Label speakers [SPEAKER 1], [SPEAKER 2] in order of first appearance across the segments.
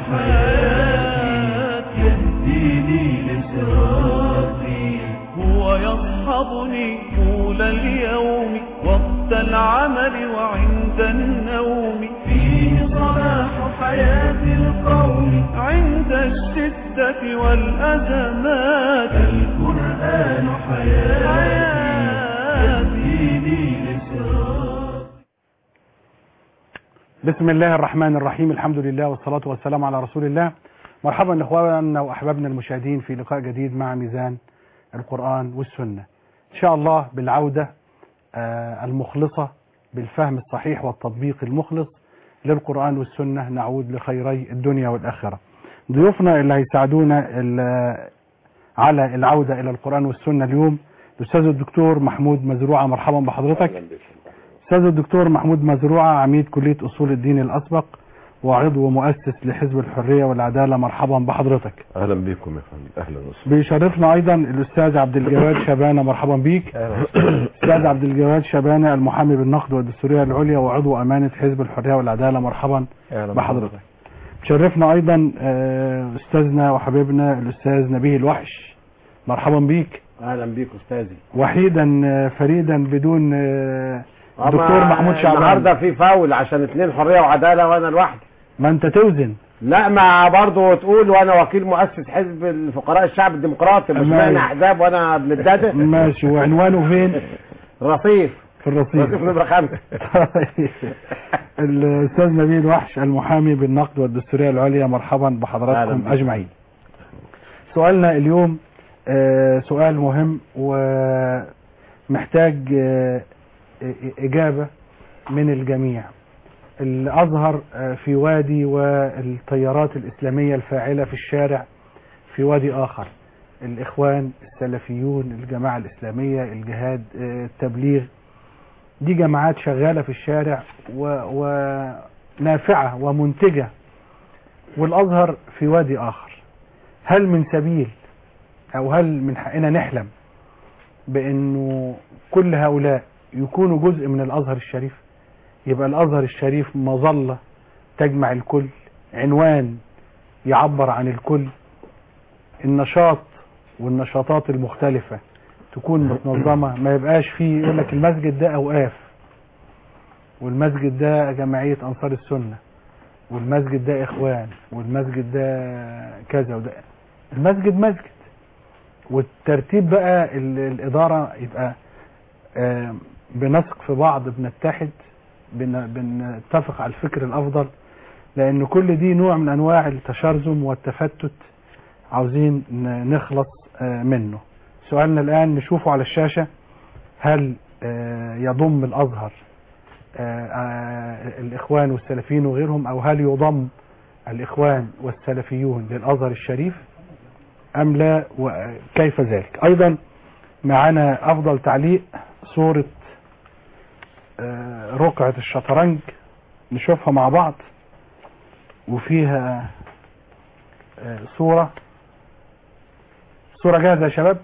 [SPEAKER 1] حياتي يهديني لصراطي
[SPEAKER 2] هو يصحبني طول اليوم وقت العمل وعند النوم
[SPEAKER 1] فيه صلاح حياة القوم
[SPEAKER 2] عند الشدة والأزمات
[SPEAKER 1] القرآن حياتي
[SPEAKER 2] حياتي
[SPEAKER 1] يهديني لصراطي
[SPEAKER 3] بسم الله الرحمن الرحيم الحمد لله والصلاة والسلام على رسول الله مرحبا إخواننا وأحبابنا المشاهدين في لقاء جديد مع ميزان القرآن والسنة إن شاء الله بالعودة آه، المخلصة بالفهم الصحيح والتطبيق المخلص للقرآن والسنة نعود لخيري الدنيا والآخرة ضيوفنا اللي هيساعدونا ال- على العودة إلى القرآن والسنة اليوم الأستاذ الدكتور محمود مزروعة مرحبا بحضرتك أستاذ الدكتور محمود مزروعة عميد كلية أصول الدين الأسبق وعضو مؤسس لحزب الحرية والعدالة مرحبا بحضرتك
[SPEAKER 4] اهلا بكم يا فندم اهلا وسهلا
[SPEAKER 3] بيشرفنا أيضا الأستاذ عبد الجواد شبانة مرحبا بيك أستاذ عبد الجواد شبانة المحامي بالنقد والدستورية العليا وعضو أمانة حزب الحرية والعدالة مرحبا بحضرتك شرفنا أيضا آه، أستاذنا وحبيبنا الأستاذ نبيه الوحش مرحبا بيك
[SPEAKER 5] اهلا بيك استاذي
[SPEAKER 3] وحيدا آه، فريدا بدون آه، دكتور
[SPEAKER 5] أما
[SPEAKER 3] محمود شعبان
[SPEAKER 5] النهارده في فاول عشان اتنين حريه وعداله وانا لوحدي
[SPEAKER 3] ما انت توزن
[SPEAKER 5] لا ما برضه تقول وانا وكيل مؤسس حزب الفقراء الشعب الديمقراطي مش
[SPEAKER 3] أمان.
[SPEAKER 5] معنى احزاب وانا ابن الداده
[SPEAKER 3] ماشي وعنوانه فين
[SPEAKER 5] رصيف
[SPEAKER 3] في
[SPEAKER 5] رصيف
[SPEAKER 3] الرصيف
[SPEAKER 5] نمره خمسه
[SPEAKER 3] طيب. الاستاذ نبيل وحش المحامي بالنقد والدستوريه العليا مرحبا
[SPEAKER 5] أهلا
[SPEAKER 3] بحضراتكم
[SPEAKER 5] بك.
[SPEAKER 3] اجمعين سؤالنا اليوم آه، سؤال مهم ومحتاج آه، اجابه من الجميع الازهر آه، في وادي والتيارات الاسلاميه الفاعله في الشارع في وادي اخر الاخوان السلفيون الجماعه الاسلاميه الجهاد آه، التبليغ دي جماعات شغالة في الشارع و... ونافعة ومنتجة والأزهر في وادي آخر هل من سبيل أو هل من حقنا نحلم بأنه كل هؤلاء يكونوا جزء من الأزهر الشريف يبقى الأزهر الشريف مظلة تجمع الكل عنوان يعبر عن الكل النشاط والنشاطات المختلفة تكون متنظمة ما يبقاش فيه يقول لك المسجد ده أوقاف والمسجد ده جمعية أنصار السنة والمسجد ده إخوان والمسجد ده كذا وده المسجد مسجد والترتيب بقى ال- الإدارة يبقى آه، بنثق في بعض بنتحد بن- بنتفق على الفكر الأفضل لأن كل دي نوع من أنواع التشرذم والتفتت عاوزين ن- نخلص آه، منه سؤالنا الآن نشوفه على الشاشة هل آه، يضم الأزهر آه، آه، الإخوان والسلفيين وغيرهم أو هل يضم الإخوان والسلفيون للأزهر الشريف أم لا وكيف ذلك أيضا معنا أفضل تعليق صورة آه، رقعة الشطرنج نشوفها مع بعض وفيها آه، صورة صورة جاهزة يا شباب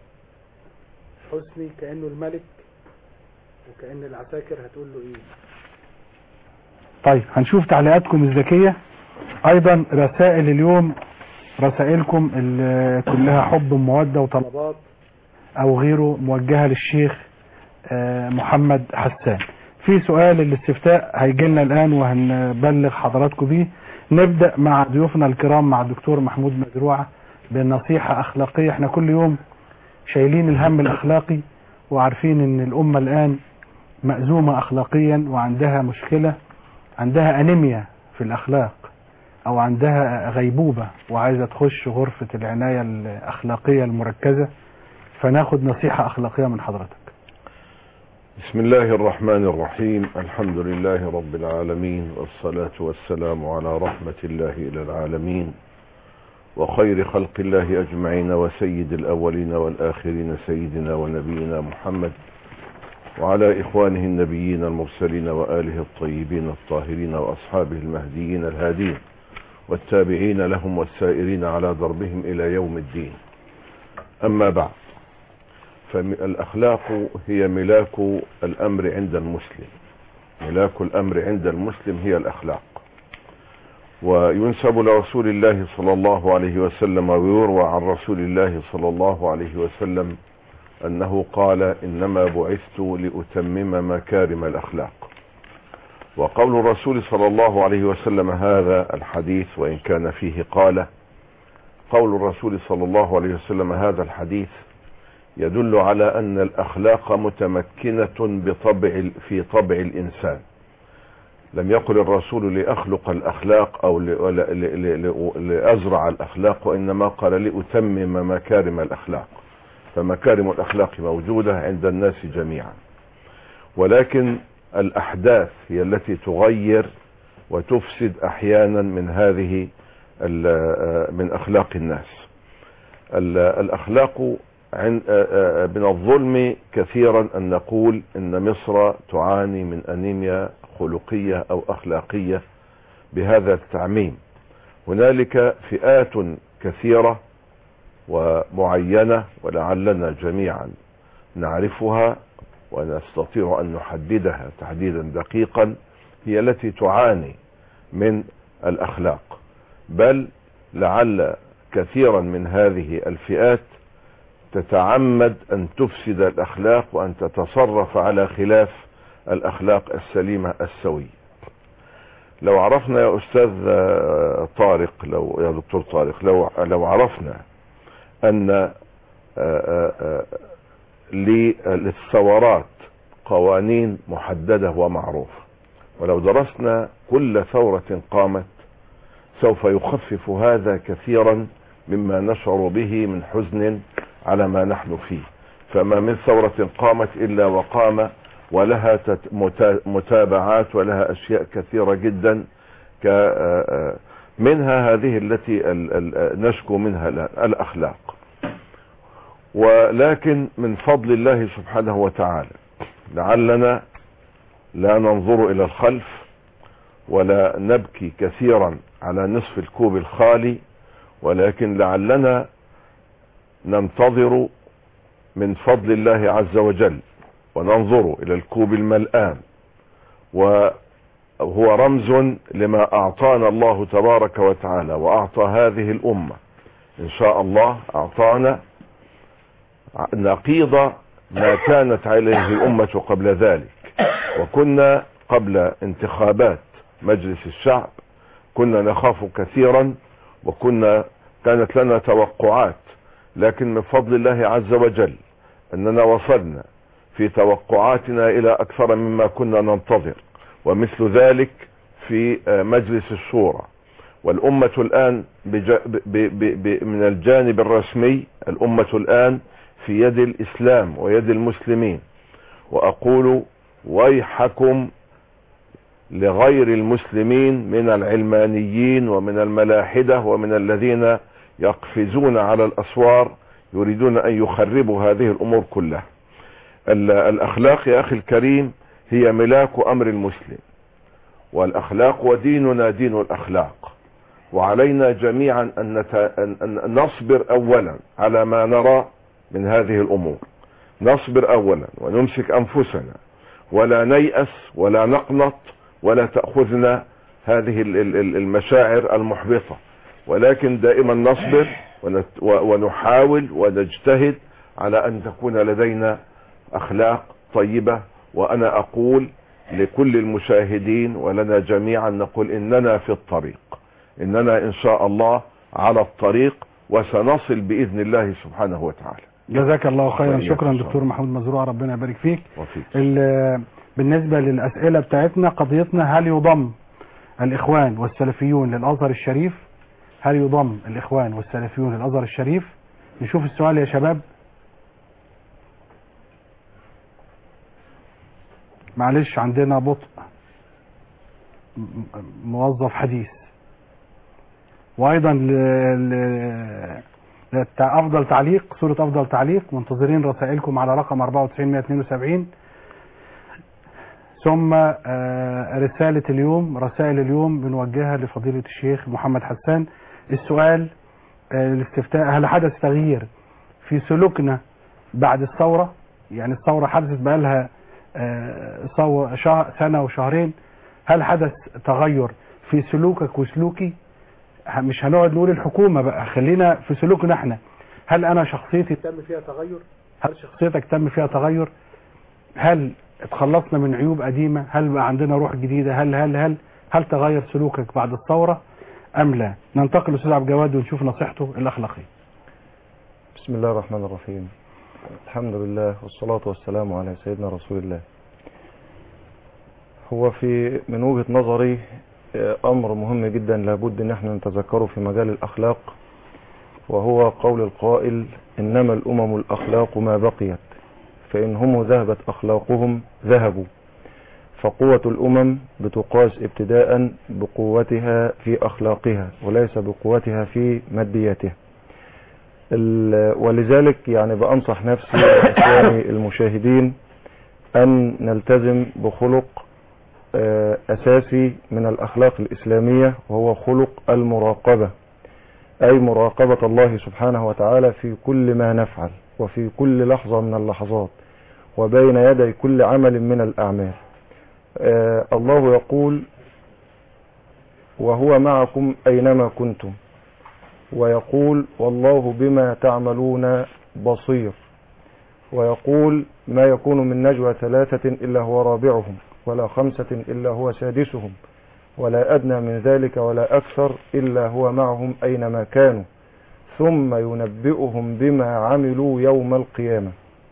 [SPEAKER 3] حسني كأنه الملك وكأن العساكر هتقول له ايه طيب هنشوف تعليقاتكم الذكية ايضا رسائل اليوم رسائلكم اللي كلها حب ومودة وطلبات او غيره موجهة للشيخ آه، محمد حسان في سؤال الاستفتاء هيجي لنا الان وهنبلغ حضراتكم بيه نبدأ مع ضيوفنا الكرام مع الدكتور محمود مزروعة بنصيحة اخلاقية احنا كل يوم شايلين الهم الاخلاقي وعارفين ان الامة الان مأزومة اخلاقيا وعندها مشكلة عندها انيميا في الاخلاق او عندها غيبوبة وعايزة تخش غرفة العناية الاخلاقية المركزة فناخد نصيحة اخلاقية من حضرتك
[SPEAKER 4] بسم الله الرحمن الرحيم الحمد لله رب العالمين والصلاة والسلام على رحمة الله إلى العالمين وخير خلق الله أجمعين وسيد الأولين والآخرين سيدنا ونبينا محمد وعلى إخوانه النبيين المرسلين وآله الطيبين الطاهرين وأصحابه المهديين الهادين والتابعين لهم والسائرين على دربهم إلى يوم الدين أما بعد فالأخلاق هي ملاك الأمر عند المسلم ملاك الأمر عند المسلم هي الأخلاق وينسب لرسول الله صلى الله عليه وسلم ويروى عن رسول الله صلى الله عليه وسلم أنه قال إنما بعثت لأتمم مكارم الأخلاق وقول الرسول صلى الله عليه وسلم هذا الحديث وإن كان فيه قال قول الرسول صلى الله عليه وسلم هذا الحديث يدل على أن الأخلاق متمكنة بطبع في طبع الإنسان لم يقل الرسول لأخلق الأخلاق أو ل- ل- ل- ل- لأزرع الأخلاق وإنما قال لأتمم مكارم الأخلاق فمكارم الأخلاق موجودة عند الناس جميعا ولكن الأحداث هي التي تغير وتفسد أحيانا من هذه ال- من أخلاق الناس ال- الأخلاق عن- من الظلم كثيرا أن نقول أن مصر تعاني من أنيميا خلقية أو أخلاقية بهذا التعميم هنالك فئات كثيرة ومعينة ولعلنا جميعا نعرفها ونستطيع أن نحددها تحديدا دقيقا هي التي تعاني من الأخلاق بل لعل كثيرا من هذه الفئات تتعمد أن تفسد الأخلاق وأن تتصرف على خلاف الأخلاق السليمة السوية لو عرفنا يا أستاذ آه، طارق لو يا دكتور طارق لو لو عرفنا أن آه، آه، آه، للثورات قوانين محددة ومعروفة ولو درسنا كل ثورة قامت سوف يخفف هذا كثيرا مما نشعر به من حزن على ما نحن فيه فما من ثورة قامت إلا وقام ولها تت- متا- متابعات ولها أشياء كثيرة جدا ك- آه، آه، منها هذه التي ال- ال- نشكو منها الآن، الأخلاق ولكن من فضل الله سبحانه وتعالى لعلنا لا ننظر إلى الخلف ولا نبكي كثيرا على نصف الكوب الخالي ولكن لعلنا ننتظر من فضل الله عز وجل وننظر الى الكوب الملآن وهو رمز لما اعطانا الله تبارك وتعالى واعطى هذه الامة ان شاء الله اعطانا نقيض ما كانت عليه الامة قبل ذلك وكنا قبل انتخابات مجلس الشعب كنا نخاف كثيرا وكنا كانت لنا توقعات لكن من فضل الله عز وجل اننا وصلنا في توقعاتنا الى اكثر مما كنا ننتظر ومثل ذلك في آه، مجلس الشورى والامة الان بج... ب... ب... ب... من الجانب الرسمي الامة الان في يد الاسلام ويد المسلمين واقول ويحكم لغير المسلمين من العلمانيين ومن الملاحدة ومن الذين يقفزون على الاسوار يريدون ان يخربوا هذه الامور كلها ال- الاخلاق يا اخي الكريم هي ملاك امر المسلم والاخلاق وديننا دين الاخلاق وعلينا جميعا ان, نت... أن... أن نصبر اولا على ما نرى من هذه الامور نصبر اولا ونمسك انفسنا ولا نيأس ولا نقنط ولا تأخذنا هذه ال- ال- ال- المشاعر المحبطة ولكن دائما نصبر ونت- و- ونحاول ونجتهد على ان تكون لدينا اخلاق طيبة وانا اقول لكل المشاهدين ولنا جميعا نقول اننا في الطريق اننا ان شاء الله على الطريق وسنصل باذن الله سبحانه وتعالى
[SPEAKER 3] جزاك الله خيرا
[SPEAKER 4] وإياك
[SPEAKER 3] شكرا
[SPEAKER 4] إن شاء
[SPEAKER 3] دكتور محمود مزروع ربنا يبارك فيك
[SPEAKER 4] وفيك
[SPEAKER 3] ال- بالنسبة للأسئلة بتاعتنا قضيتنا هل يضم الإخوان والسلفيون للأزهر الشريف هل يضم الإخوان والسلفيون للأزهر الشريف نشوف السؤال يا شباب معلش عندنا بطء م- م- موظف حديث وأيضا ل... ل... للت- أفضل تعليق صورة أفضل تعليق منتظرين رسائلكم على رقم 94172 ثم آه، رسالة اليوم رسائل اليوم بنوجهها لفضيلة الشيخ محمد حسان السؤال آه، الاستفتاء هل حدث تغيير في سلوكنا بعد الثورة يعني الثورة حدثت بقالها آه، صو- شهر سنة وشهرين هل حدث تغير في سلوكك وسلوكي ه- مش هنقعد نقول الحكومة بقى خلينا في سلوكنا احنا هل انا شخصيتي تم فيها تغير هل شخصيتك تم فيها تغير هل اتخلصنا من عيوب قديمة هل بقى عندنا روح جديدة هل هل هل هل تغير سلوكك بعد الثورة ام لا ننتقل للاستاذ عبد الجواد ونشوف نصيحته الاخلاقية
[SPEAKER 6] بسم الله الرحمن الرحيم الحمد لله والصلاة والسلام على سيدنا رسول الله هو في من وجهة نظري آه، أمر مهم جدا لابد أن احنا نتذكره في مجال الأخلاق وهو قول القائل إنما الأمم الأخلاق ما بقيت فإن هم ذهبت أخلاقهم ذهبوا فقوة الأمم بتقاس ابتداء بقوتها في أخلاقها وليس بقوتها في مادياتها ال- ولذلك يعني بأنصح نفسي وإخواني المشاهدين أن نلتزم بخلق آه، أساسي من الأخلاق الإسلامية وهو خلق المراقبة أي مراقبة الله سبحانه وتعالى في كل ما نفعل وفي كل لحظة من اللحظات وبين يدي كل عمل من الأعمال آه، الله يقول وهو معكم أينما كنتم ويقول والله بما تعملون بصير ويقول ما يكون من نجوى ثلاثة إلا هو رابعهم ولا خمسة إلا هو سادسهم ولا أدنى من ذلك ولا أكثر إلا هو معهم أينما كانوا ثم ينبئهم بما عملوا يوم القيامة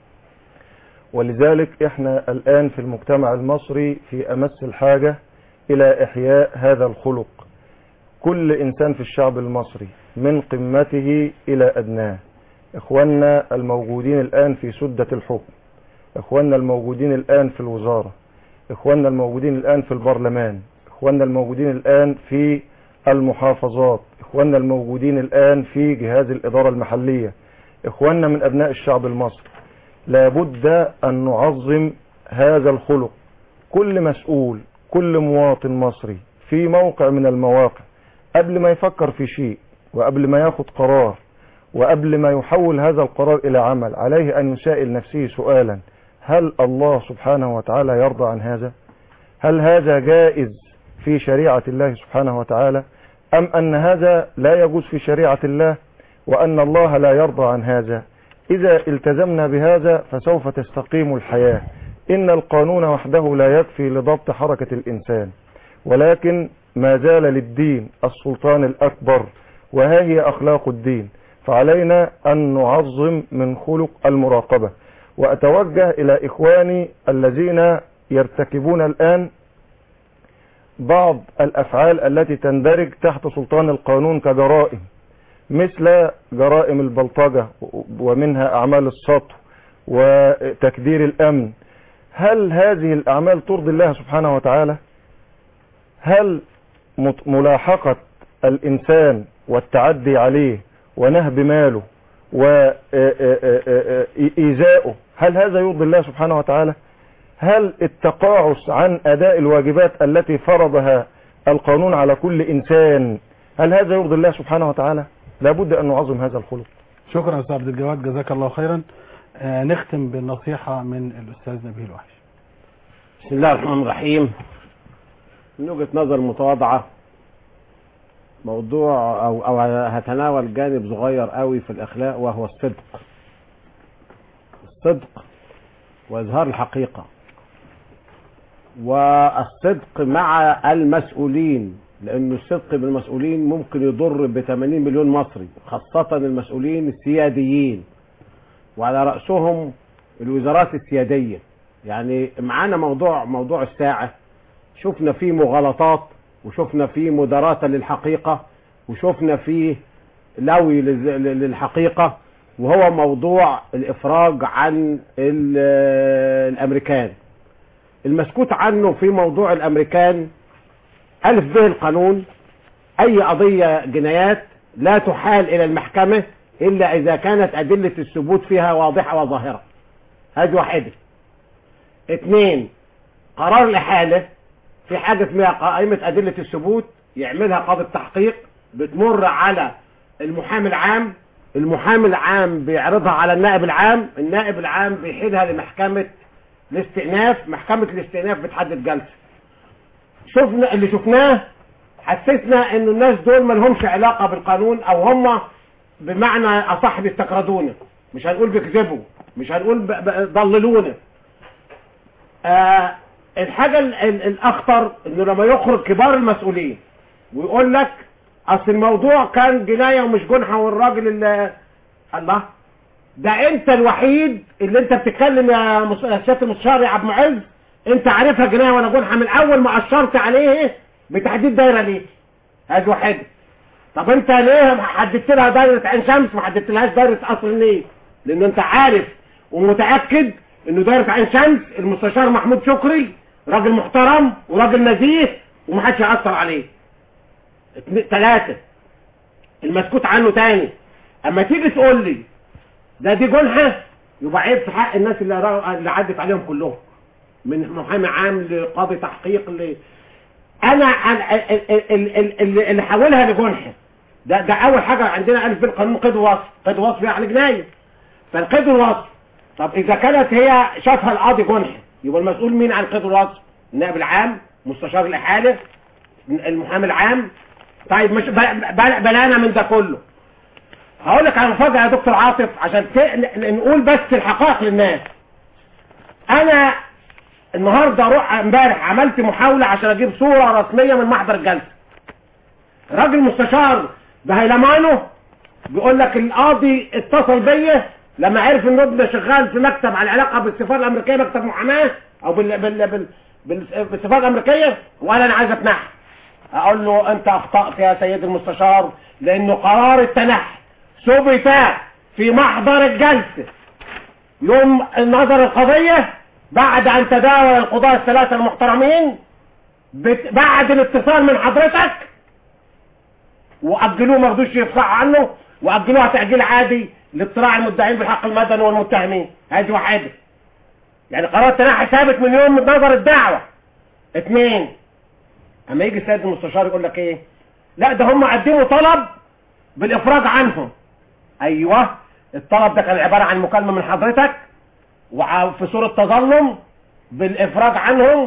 [SPEAKER 6] ولذلك احنا الآن في المجتمع المصري في أمس الحاجة إلى إحياء هذا الخلق كل إنسان في الشعب المصري من قمته إلى أدناه إخواننا الموجودين الآن في سدة الحكم إخواننا الموجودين الآن في الوزارة إخواننا الموجودين الآن في البرلمان إخواننا الموجودين الآن في المحافظات إخواننا الموجودين الآن في جهاز الإدارة المحلية إخواننا من أبناء الشعب المصري لابد أن نعظم هذا الخلق كل مسؤول كل مواطن مصري في موقع من المواقع قبل ما يفكر في شيء وقبل ما ياخد قرار وقبل ما يحول هذا القرار إلى عمل عليه أن يسائل نفسه سؤالا هل الله سبحانه وتعالى يرضى عن هذا هل هذا جائز في شريعة الله سبحانه وتعالى أم أن هذا لا يجوز في شريعة الله وأن الله لا يرضى عن هذا إذا التزمنا بهذا فسوف تستقيم الحياة إن القانون وحده لا يكفي لضبط حركة الإنسان ولكن ما زال للدين السلطان الأكبر وها هي أخلاق الدين فعلينا أن نعظم من خلق المراقبة وأتوجه إلى إخواني الذين يرتكبون الآن بعض الأفعال التي تندرج تحت سلطان القانون كجرائم مثل جرائم البلطجة ومنها أعمال السطو وتكدير الأمن هل هذه الأعمال ترضي الله سبحانه وتعالى هل مت- ملاحقة الإنسان والتعدي عليه ونهب ماله وإيذاؤه هل هذا يرضي الله سبحانه وتعالى هل التقاعس عن أداء الواجبات التي فرضها القانون على كل إنسان هل هذا يرضي الله سبحانه وتعالى لابد أن نعظم هذا الخلق
[SPEAKER 3] شكرا استاذ عبد الجواد جزاك الله خيرا آه نختم بالنصيحة من الاستاذ نبيل وحش
[SPEAKER 5] بسم الله الرحمن الرحيم من وجهة نظر متواضعة موضوع أو, أو هتناول جانب صغير قوي في الأخلاق وهو الصدق الصدق وإظهار الحقيقة والصدق مع المسؤولين لأن الصدق بالمسؤولين ممكن يضر ب 80 مليون مصري خاصة المسؤولين السياديين وعلى رأسهم الوزارات السيادية يعني معانا موضوع موضوع الساعة شفنا فيه مغالطات وشفنا فيه مداراة للحقيقة وشفنا فيه لوي للز- للحقيقة وهو موضوع الإفراج عن ال- الأمريكان المسكوت عنه في موضوع الأمريكان ألف به القانون أي قضية جنايات لا تحال إلى المحكمة إلا إذا كانت أدلة الثبوت فيها واضحة وظاهرة هذه واحدة اثنين قرار الإحالة في حاجة اسمها قائمة أدلة الثبوت يعملها قاضي التحقيق بتمر على المحامي العام المحامي العام بيعرضها على النائب العام النائب العام بيحيلها لمحكمة الاستئناف محكمة الاستئناف بتحدد جلسة شفنا اللي شفناه حسسنا ان الناس دول ما لهمش علاقة بالقانون او هم بمعنى اصح بيستقردونا مش هنقول بيكذبوا مش هنقول ب- ب- ضللونا آه الحاجة ال- ال- الاخطر انه لما يخرج كبار المسؤولين ويقول لك اصل الموضوع كان جناية ومش جنحة والراجل اللي الله ده انت الوحيد اللي انت بتتكلم يا مس- يا سياده المستشار يا عبد المعز انت عارفها جنايه ولا جنحه من اول ما اشرت عليه بتحديد دايره ليه هذه واحده طب انت ليه حددت لها دايره عين شمس ما حددتلهاش دايره قصر النيل لان انت عارف ومتاكد انه دايره عين شمس المستشار محمود شكري راجل محترم وراجل نزيه ومحدش هيأثر عليه اتنين- تلاتة المسكوت عنه تاني اما تيجي تقول لي ده دي جنحة يبقى عيب في حق الناس اللي, را- اللي عدت عليهم كلهم من محامي عام لقاضي تحقيق ل... انا أنا- ال- ال- ال- ال- اللي اللي حولها لجنحة ده ده اول حاجة عندنا الف بالقانون قيد وصف قيد وصف يعني جناية فالقيد والوصف طب اذا كانت هي شافها القاضي جنحة يبقى المسؤول مين عن قيد الوصف النائب العام مستشار الاحاله المحامي العام طيب مش بل- بل- بلانا من ده كله هقول لك على مفاجأة يا دكتور عاطف عشان ت... ن- نقول بس الحقائق للناس انا النهاردة روح امبارح عملت محاولة عشان اجيب صورة رسمية من محضر الجلسة راجل مستشار بهيلمانه بيقول لك القاضي اتصل بيا لما عرف ان ابني شغال في مكتب على علاقة بالسفارة الامريكية مكتب محاماة او بال... بال... بال... بال... بالسفارة الامريكية وقال انا عايز اتنحى اقول له انت اخطأت يا سيد المستشار لانه قرار التنحي ثبت في محضر الجلسة يوم نظر القضية بعد ان تداول القضاة الثلاثة المحترمين بت- بعد الاتصال من حضرتك واجلوه ما رضوش يفصحوا عنه واجلوها تاجيل عادي لاطلاع المدعين بالحق المدني والمتهمين هذه واحده يعني قرار التنحي ثابت من يوم نظر الدعوه اثنين اما يجي السيد المستشار يقول لك ايه لا ده هم قدموا طلب بالافراج عنهم ايوه الطلب ده كان عباره عن مكالمه من حضرتك وفي صوره تظلم بالافراج عنهم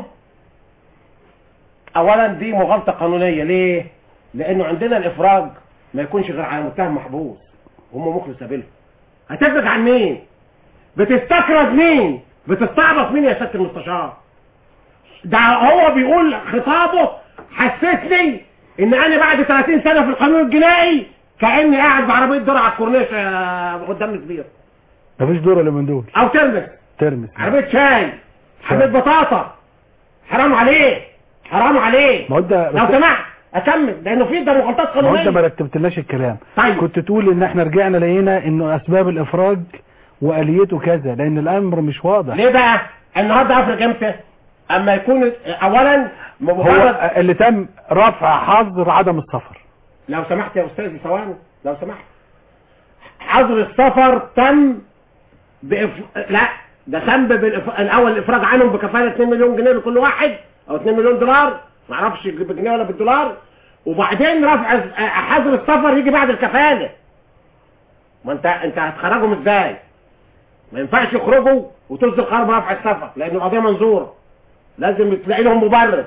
[SPEAKER 5] اولا دي مغالطه قانونيه ليه لانه عندنا الافراج ما يكونش غير على متهم محبوس هم مخلص سبيلهم هتفرج عن مين بتستكرز مين بتستعبط مين يا سياده المستشار ده هو بيقول خطابه حسسني ان انا بعد 30 سنه في القانون الجنائي كاني قاعد بعربيه دور على الكورنيش آه، قدام الكبير
[SPEAKER 3] مفيش دور اللي من دول
[SPEAKER 5] او ترمس
[SPEAKER 3] ترمس
[SPEAKER 5] عربيه شاي عربيه بطاطا حرام عليه حرام عليه
[SPEAKER 3] ما هو ده
[SPEAKER 5] لو
[SPEAKER 3] بس-
[SPEAKER 5] سمحت اكمل لانه في ده مغالطات
[SPEAKER 3] ما هو انت ما
[SPEAKER 5] قانونيه
[SPEAKER 3] رتبتلناش الكلام
[SPEAKER 5] طيب.
[SPEAKER 3] كنت تقول ان احنا رجعنا لقينا انه اسباب الافراج واليته كذا لان الامر مش واضح
[SPEAKER 5] ليه بقى النهارده افرج امتى اما يكون اولا
[SPEAKER 3] هو
[SPEAKER 5] مجرد
[SPEAKER 3] اللي تم رفع حظر عدم السفر
[SPEAKER 5] لو سمحت يا استاذي ثواني لو سمحت حظر السفر تم بإف... لا ده تم بالإف... الاول الافراج عنهم بكفاله 2 مليون جنيه لكل واحد او 2 مليون دولار ما اعرفش بالجنيه ولا بالدولار وبعدين رفع حظر السفر يجي بعد الكفاله ما انت انت هتخرجهم ازاي ما ينفعش يخرجوا وتصدر قرار برفع السفر لان القضيه منظوره لازم تلاقي لهم مبرر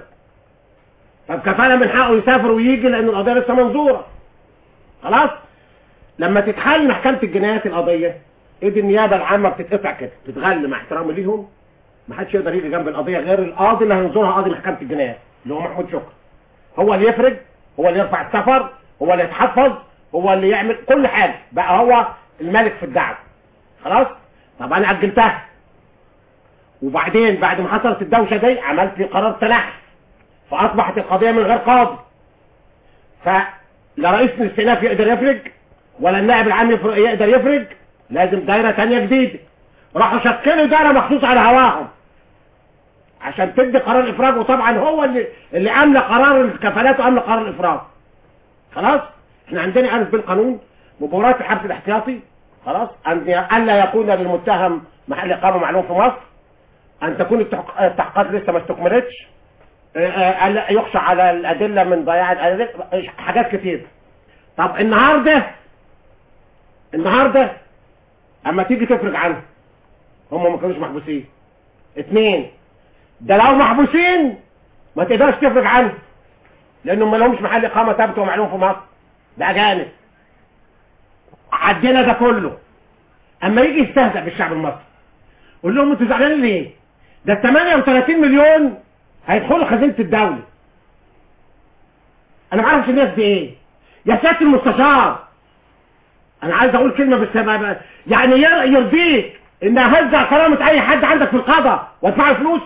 [SPEAKER 5] طب كفاله من حقه يسافر ويجي لان القضيه لسه منظوره خلاص لما تتحل محكمه الجنايات القضيه ايد النيابه العامه بتتقطع كده تتغل مع احترامي ليهم ما حدش يقدر يجي جنب القضيه غير القاضي اللي هينظرها قاضي محكمه الجنايات اللي هو محمود شكري هو اللي يفرج هو اللي يرفع السفر هو اللي يتحفظ هو اللي يعمل كل حاجه بقى هو الملك في الدعوه خلاص طب انا اجلتها وبعدين بعد ما حصلت الدوشه دي عملت لي قرار تنحي فاصبحت القضيه من غير قاضي فلا رئيس الاستئناف يقدر يفرج ولا النائب العام يفرج يقدر يفرج لازم دايره تانية جديده راحوا شكلوا دايره مخصوص على هواهم عشان تدي قرار الافراج وطبعا هو اللي اللي املى قرار الكفالات واملى قرار الافراج خلاص احنا عندنا الف بالقانون مباراه الحبس الاحتياطي خلاص ان الا يكون للمتهم محل اقامه معلوم في مصر ان تكون التحق- التحقيقات لسه ما استكملتش آه، آه، ألا يخشى على الادله من ضياع الادله حاجات كتير طب النهارده النهارده اما تيجي تفرج عنهم هم ما كانوش محبوسين اتنين ده لو محبوسين ما تقدرش تفرج عنهم لانهم ما لهمش محل اقامه ثابت ومعلوم في مصر ده اجانب عدينا ده كله اما يجي يستهزأ بالشعب المصري قول لهم انتوا زعلانين ليه ده ال 38 مليون هيدخلوا خزينه الدوله انا ما اعرفش الناس دي ايه يا سياده المستشار انا عايز اقول كلمه بس ما- يعني ير- يرضيك ان اهزع كرامه اي حد عندك في القضاء وادفع له فلوس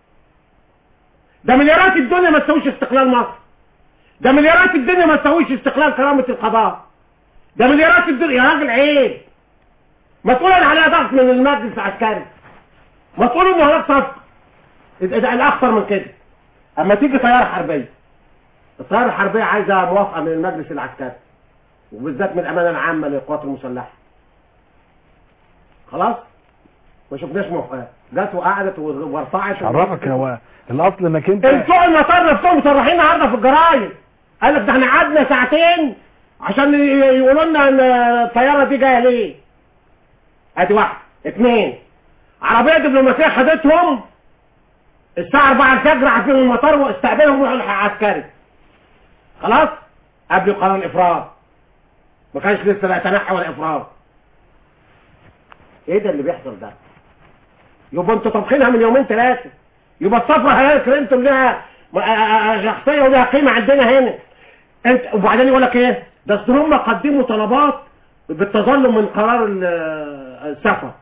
[SPEAKER 5] ده مليارات الدنيا ما تسويش استقلال مصر ده مليارات الدنيا ما تسويش استقلال كرامه القضاء ده مليارات الدنيا يا راجل عيب ما تقول انا عليها ضغط من المجلس العسكري ما تقول ان هناك صفقه ده ده الاخطر من كده اما تيجي طياره حربيه الطياره الحربيه عايزه موافقه من المجلس العسكري وبالذات من الامانه العامه للقوات المسلحه خلاص ما شفناش موافقات جت وقعدت وارفعت
[SPEAKER 3] عرفك هو الاصل انك انت
[SPEAKER 5] بتوع المطار نفسهم مصرحين النهارده في الجرايد قال لك ده احنا قعدنا ساعتين عشان ي- يقولوا لنا ان الطياره دي جايه ليه ادي واحد اثنين عربيه دبلوماسيه خدتهم الساعه 4 الفجر عارفين المطار واستقبلهم وراحوا العسكري خلاص قبل قرار الافراج ما كانش لسه لا تنحي ولا افراج ايه ده اللي بيحصل ده يبقى انتوا طابخينها من يومين ثلاثه يبقى الصفرة هلال كلينتون لها م- آ- آ- شخصية ولها قيمة عندنا هنا انت وبعدين يقول لك ايه ده اصل هم قدموا طلبات بالتظلم من قرار ال- السفر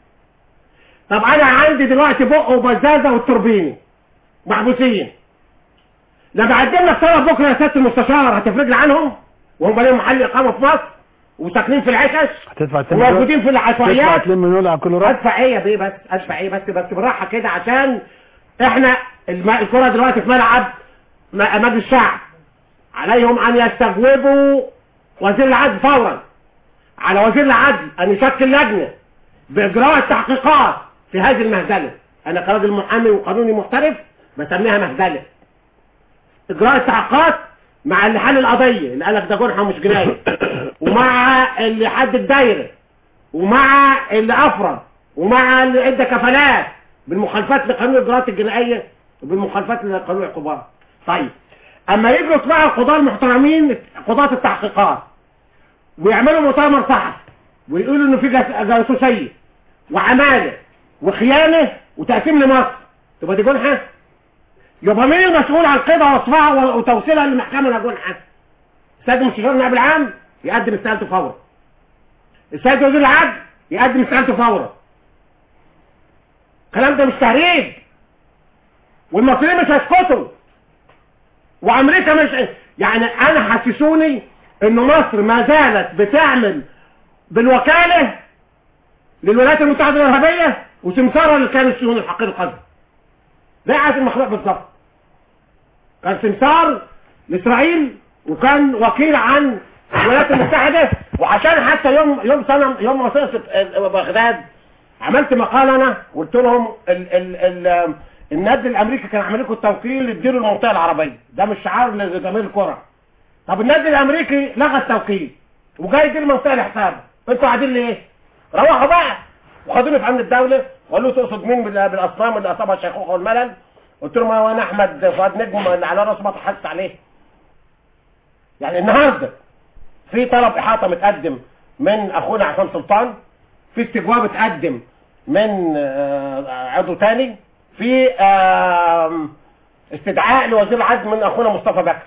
[SPEAKER 5] طب انا عندي دلوقتي بق وبزازة والتوربيني محبوسين لما اقدم لك طلب بكره يا سياده المستشار هتفرج لي عنهم وهم ليهم محل اقامه في مصر وساكنين في العشش
[SPEAKER 3] هتدفع تم
[SPEAKER 5] وموجودين في
[SPEAKER 3] تدفع
[SPEAKER 5] العشوائيات
[SPEAKER 3] 2 مليون على كل رأس
[SPEAKER 5] ادفع ايه يا بيه بس ادفع ايه بس بس بالراحه كده عشان احنا الم- الكره دلوقتي في ملعب م- مجلس الشعب عليهم ان يستجوبوا وزير العدل فورا على وزير العدل ان يشكل لجنه باجراء التحقيقات في هذه المهزله انا كراجل محامي وقانوني محترف بسميها مهزله اجراء التحقيقات مع اللي حل القضيه اللي قالك ده جرحه مش جنايه ومع اللي حد الدايره ومع اللي افرض ومع اللي ادى كفالات بالمخالفات لقانون الاجراءات الجنائيه وبالمخالفات لقانون العقوبات طيب اما يجوا يطلعوا القضاه المحترمين قضاه التحقيقات ويعملوا مؤتمر صحفي ويقولوا انه في جاس- جاسوسيه وعماله وخيانه وتقسيم لمصر تبقى دي جنحه يبقى مين المسؤول عن قضاء وصفها و- وتوصيلها للمحكمه انها جنحه السيد المستشار النائب العام يقدم استقالته فورا السيد وزير العدل يقدم استقالته فورا الكلام ده مش تهريج والمصريين مش هيسكتوا وامريكا مش يعني انا حسسوني ان مصر ما زالت بتعمل بالوكاله للولايات المتحده الارهابيه وسمسارها لكيان الصهيون الحقير القذر زي عايز المخلوق بالظبط كان سمسار لاسرائيل وكان وكيل عن الولايات المتحده وعشان حتى يوم يوم سنه يوم ما وصلت بغداد عملت مقال انا قلت لهم ال ال ال النادي الامريكي كان عامل لكم التوكيل اديله المنطقه العربيه ده مش شعار لجماهير الكره طب النادي الامريكي لغى التوكيل وجاي يدير المنطقه لحسابه انتوا قاعدين ليه؟ روحوا بقى وخدوني في امن الدوله وقالوا له تقصد مين بال- بالاصنام اللي اصابها الشيخوخه والملل قلت لهم هو انا احمد فؤاد نجم اللي على راسه ما تحسس عليه يعني النهارده في طلب احاطه متقدم من اخونا عصام سلطان في استجواب اتقدم من آه، عضو تاني في آم، استدعاء لوزير العدل من اخونا مصطفى بكر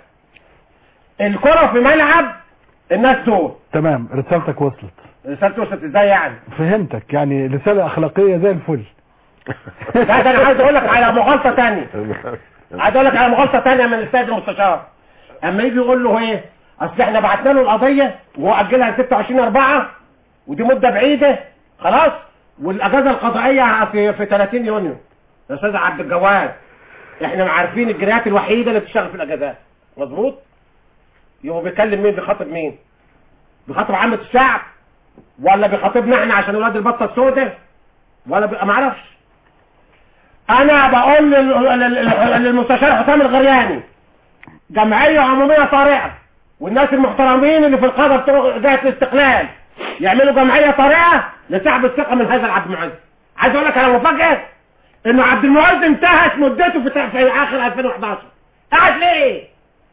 [SPEAKER 5] الكره في ملعب الناس دول
[SPEAKER 3] تمام رسالتك وصلت
[SPEAKER 5] رسالته وصلت ازاي يعني
[SPEAKER 3] فهمتك يعني رسالة اخلاقية زي الفل
[SPEAKER 5] لا ده انا عايز اقول لك على مغالطه تانية عايز اقول لك على مغالطه تانية من السيد المستشار اما يجي يقول له ايه اصل احنا بعتنا له القضيه وهو اجلها ل 26 4 ودي مده بعيده خلاص والاجازه القضائيه في في 30 يونيو يا استاذ عبد الجواد احنا عارفين الجنايات الوحيده اللي بتشتغل في الاجازات مظبوط يبقى بيكلم مين بيخاطب مين بيخاطب عامه الشعب ولا بيخاطبنا احنا عشان ولاد البطه السوداء ولا بي... ما اعرفش انا بقول لل- لل- لل- للمستشار حسام الغرياني جمعية عمومية طارئة والناس المحترمين اللي في القادة بتوع جهة الاستقلال يعملوا جمعية طارئة لسحب الثقة من هذا العبد المعز عايز اقول لك على مفاجأة انه عبد المعز انتهت مدته في, في اخر 2011 قعد ليه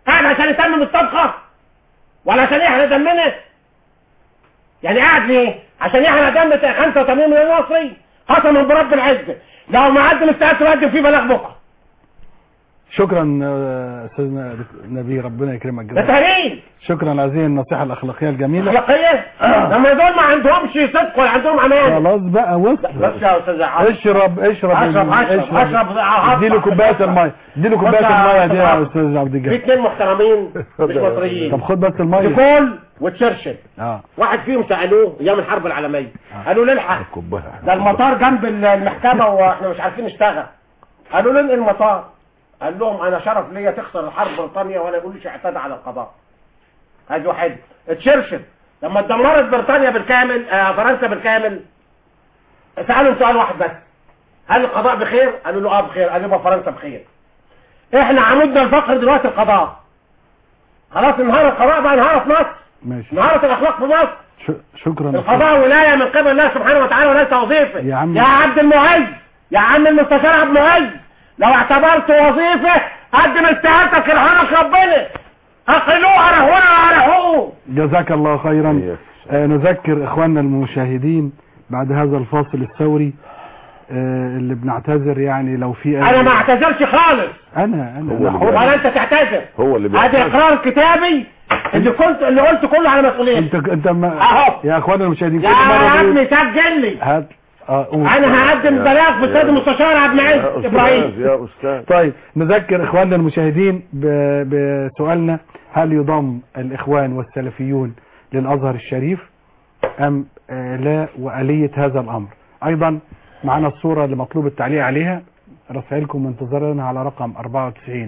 [SPEAKER 5] قاعد عشان يتمم الطبخه ولا عشان يحرق دمنا يعني قاعد ليه عشان يحرق دم 85 مليون مصري قسما برب العزه لو ما عدل استعدت تقدم فيه بلاغ بكره
[SPEAKER 3] شكرا آه، استاذنا نبي ربنا يكرمك
[SPEAKER 5] ده
[SPEAKER 3] جزاك
[SPEAKER 5] تهريج
[SPEAKER 3] شكرا على هذه النصيحه الاخلاقيه الجميله
[SPEAKER 5] اخلاقيه لما دول ما عندهمش صدق ولا عندهم امان
[SPEAKER 3] خلاص بقى وصل
[SPEAKER 5] بس يا استاذ عاطف
[SPEAKER 3] اشرب اشرب
[SPEAKER 5] اشرب اشرب اشرب
[SPEAKER 3] اديله كوبايه الميه اديله كوبايه
[SPEAKER 5] بص يا
[SPEAKER 3] الميه دي يا
[SPEAKER 5] أستاذ
[SPEAKER 3] استاذ عبد
[SPEAKER 5] في
[SPEAKER 3] الجليل
[SPEAKER 5] اثنين محترمين مش
[SPEAKER 3] طب
[SPEAKER 5] مصريين
[SPEAKER 3] خد بس الميه
[SPEAKER 5] ديكول وتشرشل
[SPEAKER 3] اه
[SPEAKER 5] واحد فيهم سالوه ايام الحرب العالميه قالوا له الحق
[SPEAKER 4] كوبايه
[SPEAKER 5] ده المطار جنب المحكمه واحنا مش عارفين نشتغل قالوا له انقل المطار قال لهم انا شرف ليا تخسر الحرب بريطانيا ولا يقولوش اعتدى على القضاء ادي واحد تشرشل لما اتدمرت بريطانيا بالكامل آه فرنسا بالكامل سالهم سؤال واحد بس هل القضاء بخير قالوا له اه بخير قال يبقى فرنسا بخير احنا عمودنا الفقر دلوقتي القضاء خلاص انهار القضاء بقى انهارت مصر
[SPEAKER 3] ماشي
[SPEAKER 5] انهارت الاخلاق في مصر
[SPEAKER 3] ش- شكرا
[SPEAKER 5] القضاء ولاية من قبل الله سبحانه وتعالى وليس وظيفة
[SPEAKER 3] يا عم.
[SPEAKER 5] يا عبد المعز يا عم المستشار عبد المعز لو اعتبرت وظيفة قدم استعانتك لحرك ربنا اقلوه ارهونا ارهوه
[SPEAKER 3] جزاك الله خيرا
[SPEAKER 4] إياك.
[SPEAKER 3] آه نذكر اخواننا المشاهدين بعد هذا الفاصل الثوري آه اللي بنعتذر يعني لو في
[SPEAKER 5] انا ما اعتذرش خالص
[SPEAKER 3] انا انا
[SPEAKER 4] هو
[SPEAKER 3] أنا
[SPEAKER 4] اللي
[SPEAKER 3] حر.
[SPEAKER 5] ولا انت تعتذر
[SPEAKER 4] هو اللي
[SPEAKER 5] ادي
[SPEAKER 4] بيعتذر.
[SPEAKER 5] اقرار كتابي اللي كنت اللي قلت كله على مسؤوليتي
[SPEAKER 3] انت انت ما
[SPEAKER 5] اهو
[SPEAKER 3] يا اخواننا المشاهدين كل
[SPEAKER 5] يا
[SPEAKER 3] مره بقول-
[SPEAKER 5] ابني سجل لي
[SPEAKER 3] هات اه قول.
[SPEAKER 5] انا هقدم بلاغ في السيد المستشار عبد
[SPEAKER 4] يا
[SPEAKER 5] المعز
[SPEAKER 4] أستاذ
[SPEAKER 5] ابراهيم
[SPEAKER 4] يا أستاذ
[SPEAKER 3] طيب نذكر اخواننا المشاهدين ب- بسؤالنا هل يضم الاخوان والسلفيون للازهر الشريف ام آه لا واليه هذا الامر ايضا معنا الصوره اللي مطلوب التعليق عليها رسائلكم منتظرنا على رقم 94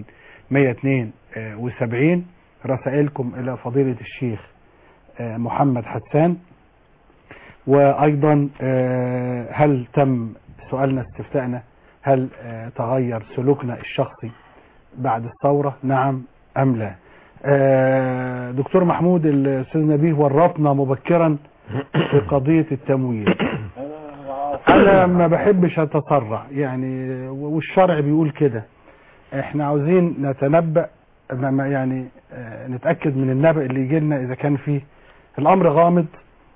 [SPEAKER 3] 172 رسائلكم الى فضيله الشيخ آه، محمد حسان وايضا آه، هل تم سؤالنا استفتائنا هل آه، تغير سلوكنا الشخصي بعد الثورة نعم أم لا آه، دكتور محمود الأستاذ نبيه ورطنا مبكرا في قضية التمويل أنا ما بحبش أتسرع يعني والشرع بيقول كده احنا عاوزين نتنبأ ما- ما يعني آه، نتأكد من النبأ اللي يجي لنا إذا كان فيه الأمر غامض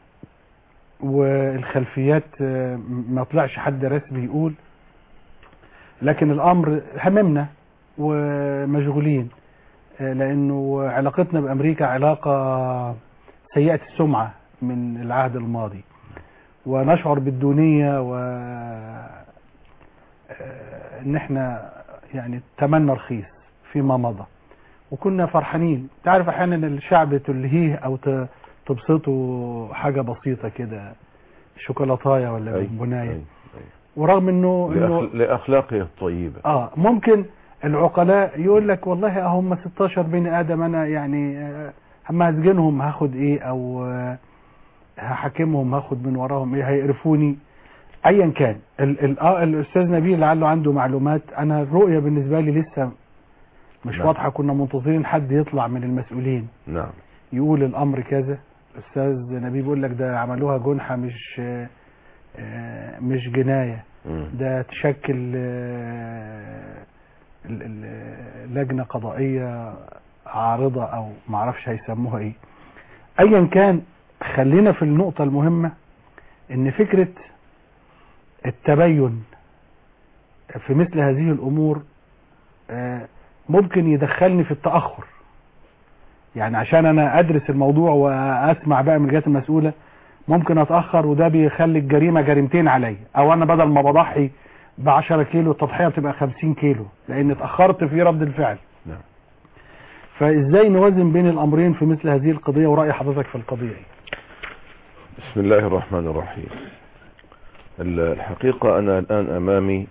[SPEAKER 3] والخلفيات آه، ما طلعش حد رسمي يقول لكن الامر هممنا ومشغولين آه، لانه علاقتنا بامريكا علاقه سيئه السمعه من العهد الماضي ونشعر بالدونيه و آه، ان احنا يعني تمنى رخيص فيما مضى وكنا فرحانين تعرف احيانا الشعب تلهيه او ت- تبسطه حاجه بسيطه كده شوكولاتايه ولا
[SPEAKER 4] أي.
[SPEAKER 3] بونبونايه
[SPEAKER 4] أي.
[SPEAKER 3] ورغم انه انه
[SPEAKER 4] لأخ- لأخلاقه الطيبة
[SPEAKER 3] اه ممكن العقلاء يقول لك والله هم 16 بني ادم انا يعني آه، اما هسجنهم هاخد ايه او آه، هحاكمهم هاخد من وراهم ايه هيقرفوني ايا كان ال ال آه الاستاذ نبيل لعله عنده معلومات انا الرؤيه بالنسبه لي لسه مش
[SPEAKER 4] نعم.
[SPEAKER 3] واضحه كنا منتظرين حد يطلع من المسؤولين
[SPEAKER 4] نعم
[SPEAKER 3] يقول الامر كذا الاستاذ نبيل بيقول لك ده عملوها جنحه مش آه، آه، مش جنايه
[SPEAKER 4] مم.
[SPEAKER 3] ده تشكل آه، ال- ال- لجنة قضائية عارضة او معرفش هيسموها ايه ايا كان خلينا في النقطة المهمة ان فكرة التبين في مثل هذه الامور آه، ممكن يدخلني في التأخر يعني عشان انا ادرس الموضوع واسمع بقى من الجهات المسؤولة ممكن اتاخر وده بيخلي الجريمه جريمتين عليا او انا بدل ما بضحي ب 10 كيلو التضحيه بتبقى 50 كيلو لان اتاخرت في رد الفعل
[SPEAKER 4] نعم.
[SPEAKER 3] فازاي نوازن بين الامرين في مثل هذه القضيه وراي حضرتك في القضيه إيه؟
[SPEAKER 4] بسم الله الرحمن الرحيم ال- الحقيقة أنا الآن أمامي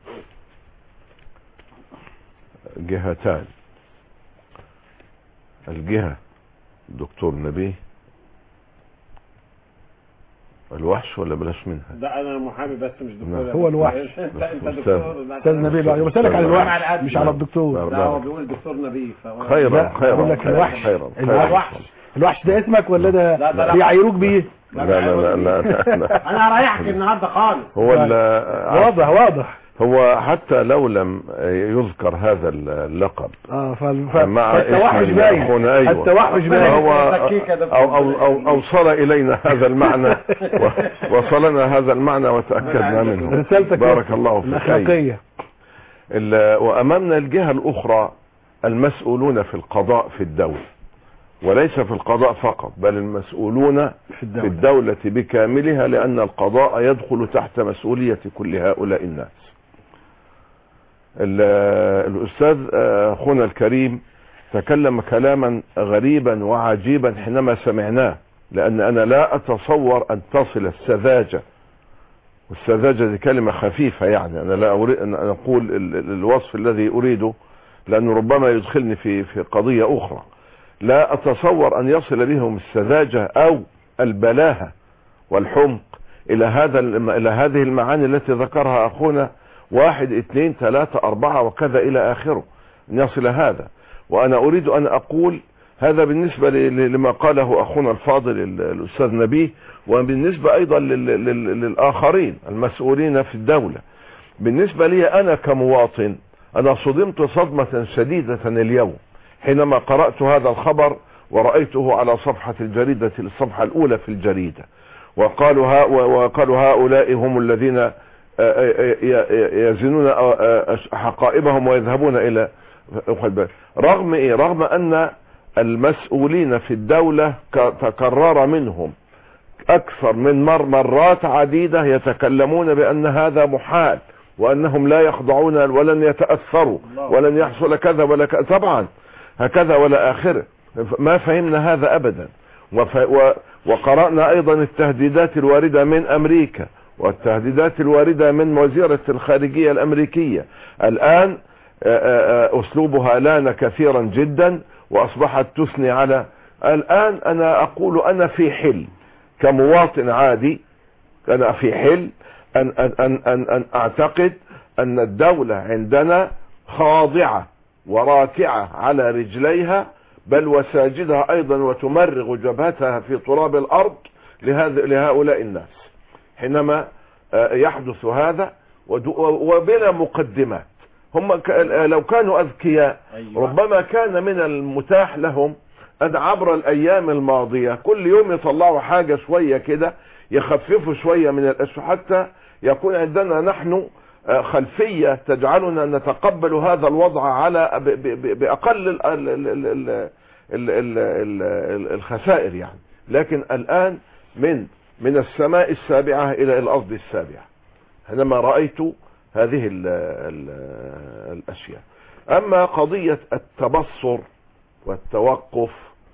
[SPEAKER 4] جهتان الجهة دكتور نبيه الوحش ولا بلاش منها
[SPEAKER 5] ده انا محامي بس مش
[SPEAKER 4] دكتور.
[SPEAKER 3] هو الوحش.
[SPEAKER 5] انت انت
[SPEAKER 4] أستاذ.
[SPEAKER 5] دكتور لا،
[SPEAKER 3] استاذ نبيل بقى بسالك على الوحش مش على الدكتور
[SPEAKER 5] لا هو بيقول دكتور نبيل فهو-
[SPEAKER 4] خيرا
[SPEAKER 3] لا،
[SPEAKER 4] خيرا
[SPEAKER 3] بقول لك
[SPEAKER 4] خيرا
[SPEAKER 3] الوحش.
[SPEAKER 4] خيرا
[SPEAKER 3] الوحش.
[SPEAKER 4] خيرا.
[SPEAKER 3] الوحش ده اسمك ولا
[SPEAKER 5] لا،
[SPEAKER 3] ده
[SPEAKER 5] ده لا.
[SPEAKER 3] بيعيروك بيه
[SPEAKER 4] لا لا لا لا, لا.
[SPEAKER 5] انا هريحك النهارده خالص
[SPEAKER 4] هو ال-
[SPEAKER 3] واضح واضح
[SPEAKER 4] هو حتى لو لم يذكر هذا اللقب
[SPEAKER 3] اه فال- ف-
[SPEAKER 4] مع
[SPEAKER 3] فالتوحش
[SPEAKER 4] اسم
[SPEAKER 3] باين
[SPEAKER 4] أخونا أيوة.
[SPEAKER 3] التوحش باين
[SPEAKER 4] فهو
[SPEAKER 5] يزكيه كده في
[SPEAKER 4] أو, أو, أو أوصل إلينا هذا المعنى و- وصلنا هذا المعنى وتأكدنا منه
[SPEAKER 3] رسالتك
[SPEAKER 4] بارك الله فيك أيوة.
[SPEAKER 3] الأخلاقية
[SPEAKER 4] ال- وأمامنا الجهة الأخرى المسؤولون في القضاء في الدولة وليس في القضاء فقط بل المسؤولون
[SPEAKER 3] في
[SPEAKER 4] في
[SPEAKER 3] الدولة
[SPEAKER 4] الدولة بكاملها لأن القضاء يدخل تحت مسؤولية كل هؤلاء الناس ال- الأستاذ آه، أخونا الكريم تكلم كلاما غريبا وعجيبا حينما سمعناه لأن أنا لا أتصور أن تصل السذاجة والسذاجة دي كلمة خفيفة يعني أنا لا أريد أن أقول ال- ال- الوصف الذي أريده لأنه ربما يدخلني في في قضية أخرى لا أتصور أن يصل بهم السذاجة أو البلاهة والحمق إلى هذا الم- إلى هذه المعاني التي ذكرها أخونا واحد اثنين ثلاثة أربعة وكذا إلى آخره أن يصل هذا وأنا أريد أن أقول هذا بالنسبة ل- ل- لما قاله أخونا الفاضل ال- الأستاذ نبيه وبالنسبة أيضا لل- لل- للآخرين المسؤولين في الدولة بالنسبة لي أنا كمواطن أنا صدمت صدمة شديدة اليوم حينما قرأت هذا الخبر ورأيته على صفحة الجريدة الصفحة الأولى في الجريدة وقالوا ها وقالوا هؤلاء هم الذين آه، آه، آه، يزنون آه، آه، حقائبهم ويذهبون إلى خد بالك. رغم إيه رغم أن المسؤولين في الدولة ك- تكرر منهم أكثر من مر مرات عديدة يتكلمون بأن هذا محال وأنهم لا يخضعون ولن يتأثروا ولن يحصل كذا ولا كذا طبعا هكذا ولا آخره ما فهمنا هذا أبدا وف... و... وقرأنا أيضا التهديدات الواردة من أمريكا والتهديدات الواردة من وزيرة الخارجية الأمريكية الآن آه، آه، آه، أسلوبها لان كثيرا جدا وأصبحت تثني على الآن أنا أقول أنا في حل كمواطن عادي أنا في حل أن, أن, أن, أن, أن أعتقد أن الدولة عندنا خاضعة وراكعة على رجليها بل وساجدها أيضا وتمرغ جبهتها في تراب الأرض لهذا لهؤلاء الناس حينما آه، يحدث هذا ودو- وبلا مقدمات هم ك- لو كانوا أذكياء
[SPEAKER 5] أيوة.
[SPEAKER 4] ربما كان من المتاح لهم أن عبر الأيام الماضية كل يوم يطلعوا حاجة شوية كده يخففوا شوية من الأشياء حتى يكون عندنا نحن آه، خلفية تجعلنا نتقبل هذا الوضع على ب- ب- ب- بأقل ال- ال- ال- ال- ال- ال- ال- ال- ال- الخسائر يعني لكن الآن من من السماء السابعة إلى الأرض السابعة حينما رأيت هذه ال ال الأشياء أما قضية التبصر والتوقف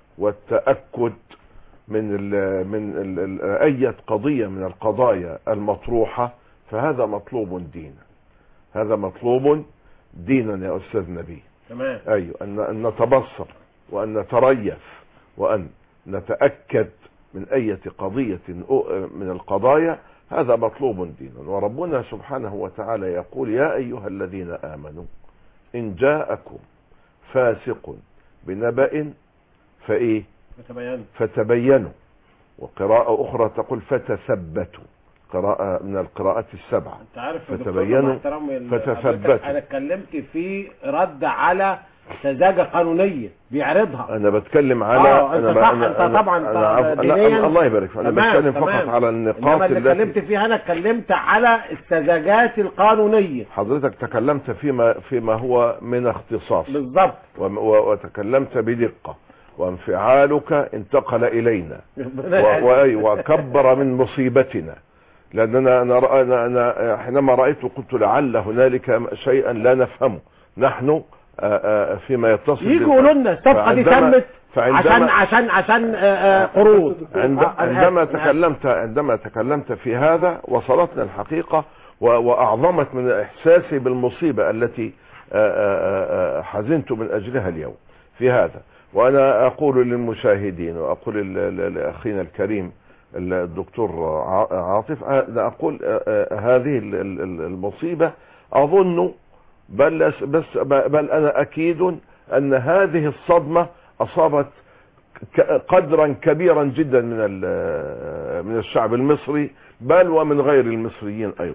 [SPEAKER 4] والتأكد من ال من ال ال أي قضية من القضايا المطروحة فهذا مطلوب دينا هذا مطلوب دينا يا أستاذ نبي
[SPEAKER 5] تمام
[SPEAKER 4] أيوة أن, أن نتبصر وأن نتريث وأن نتأكد من أي قضية أو- من القضايا هذا مطلوب دينا وربنا سبحانه وتعالى يقول يا أيها الذين آمنوا إن جاءكم فاسق بنبأ فإيه
[SPEAKER 5] تبين
[SPEAKER 4] فتبينوا وقراءة أخرى تقول فتثبتوا قراءة من القراءات السبعة
[SPEAKER 5] انت عارف يا دكتور
[SPEAKER 4] فتبينوا
[SPEAKER 5] مع احترامي ال-
[SPEAKER 4] فتثبتوا.
[SPEAKER 5] انا اتكلمت في رد على سذاجة قانونية بيعرضها
[SPEAKER 4] انا بتكلم على
[SPEAKER 5] آه، أنت
[SPEAKER 4] انا
[SPEAKER 5] صح،
[SPEAKER 4] أنا
[SPEAKER 5] أنت
[SPEAKER 4] أنا
[SPEAKER 5] طبعاً
[SPEAKER 4] أنا عف- لا،
[SPEAKER 5] دينياً
[SPEAKER 4] الله يبارك فيك انا
[SPEAKER 5] تمام،
[SPEAKER 4] بتكلم فقط
[SPEAKER 5] تمام.
[SPEAKER 4] على
[SPEAKER 5] انما
[SPEAKER 4] النقاط
[SPEAKER 5] اللي اتكلمت
[SPEAKER 4] التي
[SPEAKER 5] فيها انا اتكلمت على السذاجات القانونية
[SPEAKER 4] حضرتك تكلمت فيما فيما هو من اختصاص
[SPEAKER 5] بالظبط
[SPEAKER 4] وم- و- وتكلمت بدقة وانفعالك انتقل الينا و- و- وكبر من مصيبتنا لاننا انا رأ- انا انا حينما رايت قلت لعل هنالك شيئا لا نفهمه نحن آه، آه، فيما يتصل
[SPEAKER 5] يجوا
[SPEAKER 4] بالف-
[SPEAKER 5] يقولوا لنا الصفقة دي
[SPEAKER 4] فعندما-
[SPEAKER 5] تمت
[SPEAKER 4] فعندما-
[SPEAKER 5] عشان عشان عشان آه، آه، قروض
[SPEAKER 4] عند
[SPEAKER 5] آه، أنا
[SPEAKER 4] عندما
[SPEAKER 5] آسف، أنا آسف.
[SPEAKER 4] تكلمت عندما تكلمت في هذا وصلتنا الحقيقة و- وأعظمت من إحساسي بالمصيبة التي آه، آه، آه، حزنت من أجلها اليوم في هذا وأنا أقول للمشاهدين وأقول ل- ل- لأخينا الكريم الدكتور ع- عاطف أنا أقول آه، آه، هذه ال- ال- ال- المصيبة أظن بل بس بل أنا أكيد أن هذه الصدمة أصابت ك- قدرا كبيرا جدا من ال- من الشعب المصري بل ومن غير المصريين ايضا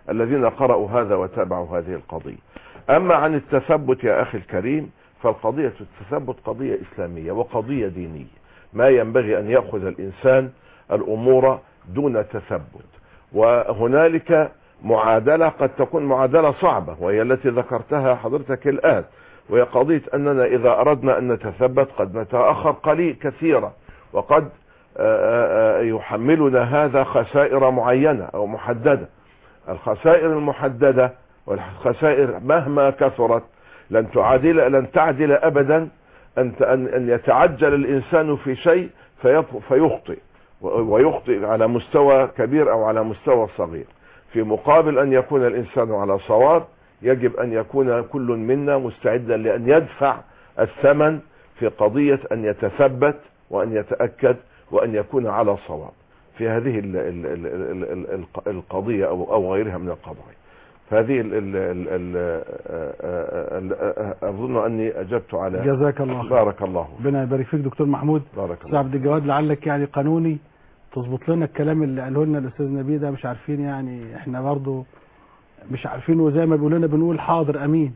[SPEAKER 4] الذين قرأوا هذا وتابعوا هذه القضية أما عن التثبت يا أخي الكريم فالقضية التثبت قضية إسلامية وقضية دينية ما ينبغي أن يأخذ الإنسان الأمور دون تثبت وهنالك معادلة قد تكون معادلة صعبة وهي التي ذكرتها حضرتك الآن وهي قضية أننا إذا أردنا أن نتثبت قد نتأخر قليل كثيرا وقد آه، آه، يحملنا هذا خسائر معينة أو محددة الخسائر المحددة والخسائر مهما كثرت لن تعادل لن تعدل أبدا أن أن أن يتعجل الإنسان في شيء فيط- فيخطئ ويخطئ على مستوى كبير أو على مستوى صغير في مقابل أن يكون الإنسان على صواب يجب أن يكون كل منا مستعدا لأن يدفع الثمن في قضية أن يتثبت وأن يتأكد وأن يكون على صواب في هذه ال ال ال ال ال ال القضية أو, أو غيرها من القضايا فهذه ال ال ال ال ال أظن أني أجبت على
[SPEAKER 3] جزاك الله خير
[SPEAKER 4] بارك الله فيك.
[SPEAKER 3] ربنا يبارك فيك دكتور محمود
[SPEAKER 4] بارك
[SPEAKER 3] استاذ
[SPEAKER 4] الله
[SPEAKER 3] عبد الجواد لعلك يعني قانوني تظبط لنا الكلام اللي قاله لنا الاستاذ نبيه ده مش عارفين يعني احنا برضه مش عارفين وزي ما بيقول لنا بنقول حاضر امين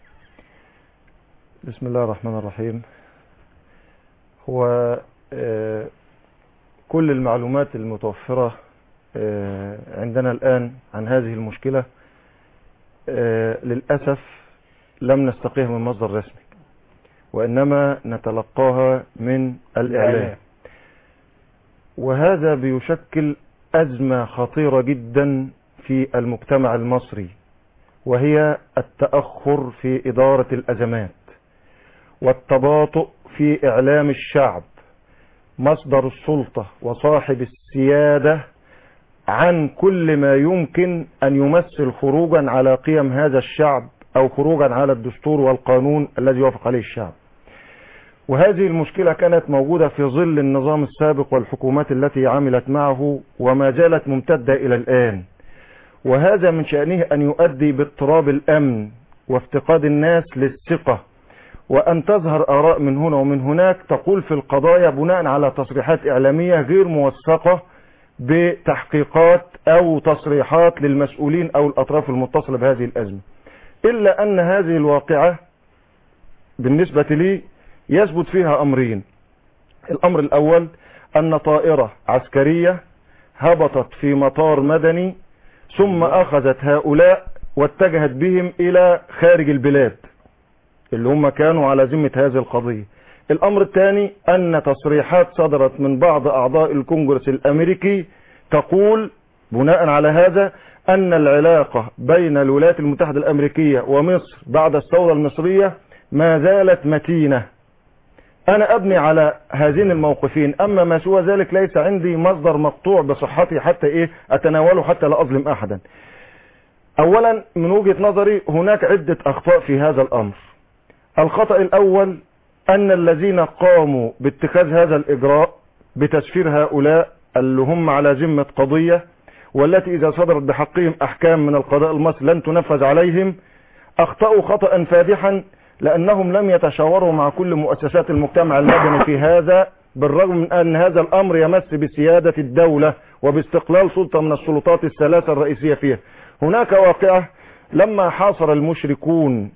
[SPEAKER 6] بسم الله الرحمن الرحيم هو آه، كل المعلومات المتوفرة آه، عندنا الآن عن هذه المشكلة آه، للأسف لم نستقيها من مصدر رسمي وإنما نتلقاها من الإعلام وهذا بيشكل أزمة خطيرة جدا في المجتمع المصري وهي التأخر في إدارة الأزمات والتباطؤ في إعلام الشعب مصدر السلطة وصاحب السيادة عن كل ما يمكن أن يمثل خروجا على قيم هذا الشعب أو خروجا على الدستور والقانون الذي يوافق عليه الشعب وهذه المشكلة كانت موجودة في ظل النظام السابق والحكومات التي عملت معه وما زالت ممتدة إلى الآن وهذا من شأنه أن يؤدي باضطراب الأمن وافتقاد الناس للثقة وأن تظهر آراء من هنا ومن هناك تقول في القضايا بناء على تصريحات إعلامية غير موثقة بتحقيقات أو تصريحات للمسؤولين أو الأطراف المتصلة بهذه الأزمة إلا أن هذه الواقعة بالنسبة لي يثبت فيها أمرين الأمر الأول أن طائرة عسكرية هبطت في مطار مدني ثم أخذت هؤلاء واتجهت بهم إلى خارج البلاد اللي هم كانوا على ذمة هذه القضية الأمر الثاني أن تصريحات صدرت من بعض أعضاء الكونجرس الأمريكي تقول بناء على هذا أن العلاقة بين الولايات المتحدة الأمريكية ومصر بعد الثورة المصرية ما زالت متينة أنا أبني على هذين الموقفين أما ما سوى ذلك ليس عندي مصدر مقطوع بصحته حتى إيه أتناوله حتى لا أظلم أحدا أولا من وجهة نظري هناك عدة أخطاء في هذا الأمر الخطأ الأول أن الذين قاموا باتخاذ هذا الإجراء بتسفير هؤلاء اللي هم على ذمة قضية والتي إذا صدرت بحقهم أحكام من القضاء المصري لن تنفذ عليهم أخطأوا خطأ فادحا لأنهم لم يتشاوروا مع كل مؤسسات المجتمع المدني في هذا بالرغم من أن هذا الأمر يمس بسيادة الدولة وباستقلال سلطة من السلطات الثلاثة الرئيسية فيها هناك واقعة لما حاصر المشركون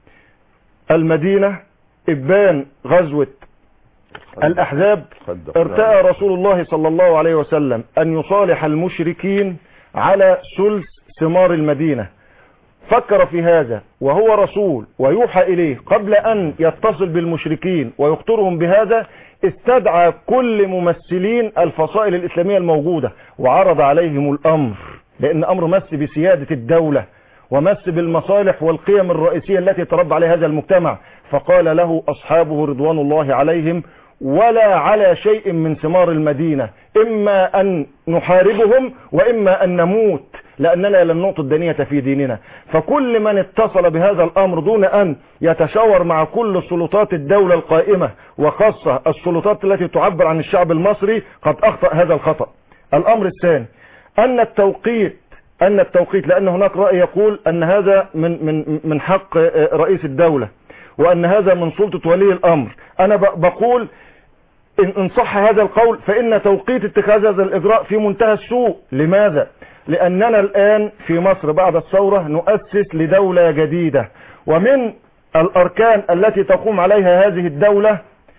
[SPEAKER 6] المدينة إبان غزوة الأحزاب
[SPEAKER 4] خدق.
[SPEAKER 6] ارتأى رسول الله صلى الله عليه وسلم أن يصالح المشركين على ثلث ثمار المدينة فكر في هذا وهو رسول ويوحى إليه قبل أن يتصل بالمشركين ويخطرهم بهذا استدعى كل ممثلين الفصائل الإسلامية الموجودة وعرض عليهم الأمر لأن أمر مس بسيادة الدولة ومس بالمصالح والقيم الرئيسية التي تربى عليها هذا المجتمع فقال له أصحابه رضوان الله عليهم ولا على شيء من ثمار المدينة إما أن نحاربهم وإما أن نموت لأننا لن نعطي الدنية في ديننا فكل من اتصل بهذا الأمر دون أن يتشاور مع كل سلطات الدولة القائمة وخاصة السلطات التي تعبر عن الشعب المصري قد أخطأ هذا الخطأ الأمر الثاني أن التوقيت أن التوقيت لأن هناك رأي يقول أن هذا من من من حق رئيس الدولة وأن هذا من سلطة ولي الأمر أنا بقول إن, إن صح هذا القول فإن توقيت اتخاذ هذا الإجراء في منتهى السوء لماذا؟ لأننا الآن في مصر بعد الثورة نؤسس لدولة جديدة ومن الأركان التي تقوم عليها هذه الدولة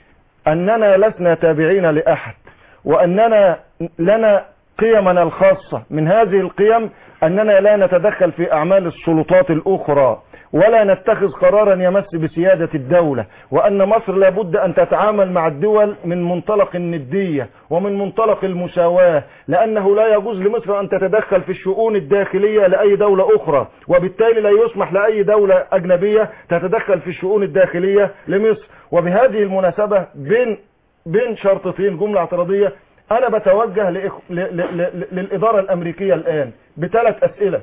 [SPEAKER 6] أننا لسنا تابعين لأحد وأننا لنا قيمنا الخاصة من هذه القيم أننا لا نتدخل في أعمال السلطات الأخرى ولا نتخذ قرارا يمس بسيادة الدولة وأن مصر لابد أن تتعامل مع الدول من منطلق الندية ومن منطلق المساواة لأنه لا يجوز لمصر أن تتدخل في الشؤون الداخلية لأي دولة أخرى وبالتالي لا يسمح لأي دولة أجنبية تتدخل في الشؤون الداخلية لمصر وبهذه المناسبة بين بين شرطتين جملة اعتراضية أنا بتوجه لإخ... ل... ل... ل... للإدارة الأمريكية الآن بثلاث أسئلة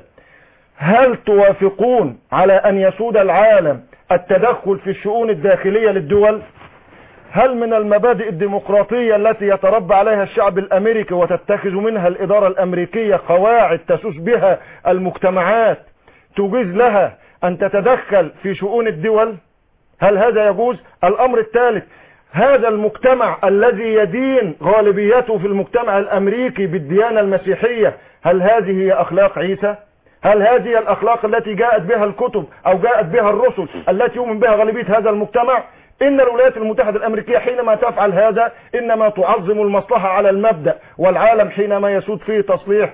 [SPEAKER 6] هل توافقون على أن يسود العالم التدخل في الشؤون الداخلية للدول هل من المبادئ الديمقراطية التي يتربى عليها الشعب الأمريكي وتتخذ منها الإدارة الأمريكية قواعد تسوس بها المجتمعات تجيز لها أن تتدخل في شؤون الدول هل هذا يجوز الأمر الثالث هذا المجتمع الذي يدين غالبيته في المجتمع الأمريكي بالديانة المسيحية هل هذه هي أخلاق عيسى هل هذه الأخلاق التي جاءت بها الكتب أو جاءت بها الرسل التي يؤمن بها غالبية هذا المجتمع إن الولايات المتحدة الأمريكية حينما تفعل هذا إنما تعظم المصلحة على المبدأ والعالم حينما يسود فيه تصليح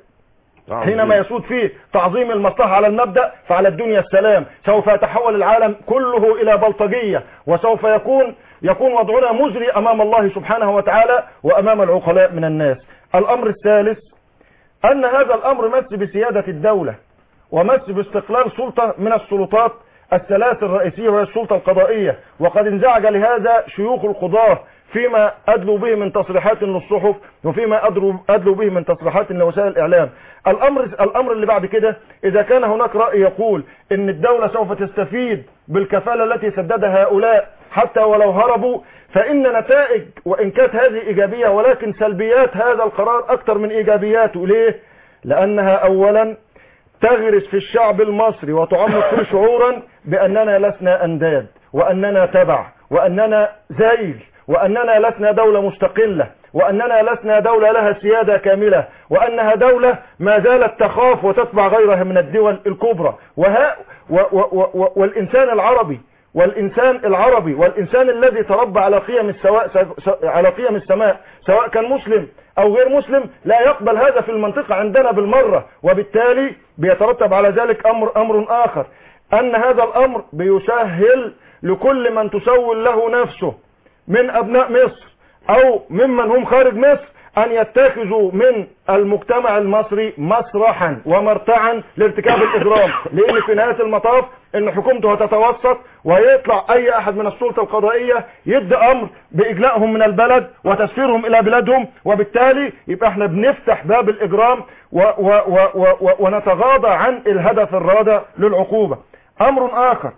[SPEAKER 6] حينما يسود فيه تعظيم المصلحة على المبدأ فعلى الدنيا السلام سوف يتحول العالم كله إلى بلطجية وسوف يكون يكون وضعنا مزري أمام الله سبحانه وتعالى وأمام العقلاء من الناس الأمر الثالث أن هذا الأمر مس بسيادة الدولة ومس باستقلال سلطة من السلطات الثلاث الرئيسية وهي السلطة القضائية وقد انزعج لهذا شيوخ القضاة فيما أدلوا به من تصريحات للصحف وفيما أدلوا, أدلوا به من تصريحات لوسائل الإعلام الأمر, الأمر اللي بعد كده إذا كان هناك رأي يقول إن الدولة سوف تستفيد بالكفالة التي سددها هؤلاء حتى ولو هربوا فإن نتائج وإن كانت هذه إيجابية ولكن سلبيات هذا القرار أكثر من إيجابياته ليه؟ لأنها أولا تغرس في الشعب المصري وتعمق فيه شعورا بأننا لسنا أنداد وأننا تبع وأننا زيل وأننا لسنا دولة مستقلة وأننا لسنا دولة لها سيادة كاملة وأنها دولة ما زالت تخاف وتتبع غيرها من الدول الكبرى وها و و و والإنسان العربي والإنسان العربي والإنسان الذي تربى على قيم السواء على قيم السماء سواء كان مسلم أو غير مسلم لا يقبل هذا في المنطقة عندنا بالمرة وبالتالي بيترتب على ذلك أمر أمر آخر أن هذا الأمر بيسهل لكل من تسول له نفسه من أبناء مصر أو ممن هم خارج مصر أن يتخذوا من المجتمع المصري مسرحا ومرتعا لارتكاب الإجرام لأن في نهاية المطاف أن حكومته هتتوسط ويطلع أي أحد من السلطة القضائية يدي أمر بإجلائهم من البلد وتسفيرهم إلى بلادهم وبالتالي يبقى احنا بنفتح باب الإجرام و و و و ونتغاضى عن الهدف الرادع للعقوبة أمر آخر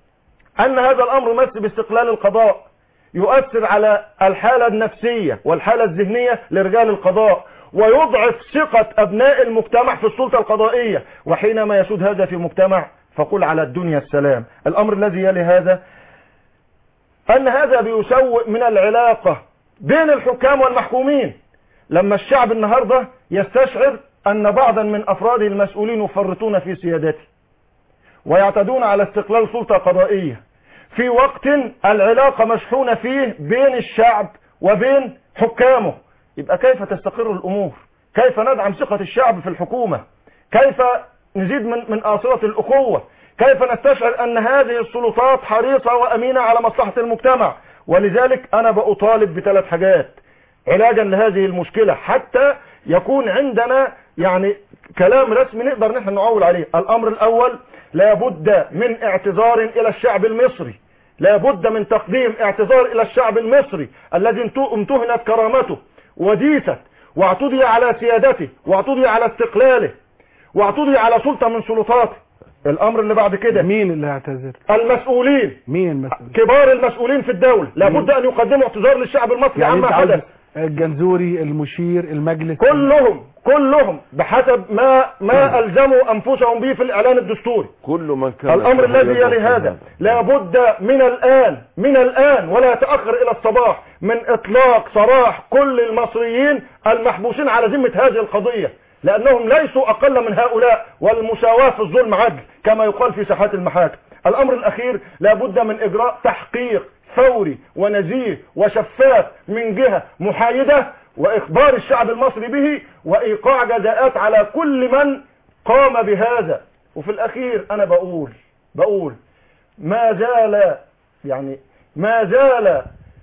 [SPEAKER 6] أن هذا الأمر مس باستقلال القضاء يؤثر على الحالة النفسية والحالة الذهنية لرجال القضاء ويضعف ثقة أبناء المجتمع في السلطة القضائية وحينما يسود هذا في مجتمع فقل على الدنيا السلام الأمر الذي يلي هذا أن هذا بيسوء من العلاقة بين الحكام والمحكومين لما الشعب النهاردة يستشعر أن بعضا من أفراده المسؤولين يفرطون في سيادته ويعتدون على استقلال سلطة قضائية في وقت العلاقة مشحونة فيه بين الشعب وبين حكامه يبقى كيف تستقر الأمور كيف ندعم ثقة الشعب في الحكومة كيف نزيد من, من آصرة الأخوة كيف نستشعر أن هذه السلطات حريصة وأمينة على مصلحة المجتمع ولذلك أنا بأطالب بثلاث حاجات علاجا لهذه المشكلة حتى يكون عندنا يعني كلام رسمي نقدر نحن نعول عليه الأمر الأول لابد من اعتذار إلى الشعب المصري لابد من تقديم اعتذار إلى الشعب المصري الذي امتهنت كرامته وديست واعتدي على سيادته واعتدي على استقلاله واعتدي على سلطة من سلطاته الأمر اللي بعد كده
[SPEAKER 3] مين اللي هيعتذر
[SPEAKER 6] المسؤولين
[SPEAKER 3] مين المسؤول
[SPEAKER 6] كبار المسؤولين في الدولة لابد أن يقدموا اعتذار للشعب المصري
[SPEAKER 3] يعني
[SPEAKER 6] عما
[SPEAKER 3] انت عاوز
[SPEAKER 6] حدث
[SPEAKER 3] الجنزوري المشير المجلس
[SPEAKER 6] كلهم كلهم بحسب ما ما ألزموا أنفسهم به في الإعلان الدستوري
[SPEAKER 4] كل من كان
[SPEAKER 6] الأمر
[SPEAKER 4] له
[SPEAKER 6] الذي
[SPEAKER 4] يد
[SPEAKER 6] يلي
[SPEAKER 4] في
[SPEAKER 6] هذا لابد من الآن من الآن ولا يتأخر إلى الصباح من إطلاق سراح كل المصريين المحبوسين على ذمة هذه القضية لأنهم ليسوا أقل من هؤلاء والمساواة في الظلم عدل كما يقال في ساحات المحاكم الأمر الأخير لابد من إجراء تحقيق فوري ونزيه وشفاف من جهة محايدة وإخبار الشعب المصري به وإيقاع جزاءات على كل من قام بهذا وفي الأخير أنا بقول بقول ما زال يعني ما زال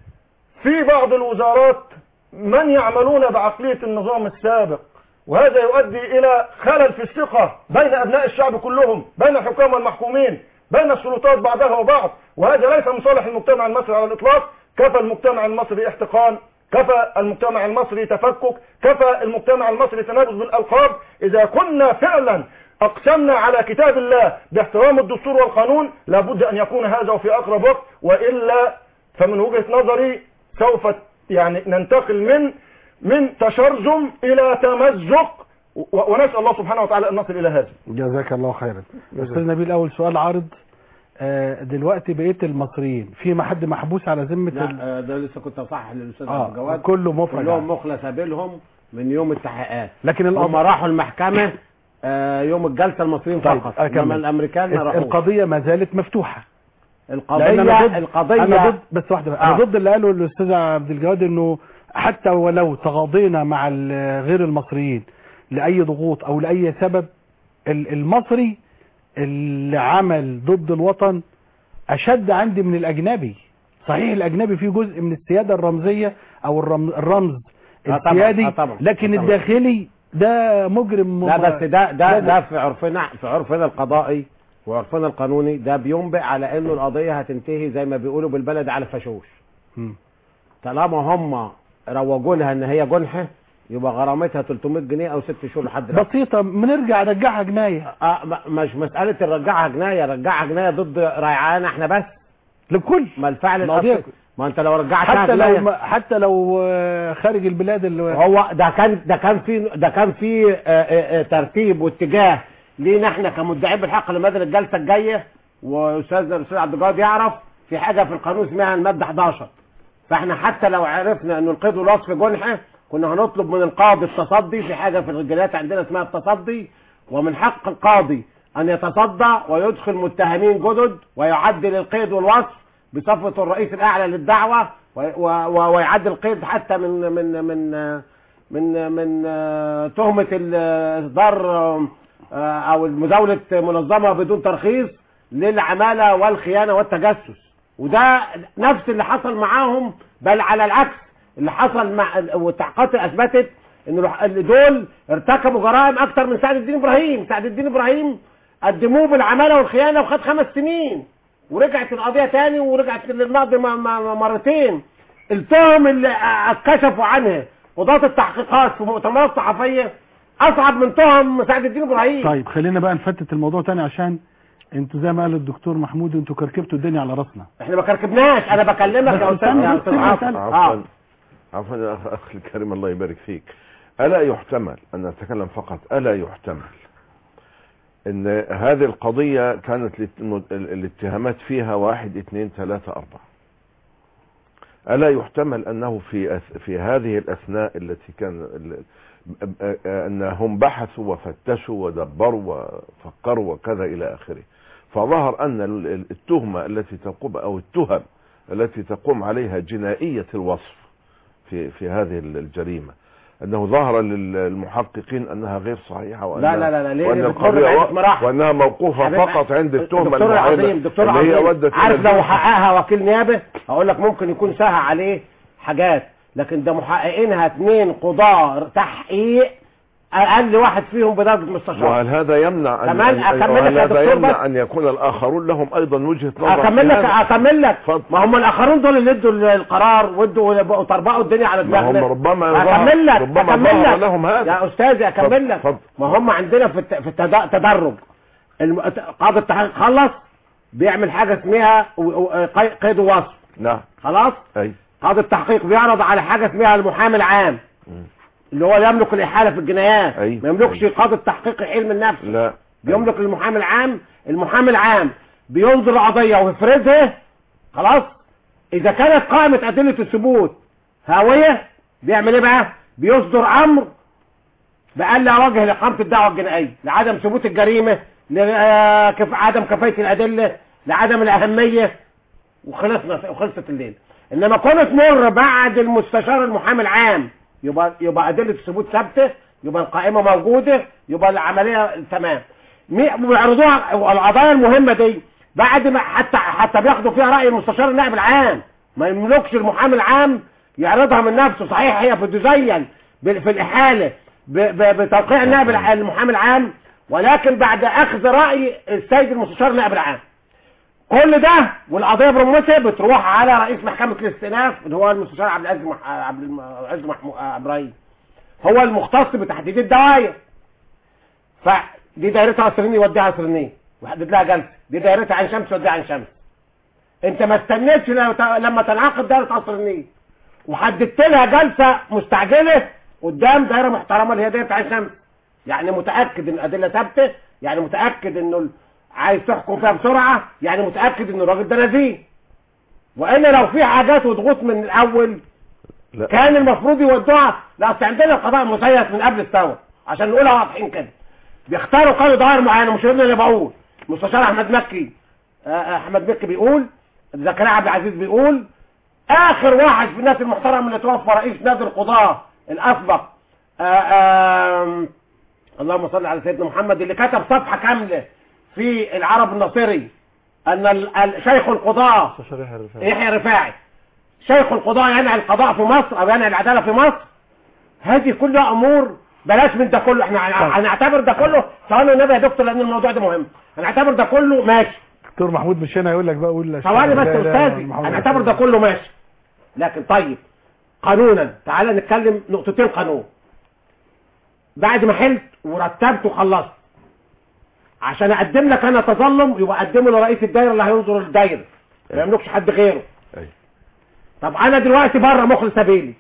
[SPEAKER 6] في بعض الوزارات من يعملون بعقلية النظام السابق وهذا يؤدي إلى خلل في الثقة بين أبناء الشعب كلهم بين الحكام والمحكومين بين السلطات بعضها وبعض وهذا ليس من صالح المجتمع المصري على الإطلاق كفى المجتمع المصري احتقان كفى المجتمع المصري تفكك كفى المجتمع المصري تنابز بالألقاب إذا كنا فعلا أقسمنا على كتاب الله باحترام الدستور والقانون لابد أن يكون هذا وفي أقرب وقت وإلا فمن وجهة نظري سوف يعني ننتقل من من تشرذم إلى تمزق و- ونسأل الله سبحانه وتعالى أن نصل إلى هذا
[SPEAKER 3] جزاك الله خيرا استاذ نبيل اول سؤال عارض آه، دلوقتي بقيه المصريين في ما حد محبوس على ذمه ال-
[SPEAKER 5] لا آه، ده لسه كنت اصحح للاستاذ عبد
[SPEAKER 3] اه
[SPEAKER 5] الجواد
[SPEAKER 3] كله مفرج
[SPEAKER 5] كلهم
[SPEAKER 3] عنه.
[SPEAKER 5] مخلص قابلهم من يوم التحقيقات
[SPEAKER 3] لكن
[SPEAKER 5] هم
[SPEAKER 3] القضيه
[SPEAKER 5] راحوا المحكمة آه، يوم الجلسة المصريين
[SPEAKER 3] طيب،
[SPEAKER 5] فقط
[SPEAKER 3] أكمل.
[SPEAKER 5] انما الامريكان ما راحوش
[SPEAKER 3] القضيه ما زالت مفتوحه لأن
[SPEAKER 5] القضية
[SPEAKER 3] أنا ضد
[SPEAKER 5] القضية
[SPEAKER 3] انا ضد بس واحده بقى. انا
[SPEAKER 5] آه.
[SPEAKER 3] ضد اللي قاله الاستاذ عبد الجواد انه حتى ولو تغاضينا مع ال- غير المصريين لاي ضغوط او لاي سبب ال- المصري اللي عمل ضد الوطن اشد عندي من الاجنبي صحيح الاجنبي فيه جزء من السياده الرمزيه او الرم- الرمز
[SPEAKER 5] آه طبعاً،
[SPEAKER 3] السيادي
[SPEAKER 5] آه طبعاً،
[SPEAKER 3] لكن
[SPEAKER 5] آه طبعاً.
[SPEAKER 3] الداخلي ده مجرم
[SPEAKER 5] لا بس ده ده
[SPEAKER 3] لا،
[SPEAKER 5] ده في عرفنا في عرفنا القضائي وعرفنا القانوني ده بينبئ على انه القضية هتنتهي زي ما بيقولوا بالبلد على فشوش
[SPEAKER 3] مم.
[SPEAKER 5] طالما هم روجوا لها ان هي جنحة يبقى غرامتها 300 جنيه او 6 شهور لحد دلوقتي
[SPEAKER 3] بسيطه بنرجع نرجعها جنايه
[SPEAKER 5] آه م- مش مسألة الرجعها جناية رجعها جناية ضد ريعان احنا بس
[SPEAKER 3] للكل
[SPEAKER 5] ما الفعل
[SPEAKER 3] ما هو دي-
[SPEAKER 5] الأصلي ما انت لو رجعتها
[SPEAKER 3] حتى لو
[SPEAKER 5] جناية
[SPEAKER 3] ما- حتى لو آه، خارج البلاد اللي
[SPEAKER 5] هو ده كان ده كان في ده كان في آه، آه، آه، ترتيب واتجاه لينا احنا كمدعين بالحق لمدى الجلسه الجايه واستاذ الاستاذ عبد الجواد يعرف في حاجه في القانون اسمها الماده 11 فاحنا حتى لو عرفنا ان القيد والوصف جنحه كنا هنطلب من القاضي التصدي في حاجه في الرجالات عندنا اسمها التصدي ومن حق القاضي ان يتصدى ويدخل متهمين جدد ويعدل القيد والوصف بصفة الرئيس الأعلى للدعوة و- و- و- ويعدل القيد حتى من من من من من آه، تهمة الإصدار آه، أو مزاولة منظمة بدون ترخيص للعمالة والخيانة والتجسس وده نفس اللي حصل معاهم بل على العكس اللي حصل مع والتحقيقات اثبتت ان الح- اللي دول ارتكبوا جرائم اكتر من سعد الدين ابراهيم سعد الدين ابراهيم قدموه بالعماله والخيانه وخد خمس سنين ورجعت القضيه تاني ورجعت للنقض م- م- مرتين التهم اللي اتكشفوا عنها قضاة التحقيقات في مؤتمرات صحفيه اصعب من تهم سعد الدين ابراهيم
[SPEAKER 3] طيب خلينا بقى نفتت الموضوع تاني عشان انتوا زي ما قال الدكتور محمود انتوا كركبتوا الدنيا على راسنا
[SPEAKER 5] احنا ما كركبناش انا بكلمك
[SPEAKER 3] بس
[SPEAKER 5] يا استاذ
[SPEAKER 3] استنى
[SPEAKER 5] يا
[SPEAKER 3] بس
[SPEAKER 5] استاذ
[SPEAKER 3] استنى
[SPEAKER 5] عاصم
[SPEAKER 3] استنى.
[SPEAKER 5] اه
[SPEAKER 4] عفوا عفوا يا أخ أخي الكريم الله يبارك فيك ألا يحتمل أن نتكلم فقط ألا يحتمل أن هذه القضية كانت الات- الاتهامات فيها واحد اثنين ثلاثة أربعة ألا يحتمل أنه في أث- في هذه الأثناء التي كان ال- أنهم بحثوا وفتشوا ودبروا وفكروا وكذا إلى آخره فظهر أن ال- ال- التهمة التي تقوم أو التهم التي تقوم عليها جنائية الوصف في في هذه الجريمة أنه ظهر للمحققين أنها غير صحيحة وأنها
[SPEAKER 5] لا لا لا ليه
[SPEAKER 3] وأن
[SPEAKER 5] دكتور
[SPEAKER 3] القضية
[SPEAKER 5] بعدة
[SPEAKER 3] و-
[SPEAKER 5] مراحل.
[SPEAKER 3] وأنها موقوفة
[SPEAKER 5] حبيب-
[SPEAKER 3] فقط عند التهمة
[SPEAKER 5] دكتور
[SPEAKER 3] المعينة
[SPEAKER 5] العظيم دكتور
[SPEAKER 3] اللي هي
[SPEAKER 5] العظيم
[SPEAKER 3] ودت إلى
[SPEAKER 5] عارف لو
[SPEAKER 3] الجنة.
[SPEAKER 5] حققها وكيل نيابه هقول لك ممكن يكون سهى عليه حاجات لكن ده محققينها اثنين قضاة تحقيق اقل واحد فيهم بدرجه مستشار
[SPEAKER 3] وهل هذا يمنع أن
[SPEAKER 5] كمان
[SPEAKER 3] أن-
[SPEAKER 5] أكمل
[SPEAKER 3] وهل
[SPEAKER 5] لك يا
[SPEAKER 3] هذا
[SPEAKER 5] دكتور
[SPEAKER 3] يمنع
[SPEAKER 5] بس.
[SPEAKER 3] أن يكون الآخرون لهم أيضا وجهة نظر
[SPEAKER 5] اكمل
[SPEAKER 3] في
[SPEAKER 5] لك
[SPEAKER 3] هذا؟
[SPEAKER 5] اكمل لك
[SPEAKER 3] اتفضل.
[SPEAKER 5] ما هم الاخرون دول اللي ادوا القرار وادوا وطربقوا الدنيا على
[SPEAKER 3] ما هم
[SPEAKER 5] دماغنا
[SPEAKER 3] ربما
[SPEAKER 5] اكمل لك
[SPEAKER 3] ربما
[SPEAKER 5] اكمل
[SPEAKER 3] ظهر
[SPEAKER 5] لك
[SPEAKER 3] لهم هذا
[SPEAKER 5] يا استاذي اكمل
[SPEAKER 3] اتفضل،
[SPEAKER 5] لك
[SPEAKER 3] اتفضل.
[SPEAKER 5] ما هم عندنا في الت- في التد- تدرج الم- قاضي التحقيق خلص بيعمل حاجه اسمها و- و- قي- قيد ووصف
[SPEAKER 3] نعم
[SPEAKER 5] خلاص
[SPEAKER 3] أي
[SPEAKER 5] قاضي التحقيق بيعرض على حاجه اسمها المحامي العام
[SPEAKER 3] مم.
[SPEAKER 5] اللي هو يملك الاحاله في الجنايات
[SPEAKER 3] أي.
[SPEAKER 5] ما يملكش
[SPEAKER 3] أي.
[SPEAKER 5] قاضي التحقيق علم النفس
[SPEAKER 3] لا
[SPEAKER 5] بيملك المحامي العام المحامي العام بينظر القضيه ويفرزها خلاص اذا كانت قائمه ادله الثبوت هاويه بيعمل ايه بقى بيصدر امر بألا وجه لإقامة الدعوة الجنائية لعدم ثبوت الجريمة لعدم كفاية الأدلة لعدم الأهمية وخلصنا وخلصت الليل إنما كونه تمر بعد المستشار المحامي العام يبقى يبقى أدلة الثبوت ثابتة يبقى القائمة موجودة يبقى العملية تمام مي- بيعرضوها القضايا المهمة دي بعد ما حتى حتى بياخدوا فيها رأي المستشار النائب العام ما يملكش المحامي العام يعرضها من نفسه صحيح هي بتزين ب- في الإحالة ب- ب- بتوقيع النائب الع- المحامي العام ولكن بعد أخذ رأي السيد المستشار النائب العام كل ده والقضية برمتها بتروح على رئيس محكمة الاستئناف اللي هو المستشار عبد العزيز مح... عبد العزيز محمو... آه، ابراهيم هو المختص بتحديد الدوايا فدي دايرتها عصريني يوديها عصريني وحدد لها جلسه دي دايرتها عين شمس يوديها عين شمس انت ما استنيتش لما ت- لما تنعقد دايره عصريني وحددت لها جلسه مستعجله قدام دايره محترمه اللي هي دايره عين شمس يعني متاكد ان الادله ثابته يعني متاكد انه ال- عايز تحكم فيها بسرعه يعني متاكد ان الراجل ده نزيه والا لو في حاجات وضغوط من الاول
[SPEAKER 4] لا
[SPEAKER 5] كان المفروض يودوها لا اصل عندنا القضاء مسيس من قبل الثوره عشان نقولها واضحين كده بيختاروا قالوا ضوائر معينه مش انا اللي بقول مستشار احمد مكي آه، آه، احمد مكي بيقول زكريا عبد العزيز بيقول اخر واحد في الناس المحترم اللي توفى رئيس نادي القضاه الاسبق آه، آم، اللهم صل على سيدنا محمد اللي كتب صفحه كامله في العرب الناصري ان ال- ال- شيخ القضاه
[SPEAKER 6] مستشار يحيى الرفاعي
[SPEAKER 5] يحيى رفاعي شيخ القضاء ينهي القضاء في مصر او ينهي العداله في مصر هذه كلها امور بلاش من ده كله احنا هن- هنعتبر ده كله ثواني النبي يا دكتور لان الموضوع ده مهم هنعتبر ده كله ماشي
[SPEAKER 3] دكتور محمود مش هنا يقول لك بقى قول
[SPEAKER 5] ثواني بس
[SPEAKER 3] لا،
[SPEAKER 5] يا
[SPEAKER 3] لا،
[SPEAKER 5] استاذي
[SPEAKER 3] محمود
[SPEAKER 5] هنعتبر
[SPEAKER 3] رسول
[SPEAKER 5] ده كله ماشي لكن طيب قانونا تعالى نتكلم نقطتين قانون بعد ما حلت ورتبت وخلصت عشان اقدم لك انا تظلم يبقى اقدمه لرئيس الدايره اللي هينظر الدايره ما يملكش حد غيره
[SPEAKER 4] أي.
[SPEAKER 5] طب انا دلوقتي بره مخلص سبيلي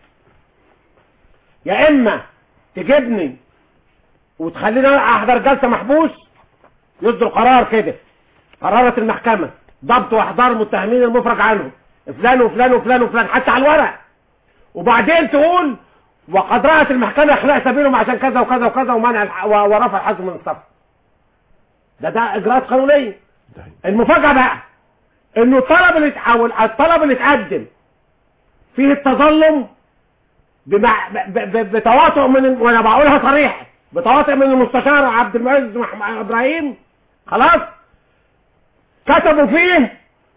[SPEAKER 5] يا اما تجيبني وتخليني أنا احضر جلسه محبوس يصدر قرار كده قررت المحكمه ضبط واحضار المتهمين المفرج عنهم فلان وفلان وفلان وفلان حتى على الورق وبعدين تقول وقد رأت المحكمة إخلاء سبيلهم عشان كذا وكذا وكذا ومنع الح... و- ورفع الحزم من الصف ده ده إجراءات قانونية
[SPEAKER 4] ده-
[SPEAKER 5] المفاجأة بقى إنه الطلب اللي اتحول الطلب اللي اتقدم فيه التظلم بمع... ب... ب... بتواطؤ من ال- وأنا بقولها صريح بتواطؤ من المستشار عبد المعز مح... إبراهيم خلاص كتبوا فيه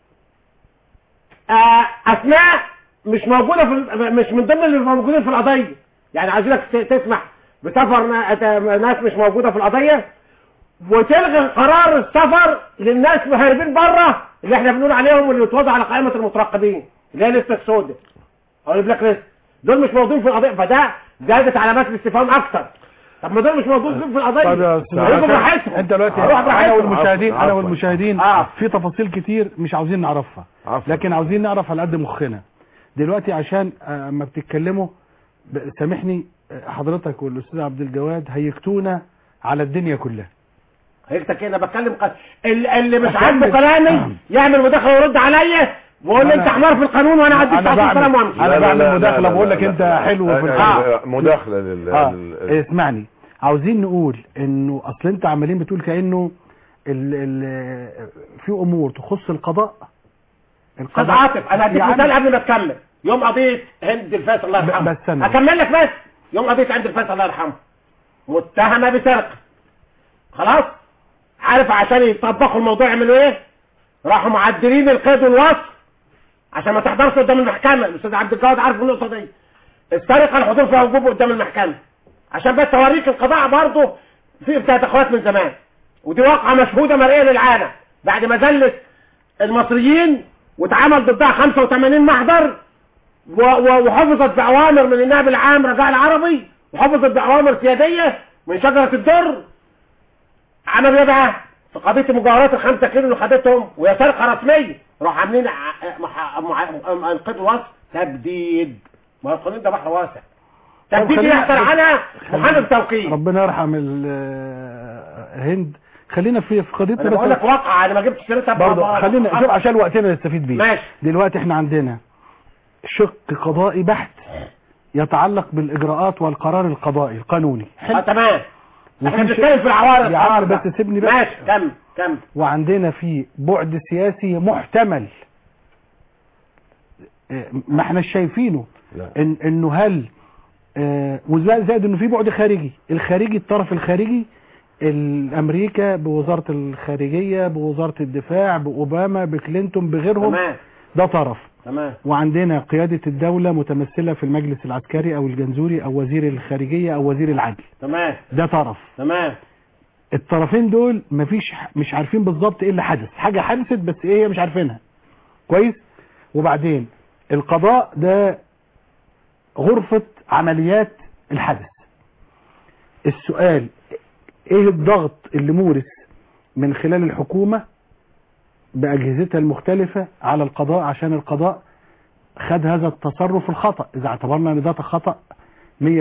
[SPEAKER 5] آه، اسماء مش موجوده في ال- مش من ضمن اللي موجودين في القضيه يعني عايزينك ت- تسمح بسفر نا- ناس مش موجوده في القضيه وتلغي قرار السفر للناس مهربين بره اللي احنا بنقول عليهم اللي اتوضع على قائمه المترقبين اللي هي لسه السوداء او البلاك ليست دول مش موجودين في القضيه فده زادت علامات الاستفهام اكتر طب ما دول مش موجودين في القضيه
[SPEAKER 3] طيب يا أستاذ
[SPEAKER 5] هيجوا
[SPEAKER 3] عشان
[SPEAKER 5] براحتهم
[SPEAKER 3] انت دلوقتي
[SPEAKER 5] هروح
[SPEAKER 3] انا
[SPEAKER 5] براحتهم
[SPEAKER 3] والمشاهدين
[SPEAKER 4] عفواً،
[SPEAKER 3] انا
[SPEAKER 4] عفواً.
[SPEAKER 3] والمشاهدين
[SPEAKER 5] آه.
[SPEAKER 3] في تفاصيل كتير مش عاوزين نعرفها
[SPEAKER 4] عفواً.
[SPEAKER 3] لكن عاوزين نعرف على قد مخنا دلوقتي عشان آه، اما بتتكلموا ب- سامحني آه، حضرتك والاستاذ عبد الجواد هيكتونا على الدنيا كلها
[SPEAKER 5] هيك انا بتكلم قد... اللي, اللي مش
[SPEAKER 3] أكمل.
[SPEAKER 5] عاجبه كلامي يعمل مداخله ويرد عليا ويقول لي
[SPEAKER 3] أنا-
[SPEAKER 5] انت حمار في القانون وانا عندي
[SPEAKER 3] أنا
[SPEAKER 5] 19 سنه
[SPEAKER 3] بعمل-
[SPEAKER 5] وامشي
[SPEAKER 3] أنا
[SPEAKER 4] لا، لا،
[SPEAKER 3] بعمل
[SPEAKER 4] لا،
[SPEAKER 3] مداخلة
[SPEAKER 4] لا،
[SPEAKER 3] بقول
[SPEAKER 4] لا،
[SPEAKER 3] لك
[SPEAKER 4] لا،
[SPEAKER 3] أنت
[SPEAKER 4] لا.
[SPEAKER 3] حلو في
[SPEAKER 4] آه،
[SPEAKER 3] القانون.
[SPEAKER 4] آه، مداخلة لل
[SPEAKER 3] اه
[SPEAKER 4] لل-
[SPEAKER 3] اسمعني عاوزين نقول انه اصل انت عمالين بتقول كانه ال ال في امور تخص القضاء
[SPEAKER 5] استاذ عاطف انا هديك
[SPEAKER 3] يعني-
[SPEAKER 5] مثال قبل ما تكمل يوم قضيه هند الفيصل الله
[SPEAKER 3] ب-
[SPEAKER 5] يرحمه
[SPEAKER 3] بس أنا-
[SPEAKER 5] هكمل لك بس يوم قضيه هند الفيصل الله يرحمه متهمه بسرقه خلاص عارف عشان يطبقوا الموضوع يعملوا ايه راحوا معدلين القيد والوصف عشان ما تحضرش قدام المحكمه الاستاذ عبد الجواد عارف النقطه دي السرقه الحضور فيها وجوب قدام المحكمه عشان بس اوريك القضاء برضه في بتاعت اخوات من زمان ودي واقعه مشهوده مرئيه للعالم بعد ما ذلت المصريين واتعمل ضدها 85 محضر و- و- وحفظت بأوامر من النائب العام رجاء العربي وحفظت بأوامر سيادية من شجرة الدر عملوا ايه بقى؟ في قضية المجاورات الخمسة كيلو اللي خدتهم وهي سرقة رسمية راحوا عاملين ع- مح- مع- انقاذ وصف تبديد ما هو القانون ده بحر واسع تبديد
[SPEAKER 3] خلينا-
[SPEAKER 5] يحصل عنها محامي بتوكيل
[SPEAKER 3] ربنا يرحم ال- هند خلينا في في قضيتنا
[SPEAKER 5] انا بقول لك
[SPEAKER 3] بس
[SPEAKER 5] واقع انا ما جبتش سيرتها
[SPEAKER 3] برضه
[SPEAKER 5] ب-
[SPEAKER 3] خلينا شوف عشان وقتنا نستفيد بيه
[SPEAKER 5] ماشي
[SPEAKER 3] دلوقتي احنا عندنا شق قضائي بحت يتعلق بالاجراءات والقرار القضائي القانوني
[SPEAKER 5] اه تمام احنا
[SPEAKER 3] وفي شيء-
[SPEAKER 5] بنتكلم في العوارض
[SPEAKER 3] يا عم
[SPEAKER 5] خلاص
[SPEAKER 3] بس
[SPEAKER 5] بقى.
[SPEAKER 3] سيبني بقى.
[SPEAKER 5] ماشي كم كم
[SPEAKER 3] وعندنا في بعد سياسي محتمل آه، ما احنا شايفينه
[SPEAKER 4] لا.
[SPEAKER 3] إن انه هل آه، وزائد زائد انه في بعد خارجي الخارجي الطرف الخارجي الامريكا بوزاره الخارجيه بوزاره الدفاع باوباما بكلينتون بغيرهم
[SPEAKER 5] تمام
[SPEAKER 3] ده طرف
[SPEAKER 5] تمام
[SPEAKER 3] وعندنا قياده الدوله متمثله في المجلس العسكري او الجنزوري او وزير الخارجيه او وزير العدل
[SPEAKER 5] تمام
[SPEAKER 3] ده طرف
[SPEAKER 5] تمام
[SPEAKER 3] الطرفين دول مفيش مش عارفين بالظبط ايه اللي حدث حاجه حدثت بس ايه هي مش عارفينها كويس وبعدين القضاء ده غرفة عمليات الحدث السؤال ايه الضغط اللي مورس من خلال الحكومة بأجهزتها المختلفة على القضاء عشان القضاء خد هذا التصرف الخطأ اذا اعتبرنا ان ده خطأ 100% 90%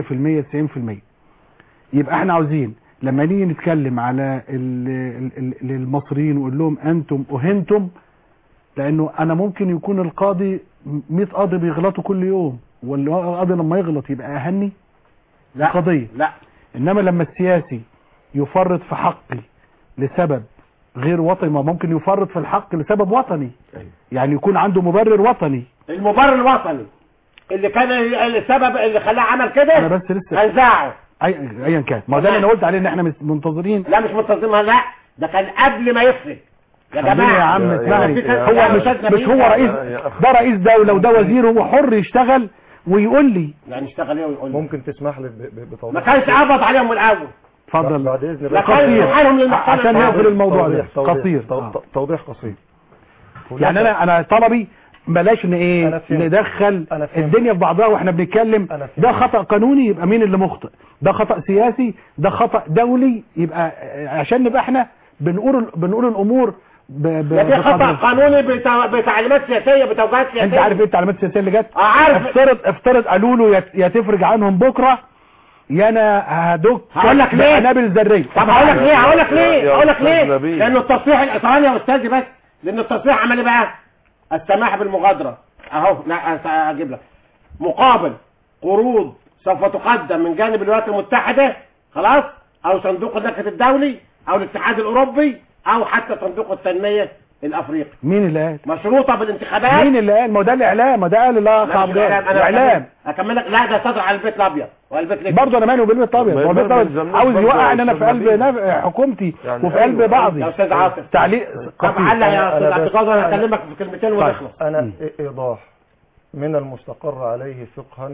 [SPEAKER 3] يبقى احنا عاوزين لما نيجي نتكلم على ال- ال- ال- المصريين ونقول لهم انتم اهنتم لانه انا ممكن يكون القاضي 100 قاضي بيغلطوا كل يوم والقاضي لما يغلط يبقى اهني
[SPEAKER 5] لا
[SPEAKER 3] قضية
[SPEAKER 5] لا
[SPEAKER 3] انما لما السياسي يفرط في حقي لسبب غير وطني ما ممكن يفرط في الحق لسبب وطني
[SPEAKER 4] أيوة.
[SPEAKER 3] يعني يكون عنده مبرر وطني
[SPEAKER 5] المبرر الوطني اللي كان السبب اللي خلاه عمل
[SPEAKER 3] انا
[SPEAKER 5] كده
[SPEAKER 3] بس لسه
[SPEAKER 5] انزعه
[SPEAKER 3] أي- ايا كان ما هو ده اللي انا قلت عليه ان احنا مس- منتظرين
[SPEAKER 5] لا مش منتظمها لا ده كان قبل ما يفرق يا
[SPEAKER 3] خليني
[SPEAKER 5] جماعه
[SPEAKER 3] يا عم
[SPEAKER 4] يا-
[SPEAKER 3] اسمعني
[SPEAKER 5] يا-
[SPEAKER 3] هو
[SPEAKER 5] يا
[SPEAKER 3] مش
[SPEAKER 5] أستاذ
[SPEAKER 3] مش
[SPEAKER 5] نبيل،
[SPEAKER 3] هو رئيس
[SPEAKER 4] يا- يا أخ.
[SPEAKER 3] ده رئيس دولة وده وزير هو حر يشتغل ويقول لي
[SPEAKER 5] يعني اشتغل ايه ويقول لي.
[SPEAKER 6] ممكن تسمح لي ب- ب-
[SPEAKER 5] ما
[SPEAKER 6] بتوضيح
[SPEAKER 5] كانش قبض عليهم من الاول
[SPEAKER 3] اتفضل
[SPEAKER 6] بعد اذن
[SPEAKER 5] لا
[SPEAKER 6] الله
[SPEAKER 5] كان
[SPEAKER 3] قصير.
[SPEAKER 5] يحالهم للمحكمه
[SPEAKER 3] عشان نقفل الموضوع ده
[SPEAKER 6] توضيح- توضيح-
[SPEAKER 3] قصير
[SPEAKER 6] تو-
[SPEAKER 3] آه.
[SPEAKER 6] تو- توضيح قصير
[SPEAKER 3] يعني انا انا طلبي بلاش ان ايه
[SPEAKER 6] أنا فهمت.
[SPEAKER 3] ندخل
[SPEAKER 6] أنا فهمت.
[SPEAKER 3] الدنيا في بعضها واحنا بنتكلم
[SPEAKER 6] أنا فهمت.
[SPEAKER 3] ده خطأ قانوني يبقى مين اللي مخطئ ده خطأ سياسي ده خطأ دولي يبقى آه، عشان نبقى احنا بنقول بنقول الامور ب ب
[SPEAKER 5] ده دي خطا
[SPEAKER 3] بقدر-
[SPEAKER 5] قانوني بتع- بتعليمات سياسيه بتوجيهات سياسيه
[SPEAKER 3] انت عارف ايه التعليمات السياسيه اللي جت
[SPEAKER 5] اه عارف
[SPEAKER 3] افترض افترض قالوا له يا- يا تفرج عنهم بكره يا انا هدك
[SPEAKER 5] هقول لك ليه؟
[SPEAKER 3] قنابل ذريه
[SPEAKER 5] طب هقول لك ليه هقول لك
[SPEAKER 4] يا-
[SPEAKER 5] ليه
[SPEAKER 4] يا
[SPEAKER 5] هقول لك
[SPEAKER 4] أستاذ
[SPEAKER 5] ليه
[SPEAKER 4] نبيل.
[SPEAKER 5] لانه التصريح الايطالي يا استاذي بس لان التصريح عمل ايه بقى السماح بالمغادره اهو لا أس- اجيب لك مقابل قروض سوف تقدم من جانب الولايات المتحده خلاص او صندوق النقد الدولي او الاتحاد الاوروبي او حتى صندوق التنميه الافريقي
[SPEAKER 3] مين اللي قال
[SPEAKER 5] مشروطه بالانتخابات
[SPEAKER 3] مين اللي قال ما هو ده الاعلام ما ده قال الله
[SPEAKER 5] لا،
[SPEAKER 3] صعب
[SPEAKER 5] مش
[SPEAKER 3] جدا
[SPEAKER 5] الإعلام، أنا
[SPEAKER 3] الاعلام
[SPEAKER 5] اكمل لك لا ده صدر على البيت الابيض والبيت الاسود
[SPEAKER 3] برضه انا مالي وبالبيت الابيض
[SPEAKER 4] ما
[SPEAKER 3] هو البيت
[SPEAKER 4] ما
[SPEAKER 3] الابيض
[SPEAKER 4] بيلزمنيش
[SPEAKER 3] عاوز
[SPEAKER 4] برضه
[SPEAKER 3] يوقع ان
[SPEAKER 4] يا
[SPEAKER 3] انا في
[SPEAKER 4] أستاذ
[SPEAKER 3] قلب
[SPEAKER 4] نبيل.
[SPEAKER 3] نف- حكومتي
[SPEAKER 4] يعني
[SPEAKER 3] وفي قلب
[SPEAKER 4] أيوة.
[SPEAKER 3] بعضي
[SPEAKER 5] يا استاذ عاطف
[SPEAKER 3] تعليق
[SPEAKER 5] طب
[SPEAKER 3] قصير.
[SPEAKER 5] علق يا استاذ
[SPEAKER 6] أنا
[SPEAKER 5] عبد
[SPEAKER 6] بس-
[SPEAKER 5] القادر انا
[SPEAKER 6] أنا-
[SPEAKER 5] هكلمك في كلمتين ونخلص
[SPEAKER 6] أنا
[SPEAKER 3] مم.
[SPEAKER 6] إ- إيضاح من المستقر عليه فقها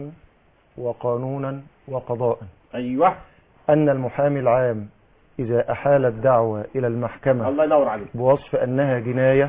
[SPEAKER 6] وقانونا وقضاء
[SPEAKER 5] ايوه
[SPEAKER 6] أن المحامي العام إذا أحال الدعوة إلى المحكمة
[SPEAKER 5] الله ينور عليك
[SPEAKER 6] بوصف أنها جناية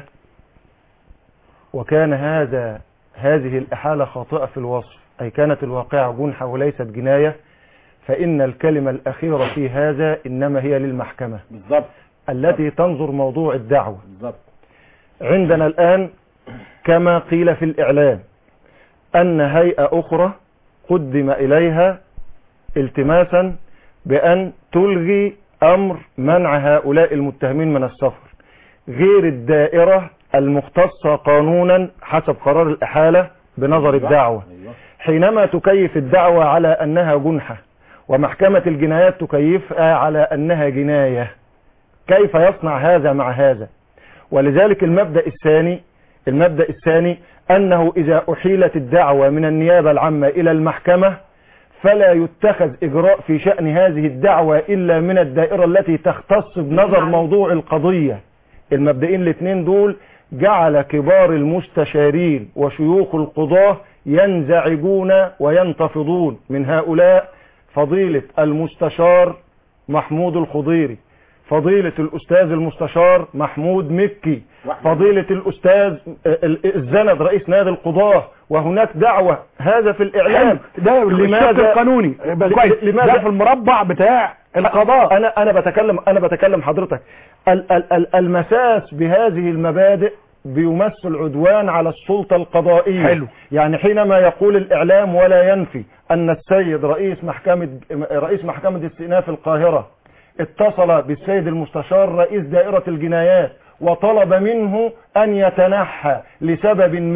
[SPEAKER 6] وكان هذا هذه الإحالة خاطئة في الوصف أي كانت الواقعة جنحة وليست جناية فإن الكلمة الأخيرة في هذا إنما هي للمحكمة
[SPEAKER 5] بالظبط
[SPEAKER 6] التي تنظر موضوع الدعوة
[SPEAKER 5] بالظبط
[SPEAKER 6] عندنا الآن كما قيل في الإعلام أن هيئة أخرى قدم إليها التماسا بأن تلغي أمر منع هؤلاء المتهمين من السفر غير الدائرة المختصة قانونا حسب قرار الإحالة بنظر الدعوة
[SPEAKER 5] ايوه
[SPEAKER 6] حينما تكيف الدعوة على أنها جنحة ومحكمة الجنايات تكيفها على أنها جناية كيف يصنع هذا مع هذا ولذلك المبدأ الثاني المبدأ الثاني أنه إذا أحيلت الدعوة من النيابة العامة إلى المحكمة فلا يتخذ إجراء في شأن هذه الدعوة إلا من الدائرة التي تختص بنظر موضوع القضية المبدئين الاثنين دول جعل كبار المستشارين وشيوخ القضاة ينزعجون وينتفضون من هؤلاء فضيلة المستشار محمود الخضيري فضيلة الأستاذ المستشار محمود مكي فضيلة الأستاذ الزند رئيس نادي القضاة وهناك دعوة هذا في الإعلام
[SPEAKER 3] ده الشق
[SPEAKER 6] لماذا
[SPEAKER 3] القانوني يبقى كويس
[SPEAKER 6] لماذا-
[SPEAKER 3] ده في المربع بتاع القضاء
[SPEAKER 6] انا انا بتكلم انا بتكلم حضرتك ال- ال- ال- المساس بهذه المبادئ بيمثل عدوان على السلطة القضائية
[SPEAKER 3] حلو.
[SPEAKER 6] يعني حينما يقول الإعلام ولا ينفي أن السيد رئيس محكمة رئيس محكمة استئناف القاهرة اتصل بالسيد المستشار رئيس دائرة الجنايات وطلب منه أن يتنحى لسبب ما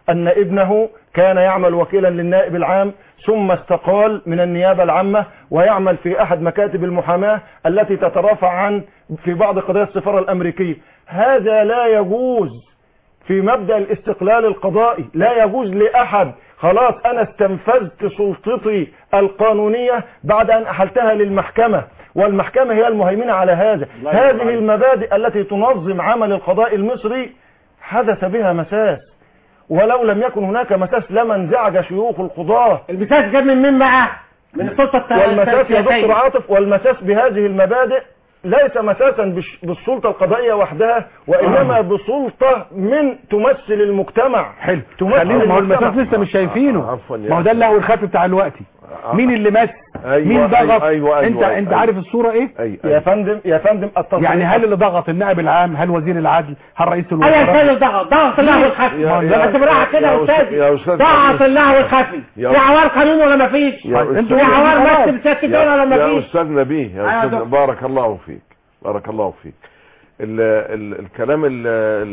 [SPEAKER 6] أن ابنه كان يعمل وكيلا للنائب العام ثم استقال من النيابة العامة ويعمل في أحد مكاتب المحاماة التي تترافع عن في بعض قضايا السفارة الأمريكية هذا لا يجوز في مبدأ الاستقلال القضائي لا يجوز لأحد خلاص أنا استنفذت سلطتي القانونية بعد أن أحلتها للمحكمة والمحكمة هي المهيمنة على هذا هذه المبادئ التي تنظم عمل القضاء المصري حدث بها مساس ولو لم يكن هناك مساس لما انزعج شيوخ القضاة
[SPEAKER 5] المساس جاب من مين بقى؟ من السلطة الت-
[SPEAKER 6] والمساس يا
[SPEAKER 5] السياسية.
[SPEAKER 6] دكتور عاطف والمساس بهذه المبادئ ليس مساسا بش- بالسلطة القضائية وحدها وإنما بسلطة من تمثل المجتمع
[SPEAKER 3] حلو
[SPEAKER 6] تمثل
[SPEAKER 3] خلينا ما هو
[SPEAKER 6] المجتمع.
[SPEAKER 3] المساس لسه مش شايفينه
[SPEAKER 4] عفوا يا
[SPEAKER 3] ما هو ده اللهو الخفي بتاع الوقت مين اللي مس
[SPEAKER 4] أيوة،
[SPEAKER 3] مين ضغط
[SPEAKER 4] أيوة، أيوة،
[SPEAKER 3] انت
[SPEAKER 4] أيوة،
[SPEAKER 3] انت
[SPEAKER 4] أيوة.
[SPEAKER 3] عارف الصورة ايه
[SPEAKER 4] اي
[SPEAKER 6] يا
[SPEAKER 4] أي.
[SPEAKER 6] فندم يا فندم التصريح
[SPEAKER 3] يعني هل اللي ضغط النائب العام هل وزير العدل هل رئيس
[SPEAKER 5] ايوه
[SPEAKER 3] الوزراء
[SPEAKER 5] استاذ ضغط ضغط اللهو الخفي
[SPEAKER 4] يا- يا-
[SPEAKER 5] اعتبرها كده
[SPEAKER 4] يا
[SPEAKER 5] يا
[SPEAKER 4] أستاذ-
[SPEAKER 5] استاذي
[SPEAKER 4] يا أستاذ
[SPEAKER 5] ضغط
[SPEAKER 4] عزيز.
[SPEAKER 5] اللهو الخفي
[SPEAKER 4] يا-
[SPEAKER 5] في عوار قانون ولا مفيش
[SPEAKER 4] يا
[SPEAKER 3] انتوا
[SPEAKER 5] في
[SPEAKER 4] أستاذ-
[SPEAKER 5] عوار
[SPEAKER 3] خلاص.
[SPEAKER 5] مكتب سياسة الدولة ولا
[SPEAKER 4] يا
[SPEAKER 5] مفيش
[SPEAKER 4] استاذ نبيه يا
[SPEAKER 5] أيوة يا
[SPEAKER 4] استاذ
[SPEAKER 5] دكتور.
[SPEAKER 4] بارك الله فيك بارك الله فيك ال ال الكلام ال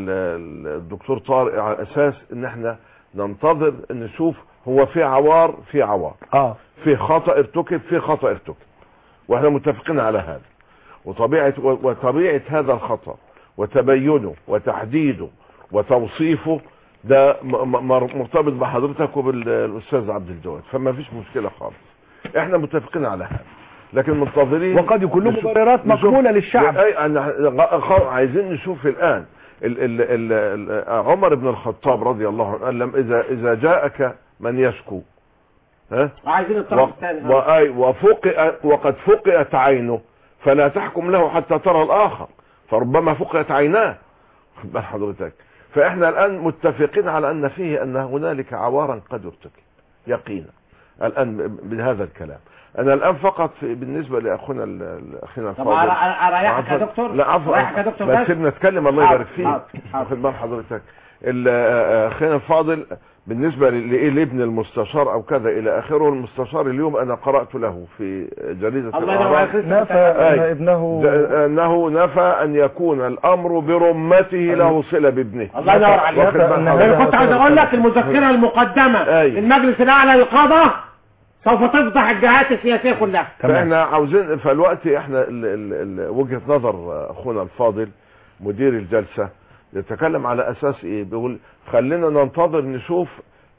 [SPEAKER 4] ال الدكتور طارق على اساس ان احنا ننتظر ان نشوف هو في عوار في عوار
[SPEAKER 3] اه
[SPEAKER 4] في خطا ارتكب في خطا ارتكب واحنا متفقين على هذا وطبيعه وطبيعه هذا الخطا وتبينه وتحديده وتوصيفه ده م- م- مرتبط بحضرتك وبالاستاذ عبد الجواد فما فيش مشكله خالص احنا متفقين على هذا لكن منتظرين
[SPEAKER 3] وقد يكون له
[SPEAKER 4] نشوف-
[SPEAKER 3] مبررات
[SPEAKER 4] نشوف-
[SPEAKER 3] مقبولة للشعب
[SPEAKER 4] اي أنا غ- خ- عايزين نشوف الان ال ال ال ال عمر بن الخطاب رضي الله عنه قال لم اذا اذا جاءك من يشكو ها
[SPEAKER 5] عايزين
[SPEAKER 4] و-
[SPEAKER 5] الطرف الثاني
[SPEAKER 4] وأي وفقئ وقد فقئت عينه فلا تحكم له حتى ترى الاخر فربما فقئت عيناه خد بال حضرتك فاحنا الان متفقين على ان فيه ان هنالك عوارا قد ارتكب يقينا الان ب- بهذا الكلام انا الان فقط في- بالنسبه لاخونا ال- ال- اخينا
[SPEAKER 5] طب
[SPEAKER 4] الفاضل
[SPEAKER 5] أرا- اريحك يا
[SPEAKER 4] عفوا.
[SPEAKER 5] دكتور
[SPEAKER 4] لا عفوا
[SPEAKER 5] اريحك يا دكتور
[SPEAKER 4] بس
[SPEAKER 5] بس
[SPEAKER 4] سيبنا نتكلم الله
[SPEAKER 5] حاضر،
[SPEAKER 4] يبارك فيك
[SPEAKER 5] حاضر، حاضر.
[SPEAKER 4] واخد بال حضرتك ال- آه، آه، اخينا الفاضل بالنسبه ل- لايه لابن المستشار او كذا الى اخره المستشار اليوم انا قرات له في جريده
[SPEAKER 5] الله ينور
[SPEAKER 4] الأهرام
[SPEAKER 5] عليك
[SPEAKER 6] نفى
[SPEAKER 4] أي.
[SPEAKER 6] أن ابنه
[SPEAKER 4] ج- انه نفى ان يكون الامر برمته له صله بابنه
[SPEAKER 5] الله ينور عليك
[SPEAKER 4] واخد بال
[SPEAKER 6] أن
[SPEAKER 4] حضرتك؟
[SPEAKER 5] انا كنت عايز اقول لك المذكره المقدمه
[SPEAKER 4] أي.
[SPEAKER 5] للمجلس الاعلى للقضاء سوف تفضح الجهات السياسيه كلها
[SPEAKER 4] فاحنا عاوزين فالوقت احنا ال ال ال وجهه نظر اخونا الفاضل مدير الجلسه يتكلم على اساس ايه بيقول خلينا ننتظر نشوف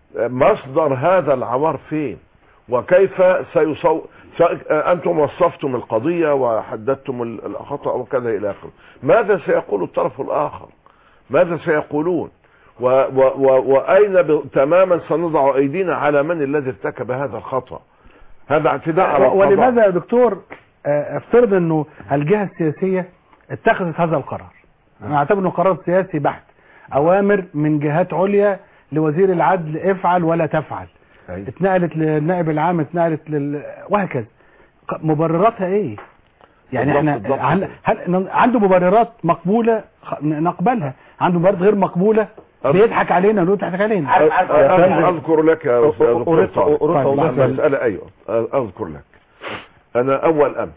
[SPEAKER 4] مصدر هذا العوار فين وكيف سيصو س- انتم وصفتم القضيه وحددتم ال- الخطا وكذا الى اخره ماذا سيقول الطرف الاخر ماذا سيقولون و و و واين ب- تماما سنضع ايدينا على من الذي ارتكب هذا الخطا هذا اعتداء على
[SPEAKER 3] و-
[SPEAKER 4] القضاء.
[SPEAKER 3] ولماذا يا دكتور آه، افترض انه الجهة السياسية اتخذت هذا القرار انا اعتبر انه قرار سياسي بحت اوامر من جهات عليا لوزير العدل افعل ولا تفعل
[SPEAKER 4] أي.
[SPEAKER 3] اتنقلت للنائب العام اتنقلت لل... وهكذا ق- مبرراتها ايه يعني
[SPEAKER 4] بالضبط،
[SPEAKER 3] احنا
[SPEAKER 4] بالضبط.
[SPEAKER 3] هل... هل عنده مبررات مقبولة خ- نقبلها عنده مبررات غير مقبولة
[SPEAKER 4] أب-
[SPEAKER 3] بيضحك علينا ونضحك علينا
[SPEAKER 5] عارف- عارف-
[SPEAKER 4] أ- أ-
[SPEAKER 6] فندم.
[SPEAKER 4] اذكر لك يا أستاذ دكتور
[SPEAKER 6] أريد-
[SPEAKER 4] طارق.
[SPEAKER 6] أريد
[SPEAKER 3] طيب،
[SPEAKER 6] أوضح
[SPEAKER 3] لحظة.
[SPEAKER 6] لك.
[SPEAKER 4] مسألة ايوه أ- اذكر لك انا اول امس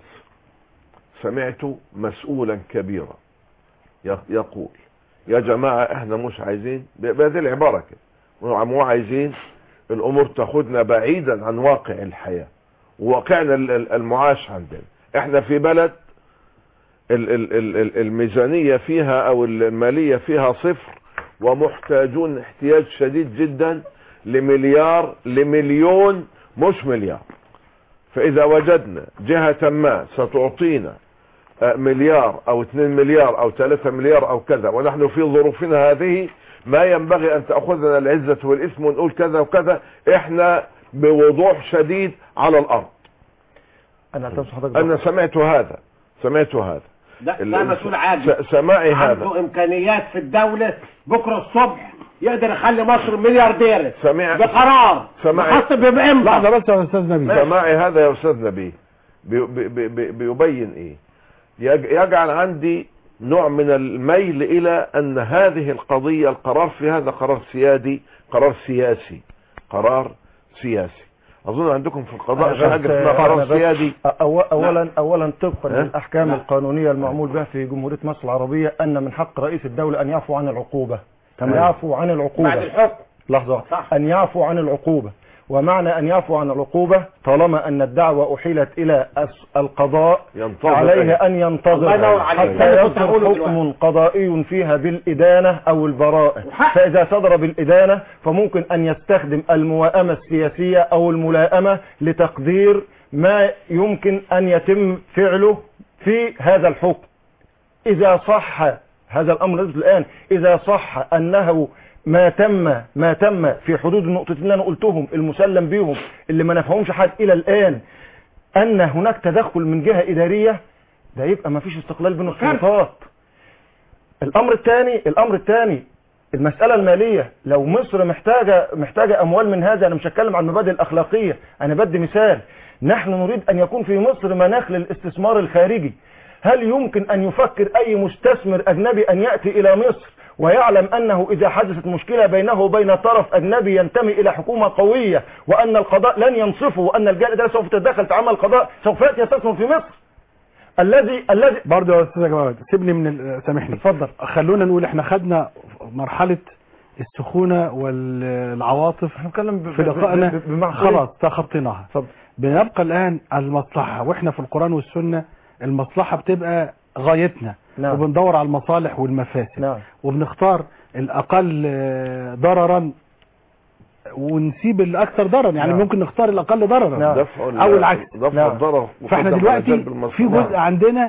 [SPEAKER 4] سمعت مسؤولا كبيرا ي- يقول يا جماعة احنا مش عايزين ب- بهذه العبارة كده مو عايزين الامور تاخدنا بعيدا عن واقع الحياة وواقعنا ال- ال- المعاش عندنا احنا في بلد ال- ال- ال- ال- الميزانية فيها او المالية فيها صفر ومحتاجون احتياج شديد جدا لمليار لمليون مش مليار فاذا وجدنا جهة ما ستعطينا آه، مليار او 2 مليار او 3 مليار او كذا ونحن في ظروفنا هذه ما ينبغي ان تأخذنا العزة والاسم ونقول كذا وكذا احنا بوضوح شديد على الارض
[SPEAKER 6] أنا اعتبر حضرتك
[SPEAKER 4] انا سمعت هذا سمعت هذا
[SPEAKER 5] ده,
[SPEAKER 4] ال-
[SPEAKER 5] ده مسؤول عادي
[SPEAKER 4] س- سماعي هذا
[SPEAKER 5] عنده امكانيات في الدوله بكره الصبح يقدر يخلي مصر ملياردير
[SPEAKER 4] سمع
[SPEAKER 5] بقرار
[SPEAKER 4] سمع-
[SPEAKER 5] خاص
[SPEAKER 3] لحظة
[SPEAKER 5] بامضى
[SPEAKER 3] بس يا استاذ نبيل
[SPEAKER 4] سماعي هذا يا استاذ نبيه بي بي بي بيبين ايه يج- يجعل عندي نوع من الميل الى ان هذه القضية القرار في هذا قرار سيادي قرار سياسي قرار سياسي اظن عندكم في القضاء
[SPEAKER 6] أنا
[SPEAKER 4] حاجة
[SPEAKER 6] بس-
[SPEAKER 4] اسمها
[SPEAKER 6] أنا
[SPEAKER 4] قرار
[SPEAKER 6] بس-
[SPEAKER 4] سيادي
[SPEAKER 6] أو- اولا اولا طبقا
[SPEAKER 4] ها؟
[SPEAKER 6] للاحكام
[SPEAKER 5] لا.
[SPEAKER 6] القانونيه المعمول بها في جمهوريه مصر العربيه ان من حق رئيس الدوله ان يعفو عن العقوبه
[SPEAKER 4] تمام.
[SPEAKER 6] يعفو عن
[SPEAKER 5] بعد
[SPEAKER 6] العقوبه
[SPEAKER 5] الحكم
[SPEAKER 6] لحظة واحدة.
[SPEAKER 5] صح.
[SPEAKER 6] أن يعفو عن العقوبة ومعنى أن يعفو عن العقوبة طالما أن الدعوة أحيلت إلى أس- القضاء
[SPEAKER 4] ينتظر
[SPEAKER 6] عليه
[SPEAKER 4] أي-
[SPEAKER 6] أن ينتظر
[SPEAKER 5] الله ينور عليك.
[SPEAKER 6] حتى
[SPEAKER 5] ده اللي كنت
[SPEAKER 6] يصدر
[SPEAKER 5] هقوله
[SPEAKER 6] حكم قضائي فيها بالإدانة أو البراءة
[SPEAKER 5] وحق.
[SPEAKER 6] فإذا صدر بالإدانة فممكن أن يستخدم المواءمة السياسية أو الملائمة لتقدير ما يمكن أن يتم فعله في هذا الحكم إذا صح هذا الأمر نزل الآن إذا صح أنه ما تم ما تم في حدود النقطتين اللي أنا قلتهم المسلم بيهم اللي ما نفهمش حد إلى الآن أن هناك تدخل من جهة إدارية ده يبقى ما فيش استقلال بين السلطات الأمر الثاني الأمر الثاني المسألة المالية لو مصر محتاجة محتاجة أموال من هذا أنا مش هتكلم عن المبادئ الأخلاقية أنا بدي مثال نحن نريد أن يكون في مصر مناخ للاستثمار الخارجي هل يمكن أن يفكر أي مستثمر أجنبي أن يأتي إلى مصر ويعلم أنه إذا حدثت مشكلة بينه وبين طرف أجنبي ينتمي إلى حكومة قوية وأن القضاء لن ينصفه وأن الجانب ده سوف تتدخل في عمل القضاء سوف يأتي يستثمر في مصر الذي الذي
[SPEAKER 3] برضه يا استاذ جواد سيبني من ال- سامحني
[SPEAKER 6] اتفضل
[SPEAKER 3] خلونا نقول احنا خدنا مرحله السخونه والعواطف
[SPEAKER 6] احنا بنتكلم
[SPEAKER 3] في لقائنا
[SPEAKER 6] بمعنى
[SPEAKER 3] خلاص تخطيناها
[SPEAKER 6] اتفضل
[SPEAKER 3] بنبقى الان المصلحه واحنا في القران والسنه المصلحه بتبقى غايتنا
[SPEAKER 6] نعم.
[SPEAKER 3] وبندور على المصالح والمفاسد
[SPEAKER 6] نعم
[SPEAKER 3] وبنختار الاقل آه، ضررا ونسيب الاكثر ضررا يعني
[SPEAKER 6] نعم.
[SPEAKER 3] ممكن نختار الاقل ضررا
[SPEAKER 6] نعم.
[SPEAKER 4] دفع ال-
[SPEAKER 3] أو العكس.
[SPEAKER 4] دفع
[SPEAKER 6] نعم.
[SPEAKER 4] الضرر
[SPEAKER 3] فاحنا
[SPEAKER 4] مقدم على
[SPEAKER 3] دلوقتي
[SPEAKER 4] جلب المصلحة.
[SPEAKER 3] في جزء عندنا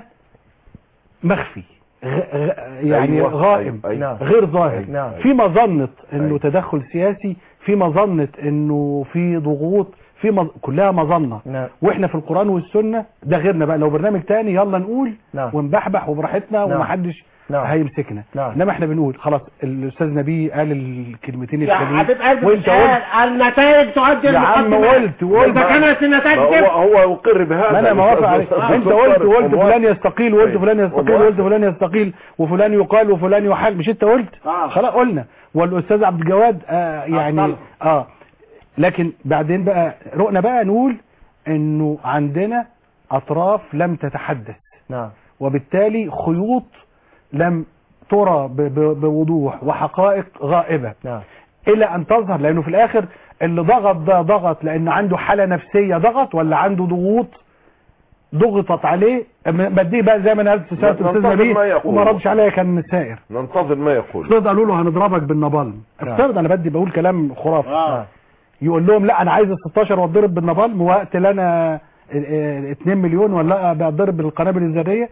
[SPEAKER 3] مخفي غ... غ... يعني
[SPEAKER 4] أيوة،
[SPEAKER 3] غائم
[SPEAKER 4] أيوة،
[SPEAKER 6] نعم.
[SPEAKER 3] غير ظاهر
[SPEAKER 6] نعم.
[SPEAKER 3] في مظنة انه
[SPEAKER 4] أيوة.
[SPEAKER 3] تدخل سياسي في مظنة انه في ضغوط في مظ... كلها مظنة
[SPEAKER 6] نعم
[SPEAKER 3] واحنا في القرآن والسنة ده غيرنا بقى لو برنامج تاني يلا نقول
[SPEAKER 6] نعم
[SPEAKER 3] ونبحبح وبراحتنا
[SPEAKER 6] نعم.
[SPEAKER 3] ومحدش
[SPEAKER 6] نعم.
[SPEAKER 3] هيمسكنا
[SPEAKER 6] نعم.
[SPEAKER 3] انما احنا بنقول خلاص الاستاذ نبي قال الكلمتين
[SPEAKER 5] يا
[SPEAKER 3] التانيين
[SPEAKER 5] حبيب قلبي
[SPEAKER 3] وانت
[SPEAKER 5] مش
[SPEAKER 3] قلت
[SPEAKER 5] قال النتائج تؤدي
[SPEAKER 3] يا عم
[SPEAKER 5] المقدمات.
[SPEAKER 3] قلت وقلت
[SPEAKER 5] اذا كانت النتائج
[SPEAKER 4] ما هو
[SPEAKER 5] كده
[SPEAKER 4] هو يقر بهذا
[SPEAKER 3] ما انا موافق عليك
[SPEAKER 4] الأستاذ
[SPEAKER 3] انت
[SPEAKER 4] الدكتور
[SPEAKER 3] قلت وقلت
[SPEAKER 4] وموافق.
[SPEAKER 3] فلان يستقيل وقلت
[SPEAKER 4] أيوة.
[SPEAKER 3] فلان يستقيل
[SPEAKER 4] وموافق.
[SPEAKER 3] وقلت فلان يستقيل وفلان يقال وفلان يحاج مش انت قلت
[SPEAKER 5] آه.
[SPEAKER 3] خلاص قلنا والاستاذ عبد الجواد آه يعني
[SPEAKER 5] أفضل.
[SPEAKER 3] اه لكن بعدين بقى رؤنا بقى نقول انه عندنا اطراف لم تتحدث
[SPEAKER 6] نعم
[SPEAKER 3] وبالتالي خيوط لم ترى ب- ب- بوضوح وحقائق غائبة
[SPEAKER 6] نعم
[SPEAKER 3] الى ان تظهر لانه في الاخر اللي ضغط ده ضغط لان عنده حالة نفسية ضغط ولا عنده ضغوط ضغطت عليه أما- بديه بقى زي ما انا قلت سالت
[SPEAKER 4] ننتظر
[SPEAKER 3] الاستاذ نبيل
[SPEAKER 4] ما يقول.
[SPEAKER 3] وما ردش عليا كان سائر
[SPEAKER 4] ننتظر ما يقول
[SPEAKER 3] افترض قالوا له هنضربك بالنابالم
[SPEAKER 6] نعم.
[SPEAKER 3] افترض انا بدي بقول كلام خرافي
[SPEAKER 5] آه.
[SPEAKER 3] يقول لهم لا انا عايز ال 16 واتضرب بالنابالم وقت لا انا ال- ال- 2 مليون ولا بتضرب بالقنابل الذريه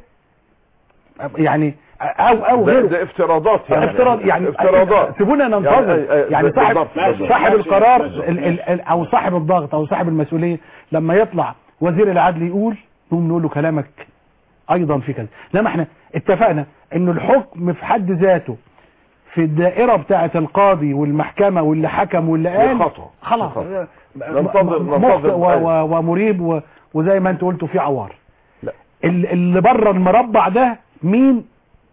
[SPEAKER 3] يعني او او
[SPEAKER 4] ده,
[SPEAKER 3] غيره
[SPEAKER 4] ده افتراضات يعني
[SPEAKER 3] افتراض يعني
[SPEAKER 4] افتراضات
[SPEAKER 3] سيبونا ننتظر
[SPEAKER 4] يعني- آه،
[SPEAKER 3] يعني صاحب
[SPEAKER 4] بالضبط، بالضبط.
[SPEAKER 3] صاحب
[SPEAKER 5] ماشي،
[SPEAKER 3] القرار
[SPEAKER 5] ماشي.
[SPEAKER 3] ال ال ال او صاحب الضغط او صاحب المسؤوليه لما يطلع وزير العدل يقول نقوم نقول له كلامك ايضا في كذا لما احنا اتفقنا انه الحكم في حد ذاته في الدائره بتاعه القاضي والمحكمه واللي حكم واللي قال
[SPEAKER 4] خطأ.
[SPEAKER 3] خلاص
[SPEAKER 4] خطأ.
[SPEAKER 3] م-
[SPEAKER 4] ننتظر-
[SPEAKER 3] م-
[SPEAKER 4] ننتظر
[SPEAKER 3] مخطئ و- و- ومريب و- وزي ما انت قلتوا في عوار
[SPEAKER 6] لا.
[SPEAKER 3] ال- اللي بره المربع ده مين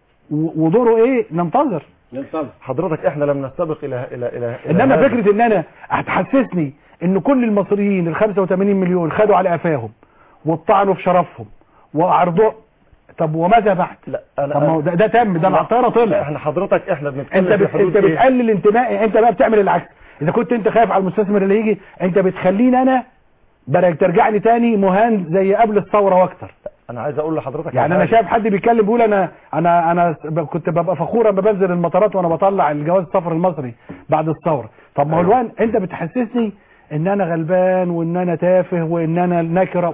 [SPEAKER 3] و- ودوره ايه ننتظر
[SPEAKER 5] ننتظر
[SPEAKER 6] حضرتك احنا لم نستبق الى الى الى إلى
[SPEAKER 3] انما
[SPEAKER 6] هذا.
[SPEAKER 3] فكره ان انا هتحسسني ان كل المصريين ال 85 مليون خدوا على قفاهم وطعنوا في شرفهم وعرضوا طب وماذا بعد؟
[SPEAKER 6] لا
[SPEAKER 3] طب ما هو ده, ده تم ده العطاره
[SPEAKER 6] لا،
[SPEAKER 3] طلع
[SPEAKER 6] احنا حضرتك احنا بنتكلم
[SPEAKER 3] انت
[SPEAKER 6] في
[SPEAKER 3] بت...
[SPEAKER 6] حدود
[SPEAKER 3] انت
[SPEAKER 6] إيه؟
[SPEAKER 3] بتقلل انتمائي انت بقى بتعمل العكس اذا كنت انت خايف على المستثمر اللي يجي انت بتخليني انا بقى ترجعني تاني مهان زي قبل الثوره واكتر
[SPEAKER 6] انا عايز اقول لحضرتك
[SPEAKER 3] يعني
[SPEAKER 6] على
[SPEAKER 3] انا
[SPEAKER 6] حاجة.
[SPEAKER 3] شايف حد بيتكلم بيقول انا انا انا ب- كنت ببقى فخور لما بنزل المطارات وانا بطلع الجواز السفر المصري بعد الثوره طب ما هو الوان انت بتحسسني ان انا غلبان وان انا تافه وان انا نكره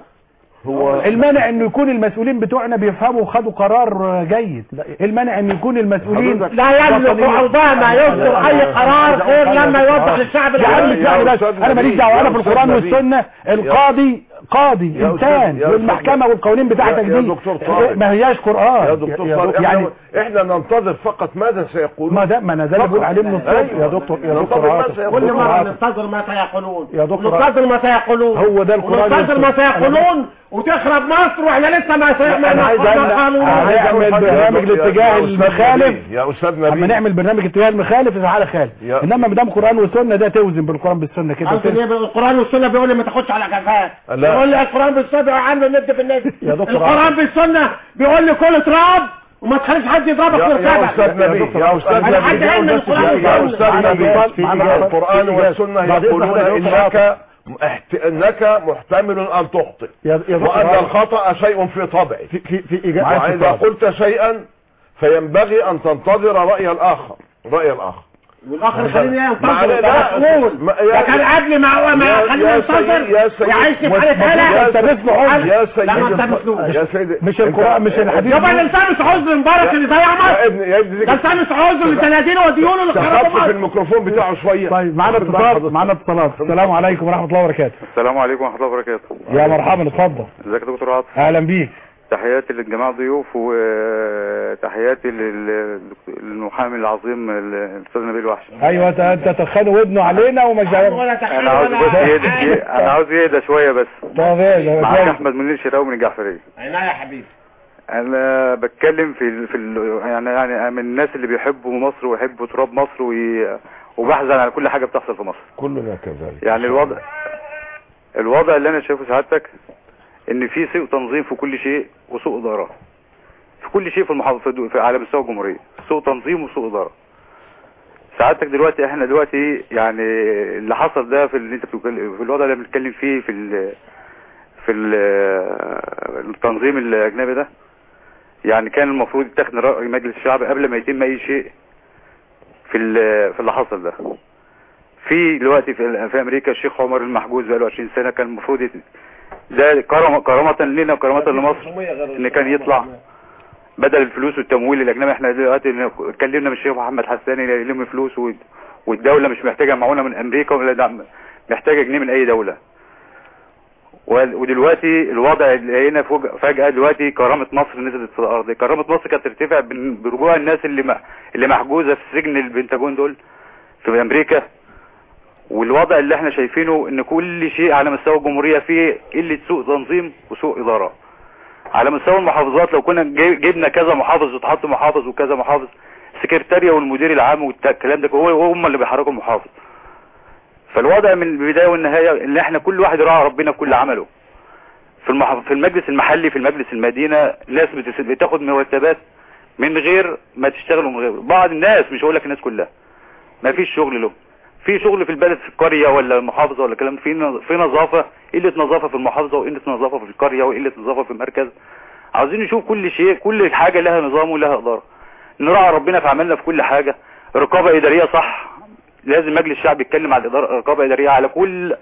[SPEAKER 4] هو
[SPEAKER 3] المانع انه يكون المسؤولين بتوعنا بيفهموا وخدوا قرار جيد
[SPEAKER 6] لا.
[SPEAKER 3] المانع ان يكون المسؤولين
[SPEAKER 4] حضرتك-
[SPEAKER 5] لا يملك
[SPEAKER 3] وطنيين.
[SPEAKER 5] اوباما يصدر اي قرار غير لما يوضح للشعب
[SPEAKER 3] يا عم
[SPEAKER 5] العربي
[SPEAKER 3] اسمعني
[SPEAKER 4] يا
[SPEAKER 3] بس
[SPEAKER 4] أستاذ
[SPEAKER 3] انا ماليش
[SPEAKER 4] نبيل،
[SPEAKER 3] دعوه
[SPEAKER 4] يا
[SPEAKER 3] انا في
[SPEAKER 4] أستاذ
[SPEAKER 3] القران
[SPEAKER 4] نبيل.
[SPEAKER 3] والسنه القاضي قاضي
[SPEAKER 4] يا
[SPEAKER 3] انسان
[SPEAKER 4] أستاذ- يا
[SPEAKER 3] والمحكمه
[SPEAKER 4] أستاذ-
[SPEAKER 3] والقوانين بتاعتك
[SPEAKER 4] يا- يا
[SPEAKER 3] دي
[SPEAKER 4] دكتور طارق.
[SPEAKER 3] ما هياش قران
[SPEAKER 4] يا دكتور
[SPEAKER 6] يا
[SPEAKER 4] طارق
[SPEAKER 6] دكتور-
[SPEAKER 3] يعني-
[SPEAKER 4] احنا احنا ننتظر فقط ماذا سيقولون
[SPEAKER 3] ما ده ما انا ده اللي بقول عليه من الصبح
[SPEAKER 4] أيوة.
[SPEAKER 6] يا دكتور يا
[SPEAKER 4] ننتظر
[SPEAKER 6] دكتور
[SPEAKER 4] ما
[SPEAKER 6] عاطف
[SPEAKER 4] سيقولون.
[SPEAKER 5] كل
[SPEAKER 6] دكتور
[SPEAKER 5] مرة
[SPEAKER 6] عاطف.
[SPEAKER 5] ننتظر ما سيقولون
[SPEAKER 6] يا دكتور
[SPEAKER 5] ننتظر ما سيقولون
[SPEAKER 3] هو ده القرآن
[SPEAKER 5] وننتظر ما
[SPEAKER 3] والسنة.
[SPEAKER 5] سيقولون وتخرب مصر واحنا لسه ما سي- ما
[SPEAKER 3] أنا عايز
[SPEAKER 5] ما
[SPEAKER 3] أعمل-
[SPEAKER 5] قالوا
[SPEAKER 3] أنا عايز
[SPEAKER 5] لا.
[SPEAKER 3] أعمل برنامج
[SPEAKER 4] يا-
[SPEAKER 3] الاتجاه
[SPEAKER 4] يا أستاذ
[SPEAKER 3] المخالف.
[SPEAKER 4] نبيل، يا استاذ
[SPEAKER 3] اما
[SPEAKER 4] نبيل
[SPEAKER 3] نعمل برنامج اتجاه المخالف تعالى خالف
[SPEAKER 4] يا-
[SPEAKER 3] انما ما دام قران وسنه ده توزن بالقران بالسنه كده
[SPEAKER 5] قصدي
[SPEAKER 3] وتوزن.
[SPEAKER 5] ايه بقى؟ القران والسنه بيقول لي ما تاخدش على كفاء
[SPEAKER 4] لا.
[SPEAKER 5] بيقول لي القران بالسنه يا عم الند في الند
[SPEAKER 6] يا دكتور
[SPEAKER 5] القران
[SPEAKER 6] عاطف.
[SPEAKER 5] بالسنه بيقول لي كل تراب وما تخليش حد يضربك
[SPEAKER 4] يا, يا
[SPEAKER 5] ويرتبك
[SPEAKER 4] استاذ نبي يا استاذ
[SPEAKER 5] أنا حد
[SPEAKER 4] نبي
[SPEAKER 5] علم القرآن
[SPEAKER 4] يا
[SPEAKER 5] والسنة.
[SPEAKER 4] استاذ نبي
[SPEAKER 3] معنا-
[SPEAKER 4] القرآن والسنة
[SPEAKER 6] بعد
[SPEAKER 4] يقولون
[SPEAKER 6] إذن حضرتك
[SPEAKER 4] انك احت- انك محتمل ان تخطئ
[SPEAKER 6] يا يا
[SPEAKER 4] وان
[SPEAKER 6] دكتور
[SPEAKER 4] الخطأ شيء في طبعك
[SPEAKER 6] في في في اجابه
[SPEAKER 4] وإذا قلت شيئا فينبغي أن تنتظر رأي الآخر رأي الآخر
[SPEAKER 5] والاخر خليني
[SPEAKER 4] ما
[SPEAKER 5] ينتظر
[SPEAKER 4] عليه-
[SPEAKER 5] ده
[SPEAKER 4] لا،
[SPEAKER 5] مسؤول
[SPEAKER 4] ما-
[SPEAKER 5] ده
[SPEAKER 4] يا-
[SPEAKER 5] كان عدل مع هو
[SPEAKER 4] يا-
[SPEAKER 5] ما
[SPEAKER 4] يا
[SPEAKER 5] خلينا
[SPEAKER 4] سيد-
[SPEAKER 5] ننتظر
[SPEAKER 4] يا سيد-
[SPEAKER 5] ويعيش في
[SPEAKER 4] ما-
[SPEAKER 5] حالة
[SPEAKER 4] ما-
[SPEAKER 5] هلا
[SPEAKER 4] يا
[SPEAKER 5] انت
[SPEAKER 4] سيد-
[SPEAKER 5] باسمه عذر
[SPEAKER 4] يا سيد
[SPEAKER 5] لا ما انت مسؤول
[SPEAKER 4] يا سيد
[SPEAKER 3] مش القرآن مش الحديث
[SPEAKER 5] يابا الانسان عذر مبارك اللي ضيع
[SPEAKER 4] يا
[SPEAKER 5] مصر
[SPEAKER 4] ابني يا ابني
[SPEAKER 5] ده انسان عذر لسنتين وديونه اللي خربوا
[SPEAKER 4] تخفف
[SPEAKER 5] مصر
[SPEAKER 4] الميكروفون بتاعه شوية
[SPEAKER 3] طيب معانا
[SPEAKER 4] واخد بال
[SPEAKER 3] اتصال
[SPEAKER 4] حضرتك؟
[SPEAKER 3] معانا اتصالات السلام عليكم ورحمة الله وبركاته
[SPEAKER 7] السلام عليكم ورحمة الله وبركاته
[SPEAKER 3] يا مرحبا اتفضل
[SPEAKER 7] ازيك يا دكتور عاطف
[SPEAKER 3] اهلا بيك
[SPEAKER 7] تحياتي للجماعة الضيوف وتحياتي لل- للمحامي العظيم الأستاذ نبيل وحش
[SPEAKER 3] ايوه انت انت تدخلوا ودنه علينا وما جاوب
[SPEAKER 5] ولا تخيل
[SPEAKER 7] أنا عاوز
[SPEAKER 5] ولا
[SPEAKER 7] بس يهدى
[SPEAKER 5] حاجة.
[SPEAKER 7] أنا عاوز يهدى شوية بس
[SPEAKER 3] طب ايه
[SPEAKER 7] معاك
[SPEAKER 3] ده
[SPEAKER 7] أحمد منير شراوي من الجعفرية
[SPEAKER 5] عينيا يا حبيبي
[SPEAKER 7] أنا بتكلم في ال... في ال... يعني يعني أنا من الناس اللي بيحبوا مصر ويحبوا تراب مصر وي... وبحزن على كل حاجة بتحصل في مصر
[SPEAKER 4] كلنا كذلك
[SPEAKER 7] يعني الوضع الوضع اللي انا شايفه سعادتك ان في سوء تنظيم في كل شيء وسوء اداره في كل شيء في المحافظه في على مستوى الجمهوريه سوء تنظيم وسوء اداره سعادتك دلوقتي احنا دلوقتي يعني اللي حصل ده في اللي انت بتتكلم- في الوضع اللي بنتكلم فيه في ال في ال التنظيم الاجنبي ده يعني كان المفروض يتخذ رأي مجلس الشعب قبل ما يتم اي شيء في ال- في اللي حصل ده في دلوقتي في, في امريكا الشيخ عمر المحجوز بقاله 20 سنه كان المفروض يت... ده كرم كرامه لنا وكرامه لمصر ان كان يطلع بدل الفلوس والتمويل الاجنبي احنا دلوقتي اتكلمنا من الشيخ محمد حساني يلم فلوس و... والدوله مش محتاجه معونه من امريكا ولا دعم محتاجه جنيه من اي دوله و- ودلوقتي الوضع اللي هنا فوج- فجأة دلوقتي كرامة مصر نزلت في الأرض كرامة مصر كانت ترتفع بن- برجوع الناس اللي م- اللي محجوزة في سجن البنتاجون دول في أمريكا والوضع اللي احنا شايفينه ان كل شيء على مستوى الجمهورية فيه قلة سوء تنظيم وسوء إدارة على مستوى المحافظات لو كنا جي- جبنا كذا محافظ وتحط محافظ وكذا محافظ السكرتارية والمدير العام والكلام ده هو هم اللي بيحركوا المحافظ فالوضع من البداية والنهاية ان احنا كل واحد يراعي ربنا في كل عمله في المحافظ في المجلس المحلي في المجلس المدينة ناس بتس- بتاخد مرتبات من غير ما تشتغل ومن غير بعض الناس مش هقول لك الناس كلها ما فيش شغل له في شغل في البلد في القرية ولا المحافظة ولا كلام في ن- في نظافة قلة نظافة في المحافظة وقلة نظافة في القرية وقلة نظافة في المركز عاوزين نشوف كل شيء كل حاجة لها نظام ولها إدارة نراعي ربنا في عملنا في كل حاجة رقابة إدارية صح لازم مجلس الشعب يتكلم على الإدارة رقابة إدارية على كل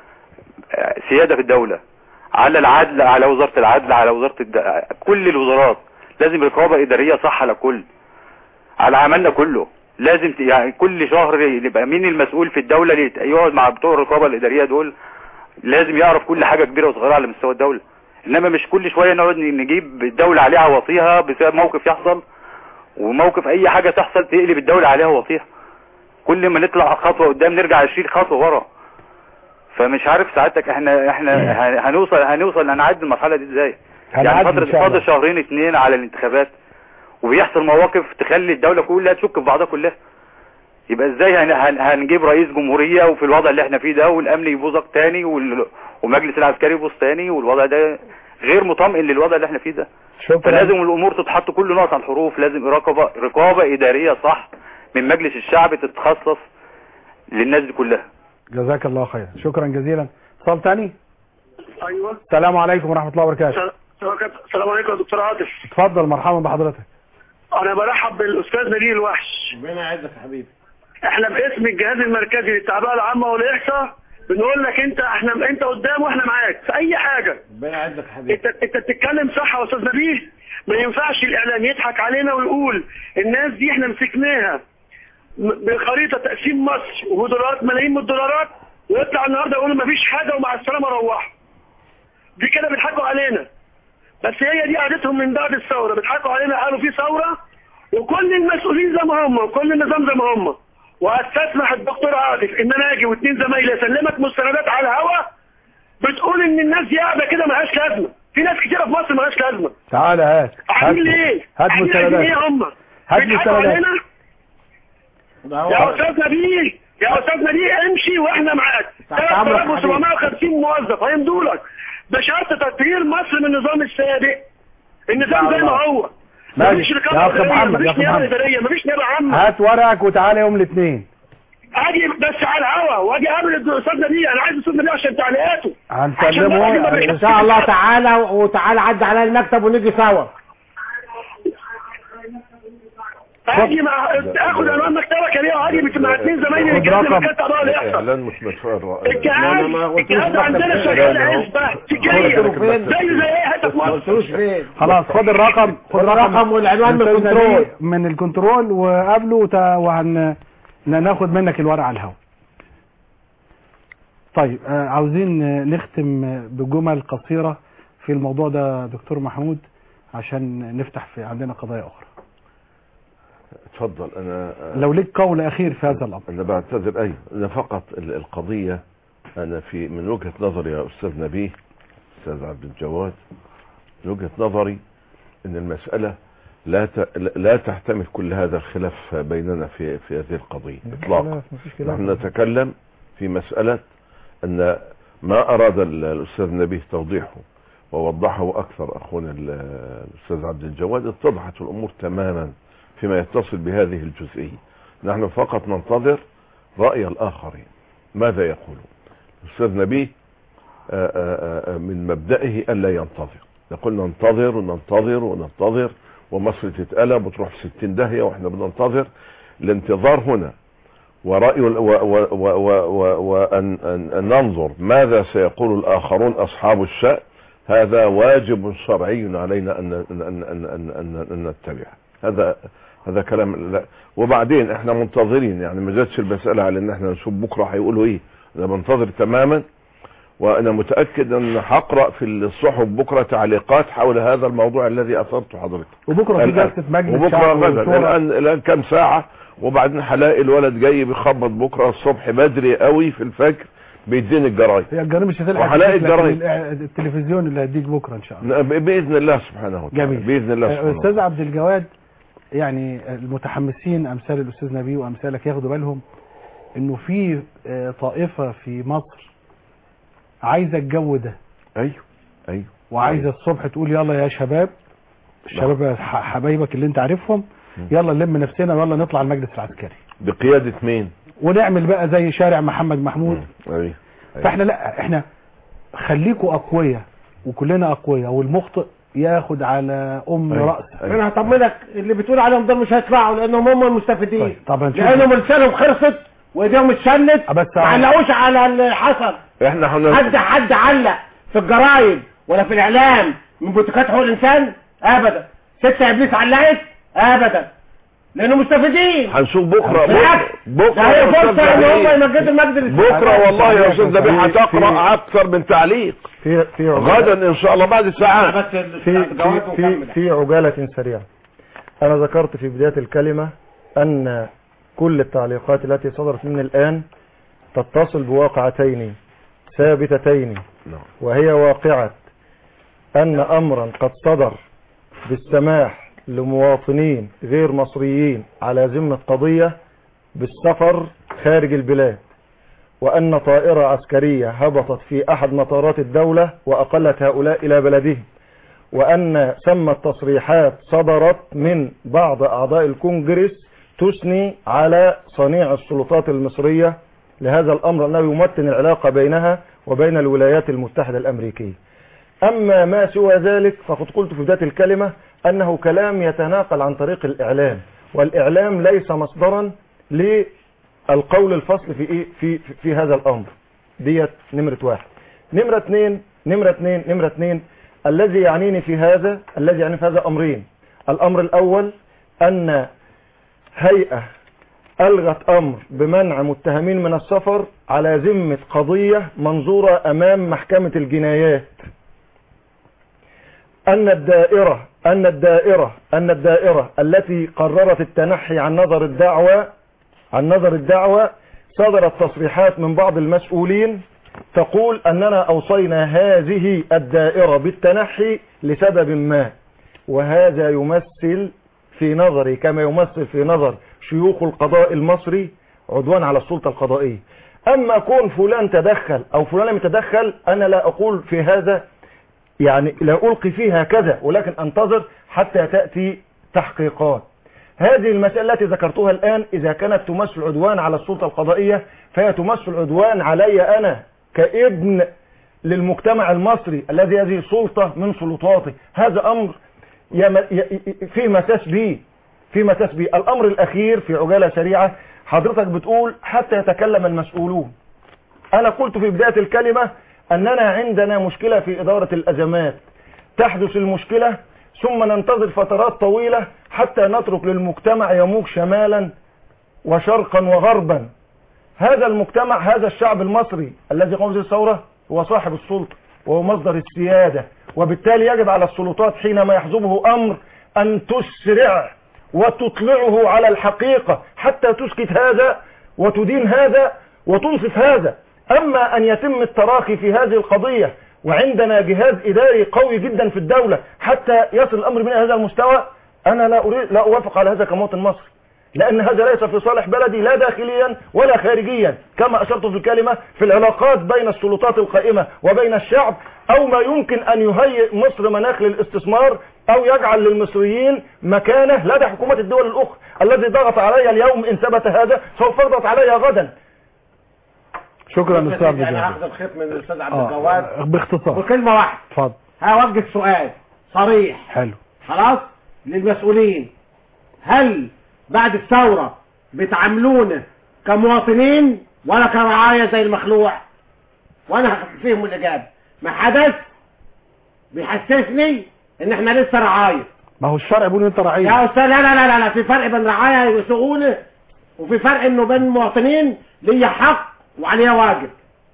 [SPEAKER 7] آه، سيادة في الدولة على العدل على وزارة العدل على وزارة الد... كل الوزارات لازم رقابة إدارية صح على كل على عملنا كله لازم ت- يعني كل شهر يبقى مين المسؤول في الدولة اللي يت- يقعد مع بتوع الرقابة الإدارية دول لازم يعرف كل حاجة كبيرة وصغيرة على مستوى الدولة انما مش كل شوية نقعد ن- نجيب الدولة عليها وصيها بسبب موقف يحصل وموقف اي حاجة تحصل تقلب الدولة عليها وصيها كل ما نطلع خطوة قدام نرجع 20 خطوة ورا فمش عارف سعادتك احنا احنا هن- هنوصل هنوصل هنعدي المرحلة دي ازاي يعني
[SPEAKER 3] هنعدي
[SPEAKER 7] فترة
[SPEAKER 3] إن شاء الله.
[SPEAKER 7] فاضل شهرين اتنين على الانتخابات وبيحصل مواقف تخلي الدولة كلها تشك في بعضها كلها يبقى ازاي هن هن هنجيب رئيس جمهورية وفي الوضع اللي احنا فيه ده والامن يبوظك تاني وال- ومجلس العسكري يبوظ تاني والوضع ده غير مطمئن للوضع اللي احنا فيه ده
[SPEAKER 3] شكرا
[SPEAKER 7] فلازم الامور تتحط كل نقط على الحروف لازم رقابة رقابة ادارية صح من مجلس الشعب تتخصص للناس دي كلها
[SPEAKER 3] جزاك الله خير شكرا جزيلا اتصال تاني
[SPEAKER 8] ايوه
[SPEAKER 3] السلام عليكم ورحمة الله وبركاته
[SPEAKER 8] السلام عليكم يا دكتور عاطف
[SPEAKER 3] اتفضل مرحبا بحضرتك
[SPEAKER 8] انا برحب بالاستاذ نبيل الوحش
[SPEAKER 5] ربنا يعزك يا حبيبي
[SPEAKER 8] احنا باسم الجهاز المركزي للتعبئه العامه والاحصاء بنقول لك انت احنا انت قدام واحنا معاك في اي حاجه
[SPEAKER 5] ربنا يعزك يا حبيبي
[SPEAKER 8] انت انت بتتكلم صح يا استاذ نبيل ما ينفعش الاعلام يضحك علينا ويقول الناس دي احنا مسكناها م- بخريطه تقسيم مصر وبدولارات ملايين من الدولارات ويطلع النهارده يقولوا ما فيش حاجه ومع السلامه روحوا دي كده بيضحكوا علينا بس هي دي عادتهم من بعد الثوره بيضحكوا علينا قالوا في ثوره وكل المسؤولين زي ما هم وكل النظام زي ما هم وهستسمح الدكتور عاطف ان انا اجي واثنين زمايلي اسلمك مستندات على الهوا بتقول ان الناس دي قاعده كده ملهاش لازمه في ناس كتيره في مصر ملهاش لازمه
[SPEAKER 3] تعال هات
[SPEAKER 8] عامل ايه؟
[SPEAKER 3] هات
[SPEAKER 8] عاملين عايزين
[SPEAKER 3] مستندات
[SPEAKER 8] ايه هم؟
[SPEAKER 3] هات
[SPEAKER 8] بيضحكوا
[SPEAKER 3] مستندات.
[SPEAKER 8] علينا
[SPEAKER 5] ده هو
[SPEAKER 8] يا استاذ نبيل يا استاذ نبيل امشي واحنا معاك
[SPEAKER 5] تحت أمرك يا
[SPEAKER 8] 3750 موظف هيمدوا لك بشرط تطهير مصر من النظام السابق النظام زي ما هو
[SPEAKER 3] ماشي.
[SPEAKER 8] مفيش
[SPEAKER 3] يا
[SPEAKER 8] رقابه
[SPEAKER 3] أخ
[SPEAKER 8] اداريه
[SPEAKER 3] محمد، يا
[SPEAKER 8] مفيش
[SPEAKER 3] أخ
[SPEAKER 8] نيابه
[SPEAKER 3] محمد.
[SPEAKER 8] اداريه مفيش نيابه عامه
[SPEAKER 3] هات ورقك وتعالى يوم الاثنين
[SPEAKER 8] اجي بس على الهوا واجي اقابل الاستاذ نبيل انا عايز الاستاذ نبيل عشان تعليقاته عشان
[SPEAKER 3] هنسلمه
[SPEAKER 8] الراجل ما
[SPEAKER 5] ان
[SPEAKER 8] بيحبش
[SPEAKER 5] شاء الله تعالى وتعالى عدي على المكتب ونيجي سوا
[SPEAKER 8] اجي مع اخد عنوان مكتبك ليه واجي مع اثنين زمايلي
[SPEAKER 3] خد
[SPEAKER 8] رجاله
[SPEAKER 3] رقم.
[SPEAKER 8] مكتب قضاء اللي يحصل
[SPEAKER 4] اعلان مش مدفوع
[SPEAKER 8] الجهاز
[SPEAKER 5] ما قلتلوش
[SPEAKER 8] الجهاز
[SPEAKER 5] مكتب
[SPEAKER 8] عندنا
[SPEAKER 5] فين.
[SPEAKER 8] شغال
[SPEAKER 4] لا، لا، هو-
[SPEAKER 8] عزبه تجاريه
[SPEAKER 5] قلت له فين؟
[SPEAKER 8] زي زي اي حته في
[SPEAKER 5] ما
[SPEAKER 8] مصر
[SPEAKER 5] قلتلوش فين
[SPEAKER 3] خلاص خد الرقم
[SPEAKER 5] خد الرقم والعنوان من
[SPEAKER 3] الأستاذ
[SPEAKER 5] الكنترول.
[SPEAKER 3] نبيل من الكنترول وقابله وت- وهن ناخد منك الورق على الهواء طيب آه، عاوزين آه، نختم آه، بجمل قصيرة في الموضوع ده دكتور محمود عشان نفتح في عندنا قضايا أخرى
[SPEAKER 4] اتفضل انا
[SPEAKER 3] لو ليك قول أخير في هذا الأمر
[SPEAKER 4] انا بعتذر ايوه انا فقط ال- القضيه انا في من وجهه نظري يا استاذ نبيه استاذ عبد الجواد من وجهه نظري ان المساله لا ت... لا تحتمل كل هذا الخلاف بيننا في في هذه القضيه اطلاقا
[SPEAKER 6] مفيش خلاف.
[SPEAKER 4] نحن نتكلم في مساله ان ما اراد ال- الاستاذ نبيه توضيحه ووضحه اكثر اخونا ال- الاستاذ عبد الجواد اتضحت الامور تماما فيما يتصل بهذه الجزئيه نحن فقط ننتظر راي الاخرين ماذا يقولون الاستاذ نبيه آه، آه، آه، من مبدئه الا ينتظر يقول ننتظر وننتظر وننتظر ومصر تتقلب وتروح في 60 داهيه واحنا بننتظر الانتظار هنا ورأي و- و- و- و- و- وأن أن- أن ننظر ماذا سيقول الآخرون أصحاب الشأن هذا واجب شرعي علينا أن أن أن أن أن, أن, أن نتبعه هذا هذا كلام لا وبعدين احنا منتظرين يعني ما جاتش المسألة على ان احنا نشوف بكرة هيقولوا ايه انا بنتظر تماما وانا متأكد ان هقرأ في الصحف بكرة تعليقات حول هذا الموضوع الذي اثرته حضرتك
[SPEAKER 3] وبكرة في
[SPEAKER 4] الآن.
[SPEAKER 3] جلسة مجلس
[SPEAKER 4] وبكره
[SPEAKER 3] شعب
[SPEAKER 4] غدا
[SPEAKER 3] وشورى.
[SPEAKER 4] الان الان كام ساعه وبعدين هلاقي الولد جاي بيخبط بكره الصبح بدري قوي في الفجر بيديني الجرايد
[SPEAKER 3] هي الجريمة مش هتلحق
[SPEAKER 4] وهلاقي
[SPEAKER 3] تشوف، لكن
[SPEAKER 4] الجرايد.
[SPEAKER 3] الإع- التلفزيون اللي هديك بكرة إن شاء الله
[SPEAKER 4] ب- باذن الله سبحانه وتعالى
[SPEAKER 3] جميل
[SPEAKER 4] باذن الله
[SPEAKER 3] آه،
[SPEAKER 4] سبحانه
[SPEAKER 3] استاذ
[SPEAKER 4] وتعالى
[SPEAKER 3] عبد الجواد يعني المتحمسين امثال الاستاذ نبيه وامثالك ياخدوا بالهم انه في آه، طائفه في مصر عايزه الجو ده
[SPEAKER 4] ايوه ايوه
[SPEAKER 3] وعايزه الصبح تقول يلا يا شباب الشباب ح- حبايبك اللي انت عارفهم يلا نلم نفسنا ويلا نطلع المجلس العسكري
[SPEAKER 4] بقياده مين؟
[SPEAKER 3] ونعمل بقى زي شارع محمد محمود
[SPEAKER 4] ايوه أيوة.
[SPEAKER 3] فاحنا لا احنا خليكوا اقوياء وكلنا اقوياء والمخطئ ياخد على ام
[SPEAKER 4] أيوة.
[SPEAKER 3] راسه
[SPEAKER 4] أيوة.
[SPEAKER 5] انا هطمنك اللي بتقول عليهم دول مش هيطلعوا لانهم هم المستفيدين
[SPEAKER 3] طيب، طب هنشوف.
[SPEAKER 5] لانهم لسانهم خرصت وايديهم اتشلت
[SPEAKER 3] بس
[SPEAKER 5] ما علقوش على اللي حصل
[SPEAKER 4] احنا هن...
[SPEAKER 5] حد حد علق في الجرايد ولا في الاعلام من بوتيكات حقوق الانسان ابدا ست ابليس علقت ابدا لانه مستفيدين
[SPEAKER 4] هنشوف بكره
[SPEAKER 5] بالعكس
[SPEAKER 4] بكره
[SPEAKER 5] ده هي
[SPEAKER 4] يا أستاذ
[SPEAKER 5] فرصه ان
[SPEAKER 4] نبيه.
[SPEAKER 5] هم يمجدوا المجد للسلام.
[SPEAKER 4] بكره والله يا استاذ
[SPEAKER 6] في-
[SPEAKER 4] نبيه
[SPEAKER 6] في-
[SPEAKER 4] هتقرا اكثر من تعليق
[SPEAKER 6] في في عجالة
[SPEAKER 4] غدا ان شاء الله بعد ساعات
[SPEAKER 5] بس
[SPEAKER 6] في في
[SPEAKER 5] جوابه
[SPEAKER 6] في,
[SPEAKER 5] وكمل.
[SPEAKER 6] في عجالة سريعة أنا ذكرت في بداية الكلمة أن كل التعليقات التي صدرت من الآن تتصل بواقعتين ثابتتين
[SPEAKER 4] نعم.
[SPEAKER 6] وهي واقعة أن أمرا قد صدر بالسماح لمواطنين غير مصريين على ذمة قضية بالسفر خارج البلاد وأن طائرة عسكرية هبطت في أحد مطارات الدولة وأقلت هؤلاء إلى بلدهم وأن ثمة تصريحات صدرت من بعض أعضاء الكونجرس تثني على صنيع السلطات المصرية لهذا الأمر أنه يمتن العلاقة بينها وبين الولايات المتحدة الأمريكية أما ما سوى ذلك فقد قلت في بداية الكلمة أنه كلام يتناقل عن طريق الإعلام والإعلام ليس مصدرا للقول الفصل في, إيه في, في, في هذا الأمر ديت نمرة واحد نمرة اثنين نمرة اثنين نمرة اثنين الذي يعنيني في هذا الذي يعني في هذا أمرين الأمر الأول أن هيئة ألغت أمر بمنع متهمين من السفر على ذمة قضية منظورة أمام محكمة الجنايات أن الدائرة أن الدائرة أن الدائرة التي قررت التنحي عن نظر الدعوة عن نظر الدعوة صدرت تصريحات من بعض المسؤولين تقول أننا أوصينا هذه الدائرة بالتنحي لسبب ما وهذا يمثل في نظري كما يمثل في نظر شيوخ القضاء المصري عدوان على السلطة القضائية أما كون فلان تدخل أو فلان لم يتدخل أنا لا أقول في هذا يعني لا ألقي فيه هكذا ولكن أنتظر حتى تأتي تحقيقات هذه المسألة التي ذكرتها الآن إذا كانت تمثل عدوان على السلطة القضائية فهي تمثل عدوان علي أنا كابن للمجتمع المصري الذي هذه سلطة من سلطاته هذا أمر يم- ي- ي- فيه مساس به في مساس به الأمر الأخير في عجالة سريعة حضرتك بتقول حتى يتكلم المسؤولون أنا قلت في بداية الكلمة أننا عندنا مشكلة في إدارة الأزمات تحدث المشكلة ثم ننتظر فترات طويلة حتى نترك للمجتمع يموج شمالا وشرقا وغربا هذا المجتمع هذا الشعب المصري الذي قام به الثورة هو صاحب السلطة وهو مصدر السيادة وبالتالي يجب على السلطات حينما يحزبه أمر أن تسرع وتطلعه على الحقيقة حتى تسكت هذا وتدين هذا وتنصف هذا أما أن يتم التراخي في هذه القضية وعندنا جهاز إداري قوي جدا في الدولة حتى يصل الأمر من هذا المستوى أنا لا أريد لا أوافق على هذا كمواطن مصري لأن هذا ليس في صالح بلدي لا داخليا ولا خارجيا كما أشرت في الكلمة في العلاقات بين السلطات القائمة وبين الشعب أو ما يمكن أن يهيئ مصر مناخ للاستثمار أو يجعل للمصريين مكانة لدى حكومات الدول الأخرى الذي ضغط علي اليوم إن ثبت هذا سوف يضغط علي غدا
[SPEAKER 3] شكرا استاذ عبد
[SPEAKER 5] انا
[SPEAKER 3] الجواد
[SPEAKER 5] هاخد الخيط من الاستاذ عبد
[SPEAKER 3] آه،
[SPEAKER 5] الجواد
[SPEAKER 3] باختصار
[SPEAKER 5] وكلمه واحده
[SPEAKER 3] اتفضل
[SPEAKER 5] هوجه سؤال صريح
[SPEAKER 3] حلو
[SPEAKER 5] خلاص للمسؤولين هل بعد الثورة بتعاملونا كمواطنين ولا كرعاية زي المخلوع وانا فيهم الاجابة ما حدث بيحسسني ان احنا لسه رعاية
[SPEAKER 3] ما هو الشرع بيقول انت رعية
[SPEAKER 5] يا استاذ لا لا لا لا في فرق بين رعاية وسؤولة وفي فرق انه بين مواطنين ليا حق وعليا واجب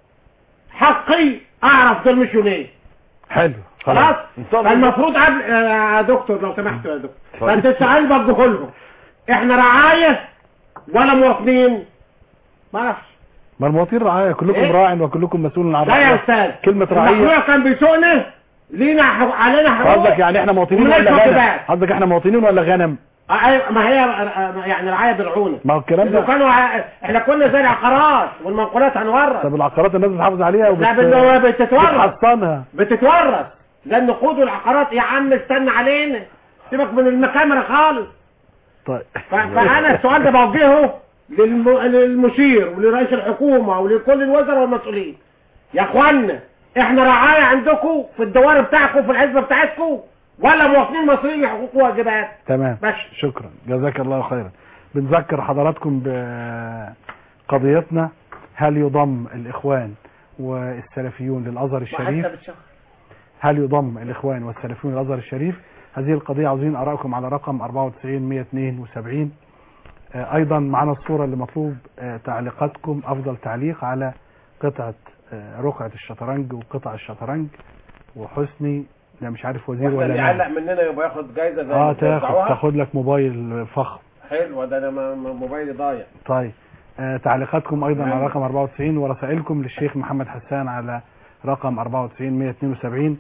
[SPEAKER 5] حقي اعرف دول مشوا ليه
[SPEAKER 3] حلو
[SPEAKER 5] خلاص
[SPEAKER 4] طب-
[SPEAKER 5] فالمفروض قبل يا دكتور لو سمحت يا دكتور
[SPEAKER 4] طيب.
[SPEAKER 5] فانت السؤال بوجهه لهم احنا رعاية ولا مواطنين ما اعرفش
[SPEAKER 3] ما المواطنين رعاية كلكم
[SPEAKER 5] إيه؟
[SPEAKER 3] راع وكلكم مسؤول عن
[SPEAKER 5] لا يا
[SPEAKER 3] رعاية
[SPEAKER 5] استاذ
[SPEAKER 3] كلمة رعية
[SPEAKER 5] المخلوع كان بيسوقنا لينا حق... علينا حقوق
[SPEAKER 3] قصدك يعني احنا مواطنين
[SPEAKER 5] ومناش
[SPEAKER 3] ولا غنم
[SPEAKER 5] واجبات.
[SPEAKER 3] قصدك احنا مواطنين ولا غنم
[SPEAKER 5] آه، أيوة، ما هي آه، يعني رعاية بالعونة
[SPEAKER 3] ما هو الكلام
[SPEAKER 5] لو
[SPEAKER 3] ده
[SPEAKER 5] كانوا ع- احنا كنا زي العقارات والمنقولات هنورث
[SPEAKER 3] طب العقارات الناس بتحافظ عليها
[SPEAKER 5] لا بال- بتتورث
[SPEAKER 3] بتحصنها
[SPEAKER 5] بتتورث لان نقود العقارات يا عم استنى علينا سيبك من المكامرة خالص
[SPEAKER 3] طيب
[SPEAKER 5] ف- فانا السؤال ده بوجهه للم... للمشير ولرئيس الحكومة ولكل الوزراء والمسؤولين يا اخوانا احنا رعاية عندكم في الدوار بتاعكم في الحزبة بتاعتكم ولا مواطنين مصريين حقوق وواجبات
[SPEAKER 3] تمام
[SPEAKER 5] بس
[SPEAKER 3] شكرا جزاك الله خيرا بنذكر حضراتكم بقضيتنا هل يضم الإخوان والسلفيون للأزهر الشريف هل يضم الإخوان والسلفيون للأزهر الشريف هذه القضية عاوزين أراءكم على رقم 94 172 آه، أيضا معنا الصورة اللي مطلوب آه، تعليقاتكم أفضل تعليق على قطعة آه، رقعة الشطرنج وقطع الشطرنج وحسني لا مش عارف وزير
[SPEAKER 5] واحنا
[SPEAKER 3] ولا
[SPEAKER 5] اللي
[SPEAKER 3] لا
[SPEAKER 5] يعلق مننا يبقى ياخد جايزة زي
[SPEAKER 3] اه
[SPEAKER 5] ما
[SPEAKER 3] تاخد
[SPEAKER 5] بيوزعوها.
[SPEAKER 3] تاخد لك موبايل فخم
[SPEAKER 5] حلو ده انا م- م- موبايلي ضايع
[SPEAKER 3] طيب آه تعليقاتكم ايضا على
[SPEAKER 5] تمام.
[SPEAKER 3] رقم 94 ورسائلكم للشيخ محمد حسان على رقم 94 172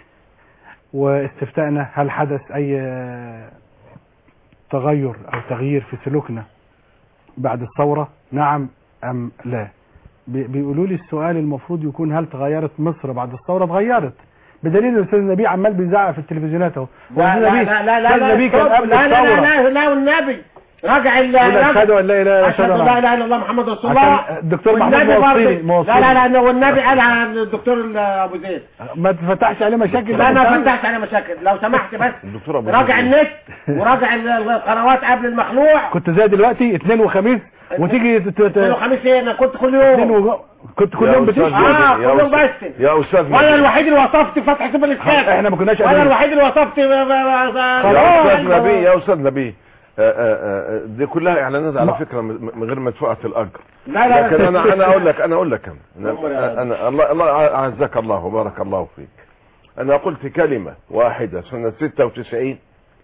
[SPEAKER 3] واستفتائنا هل حدث اي آه، تغير او تغيير في سلوكنا بعد الثورة نعم ام لا بي- بيقولوا لي السؤال المفروض يكون هل تغيرت مصر بعد الثورة اتغيرت بدليل الاستاذ نبيه عمال بيزعق في التلفزيونات اهو
[SPEAKER 5] لا لا لا لا لا
[SPEAKER 3] الأستاذ نبيه كان
[SPEAKER 5] لا
[SPEAKER 3] قبل
[SPEAKER 5] لا لا
[SPEAKER 3] الثورة
[SPEAKER 5] لا لا والنبي راجع ال
[SPEAKER 3] يقول اشهد
[SPEAKER 5] راجع-
[SPEAKER 3] ان لا اله الا
[SPEAKER 5] أشهد
[SPEAKER 3] الله
[SPEAKER 5] أن لا اله الا الله محمد رسول الله
[SPEAKER 3] عشان الدكتور محمود
[SPEAKER 5] والنبي
[SPEAKER 3] موصيني
[SPEAKER 5] برضه-
[SPEAKER 3] موصيني
[SPEAKER 5] لا لا لا والنبي قال عن الدكتور ال- ابو زيد
[SPEAKER 3] ما تفتحش عليه مشاكل
[SPEAKER 5] لا انا فتحت على مشاكل لو سمحت بس
[SPEAKER 4] الدكتور ابو
[SPEAKER 5] راجع
[SPEAKER 4] زيد.
[SPEAKER 5] النت وراجع ال- القنوات قبل المخلوع
[SPEAKER 3] كنت زي دلوقتي اثنين وخميس وتيجي ت- ت-
[SPEAKER 5] كل
[SPEAKER 3] ت-
[SPEAKER 5] خميس ايه انا كنت كل
[SPEAKER 3] اثنين
[SPEAKER 5] يوم
[SPEAKER 3] وج- كنت كل
[SPEAKER 4] يا
[SPEAKER 3] يوم
[SPEAKER 4] أستاذ
[SPEAKER 3] بتشتغل
[SPEAKER 4] نبي،
[SPEAKER 5] اه
[SPEAKER 4] يا
[SPEAKER 5] كل يوم
[SPEAKER 4] أستاذ-
[SPEAKER 5] بس
[SPEAKER 4] يا استاذ
[SPEAKER 5] وانا
[SPEAKER 4] نبي.
[SPEAKER 5] الوحيد اللي وصفت فتح سوبر الاسكان
[SPEAKER 3] احنا ما كناش
[SPEAKER 5] وانا
[SPEAKER 3] قادرين.
[SPEAKER 5] الوحيد اللي وصفت
[SPEAKER 4] يا استاذ نبي
[SPEAKER 5] خلاص
[SPEAKER 4] يا استاذ نبي آه، آه، آه، دي كلها اعلانات على
[SPEAKER 3] ما-
[SPEAKER 4] فكره من من غير مدفوعه الاجر
[SPEAKER 5] لا لا
[SPEAKER 4] لكن انا انا اقول لك انا اقول لك انا
[SPEAKER 5] أمر يا
[SPEAKER 4] انا, أنا الله الله اعزك الله وبارك الله فيك انا قلت كلمه واحده سنه 96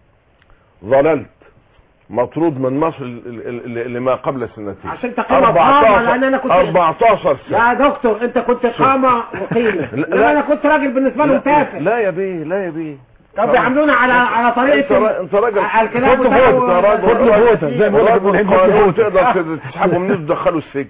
[SPEAKER 4] ظللت مطرود من مصر ل- ل- ل- لما قبل سنتين
[SPEAKER 5] عشان تقيمة قامة لان انا كنت
[SPEAKER 4] 14 سنه
[SPEAKER 5] يا دكتور انت كنت قامة وقيمة
[SPEAKER 4] لا-
[SPEAKER 5] لا انا كنت راجل بالنسبة لهم
[SPEAKER 4] لا,
[SPEAKER 5] تافه
[SPEAKER 4] لا يا بيه لا يا بيه
[SPEAKER 5] طب بيعاملونا على على
[SPEAKER 4] انت
[SPEAKER 5] طريقة
[SPEAKER 4] را- انت راجل
[SPEAKER 5] الكلام
[SPEAKER 3] خد
[SPEAKER 5] بتاعه-
[SPEAKER 3] فوت،
[SPEAKER 4] انت راجل
[SPEAKER 3] خد له فوتة، زي ما بيقول لك
[SPEAKER 4] راجل
[SPEAKER 3] بالحين خد له
[SPEAKER 4] قانون
[SPEAKER 3] فوتة.
[SPEAKER 4] تقدر تسحبه منه تدخله السجن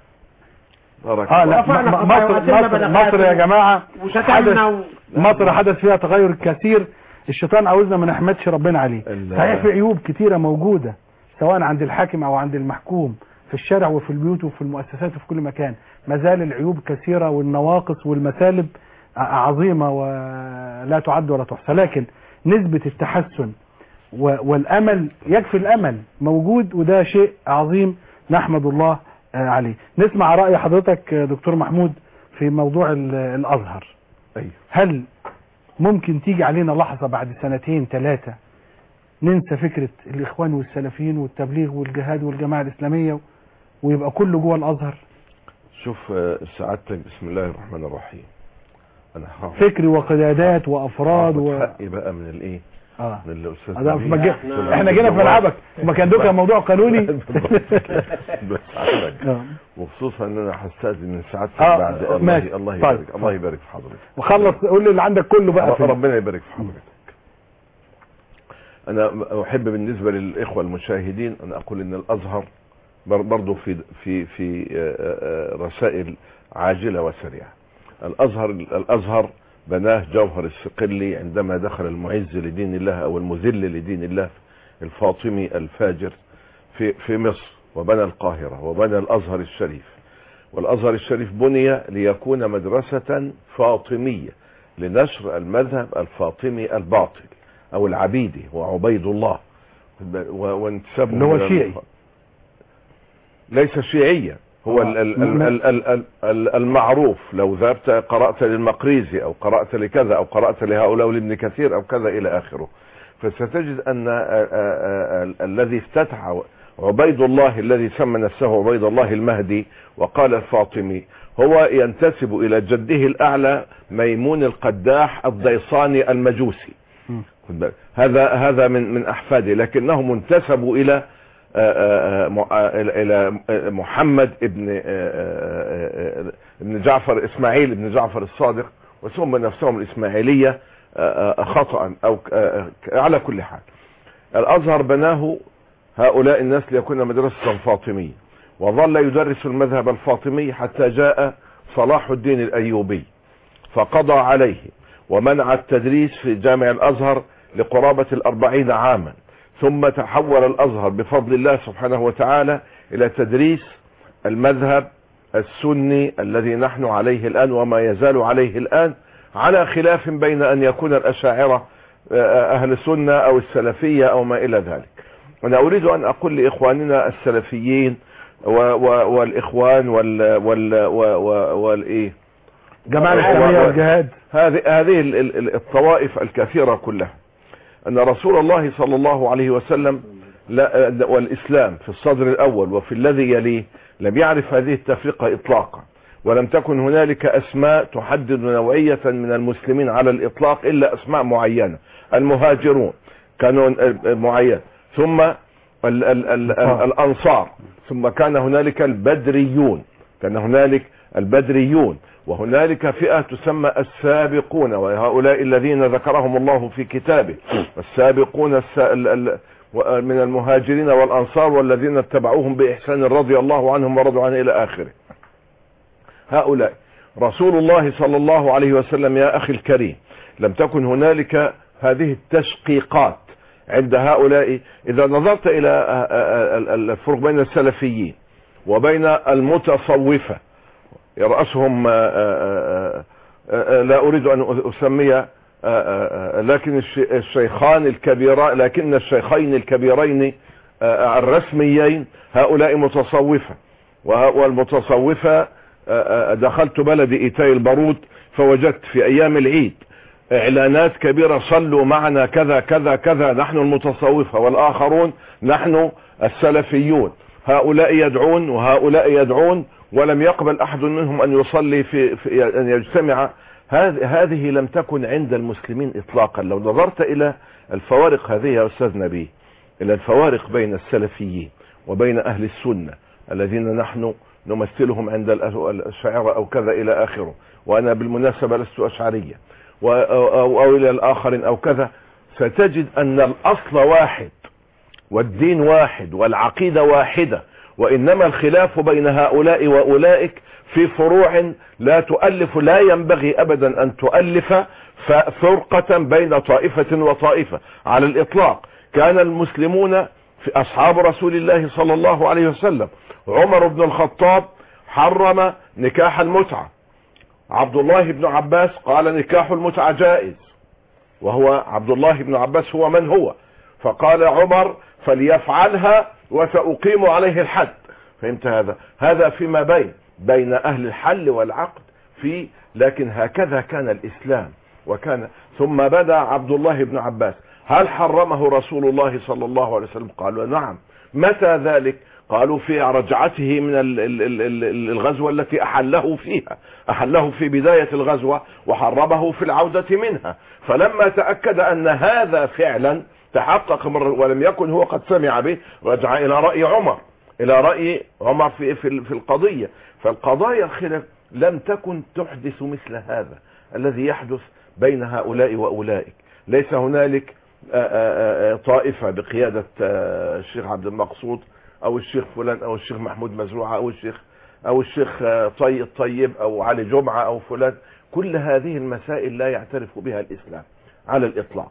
[SPEAKER 4] بارك
[SPEAKER 3] اه
[SPEAKER 4] الله
[SPEAKER 3] لا
[SPEAKER 5] رفعنا
[SPEAKER 3] م-
[SPEAKER 5] قضايا
[SPEAKER 3] مصر
[SPEAKER 5] وقدمنا
[SPEAKER 3] مصر
[SPEAKER 5] بلاغات
[SPEAKER 3] مصر يا جماعة
[SPEAKER 5] وشتمنا
[SPEAKER 3] حدث
[SPEAKER 5] و...
[SPEAKER 3] مصر حدث فيها تغير كثير الشيطان عاوزنا ما نحمدش ربنا عليه
[SPEAKER 4] ال-
[SPEAKER 3] صحيح في عيوب كتيرة موجودة سواء عند الحاكم او عند المحكوم في الشارع وفي البيوت وفي المؤسسات وفي كل مكان ما زال العيوب كثيرة والنواقص والمسالب ع- عظيمة ولا تعد ولا تحصى لكن نسبة التحسن و- والامل يكفي الامل موجود وده شيء عظيم نحمد الله آه، عليه نسمع رأي حضرتك آه، دكتور محمود في موضوع ال- الازهر
[SPEAKER 4] أيوه
[SPEAKER 3] هل ممكن تيجي علينا لحظة بعد سنتين ثلاثة ننسى فكرة الإخوان والسلفيين والتبليغ والجهاد والجماعة الإسلامية ويبقى كله جوه الأزهر
[SPEAKER 4] شوف آه، سعادتك بسم الله الرحمن الرحيم انا هاخد
[SPEAKER 3] فكري وقيادات وأفراد
[SPEAKER 4] هاخد
[SPEAKER 3] و...
[SPEAKER 4] حقي بقى من الايه
[SPEAKER 3] آه.
[SPEAKER 4] من الاستاذ
[SPEAKER 3] هذا
[SPEAKER 4] نبيل.
[SPEAKER 3] في مج...
[SPEAKER 5] إحنا-
[SPEAKER 3] احنا جينا في ملعبك ما كان دوكا موضوع قانوني
[SPEAKER 4] بس عندك
[SPEAKER 3] آه.
[SPEAKER 4] وخصوصا ان انا هستاذن من سعادتك
[SPEAKER 3] آه،
[SPEAKER 4] بعد
[SPEAKER 3] آه،
[SPEAKER 4] الله
[SPEAKER 3] ماشي.
[SPEAKER 4] الله
[SPEAKER 3] طيب.
[SPEAKER 4] يبارك الله يبارك في حضرتك
[SPEAKER 3] وخلص قول لي اللي عندك كله بقى في
[SPEAKER 4] ربنا يبارك في حضرتك انا احب بالنسبه للاخوه المشاهدين ان اقول ان الازهر بر- برضو في في في آه، آه، رسائل عاجله وسريعه الازهر الازهر بناه جوهر الصقلي عندما دخل المعز لدين الله او المذل لدين الله الفاطمي الفاجر في في مصر وبنى القاهره وبنى الازهر الشريف والازهر الشريف بني ليكون مدرسه فاطميه لنشر المذهب الفاطمي الباطل او العبيدي وعبيد الله و- وانتسابه
[SPEAKER 3] اللي هو
[SPEAKER 4] إلى-
[SPEAKER 3] شيعي.
[SPEAKER 4] ليس شيعيا هو ال- ال- ال- ال- ال- ال- ال- المعروف لو ذهبت قرأت للمقريزي او قرأت لكذا او قرأت لهؤلاء لابن كثير او كذا الى اخره فستجد ان آه، آه، آه، ال- الذي افتتح عبيد الله الذي سمى نفسه عبيد الله المهدي وقال الفاطمي هو ينتسب الى جده الاعلى ميمون القداح الضيصاني المجوسي
[SPEAKER 3] م.
[SPEAKER 4] خد بالك. هذا هذا من من احفاده لكنهم انتسبوا الى آه، آه، آه، آه، الى آه، محمد ابن آه، آه، آه، ابن جعفر اسماعيل ابن جعفر الصادق وسموا نفسهم الاسماعيليه آه، آه، خطا او آه، آه، على كل حال الازهر بناه هؤلاء الناس ليكون مدرسه فاطميه وظل يدرس المذهب الفاطمي حتى جاء صلاح الدين الايوبي فقضى عليه ومنع التدريس في جامع الازهر لقرابه الاربعين عاما ثم تحول الازهر بفضل الله سبحانه وتعالى الى تدريس المذهب السني الذي نحن عليه الان وما يزال عليه الان على خلاف بين ان يكون الاشاعره آه، اهل السنه او السلفيه او ما الى ذلك انا اريد ان اقول لاخواننا السلفيين و و والاخوان وال وال و- و- والايه
[SPEAKER 3] الجماعة الإسلامية
[SPEAKER 4] و-
[SPEAKER 3] والجهاد
[SPEAKER 4] هذه هذه ال- ال- ال- الطوائف الكثيرة كلها أن رسول الله صلى الله عليه وسلم لا والإسلام في الصدر الأول وفي الذي يليه لم يعرف هذه التفرقة إطلاقا ولم تكن هنالك أسماء تحدد نوعية من المسلمين على الإطلاق إلا أسماء معينة المهاجرون كانوا معين ثم ال ال ال ال الأنصار ثم كان هنالك البدريون كان هنالك البدريون وهنالك فئة تسمى السابقون وهؤلاء الذين ذكرهم الله في كتابه السابقون الس... ال... ال... و- من المهاجرين والأنصار والذين اتبعوهم بإحسان رضي الله عنهم ورضوا عنه إلى آخره هؤلاء رسول الله صلى الله عليه وسلم يا أخي الكريم لم تكن هنالك هذه التشقيقات عند هؤلاء إذا نظرت إلى آه، آه، آه، الفرق بين السلفيين وبين المتصوفة يرأسهم آه، آه، آه، آه، لا أريد أن أسمي آه، آه، آه، لكن الش- الشيخان الكبيران لكن الشيخين الكبيرين آه، الرسميين هؤلاء متصوفة وه- والمتصوفة آه، آه، دخلت بلد إيتاي البارود فوجدت في أيام العيد إعلانات كبيرة صلوا معنا كذا كذا كذا نحن المتصوفة والآخرون نحن السلفيون هؤلاء يدعون وهؤلاء يدعون ولم يقبل أحد منهم أن يصلي في, في أن يجتمع هذه هذه لم تكن عند المسلمين إطلاقا لو نظرت إلى الفوارق هذه يا أستاذ نبيه إلى الفوارق بين السلفيين وبين أهل السنة الذين نحن نمثلهم عند الأشاعرة أو كذا إلى آخره وأنا بالمناسبة لست أشعريا و- أو, أو, أو إلى الآخر أو كذا ستجد أن الأصل واحد والدين واحد والعقيدة واحدة وإنما الخلاف بين هؤلاء وأولئك في فروع لا تؤلف لا ينبغي أبدا أن تؤلف فرقة بين طائفة وطائفة على الإطلاق كان المسلمون في أصحاب رسول الله صلى الله عليه وسلم عمر بن الخطاب حرم نكاح المتعة عبد الله بن عباس قال نكاح المتعة جائز وهو عبد الله بن عباس هو من هو فقال عمر فليفعلها وسأقيم عليه الحد فهمت هذا هذا فيما بين بين أهل الحل والعقد في لكن هكذا كان الإسلام وكان ثم بدا عبد الله بن عباس هل حرمه رسول الله صلى الله عليه وسلم قالوا نعم متى ذلك قالوا في رجعته من ال- ال- ال- ال- الغزوة التي أحله فيها أحله في بداية الغزوة وحرمه في العودة منها فلما تأكد أن هذا فعلا تحقق من ولم يكن هو قد سمع به رجع إلى رأي عمر إلى رأي عمر في في في القضية فالقضايا الخلاف لم تكن تحدث مثل هذا الذي يحدث بين هؤلاء وأولئك ليس هنالك آه، آه، آه، طائفة بقيادة آه، الشيخ عبد المقصود او الشيخ فلان او الشيخ محمود مزروعة او الشيخ او الشيخ آه، طي الطيب او علي جمعة او فلان كل هذه المسائل لا يعترف بها الاسلام على الاطلاق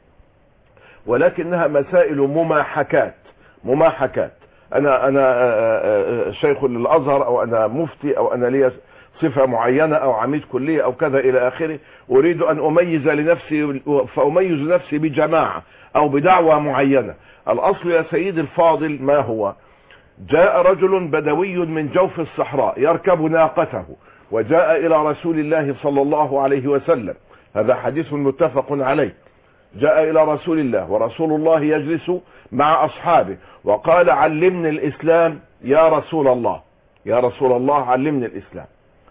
[SPEAKER 4] ولكنها مسائل مماحكات مماحكات انا انا آه، آه، آه، شيخ للازهر او انا مفتي او انا لي صفة معينة او عميد كلية او كذا الى اخره اريد ان اميز لنفسي فاميز نفسي بجماعة او بدعوة معينة الاصل يا سيدي الفاضل ما هو جاء رجل بدوي من جوف الصحراء يركب ناقته وجاء الى رسول الله صلى الله عليه وسلم هذا حديث متفق عليه جاء الى رسول الله ورسول الله يجلس مع اصحابه وقال علمني الاسلام يا رسول الله يا رسول الله علمني الاسلام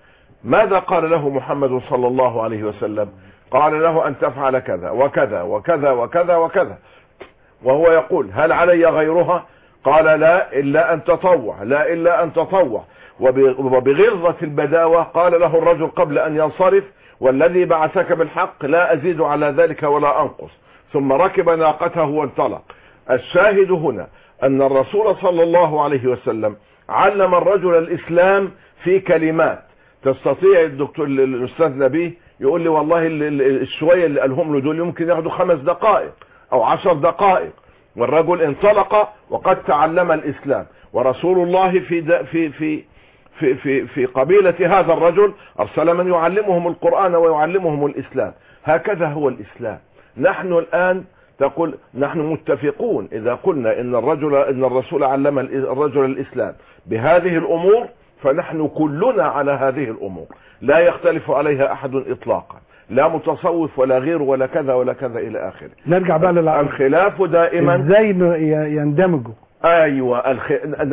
[SPEAKER 4] ماذا قال له محمد صلى الله عليه وسلم قال له ان تفعل كذا وكذا وكذا وكذا وكذا وهو يقول هل علي غيرها قال لا الا ان تطوع لا الا ان تطوع وب- وبغلظة البداوة قال له الرجل قبل ان ينصرف والذي بعثك بالحق لا ازيد على ذلك ولا انقص ثم ركب ناقته وانطلق الشاهد هنا ان الرسول صلى الله عليه وسلم علم الرجل الاسلام في كلمات تستطيع الدكتور الاستاذ نبيه يقول لي والله ال- ال- الشويه اللي قالهم له دول يمكن ياخدوا خمس دقائق او عشر دقائق والرجل انطلق وقد تعلم الاسلام ورسول الله في د- في في في في في قبيلة هذا الرجل ارسل من يعلمهم القرآن ويعلمهم الاسلام هكذا هو الاسلام نحن الان تقول نحن متفقون اذا قلنا ان الرجل ان الرسول علم ال- الرجل الاسلام بهذه الامور فنحن كلنا على هذه الامور لا يختلف عليها احد اطلاقا لا متصوف ولا غير ولا كذا ولا كذا الى اخره
[SPEAKER 3] نرجع بقى للعقل
[SPEAKER 4] الخلاف دائما
[SPEAKER 3] ازاي ن- ي- يندمجوا
[SPEAKER 4] ايوه الخ...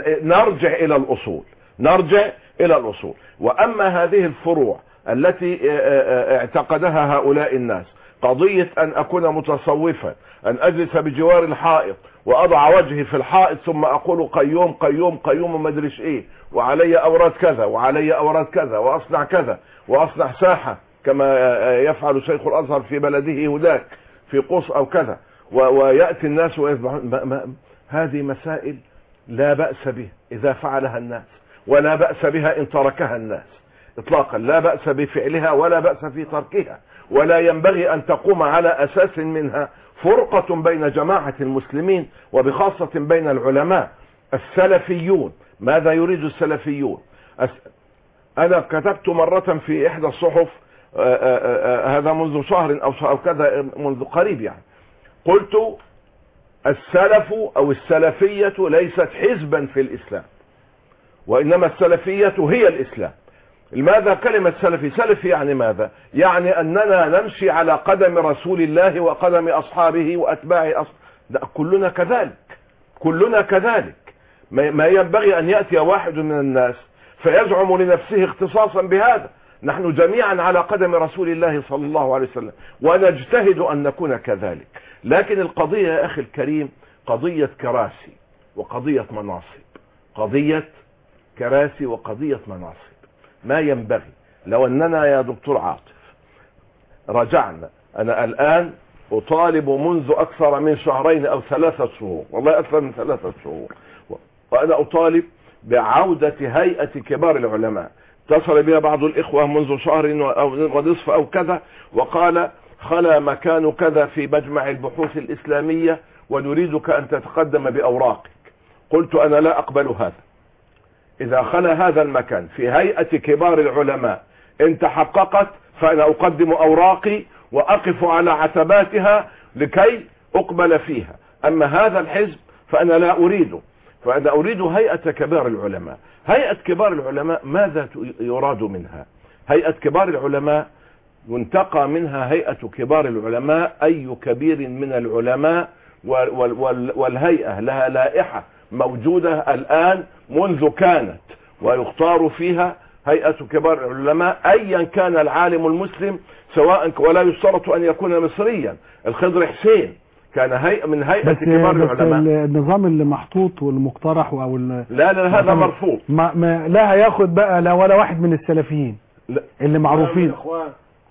[SPEAKER 4] نرجع الى الاصول نرجع الى الاصول واما هذه الفروع التي اه، اه، اعتقدها هؤلاء الناس قضية ان اكون متصوفا ان اجلس بجوار الحائط واضع وجهي في الحائط ثم اقول قيوم قيوم قيوم وما ادريش ايه وعلي اوراد كذا وعلي اوراد كذا واصنع كذا واصنع ساحة كما اه، يفعل شيخ الازهر في بلده هناك في قوس او كذا و- ويأتي الناس ويذبحون ما- ما- هذه مسائل لا بأس به إذا فعلها الناس ولا بأس بها إن تركها الناس إطلاقا لا بأس بفعلها ولا بأس في تركها ولا ينبغي أن تقوم على أساس منها فرقة بين جماعة المسلمين وبخاصة بين العلماء السلفيون ماذا يريد السلفيون أس- أنا كتبت مرة في إحدى الصحف آه، آه، آه، هذا منذ شهر أو شهر أو كذا منذ قريب يعني قلت السلف او السلفية ليست حزبا في الاسلام وانما السلفية هي الاسلام لماذا كلمة سلفي سلفي يعني ماذا يعني اننا نمشي على قدم رسول الله وقدم اصحابه واتباع أصحابه كلنا كذلك كلنا كذلك ما ما ينبغي ان يأتي واحد من الناس فيزعم لنفسه اختصاصا بهذا نحن جميعا على قدم رسول الله صلى الله عليه وسلم ونجتهد ان نكون كذلك لكن القضية يا اخي الكريم قضية كراسي وقضية مناصب قضية كراسي وقضية مناصب ما ينبغي لو اننا يا دكتور عاطف رجعنا انا الان اطالب منذ اكثر من شهرين او ثلاثة شهور والله اكثر من ثلاثة شهور وانا اطالب بعودة هيئة كبار العلماء اتصل بي بعض الاخوة منذ شهر او ونصف او كذا وقال خلا مكان كذا في مجمع البحوث الإسلامية ونريدك أن تتقدم بأوراقك قلت أنا لا أقبل هذا إذا خلا هذا المكان في هيئة كبار العلماء إن تحققت فأنا أقدم أوراقي وأقف على عتباتها لكي أقبل فيها أما هذا الحزب فأنا لا أريده فأنا أريد هيئة كبار العلماء هيئة كبار العلماء ماذا ت- يراد منها هيئة كبار العلماء ينتقى منها هيئة كبار العلماء أي كبير من العلماء وال- وال- وال- والهيئة لها لائحة موجودة الآن منذ كانت ويختار فيها هيئة كبار العلماء أيا كان العالم المسلم سواء ولا يشترط أن يكون مصريا الخضر حسين كان هيئة من هيئة
[SPEAKER 3] بس,
[SPEAKER 4] كبار
[SPEAKER 3] بس
[SPEAKER 4] العلماء
[SPEAKER 3] النظام اللي محطوط والمقترح او ال-
[SPEAKER 4] لا لا هذا
[SPEAKER 3] طبعا.
[SPEAKER 4] مرفوض
[SPEAKER 3] ما, ما لا هياخد بقى لا ولا واحد من السلفيين
[SPEAKER 4] لا.
[SPEAKER 3] اللي معروفين
[SPEAKER 5] اخوان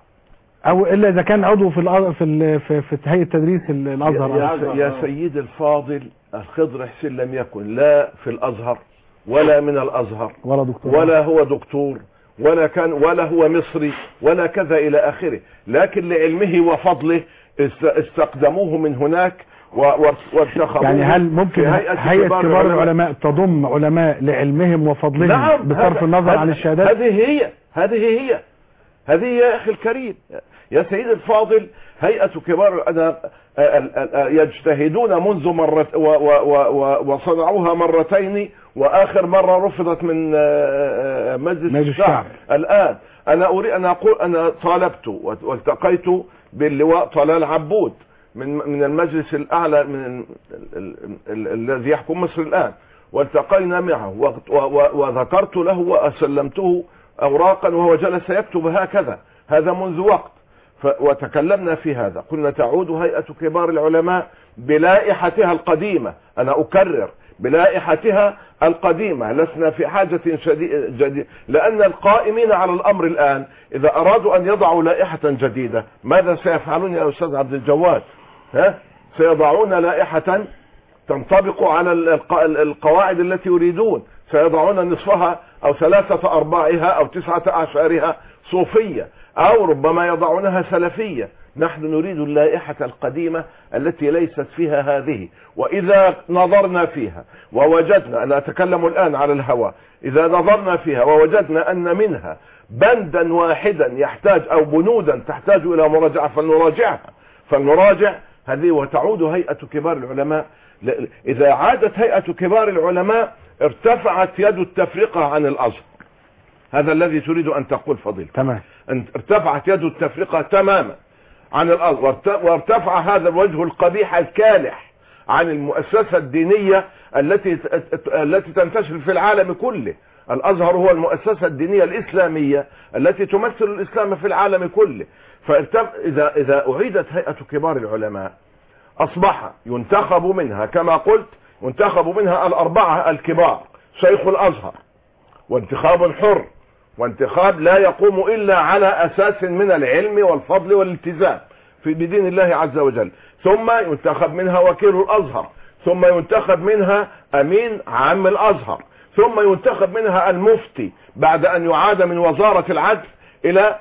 [SPEAKER 3] او الا اذا كان عضو في الأ- في ال- في, في هيئه تدريس ال- الازهر
[SPEAKER 4] يا,
[SPEAKER 5] الأزهر،
[SPEAKER 4] يا
[SPEAKER 5] آه.
[SPEAKER 4] سيد الفاضل الخضر حسين لم يكن لا في الازهر ولا من الازهر
[SPEAKER 3] ولا دكتور
[SPEAKER 4] ولا هو دكتور ولا كان ولا هو مصري ولا كذا الى اخره لكن لعلمه وفضله است- استقدموه من هناك و- و- وارتخبوه
[SPEAKER 3] يعني هل ممكن
[SPEAKER 4] في
[SPEAKER 3] هيئه كبار, العلماء تضم علماء لعلمهم وفضلهم
[SPEAKER 4] نعم
[SPEAKER 3] بصرف
[SPEAKER 4] هذا-
[SPEAKER 3] النظر
[SPEAKER 4] هذا-
[SPEAKER 3] عن الشهادات
[SPEAKER 4] هذه هي هذه هي هذه يا اخي الكريم يا سيد الفاضل هيئة كبار أنا ال- ال- يجتهدون منذ مرة و- و- و- و- وصنعوها مرتين وآخر مرة رفضت من آه، آه، مجلس
[SPEAKER 3] مجلس
[SPEAKER 4] الشعب
[SPEAKER 3] الشعب.
[SPEAKER 4] الآن أنا أريد أنا أقول أنا طالبت والتقيت باللواء طلال عبود من من المجلس الأعلى من ال- ال- ال- ال- الذي يحكم مصر الآن والتقينا معه و- و- وذكرت له وسلمته أوراقا وهو جلس يكتب هكذا هذا منذ وقت ف- وتكلمنا في هذا قلنا تعود هيئة كبار العلماء بلائحتها القديمة أنا أكرر بلائحتها القديمة لسنا في حاجة شديد جديد لأن القائمين على الأمر الآن إذا أرادوا أن يضعوا لائحة جديدة ماذا سيفعلون يا أستاذ عبد الجواد ها سيضعون لائحة تنطبق على الق- القواعد التي يريدون سيضعون نصفها او ثلاثة ارباعها او تسعة اعشارها صوفية او ربما يضعونها سلفية نحن نريد اللائحة القديمة التي ليست فيها هذه واذا نظرنا فيها ووجدنا انا اتكلم الان على الهواء اذا نظرنا فيها ووجدنا ان منها بندا واحدا يحتاج او بنودا تحتاج الى مراجعة فلنراجعها فلنراجع هذه وتعود هيئة كبار العلماء ل- إذا عادت هيئة كبار العلماء ارتفعت يد التفرقة عن الأزهر هذا الذي تريد أن تقول فضيلة
[SPEAKER 3] تمام
[SPEAKER 4] أن ارتفعت يد التفرقة تماما عن الأزهر وارت- وارتفع هذا الوجه القبيح الكالح عن المؤسسة الدينية التي التي تنتشر في العالم كله الأزهر هو المؤسسة الدينية الإسلامية التي تمثل الإسلام في العالم كله فارتف... إذا إذا أعيدت هيئة كبار العلماء أصبح ينتخب منها كما قلت ينتخب منها الأربعة الكبار شيخ الأزهر وانتخاب حر وانتخاب لا يقوم إلا على أساس من العلم والفضل والالتزام في بدين الله عز وجل ثم ينتخب منها وكيل الأزهر ثم ينتخب منها أمين عام الأزهر ثم ينتخب منها المفتي بعد أن يعاد من وزارة العدل إلى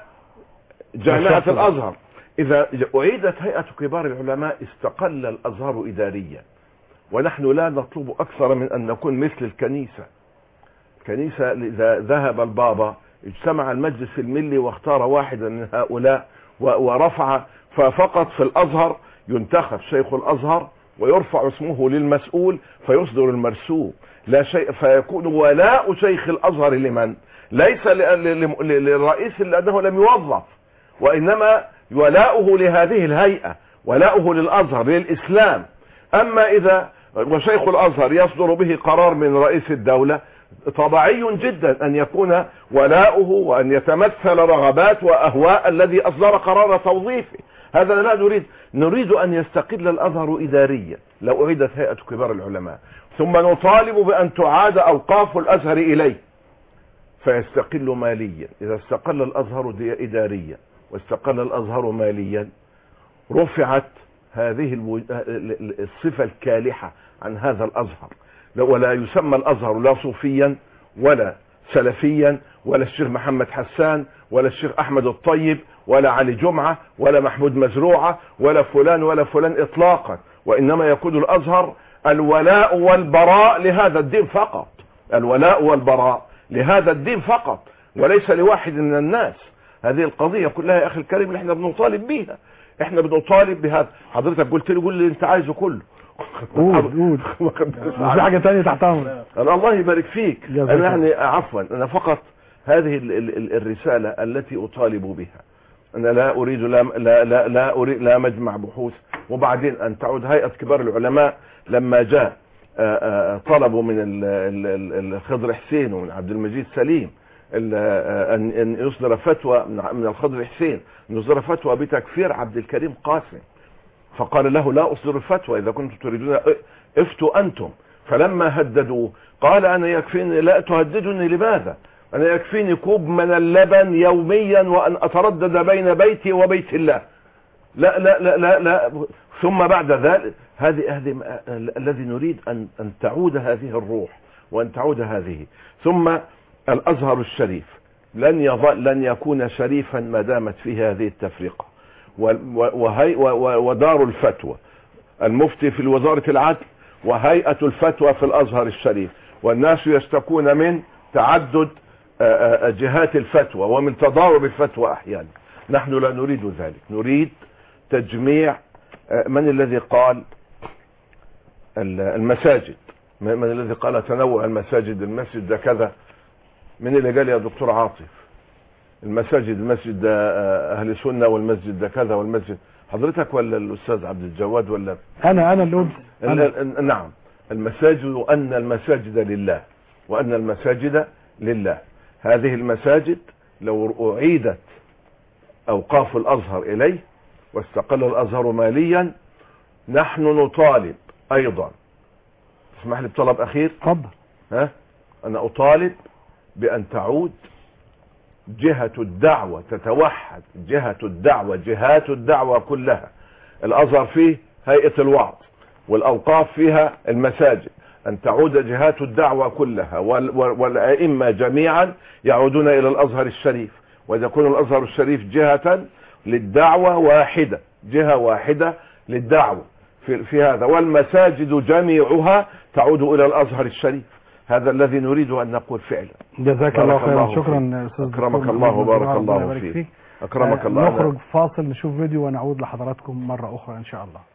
[SPEAKER 4] جامعة الأزهر إذا أعيدت هيئة كبار العلماء استقل الأزهر إداريا ونحن لا نطلب أكثر من أن نكون مثل الكنيسة الكنيسة إذا ذهب البابا اجتمع المجلس الملي واختار واحدا من هؤلاء و- ورفع ففقط في الأزهر ينتخب شيخ الأزهر ويرفع اسمه للمسؤول فيصدر المرسوم لا شيء فيكون ولاء شيخ الأزهر لمن ليس ل- ل- ل- للرئيس لأنه لم يوظف وإنما ولاؤه لهذه الهيئة ولاؤه للأزهر للإسلام أما إذا وشيخ الأزهر يصدر به قرار من رئيس الدولة طبيعي جدا أن يكون ولاؤه وأن يتمثل رغبات وأهواء الذي أصدر قرار توظيفه هذا لا نريد نريد أن يستقل الأزهر إداريا لو أعيدت هيئة كبار العلماء ثم نطالب بأن تعاد أوقاف الأزهر إليه فيستقل ماليا إذا استقل الأزهر دي- إداريا واستقل الأزهر ماليا رفعت هذه الو- الصفة الكالحة عن هذا الأزهر لا- ولا يسمى الأزهر لا صوفيا ولا سلفيا ولا الشيخ محمد حسان ولا الشيخ احمد الطيب ولا علي جمعة ولا محمود مزروعة ولا فلان ولا فلان اطلاقا وانما يقود الازهر الولاء والبراء لهذا الدين فقط الولاء والبراء لهذا الدين فقط وليس لواحد من الناس هذه القضية كلها يا اخي الكريم اللي احنا بنطالب بيها احنا بنطالب بهذا حضرتك قلت لي قول اللي انت عايزه كله
[SPEAKER 3] قول قول في حاجة تانية تحت امرك
[SPEAKER 4] أنا الله يبارك فيك
[SPEAKER 3] جزاك
[SPEAKER 4] أنا
[SPEAKER 3] الله.
[SPEAKER 4] يعني عفوا أنا فقط هذه ال- ال- ال- الرسالة التي أطالب بها أنا لا أريد لا لا لا, لا أريد لا مجمع بحوث وبعدين أن تعود هيئة كبار العلماء لما جاء آه، آه، طلبوا من ال- ال- ال- الخضر حسين ومن عبد المجيد سليم ال- آه، أن أن يصدر فتوى من ع- من الخضر حسين أن يصدر فتوى بتكفير عبد الكريم قاسم فقال له لا أصدر الفتوى إذا كنتم تريدون افتوا أنتم فلما هددوه قال أنا يكفيني لا تهددني لماذا أنا يكفيني كوب من اللبن يوميا وأن أتردد بين بيتي وبيت الله لا لا لا لا, لا ثم بعد ذلك هذه هذه م- الذي نريد أن أن تعود هذه الروح وأن تعود هذه ثم الأزهر الشريف لن يظل لن يكون شريفا ما دامت فيه هذه التفرقة و- و- وهي و- و- ودار الفتوى المفتي في وزارة العدل وهيئة الفتوى في الأزهر الشريف والناس يشتكون من تعدد آه، آه، جهات الفتوى ومن تضارب الفتوى أحيانا نحن لا نريد ذلك نريد تجميع آه، من الذي قال ال- المساجد من من الذي قال تنوع المساجد المسجد ده كذا من اللي قال يا دكتور عاطف المساجد المسجد ده آه، اهل سنه والمسجد ده كذا والمسجد حضرتك ولا الاستاذ عبد الجواد ولا
[SPEAKER 3] انا انا اللي قلت
[SPEAKER 4] ال-
[SPEAKER 3] أنا.
[SPEAKER 4] ال- نعم المساجد وان المساجد لله وان المساجد لله هذه المساجد لو اعيدت اوقاف الازهر اليه واستقل الازهر ماليا نحن نطالب ايضا اسمح لي بطلب اخير
[SPEAKER 3] اتفضل
[SPEAKER 4] ها انا اطالب بان تعود جهة الدعوة تتوحد جهة الدعوة جهات الدعوة كلها الازهر فيه هيئة الوعظ والاوقاف فيها المساجد ان تعود جهات الدعوة كلها وال- وال- والائمة جميعا يعودون الى الازهر الشريف ويكون الازهر الشريف جهة للدعوة واحدة جهة واحدة للدعوة في, في هذا والمساجد جميعها تعود الى الازهر الشريف هذا الذي نريد ان نقول فعلا
[SPEAKER 3] جزاك
[SPEAKER 4] بارك
[SPEAKER 3] الله خيرا
[SPEAKER 4] الله
[SPEAKER 3] شكرا استاذ
[SPEAKER 4] أكرمك
[SPEAKER 3] دكتور
[SPEAKER 4] الله
[SPEAKER 3] محمد
[SPEAKER 4] وبارك
[SPEAKER 3] ربيع،
[SPEAKER 4] الله
[SPEAKER 3] ربنا يبارك
[SPEAKER 4] فيك. اكرمك
[SPEAKER 3] آه،
[SPEAKER 4] الله
[SPEAKER 3] نخرج فاصل نشوف فيديو ونعود لحضراتكم مرة أخرى إن شاء الله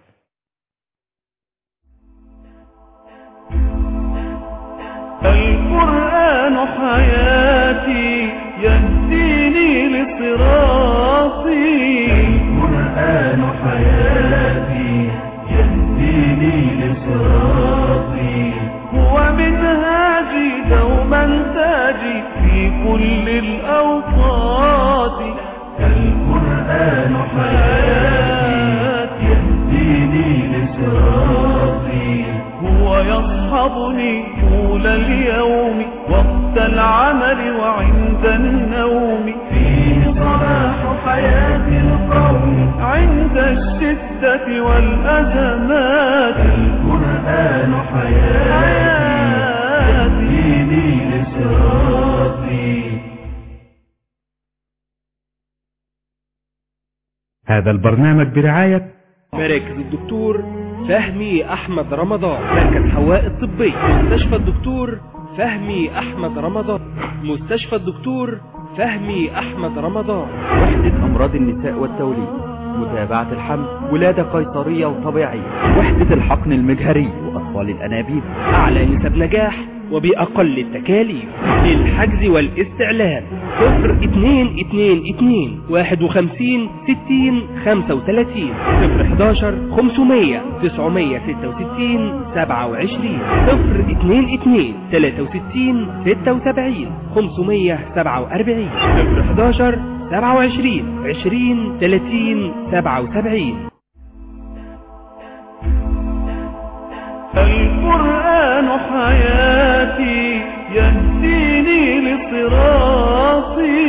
[SPEAKER 2] القرآن حياتي يهديني لصراطي
[SPEAKER 1] القرآن حياتي يهديني لصراطي
[SPEAKER 2] هو منهاجي دوما تاجي في كل الأوقات
[SPEAKER 1] القرآن حياتي يهديني لصراطي
[SPEAKER 2] هو يصحبني طول اليوم وقت العمل وعند النوم
[SPEAKER 1] فيه صلاح حياة القوم
[SPEAKER 2] عند الشدة والأزمات
[SPEAKER 1] القرآن حياتي يهديني لصراطي
[SPEAKER 9] هذا البرنامج برعاية
[SPEAKER 10] مراكز الدكتور فهمي أحمد رمضان مركز حواء الطبي مستشفى الدكتور فهمي أحمد رمضان مستشفى الدكتور فهمي أحمد رمضان
[SPEAKER 9] وحدة أمراض النساء والتوليد متابعة الحمل ولادة قيصرية وطبيعية وحدة الحقن المجهري وأطفال الأنابيب
[SPEAKER 10] أعلى نسب نجاح وبأقل التكاليف للحجز والاستعلام صفر اتنين اتنين اتنين واحد وخمسين ستين خمسة وتلاتين صفر حداشر خمسمية تسعمية ستة وستين سبعة وعشرين صفر اتنين اتنين تلاتة وستين ستة وسبعين خمسمية سبعة وأربعين صفر حداشر سبعة وعشرين عشرين تلاتين سبعة وسبعين
[SPEAKER 2] القرآن حياتي يهديني لصراطي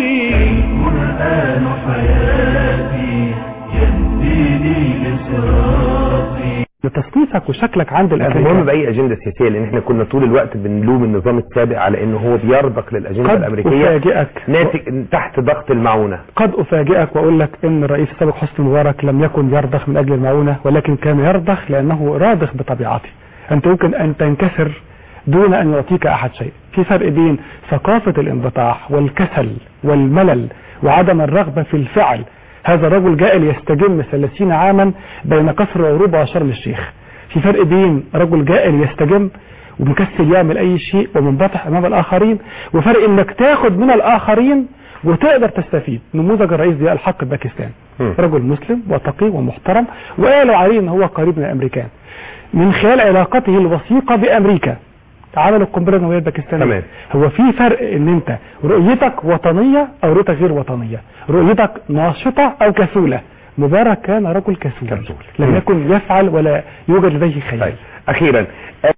[SPEAKER 1] القرآن حياتي يهديني لصراطي
[SPEAKER 3] لتصنيفك وشكلك عند
[SPEAKER 11] لكن المهم
[SPEAKER 3] الامريكان
[SPEAKER 11] باي اجنده سياسيه لان احنا كنا طول الوقت بنلوم النظام السابق على انه هو بيرضخ للاجنده
[SPEAKER 3] قد
[SPEAKER 11] الامريكيه
[SPEAKER 3] افاجئك
[SPEAKER 11] ناتج تحت ضغط المعونه
[SPEAKER 3] قد افاجئك واقول لك ان الرئيس السابق حسني مبارك لم يكن يرضخ من اجل المعونه ولكن كان يرضخ لانه راضخ بطبيعته انت يمكن ان تنكسر دون ان يعطيك احد شيء في فرق بين ثقافه الانبطاح والكسل والملل وعدم الرغبه في الفعل هذا الرجل جاء ليستجم 30 عاما بين قصر عروبه وشرم الشيخ في فرق بين رجل جاء ليستجم ومكسل يعمل اي شيء ومنبطح امام الاخرين وفرق انك تاخد من الاخرين وتقدر تستفيد نموذج الرئيس ضياء الحق الباكستاني
[SPEAKER 11] مم.
[SPEAKER 3] رجل مسلم وتقي ومحترم وقالوا عليه ان هو قريب من الامريكان من خلال علاقته الوثيقه بامريكا عمل القنبله النوويه الباكستانيه
[SPEAKER 11] تمام.
[SPEAKER 3] هو في فرق ان انت رؤيتك وطنيه او رؤيتك غير وطنيه رؤيتك ناشطه او كسوله مبارك كان رجل كسول,
[SPEAKER 11] كسول.
[SPEAKER 3] لم
[SPEAKER 11] مم.
[SPEAKER 3] يكن يفعل ولا يوجد لديه خيال
[SPEAKER 11] طيب اخيرا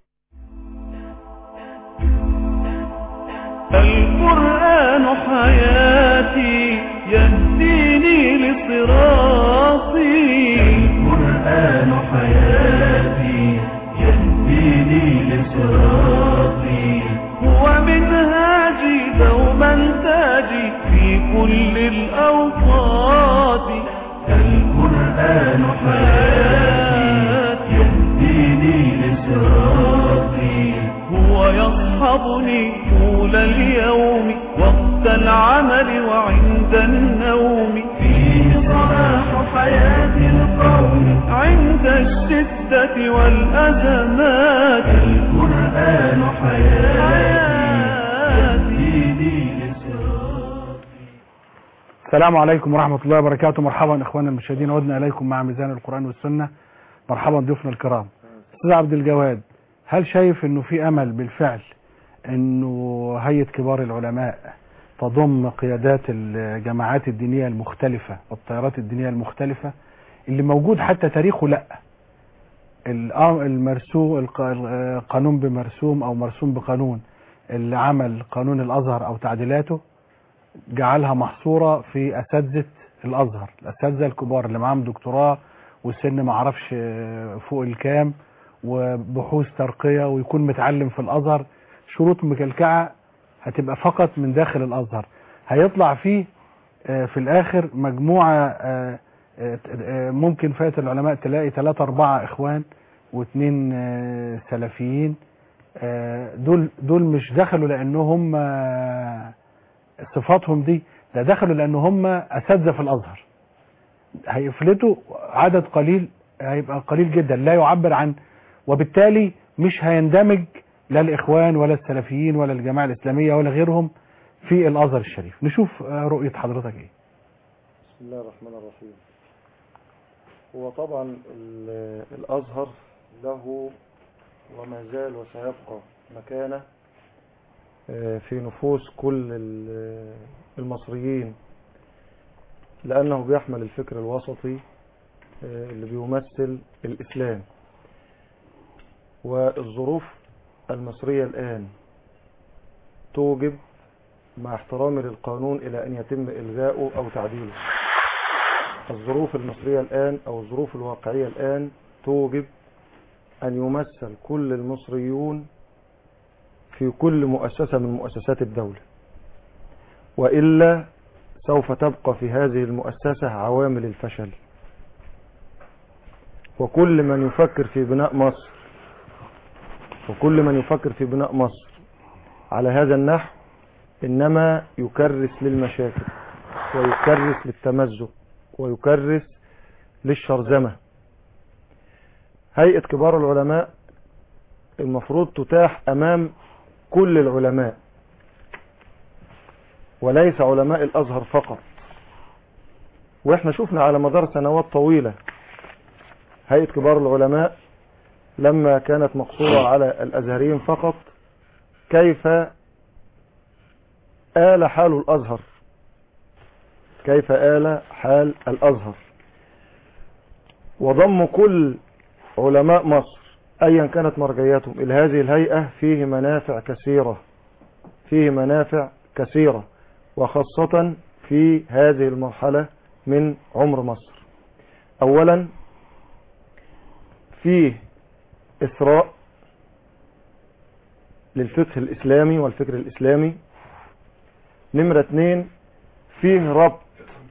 [SPEAKER 2] القرآن حياتي يهديني لصراطي
[SPEAKER 1] القرآن حياتي يهديني لصراطي
[SPEAKER 2] هو منهاجي دوما تاجي في كل الأوقات
[SPEAKER 1] القرآن حياتي يهديني لصراطي
[SPEAKER 2] هو يصحبني طول اليوم وقت العمل وعند النوم
[SPEAKER 1] فيه صلاح حياة القوم
[SPEAKER 2] عند الشدة والأزمات
[SPEAKER 1] القرآن حياتي
[SPEAKER 2] حياتي
[SPEAKER 1] يهديني لصراطي
[SPEAKER 3] السلام عليكم ورحمة الله وبركاته مرحبا إخواننا المشاهدين عدنا إليكم مع ميزان القرآن والسنة مرحبا ضيوفنا الكرام أستاذ عبد الجواد هل شايف أنه في أمل بالفعل أنه هيئة كبار العلماء تضم قيادات الجماعات الدينية المختلفة والتيارات الدينية المختلفة اللي موجود حتى تاريخه لا الأم- المرسوم الق- القانون بمرسوم أو مرسوم بقانون اللي عمل قانون الأزهر أو تعديلاته جعلها محصورة في أساتذة الأزهر الأساتذة الكبار اللي معاهم دكتوراه والسن ما عرفش فوق الكام وبحوث ترقية ويكون متعلم في الأزهر شروط مكلكعة هتبقى فقط من داخل الأزهر هيطلع فيه آه، في الآخر مجموعة آه، آه، آه، ممكن فئة العلماء تلاقي ثلاثة أربعة إخوان واثنين آه، سلفيين آه، دول دول مش دخلوا لأنهم آه، صفاتهم دي ده دخلوا لان هم اساتذه في الازهر هيفلتوا عدد قليل هيبقى قليل جدا لا يعبر عن وبالتالي مش هيندمج لا الاخوان ولا السلفيين ولا الجماعه الاسلاميه ولا غيرهم في الازهر الشريف نشوف آه، رؤيه حضرتك ايه
[SPEAKER 6] بسم الله الرحمن الرحيم هو طبعا ال- الأزهر له وما زال وسيبقى مكانة آه، في نفوس كل ال- المصريين لأنه بيحمل الفكر الوسطي آه، اللي بيمثل الإسلام والظروف المصرية الآن توجب مع احترامي للقانون إلى أن يتم إلغاؤه أو تعديله الظروف المصرية الآن أو الظروف الواقعية الآن توجب أن يمثل كل المصريون في كل مؤسسة من مؤسسات الدولة وإلا سوف تبقى في هذه المؤسسة عوامل الفشل وكل من يفكر في بناء مصر وكل من يفكر في بناء مصر على هذا النحو إنما يكرس للمشاكل ويكرس للتمزق ويكرس للشرذمة هيئة كبار العلماء المفروض تتاح أمام كل العلماء وليس علماء الأزهر فقط وإحنا شفنا على مدار سنوات طويلة هيئة كبار العلماء لما كانت مقصورة على الأزهريين فقط كيف آل حال الأزهر كيف آل حال الأزهر وضم كل علماء مصر أيا كانت مرجياتهم إلى هذه الهيئة فيه منافع كثيرة فيه منافع كثيرة وخاصة في هذه المرحلة من عمر مصر أولا فيه إثراء للفقه الإسلامي والفكر الإسلامي نمرة اتنين فيه ربط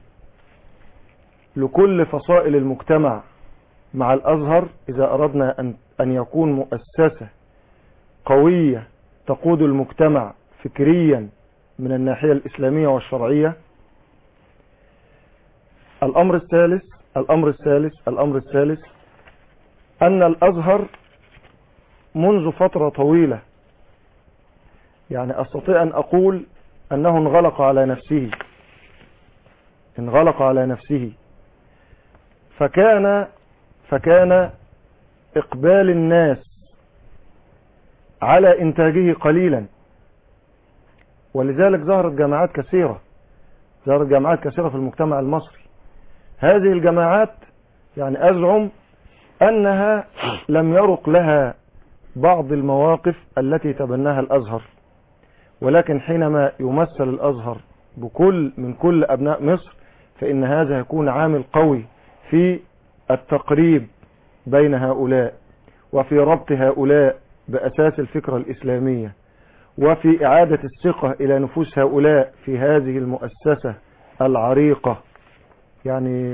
[SPEAKER 6] لكل فصائل المجتمع مع الأزهر إذا أردنا أن, أن يكون مؤسسة قوية تقود المجتمع فكريا من الناحية الإسلامية والشرعية الأمر الثالث الأمر الثالث الأمر الثالث أن الأزهر منذ فترة طويلة يعني أستطيع أن أقول أنه انغلق على نفسه انغلق على نفسه فكان فكان إقبال الناس على إنتاجه قليلا ولذلك ظهرت جماعات كثيرة ظهرت جماعات كثيرة في المجتمع المصري هذه الجماعات يعني أزعم أنها لم يرق لها بعض المواقف التي تبناها الأزهر ولكن حينما يمثل الأزهر بكل من كل أبناء مصر فإن هذا يكون عامل قوي في التقريب بين هؤلاء وفي ربط هؤلاء بأساس الفكرة الإسلامية وفي إعادة الثقة إلى نفوس هؤلاء في هذه المؤسسة العريقة يعني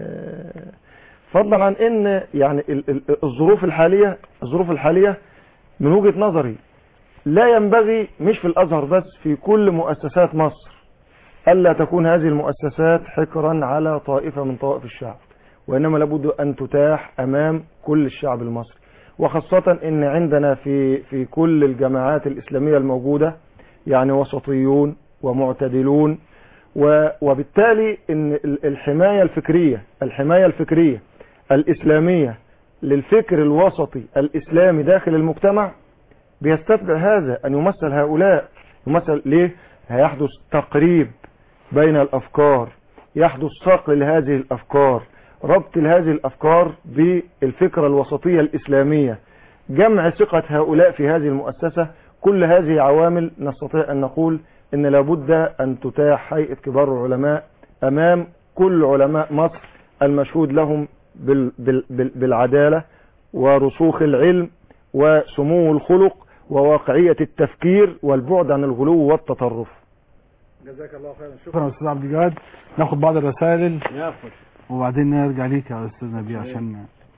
[SPEAKER 6] فضلا عن ان يعني ال- ال- الظروف الحالية الظروف الحالية من وجهة نظري لا ينبغي مش في الازهر بس في كل مؤسسات مصر الا تكون هذه المؤسسات حكرا على طائفة من طوائف الشعب وانما لابد ان تتاح امام كل الشعب المصري وخاصة ان عندنا في في كل الجماعات الاسلامية الموجودة يعني وسطيون ومعتدلون و- وبالتالي ان ال- الحماية الفكرية الحماية الفكرية الاسلامية للفكر الوسطي الاسلامي داخل المجتمع بيستدعي هذا ان يمثل هؤلاء يمثل ليه هيحدث تقريب بين الافكار يحدث صقل لهذه الافكار ربط لهذه الافكار بالفكرة الوسطية الاسلامية جمع ثقة هؤلاء في هذه المؤسسة كل هذه عوامل نستطيع ان نقول ان لابد ان تتاح هيئة كبار العلماء امام كل علماء مصر المشهود لهم بال بال بال بالعدالة ورسوخ العلم وسمو الخلق وواقعية التفكير والبعد عن الغلو والتطرف
[SPEAKER 3] جزاك الله خيرا شكرا يا استاذ عبد الجواد ناخد بعض الرسائل
[SPEAKER 5] ياخد
[SPEAKER 3] وبعدين نرجع ليك يا استاذ نبيل عشان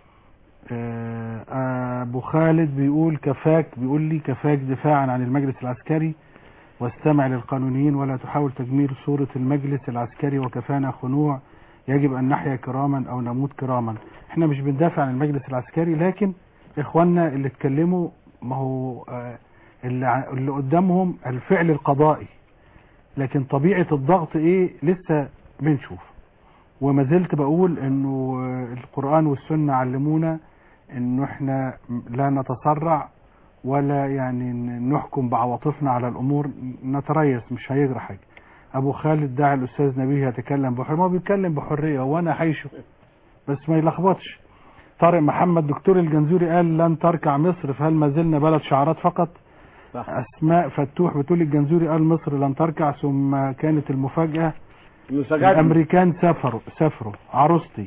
[SPEAKER 3] آه، آه، ابو خالد بيقول كفاك بيقول لي كفاك دفاعا عن المجلس العسكري واستمع للقانونيين ولا تحاول تجميل صورة المجلس العسكري وكفانا خنوع يجب ان نحيا كراما او نموت كراما احنا مش بندافع عن المجلس العسكري لكن اخواننا اللي اتكلموا ما هو آه، اللي ع- اللي قدامهم الفعل القضائي لكن طبيعة الضغط ايه لسه بنشوف وما زلت بقول انه آه، القرآن والسنة علمونا انه احنا لا نتسرع ولا يعني ن- نحكم بعواطفنا على الامور نتريث مش هيجرى حاجة ابو خالد داعي الاستاذ نبيه يتكلم بحرية ما هو بيتكلم بحرية وانا حيشه بس ما يلخبطش طارق محمد دكتور الجنزوري قال لن تركع مصر فهل ما زلنا بلد شعارات فقط
[SPEAKER 5] صح.
[SPEAKER 3] اسماء فتوح بتقول الجنزوري قال مصر لن تركع ثم كانت المفاجأة
[SPEAKER 5] يسجد
[SPEAKER 3] الامريكان سافروا سافروا عروستي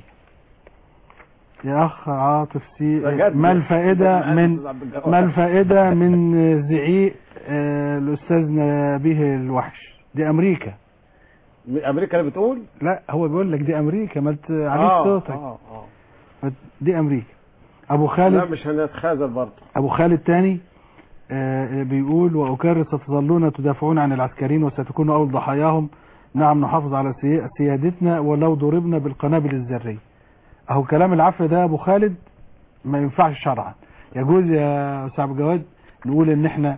[SPEAKER 3] يا اخ عاطف سي
[SPEAKER 5] سجد.
[SPEAKER 3] ما الفائدة
[SPEAKER 5] سجد
[SPEAKER 3] من
[SPEAKER 5] أستاذ عبد الجواد.
[SPEAKER 3] ما الفائدة من زعيق آه، الاستاذ نبيه الوحش دي امريكا
[SPEAKER 5] امريكا اللي بتقول
[SPEAKER 3] لا هو بيقول لك دي امريكا ما ت- عليك
[SPEAKER 5] آه،
[SPEAKER 3] صوتك
[SPEAKER 5] آه، آه.
[SPEAKER 3] دي امريكا ابو
[SPEAKER 5] لا
[SPEAKER 3] خالد
[SPEAKER 5] مش هنتخاذل برضه
[SPEAKER 3] ابو خالد تاني آه، بيقول واكرر ستظلون تدافعون عن العسكريين وستكونوا اول ضحاياهم نعم نحافظ على سي- سيادتنا ولو ضربنا بالقنابل الذريه اهو كلام العفو ده يا ابو خالد ما ينفعش شرعا يجوز يا استاذ عبد الجواد نقول ان احنا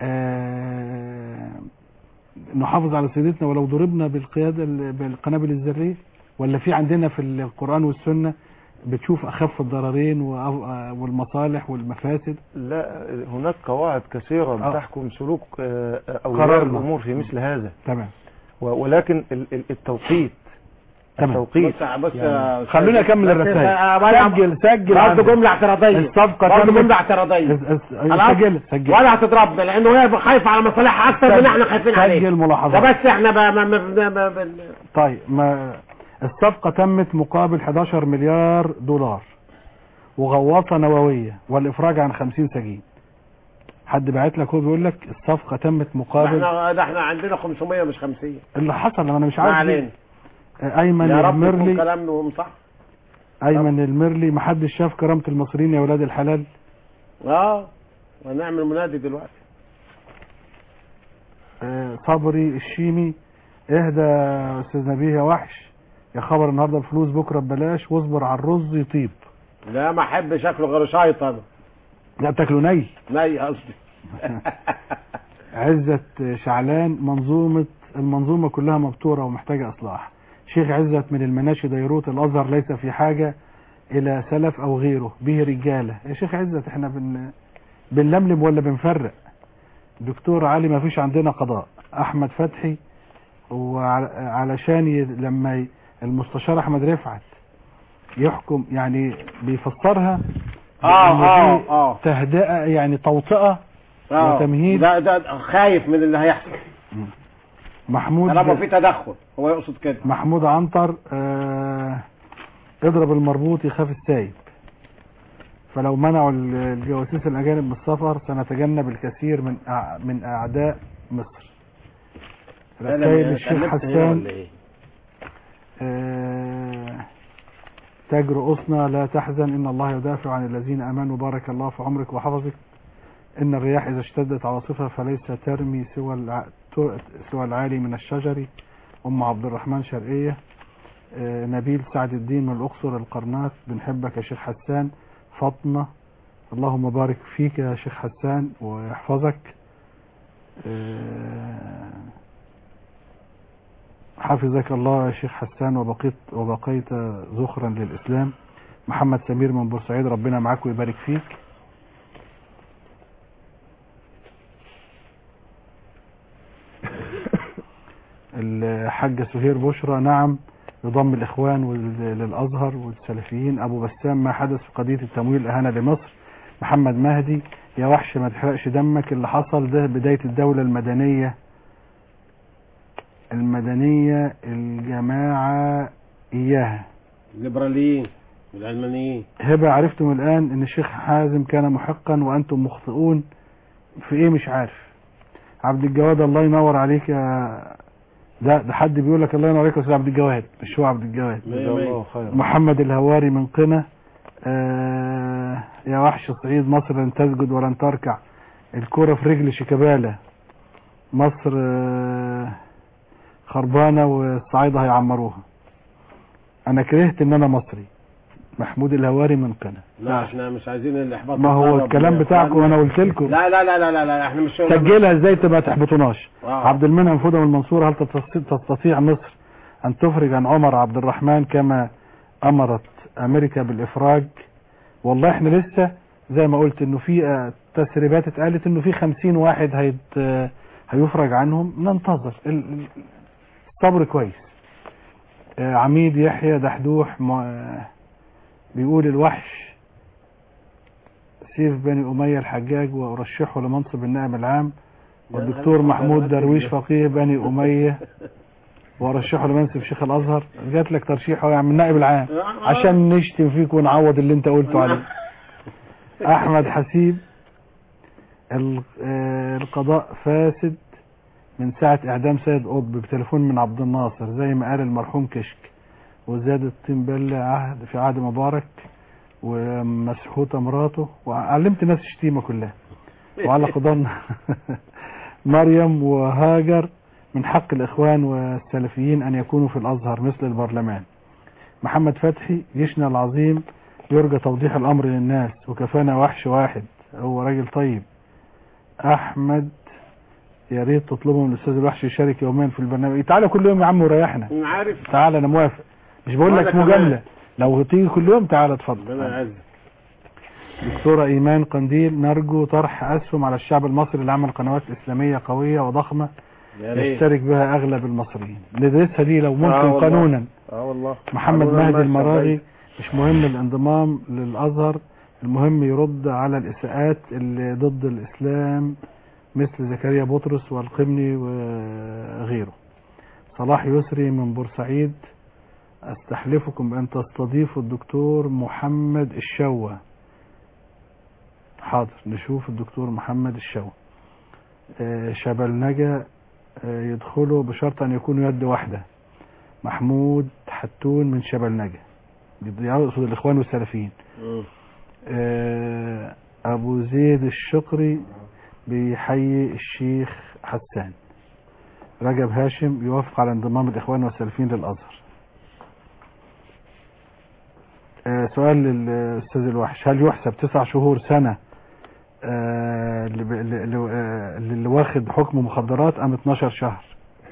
[SPEAKER 3] آه، نحافظ على سيادتنا ولو ضربنا بالقياده ال- بالقنابل الذريه ولا في عندنا في القران والسنه بتشوف اخف الضررين وأف- والمصالح والمفاسد
[SPEAKER 6] لا هناك قواعد كثيرة
[SPEAKER 3] آه.
[SPEAKER 6] بتحكم سلوك آه،
[SPEAKER 3] قرار
[SPEAKER 6] أولياء
[SPEAKER 3] الله.
[SPEAKER 6] الأمور في مثل هذا
[SPEAKER 3] تمام
[SPEAKER 6] و- ولكن ال- ال- التوقيت
[SPEAKER 3] تمام.
[SPEAKER 6] التوقيت
[SPEAKER 5] بص بص
[SPEAKER 6] يعني
[SPEAKER 5] يا
[SPEAKER 3] خلونا
[SPEAKER 5] أستاذ.
[SPEAKER 3] نكمل
[SPEAKER 5] بس-
[SPEAKER 3] الرسائل
[SPEAKER 5] آه، ولا-
[SPEAKER 3] سجل سجل
[SPEAKER 5] برضه
[SPEAKER 3] عندك.
[SPEAKER 5] جملة اعتراضية
[SPEAKER 3] الصفقة
[SPEAKER 5] برضه
[SPEAKER 3] تمت.
[SPEAKER 5] جملة اعتراضية
[SPEAKER 3] اس- اس-
[SPEAKER 5] خلاص؟
[SPEAKER 3] سجل سجل
[SPEAKER 5] ولا هتضربنا لانه هي خايفة على مصالحها اكتر من احنا خايفين عليه
[SPEAKER 3] سجل
[SPEAKER 5] ده
[SPEAKER 3] ملاحظات
[SPEAKER 5] بس احنا ب... ب... ب... ب... ب...
[SPEAKER 3] طيب ما الصفقة تمت مقابل 11 مليار دولار وغواصة نووية والإفراج عن 50 سجين حد بعت لك هو بيقول لك الصفقة تمت مقابل
[SPEAKER 5] احنا ده احنا عندنا 500 مش 50
[SPEAKER 3] اللي حصل انا مش
[SPEAKER 5] ما
[SPEAKER 3] عارف
[SPEAKER 5] علينا
[SPEAKER 3] ليه. أيمن
[SPEAKER 5] يا رب يكون
[SPEAKER 3] المرلي
[SPEAKER 5] كلامهم صح
[SPEAKER 3] أيمن المرلي محدش شاف كرامة المصريين يا ولاد الحلال
[SPEAKER 5] اه ونعمل منادي دلوقتي
[SPEAKER 3] آه، صبري الشيمي اهدى يا استاذ نبيه يا وحش يا خبر النهارده الفلوس بكره ببلاش واصبر على الرز يطيب
[SPEAKER 5] لا ما احب شكله غير شايط انا
[SPEAKER 3] لا بتاكله ني
[SPEAKER 5] ني قصدي
[SPEAKER 3] عزت شعلان منظومة المنظومة كلها مبتورة ومحتاجة إصلاح شيخ عزت من المناشي ديروت الأزهر ليس في حاجة إلى سلف أو غيره به رجالة يا شيخ عزت احنا بن بنلملم ولا بنفرق دكتور علي ما فيش عندنا قضاء أحمد فتحي وعلشان ي- لما ي- المستشار أحمد رفعت يحكم يعني بيفسرها
[SPEAKER 5] اه
[SPEAKER 3] بإن
[SPEAKER 5] اه
[SPEAKER 3] دي
[SPEAKER 5] اه
[SPEAKER 3] تهدئة يعني توطئة
[SPEAKER 5] آه.
[SPEAKER 3] وتمهيد.
[SPEAKER 5] ده ده خايف من اللي هيحصل
[SPEAKER 3] محمود
[SPEAKER 5] طالما في تدخل هو يقصد كده
[SPEAKER 3] محمود عنتر آه اضرب المربوط يخاف السايب فلو منعوا ال- الجواسيس الاجانب من السفر سنتجنب الكثير من أع- من اعداء مصر رسائل الشيخ حسان آه تاج رؤوسنا لا تحزن ان الله يدافع عن الذين امنوا بارك الله في عمرك وحفظك ان الرياح اذا اشتدت عواصفها فليس ترمي سوى الع... سوى العالي من الشجر ام عبد الرحمن شرقيه آه، نبيل سعد الدين من الاقصر القرنات بنحبك يا شيخ حسان فاطمه اللهم بارك فيك يا شيخ حسان ويحفظك آه، حفظك الله يا شيخ حسان وبقيت وبقيت ذخرا للاسلام محمد سمير من بورسعيد ربنا معاك ويبارك فيك الحاجة سهير بشرى نعم يضم الإخوان وال- للأزهر والسلفيين أبو بسام ما حدث في قضية التمويل الإهانة لمصر محمد مهدي يا وحش ما تحرقش دمك اللي حصل ده بداية الدولة المدنية المدنية الجماعة إياها
[SPEAKER 5] الليبراليين والعلمانيين
[SPEAKER 3] هبة عرفتم الآن أن الشيخ حازم كان محقا وأنتم مخطئون في إيه مش عارف عبد الجواد الله ينور عليك يا ده ده حد بيقول لك الله ينور عليك يا أستاذ عبد الجواد مش هو عبد الجواد
[SPEAKER 5] مية مية.
[SPEAKER 3] محمد الهواري من قنا آه يا وحش صعيد مصر لن تسجد ولن تركع الكرة في رجل شيكابالا مصر آه خربانة والصعايدة هيعمروها أنا كرهت إن أنا مصري محمود الهواري من قنا
[SPEAKER 5] لا احنا مش عايزين الاحباط
[SPEAKER 3] ما هو
[SPEAKER 5] القرب
[SPEAKER 3] الكلام
[SPEAKER 5] يا
[SPEAKER 3] بتاعكم
[SPEAKER 5] إخواننا.
[SPEAKER 3] وانا قلت لكم
[SPEAKER 5] لا لا لا لا لا, لا احنا مش
[SPEAKER 3] سجلها ازاي تبقى تحبطوناش
[SPEAKER 5] آه.
[SPEAKER 3] عبد المنعم فودة من المنصورة هل تستطيع- تستطيع مصر ان تفرج عن عمر عبد الرحمن كما امرت امريكا بالافراج والله احنا لسه زي ما قلت انه في آه، تسريبات اتقالت انه في خمسين واحد هيت آه، هيفرج عنهم ننتظر ال- ال- الصبر كويس آه، عميد يحيى دحدوح م- آه، بيقول الوحش سيف بني أمية الحجاج وأرشحه لمنصب النائب العام والدكتور محمود درويش فقيه بني أمية وأرشحه لمنصب شيخ الأزهر جات لك ترشيحه يا عم النائب العام عشان نشتم فيك ونعوض اللي انت قلته عليه أحمد حسيب ال- آه، القضاء فاسد من ساعة إعدام سيد قطب بتليفون من عبد الناصر زي ما قال المرحوم كشك وزاد الطين بلة عهد في عهد مبارك ومسحوطة مراته وعلمت ناس الشتيمة كلها وعلى قضان مريم وهاجر من حق الإخوان والسلفيين أن يكونوا في الأزهر مثل البرلمان محمد فتحي جيشنا العظيم يرجى توضيح الأمر للناس وكفانا وحش واحد هو راجل طيب أحمد يا ريت تطلبوا من الأستاذ الوحش يشارك يوميا في البرنامج تعالى كل يوم يا عم وريحنا
[SPEAKER 5] انا عارف
[SPEAKER 3] تعالى أنا موافق مش بقول
[SPEAKER 5] وأنا
[SPEAKER 3] لك
[SPEAKER 5] كمان.
[SPEAKER 3] مجاملة لو تيجي كل يوم تعالى اتفضل
[SPEAKER 5] ربنا يعزك
[SPEAKER 3] دكتورة إيمان قنديل نرجو طرح أسهم على الشعب المصري لعمل قنوات إسلامية قوية وضخمة
[SPEAKER 5] يا ريت
[SPEAKER 3] يشترك بها أغلب المصريين ندرسها دي لو
[SPEAKER 5] آه
[SPEAKER 3] ممكن
[SPEAKER 5] والله.
[SPEAKER 3] قانونا
[SPEAKER 6] اه والله
[SPEAKER 3] محمد
[SPEAKER 6] قانونا
[SPEAKER 3] مهدي
[SPEAKER 6] ماشي
[SPEAKER 3] المراغي
[SPEAKER 6] كويس.
[SPEAKER 3] مش مهم الانضمام للأزهر المهم يرد على الإساءات اللي ضد الإسلام مثل زكريا بطرس والقمني وغيره صلاح يسري من بورسعيد استحلفكم بأن تستضيفوا الدكتور محمد الشوى حاضر نشوف الدكتور محمد الشاوي آه، شبلنجة آه، يدخلوا بشرط أن يكونوا يد واحدة محمود حتون من شبلنجة يقصد الإخوان والسلفيين آه، أبو زيد الشقري بيحيي الشيخ حسان رجب هاشم يوافق على انضمام الإخوان والسلفيين للأزهر آه، سؤال للأستاذ الوحش هل يحسب تسع شهور سنة آه، اللي ب- اللي- اللي آه، اللي واخد حكم مخدرات أم 12 شهر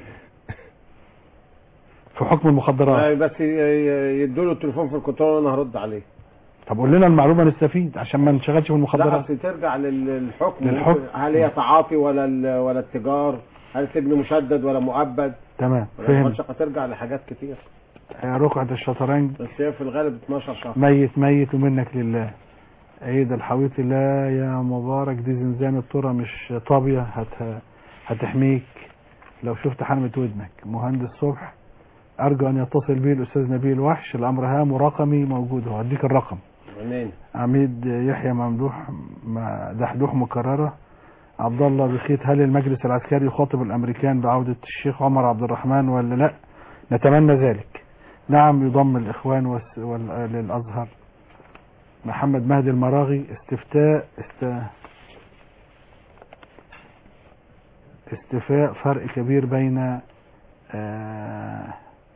[SPEAKER 3] في حكم المخدرات
[SPEAKER 5] لا، بس يدوا له التليفون في الكنترول وانا هرد عليه
[SPEAKER 3] طب قول لنا المعلومة نستفيد عشان ما نشغلش في
[SPEAKER 5] لا
[SPEAKER 3] المخدرات
[SPEAKER 5] أصل ترجع لل- للحكم
[SPEAKER 3] للحكم.
[SPEAKER 5] ممكن- هل هي تعاطي ولا ال- ولا التجار هل سجن مشدد ولا مؤبد
[SPEAKER 3] تمام
[SPEAKER 5] ولا
[SPEAKER 3] فهم
[SPEAKER 5] المنشقة ترجع لحاجات كتير
[SPEAKER 3] آه، رقعة الشطرنج
[SPEAKER 5] بس هي في الغالب 12 شهر
[SPEAKER 3] ميت ميت ومنك لله عيد الحويطي لا يا مبارك دي زنزانة طرة مش طابية هت هتحميك لو شفت حلمة ودنك مهندس صبح أرجو أن يتصل بي الأستاذ نبيل وحش الأمر هام ورقمي موجود هو هديك الرقم
[SPEAKER 5] منين
[SPEAKER 3] عميد يحيى ممدوح م- دحدوح مكررة عبد الله بخيت هل المجلس العسكري يخاطب الأمريكان بعودة الشيخ عمر عبد الرحمن ولا لا نتمنى ذلك نعم يضم الإخوان والس- وال- للأزهر محمد مهدي المراغي استفتاء است... استفاء فرق كبير بين آه،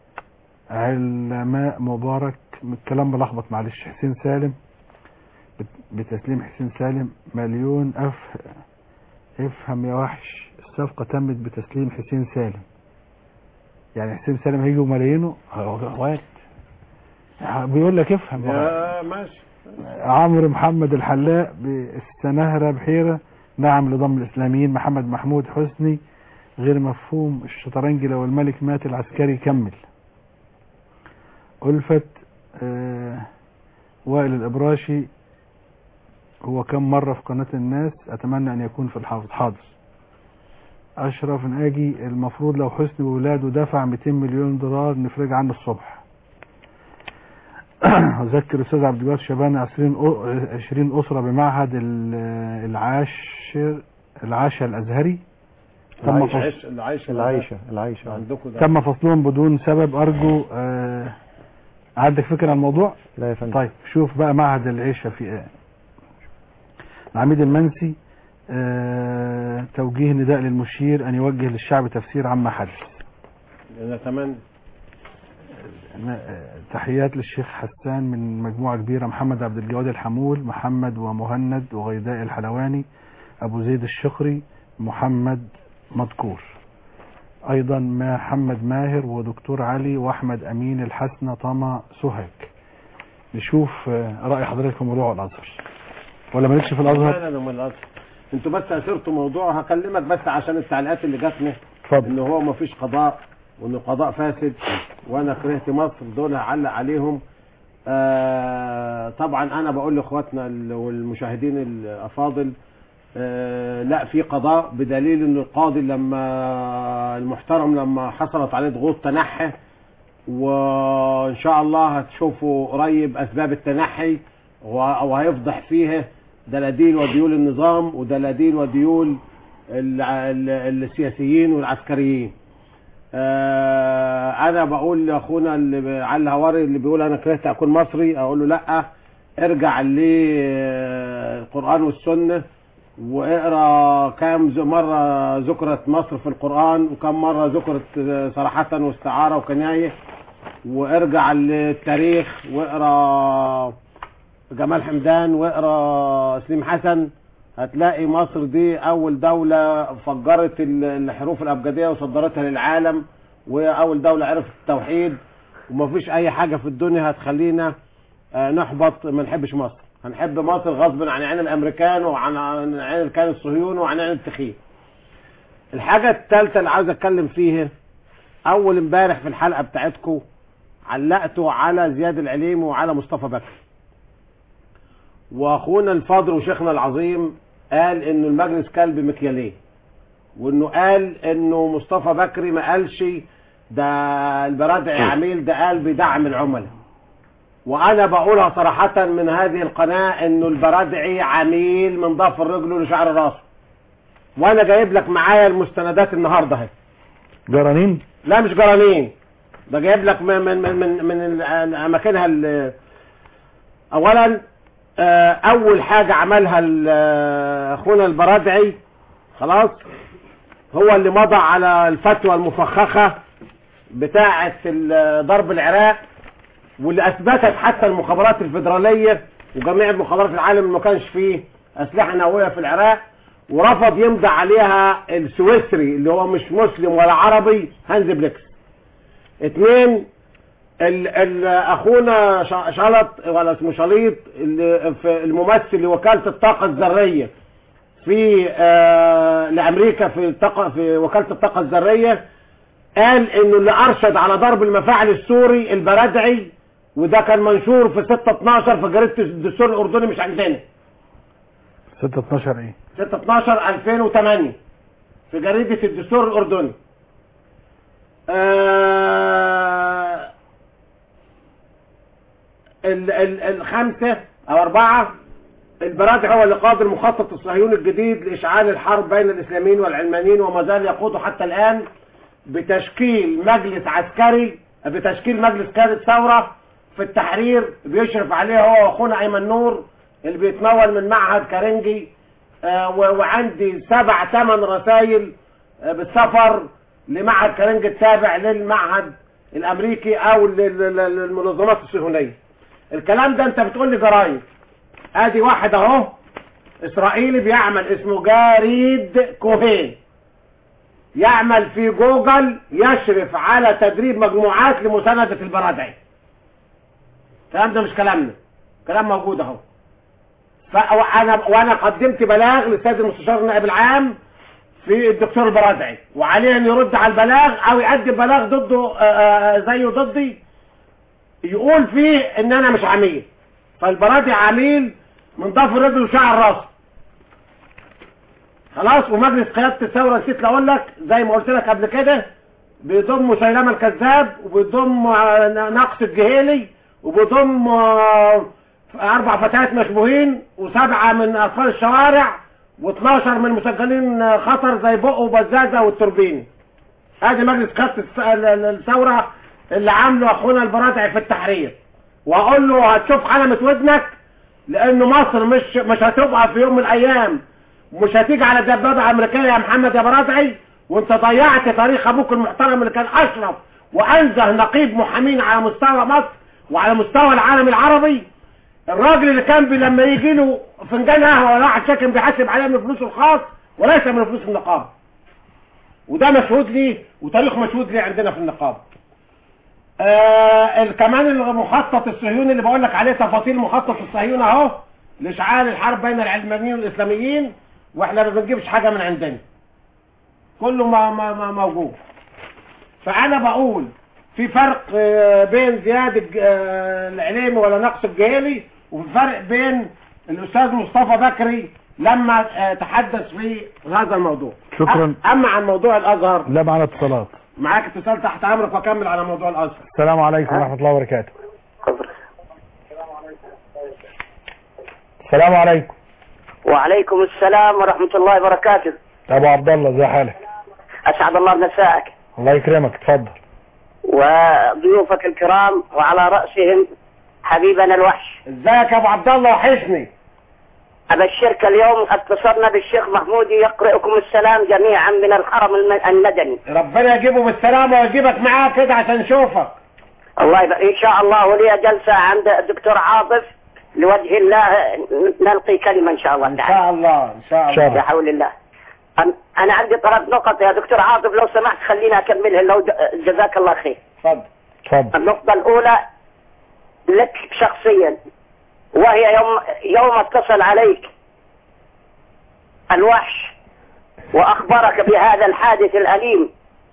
[SPEAKER 3] علماء مبارك الكلام ملخبط معلش حسين سالم بت- بتسليم حسين سالم مليون أف افهم يا وحش الصفقة تمت بتسليم حسين سالم يعني حسين سالم هيجوا ملايينه هو- وارد بيقول لك افهم
[SPEAKER 5] يا ماشي
[SPEAKER 3] عمرو محمد الحلاق بالسنهرة بحيرة نعم لضم الإسلاميين محمد محمود حسني غير مفهوم الشطرنج لو الملك مات العسكري كمل ألفت آه وائل الإبراشي هو كم مرة في قناة الناس أتمنى أن يكون في الحافظ حاضر أشرف ناجي المفروض لو حسني وولاده دفع 200 مليون دولار نفرج عنه الصبح أذكر الأستاذ عبد الجواد شبان 20 أ- 20 أسرة بمعهد ال- العاشر العاشر الأزهري تم
[SPEAKER 5] العيش
[SPEAKER 3] فصل
[SPEAKER 5] عيش العيش
[SPEAKER 6] العيشة العيشة
[SPEAKER 5] عندكم ده
[SPEAKER 3] تم فصلهم بدون سبب أرجو آه، عندك فكرة عن الموضوع؟
[SPEAKER 6] لا يا فندم
[SPEAKER 3] طيب شوف بقى معهد العيشة في ايه العميد المنسي آه، توجيه نداء للمشير أن يوجه للشعب تفسير عما حدث
[SPEAKER 5] نتمنى
[SPEAKER 3] آه، تحيات للشيخ حسان من مجموعة كبيرة محمد عبد الجواد الحمول محمد ومهند وغيداء الحلواني أبو زيد الشقري محمد مذكور أيضا محمد ماهر ودكتور علي وأحمد أمين الحسنة طما سوهاج نشوف آه، رأي حضرتك في موضوع الأزهر ولا مالكش في الأزهر
[SPEAKER 5] لا لا من الازهر انتوا بس اثرتوا موضوع هكلمك بس عشان التعليقات اللي جاتني
[SPEAKER 3] اتفضل
[SPEAKER 5] ان هو ما فيش قضاء وان القضاء فاسد وانا كرهت مصر دول هعلق عليهم آه طبعا انا بقول لاخواتنا ال- والمشاهدين الافاضل آه لا في قضاء بدليل ان القاضي لما المحترم لما حصلت عليه ضغوط تنحى وان شاء الله هتشوفوا قريب اسباب التنحي وه- وهيفضح فيها دلاديل وديول النظام ودلاديل وديول الع- ال- السياسيين والعسكريين آه، انا بقول لاخونا اللي ب- علي الهواري اللي بيقول انا كرهت اكون مصري اقول له لا ارجع للقران والسنه واقرا كم ز- مره ذكرت مصر في القران وكم مره ذكرت آه، صراحه واستعاره وكنايه وارجع للتاريخ واقرا جمال حمدان واقرا سليم حسن هتلاقي مصر دي اول دولة فجرت ال- الحروف الابجدية وصدرتها للعالم واول دولة عرفت التوحيد ومفيش اي حاجة في الدنيا هتخلينا آه، نحبط ما نحبش مصر هنحب مصر غصب عن عين الامريكان وعن عن عين الكيان الصهيوني وعن عين التخين الحاجة الثالثة اللي عاوز اتكلم فيها اول امبارح في الحلقة بتاعتكم علقتوا على زياد العليمي وعلى مصطفى بكري واخونا الفاضل وشيخنا العظيم قال انه المجلس كلب مكيالين وانه قال انه مصطفى بكري ما قالش ده البرادعي عميل ده قال بيدعم العملاء وانا بقولها صراحة من هذه القناة انه البرادعي عميل من ضفر رجله لشعر راسه وانا جايب لك معايا المستندات النهارده اهي
[SPEAKER 3] جرانين
[SPEAKER 5] لا مش جرانين ده جايب لك من من من من, من ال- اماكنها ال- اولا آه، اول حاجة عملها ال- آه، اخونا البرادعي خلاص هو اللي مضى على الفتوى المفخخة بتاعة ال- ضرب العراق واللي اثبتت حتى المخابرات الفيدرالية وجميع مخابرات العالم إن ما كانش فيه اسلحة نووية في العراق ورفض يمضي عليها السويسري اللي هو مش مسلم ولا عربي هانز بليكس اتنين ال ال اخونا ش- شلط ولا اسمه شليط اللي في الممثل لوكالة الطاقة الذرية في آه لامريكا في الطاقة في وكالة الطاقة الذرية قال انه اللي ارشد على ضرب المفاعل السوري البرادعي وده كان منشور في 6 12 في جريدة الدستور الاردني مش عندنا
[SPEAKER 3] 6 12 ايه
[SPEAKER 5] 6 12 2008 في جريدة الدستور الأردني آه ال ال الخمسة أو أربعة البرادعي هو اللي قاد المخطط الصهيوني الجديد لإشعال الحرب بين الإسلاميين والعلمانيين وما زال يقوده حتى الآن بتشكيل مجلس عسكري بتشكيل مجلس قيادة ثورة في التحرير بيشرف عليه هو واخونا ايمن نور اللي بيتمول من معهد كارنجي آه، و- وعندي سبع ثمان رسائل آه، بالسفر لمعهد كارنجي التابع للمعهد الامريكي او لل- لل- للمنظمات الصهيونيه الكلام ده انت بتقول لي جرايد ادي واحد اهو اسرائيلي بيعمل اسمه جاريد كوهين يعمل في جوجل يشرف على تدريب مجموعات لمساندة البرادعي الكلام ده مش كلامنا كلام موجود اهو فانا وانا قدمت بلاغ للسيد المستشار النائب العام في الدكتور البرادعي وعليه ان يرد على البلاغ او يقدم بلاغ ضده آه، آه، زيه ضدي يقول فيه ان انا مش عميل فالبرادعي عميل من ضفر رجله وشعر راسه خلاص ومجلس قيادة الثورة نسيت اقول لك زي ما قلت لك قبل كده بيضم مسيلمة الكذاب وبيضم آه، نقص الجهيلي وبيضم آه، اربع فتيات مشبوهين وسبعة من اطفال الشوارع و12 من مسجلين آه، خطر زي بقه وبزازة والتوربين ادي مجلس قيادة الث- ال- ال- الثورة اللي عامله اخونا البرادعي في التحرير واقول له هتشوف علامة ودنك لان مصر مش مش هتبقى في يوم من الايام مش هتيجي على دبابة امريكية يا محمد يا برادعي وانت ضيعت تاريخ ابوك المحترم اللي كان اشرف وانزه نقيب محامين على مستوى مصر وعلى مستوى العالم العربي الراجل اللي كان بي لما يجي له فنجان قهوه ولا واحد شاكن بيحاسب عليه من فلوسه الخاص وليس من فلوس النقابه وده مشهود ليه وتاريخ مشهود ليه عندنا في النقابه آه ال- كمان المخطط الصهيوني اللي بقول لك عليه تفاصيل مخطط الصهيوني اهو لاشعال الحرب بين العلمانيين والاسلاميين واحنا ما بنجيبش حاجه من عندنا كله ما ما ما موجود فانا بقول في فرق آه، بين زياد الج- آه، العليمي ولا نقص الجهيلي وفي فرق بين الاستاذ مصطفى بكري لما آه، تحدث في هذا الموضوع
[SPEAKER 3] شكراً.
[SPEAKER 5] أ- اما عن موضوع الازهر
[SPEAKER 3] لا معنا اتصالات
[SPEAKER 5] معاك اتصال تحت امرك واكمل على موضوع الازهر
[SPEAKER 3] السلام عليكم ورحمة الله وبركاته السلام عليكم
[SPEAKER 12] وعليكم السلام ورحمة الله وبركاته
[SPEAKER 3] ابو عبد الله ازي حالك
[SPEAKER 12] أسعد الله مساءك
[SPEAKER 3] الله يكرمك اتفضل
[SPEAKER 12] وضيوفك الكرام وعلى رأسهم حبيبنا الوحش
[SPEAKER 5] ازيك يا ابو عبد الله وحشني
[SPEAKER 12] أبشرك اليوم اتصلنا بالشيخ محمود يقرئكم السلام جميعا من الحرم الم- المدني
[SPEAKER 5] ربنا يجيبه بالسلامه ويجيبك معاه كده عشان نشوفك
[SPEAKER 12] الله يبقى إن شاء الله ولي جلسة عند الدكتور عاطف لوجه الله نلقي كلمة إن شاء الله
[SPEAKER 5] ان
[SPEAKER 12] تعالى
[SPEAKER 5] شاء الله ان شاء الله
[SPEAKER 12] بحول حول الله أن- أنا عندي ثلاث نقط يا دكتور عاطف لو سمحت خليني أكملها لو ج- جزاك الله خير
[SPEAKER 5] اتفضل
[SPEAKER 3] اتفضل
[SPEAKER 12] النقطة الأولى لك شخصيا وهي يوم يوم اتصل عليك الوحش وأخبرك بهذا الحادث الأليم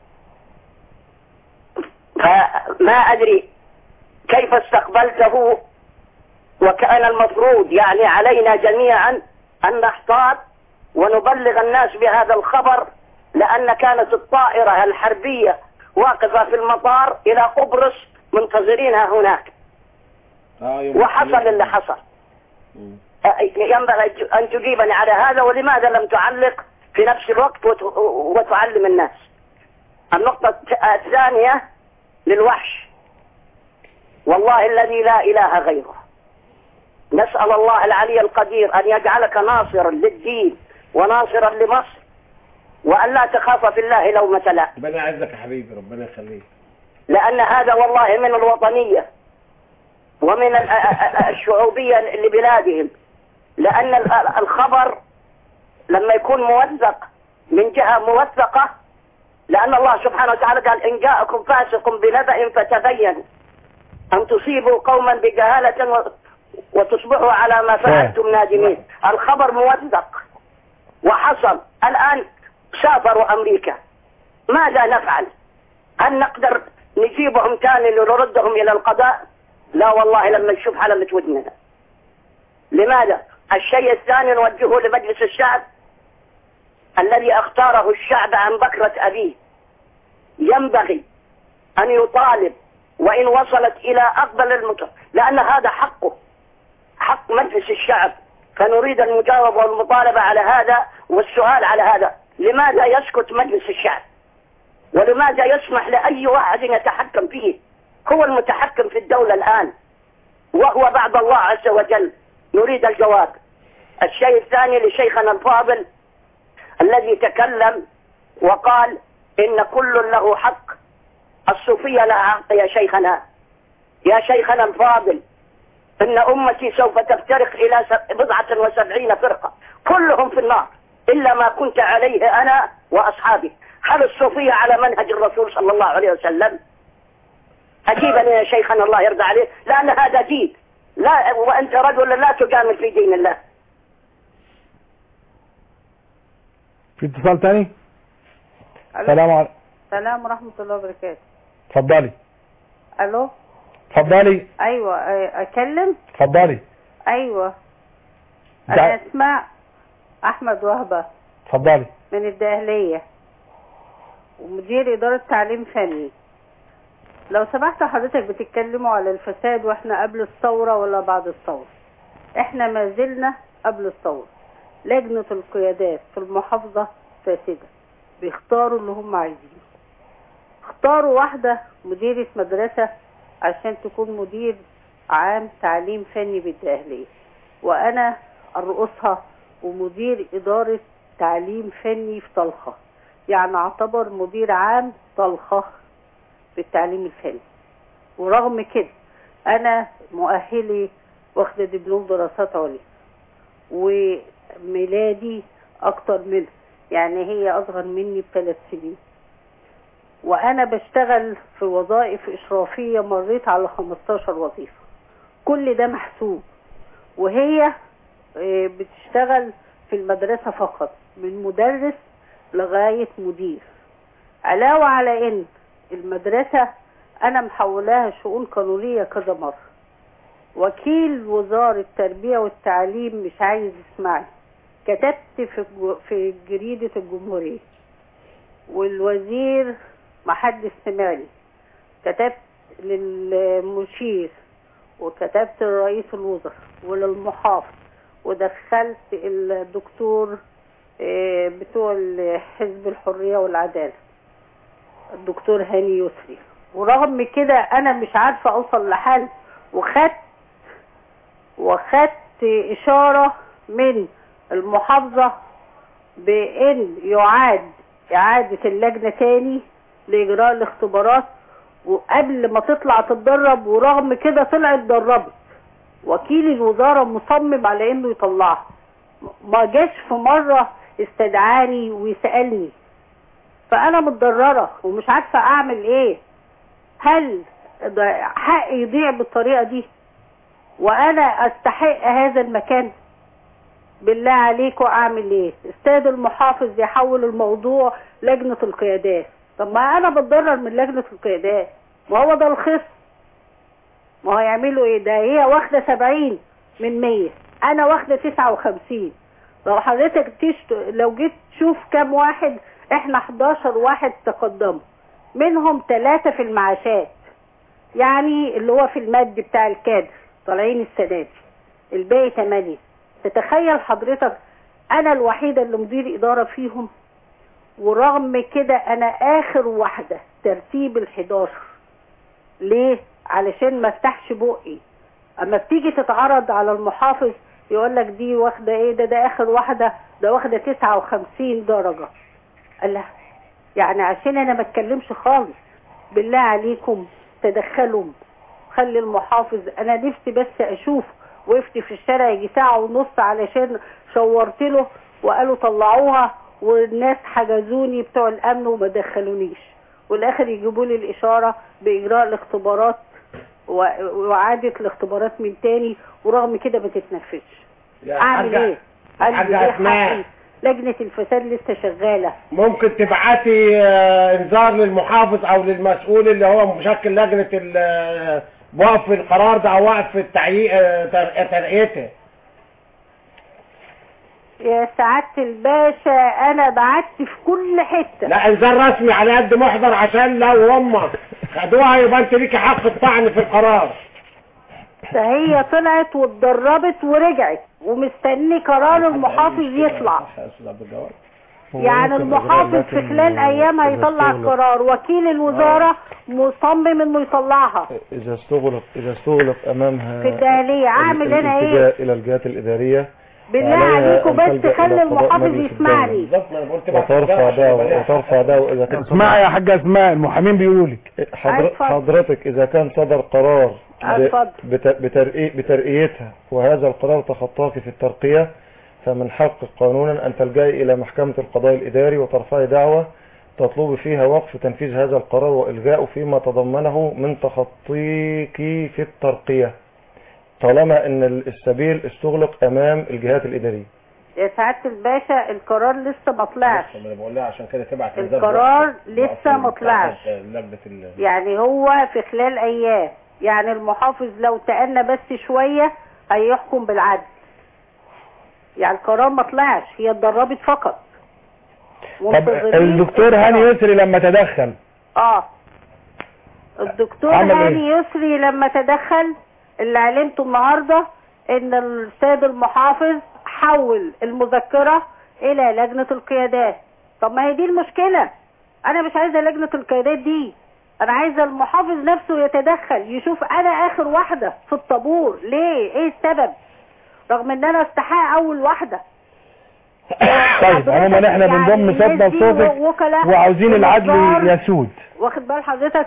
[SPEAKER 12] فما أدري كيف استقبلته وكان المفروض يعني علينا جميعا أن نحتاط ونبلغ الناس بهذا الخبر لأن كانت الطائرة الحربية واقفة في المطار إلى قبرص منتظرينها هناك
[SPEAKER 5] اه يوم
[SPEAKER 12] وحصل
[SPEAKER 5] الاثنين.
[SPEAKER 12] اللي حصل
[SPEAKER 5] مم.
[SPEAKER 12] أ- ينبغي أن تجيبني على هذا ولماذا لم تعلق في نفس الوقت وت- وتعلم الناس النقطة الت- الثانية للوحش والله الذي لا إله غيره نسأل الله العلي القدير أن يجعلك ناصرا للدين وناصرا لمصر وأن لا تخاف في الله لومة لائم
[SPEAKER 5] ربنا يعزك يا حبيبي ربنا يخليك
[SPEAKER 12] لأن هذا والله من الوطنية ومن ال- ال- الشعوبية لبلادهم لأن ال- الخبر لما يكون موثق من جهة موثقة لأن الله سبحانه وتعالى قال إن جاءكم فاسق بنبأ فتبينوا أن تصيبوا قوما بجهالة و- وتصبحوا على ما فعلتم نادمين الخبر موثق وحصل الآن سافروا أمريكا ماذا نفعل هل نقدر نجيبهم تاني نردهم إلى القضاء لا والله لما نشوف حلمة ودننا لماذا الشيء الثاني نوجهه لمجلس الشعب الذي اختاره الشعب عن بكرة أبيه ينبغي أن يطالب وإن وصلت إلى أقبل المت... لأن هذا حقه حق مجلس الشعب فنريد المجاوبة والمطالبة على هذا والسؤال على هذا لماذا يسكت مجلس الشعب ولماذا يسمح لأي واحد يتحكم فيه هو المتحكم في الدولة الآن وهو بعد الله عز وجل نريد الجواب الشيء الثاني لشيخنا الفاضل الذي تكلم وقال إن كل له حق الصوفية لها حق يا شيخنا يا شيخنا الفاضل إن أمتي سوف تفترق إلى س- بضعة وسبعين فرقة كلهم في النار إلا ما كنت عليه أنا وأصحابي هل الصوفية على منهج الرسول صلى الله عليه وسلم أجيبني يا شيخنا الله يرضى عليه لأن هذا دين لا وأنت رجل لا تجامل في دين الله
[SPEAKER 3] في اتصال تاني السلام عليكم
[SPEAKER 13] السلام ورحمة الله وبركاته
[SPEAKER 3] اتفضلي
[SPEAKER 13] الو
[SPEAKER 3] اتفضلي
[SPEAKER 13] ايوه أ- اكلم
[SPEAKER 3] اتفضلي
[SPEAKER 13] ايوه
[SPEAKER 3] دع-
[SPEAKER 13] انا اسماء احمد وهبة
[SPEAKER 3] اتفضلي
[SPEAKER 13] من الدهلية ومدير ادارة تعليم فني لو سمحت حضرتك بتتكلموا على الفساد واحنا قبل الثورة ولا بعد الثورة احنا ما زلنا قبل الثورة لجنة القيادات في المحافظة فاسدة بيختاروا اللي هم عايزينه اختاروا واحدة مديرة مدرسة عشان تكون مدير عام تعليم فني بالدقهلية وانا ارقصها ومدير ادارة تعليم فني في طلخة يعني اعتبر مدير عام طلخة بالتعليم الفني ورغم كده انا مؤهلي واخدة دبلوم دراسات عليا وميلادي اكتر منها يعني هي اصغر مني بثلاث سنين وانا بشتغل في وظائف اشرافية مريت على 15 وظيفة كل ده محسوب وهي آه، بتشتغل في المدرسة فقط من مدرس لغاية مدير علاوة على ان المدرسة انا محولاها شؤون قانونية كذا مرة وكيل وزارة التربية والتعليم مش عايز يسمعني كتبت في الج- في جريدة الجمهورية والوزير محدش سمعني كتبت للمشير وكتبت لرئيس الوزراء وللمحافظ ودخلت الدكتور آه، بتوع حزب الحرية والعدالة الدكتور هاني يسري ورغم كده انا مش عارفة اوصل لحل وخدت وخدت اشارة من المحافظة بان يعاد اعادة اللجنة تاني لاجراء الاختبارات وقبل ما تطلع تتدرب ورغم كده طلعت اتدربت وكيل الوزارة مصمم على انه يطلعها ما جاش في مرة استدعاني ويسألني فانا متضررة ومش عارفة اعمل ايه هل ده حقي يضيع بالطريقة دي وانا استحق هذا المكان بالله عليكم اعمل ايه استاذ المحافظ يحول الموضوع لجنة القيادات طب ما انا بتضرر من لجنة القيادات ما هو ده الخصم ما هو يعملوا ايه ده هي واخدة سبعين من مية انا واخدة تسعة وخمسين لو حضرتك تشت... لو جيت تشوف كام واحد احنا 11 واحد تقدموا منهم ثلاثة في المعاشات يعني اللي هو في المد بتاع الكادر طالعين السادات الباقي ثمانية تتخيل حضرتك انا الوحيدة اللي مدير ادارة فيهم ورغم كده انا اخر واحدة ترتيب ال11 ليه علشان ما افتحش بقي اما بتيجي تتعرض على المحافظ يقول لك دي واخده ايه ده ده اخر واحده ده واخده 59 درجه قال لها يعني عشان انا ما اتكلمش خالص بالله عليكم تدخلوا خلي المحافظ انا نفسي بس اشوف وقفت في الشارع يجي ساعه ونص علشان شورت له وقالوا طلعوها والناس حجزوني بتوع الامن وما دخلونيش والاخر يجيبوا لي الاشاره باجراء الاختبارات و- واعاده الاختبارات من تاني ورغم كده ما تتنفذش
[SPEAKER 5] يا
[SPEAKER 13] اعمل
[SPEAKER 5] حاجة-
[SPEAKER 13] ايه قال لي
[SPEAKER 5] حاجة
[SPEAKER 13] إيه
[SPEAKER 5] أسماء.
[SPEAKER 13] حقي؟ لجنه الفساد لسه شغاله
[SPEAKER 5] ممكن تبعتي آه، انذار للمحافظ او للمسؤول اللي هو مشكل لجنة ال- آه، وقف القرار ده او وقف التعيين ترقيته
[SPEAKER 13] يا سعاده الباشا انا بعت في كل حته
[SPEAKER 5] لا انذار رسمي على قد محضر عشان لو هم خدوها يبقى انت ليكي حق الطعن في القرار
[SPEAKER 13] فهي طلعت واتدربت ورجعت ومستني قرار المحافظ يطلع يعني المحافظ في خلال ايام هيطلع القرار وكيل الوزاره مصمم انه يطلعها
[SPEAKER 6] إذا استغلق إذا استغلق أمامها
[SPEAKER 13] في الداهلية أعمل أنا إيه؟
[SPEAKER 6] الالتجاء إلى الجهات الإدارية
[SPEAKER 13] بالله
[SPEAKER 6] فعليها
[SPEAKER 13] عليكم
[SPEAKER 6] أن
[SPEAKER 13] بس
[SPEAKER 6] تلجأ
[SPEAKER 13] خلي
[SPEAKER 6] إلى قضاء
[SPEAKER 13] المحافظ
[SPEAKER 6] مجلس
[SPEAKER 13] يسمعني
[SPEAKER 6] الدولة. وترفع دعوة وترفع دعوة إذا كان
[SPEAKER 3] اسمعي يا حاجة اسماء المحامين بيقولوا لك
[SPEAKER 6] حضر...
[SPEAKER 13] اتفضل.
[SPEAKER 6] حضرتك إذا كان صدر قرار ب...
[SPEAKER 13] اتفضل.
[SPEAKER 6] بت... بترقي... بترقيتها وهذا القرار تخطاك في الترقية فمن حقك قانونا أن تلجئي إلى محكمة القضاء الإداري وترفعي دعوة تطلبي فيها وقف تنفيذ هذا القرار وإلغاؤه فيما تضمنه من تخطيك في الترقية طالما أن السبيل استغلق أمام الجهات الإدارية
[SPEAKER 13] يا سعاده الباشا القرار لسه ما طلعش
[SPEAKER 5] انا بقول لها عشان كده تبعت انذار
[SPEAKER 13] القرار
[SPEAKER 5] رسمي.
[SPEAKER 13] لسه ما طلعش
[SPEAKER 5] لجنة ال-
[SPEAKER 13] يعني هو في خلال ايام يعني المحافظ لو تأنى بس شوية هيحكم بالعدل يعني القرار ما طلعش هي اتدربت فقط
[SPEAKER 3] طب
[SPEAKER 13] منتظرين
[SPEAKER 3] الدكتور هاني
[SPEAKER 13] القرار.
[SPEAKER 3] يسري لما تدخل
[SPEAKER 13] اه الدكتور
[SPEAKER 3] عمل إيه؟
[SPEAKER 13] هاني يسري لما تدخل اللي علمته النهارده ان السيد المحافظ حول المذكره الى لجنه القيادات طب ما هي دي المشكله انا مش عايزه لجنه القيادات دي انا عايزه المحافظ نفسه يتدخل يشوف انا اخر واحده في الطابور ليه ايه السبب رغم ان انا استحق اول واحده
[SPEAKER 3] طيب عموما احنا بنضم
[SPEAKER 13] يعني
[SPEAKER 3] صوتنا
[SPEAKER 13] الناس دي
[SPEAKER 3] لصوتك
[SPEAKER 13] وكلاء
[SPEAKER 3] وعاوزين العدل
[SPEAKER 13] ونجار.
[SPEAKER 3] يسود
[SPEAKER 13] واخد بال حضرتك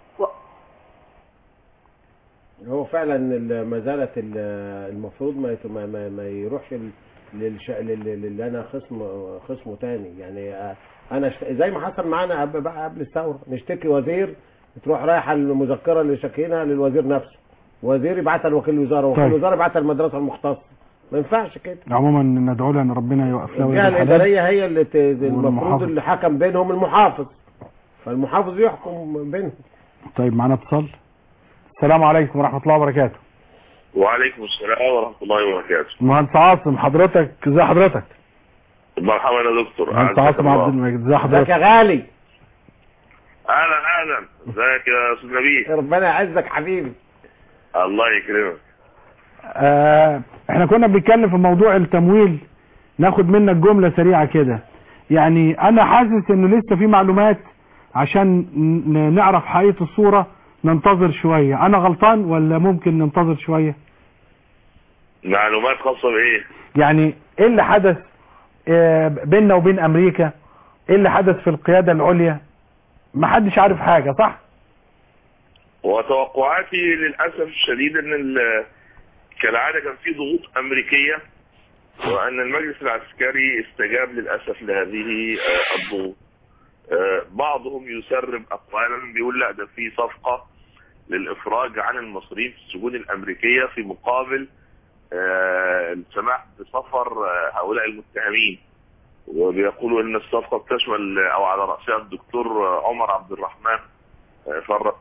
[SPEAKER 5] هو فعلا ال- ما زالت ال- المفروض ما يت- ما, ما, ما يروحش ال- للش... لل- للي انا خصم خصمه تاني يعني آه، انا اشت... زي ما حصل معانا قبل بقى قبل الثوره نشتكي وزير تروح رايحه المذكره اللي شاكينها للوزير نفسه وزير يبعتها لوكيل الوزاره وكيل
[SPEAKER 3] طيب.
[SPEAKER 5] الوزاره يبعتها المدرسه المختصه ما ينفعش كده
[SPEAKER 3] عموما ندعو لها ان ربنا يوقف له
[SPEAKER 5] الجهه
[SPEAKER 3] يد الحلال
[SPEAKER 5] الاداريه هي اللي ت... المفروض
[SPEAKER 3] والمحافظ.
[SPEAKER 5] اللي حكم بينهم المحافظ فالمحافظ يحكم بينهم
[SPEAKER 3] طيب معانا اتصال السلام عليكم ورحمة الله وبركاته
[SPEAKER 14] وعليكم السلام ورحمة الله وبركاته
[SPEAKER 3] مهندس عاصم حضرتك ازي حضرتك
[SPEAKER 14] مرحبا يا دكتور
[SPEAKER 3] مهندس
[SPEAKER 14] أعزك
[SPEAKER 3] عاصم
[SPEAKER 14] الله.
[SPEAKER 3] عبد المجيد ازي
[SPEAKER 5] ازيك
[SPEAKER 3] حضرتك
[SPEAKER 5] يا غالي
[SPEAKER 14] اهلا اهلا ازيك يا استاذ نبيل
[SPEAKER 5] ربنا يعزك حبيبي
[SPEAKER 14] الله يكرمك
[SPEAKER 3] آه احنا كنا بنتكلم في موضوع التمويل ناخد منك جملة سريعة كده يعني انا حاسس انه لسه في معلومات عشان ن- نعرف حقيقة الصورة ننتظر شوية انا غلطان ولا ممكن ننتظر شوية
[SPEAKER 14] معلومات خاصة بايه
[SPEAKER 3] يعني ايه اللي حدث آه، بيننا وبين امريكا ايه اللي حدث في القيادة العليا محدش عارف حاجة صح
[SPEAKER 14] وتوقعاتي للاسف الشديد ان ال- كالعاده كان في ضغوط امريكيه وان المجلس العسكري استجاب للاسف لهذه آه، الضغوط آه، بعضهم يسرب اقوالا بيقول لا ده في صفقه للافراج عن المصريين في السجون الامريكيه في مقابل آه، السماح بسفر آه، هؤلاء المتهمين وبيقولوا ان الصفقه بتشمل او على راسها الدكتور آه، عمر عبد الرحمن آه، فرق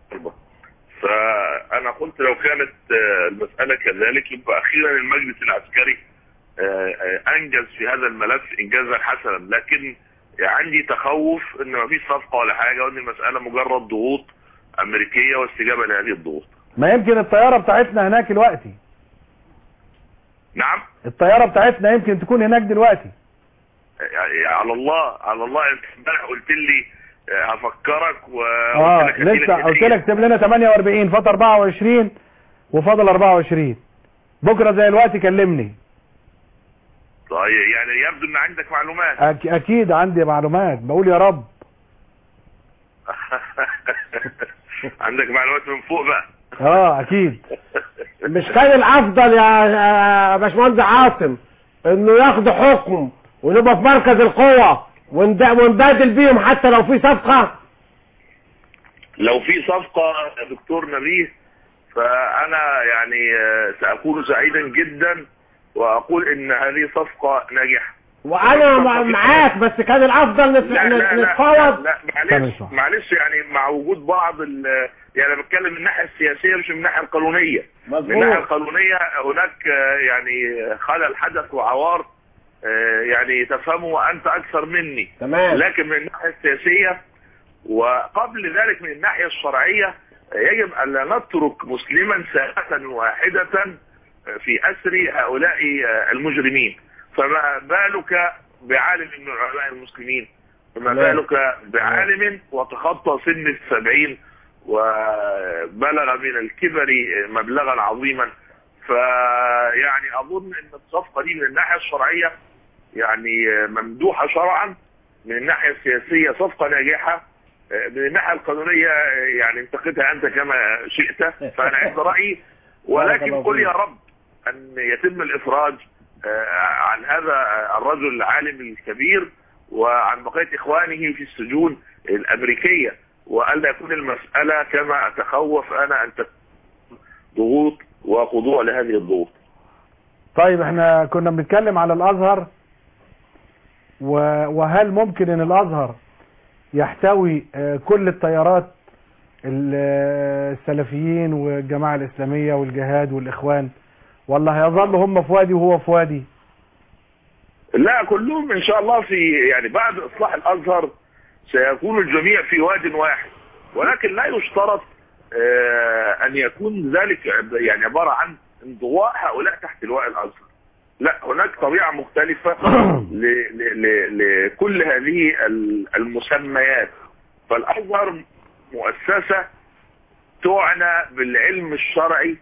[SPEAKER 14] فانا قلت لو كانت آه، المساله كذلك يبقى اخيرا المجلس العسكري آه، آه، انجز في هذا الملف انجازا حسنا لكن عندي تخوف ان ما فيش صفقه ولا حاجه وان المساله مجرد ضغوط امريكيه واستجابه لهذه الضغوط
[SPEAKER 3] ما يمكن الطيارة بتاعتنا هناك دلوقتي
[SPEAKER 14] نعم
[SPEAKER 3] الطيارة بتاعتنا يمكن تكون هناك دلوقتي
[SPEAKER 14] يعني على الله على الله انت امبارح قلت لي آه، هفكرك و
[SPEAKER 3] اه
[SPEAKER 14] قلت لك هديلك
[SPEAKER 3] لسه قلت
[SPEAKER 14] هدية.
[SPEAKER 3] لك سيب لنا 48 فاضل 24 وفاضل 24 بكره زي الوقت كلمني
[SPEAKER 14] طيب يعني يبدو ان عندك معلومات
[SPEAKER 3] أك... اكيد عندي معلومات بقول يا رب
[SPEAKER 14] عندك معلومات من فوق بقى
[SPEAKER 3] اه اكيد
[SPEAKER 5] مش كان الافضل يا يا باشمهندس عاصم انه ياخدوا حكم ونبقى في مركز القوة وند- ونبادل بيهم حتى لو في صفقة
[SPEAKER 14] لو في صفقة يا دكتور نبيه فأنا يعني آه، سأكون سعيدا جدا وأقول إن هذه صفقة ناجحة
[SPEAKER 5] وانا مع- معاك بس كان الافضل نت-
[SPEAKER 14] لا لا لا, لا,
[SPEAKER 5] نتفاوض
[SPEAKER 14] لا معلش معلش يعني مع وجود بعض ال يعني أنا بتكلم من الناحية السياسية مش من الناحية القانونية
[SPEAKER 5] مظبوط.
[SPEAKER 14] من الناحية القانونية هناك آه، يعني خلل حدث وعوار آه، يعني تفهمه وأنت أكثر مني
[SPEAKER 5] تمام.
[SPEAKER 14] لكن من الناحية السياسية وقبل ذلك من الناحية الشرعية يجب أن لا نترك مسلما ساعة واحدة في أسر هؤلاء المجرمين فما بالك بعالم من علماء المسلمين فما
[SPEAKER 5] تمام.
[SPEAKER 14] بالك بعالم وتخطى سن السبعين وبلغ من الكبر مبلغا عظيما فيعني أظن أن الصفقة دي من الناحية الشرعية يعني ممدوحة شرعا من الناحية السياسية صفقة ناجحة من الناحية القانونية يعني انتقدها أنت كما شئت فأنا عند رأيي ولكن قل يا رب أن يتم الإفراج آه، عن هذا الرجل العالم الكبير وعن بقية إخوانه في السجون الأمريكية وألا يكون المسألة كما أتخوف أنا أن تكون ضغوط وخضوع لهذه الضغوط
[SPEAKER 3] طيب احنا كنا بنتكلم على الازهر و- وهل ممكن ان الازهر يحتوي آه، كل التيارات ال- آه، السلفيين والجماعة الاسلامية والجهاد والاخوان ولا هيظلوا هم في وادي وهو في وادي
[SPEAKER 14] لا كلهم ان شاء الله في يعني بعد اصلاح الازهر سيكون الجميع في واد واحد ولكن لا يشترط آه، ان يكون ذلك عب- يعني عبارة عن انضواء هؤلاء تحت لواء الازهر لا هناك طبيعة مختلفة ل- ل- ل- لكل هذه ال- المسميات فالازهر مؤسسة تعنى بالعلم الشرعي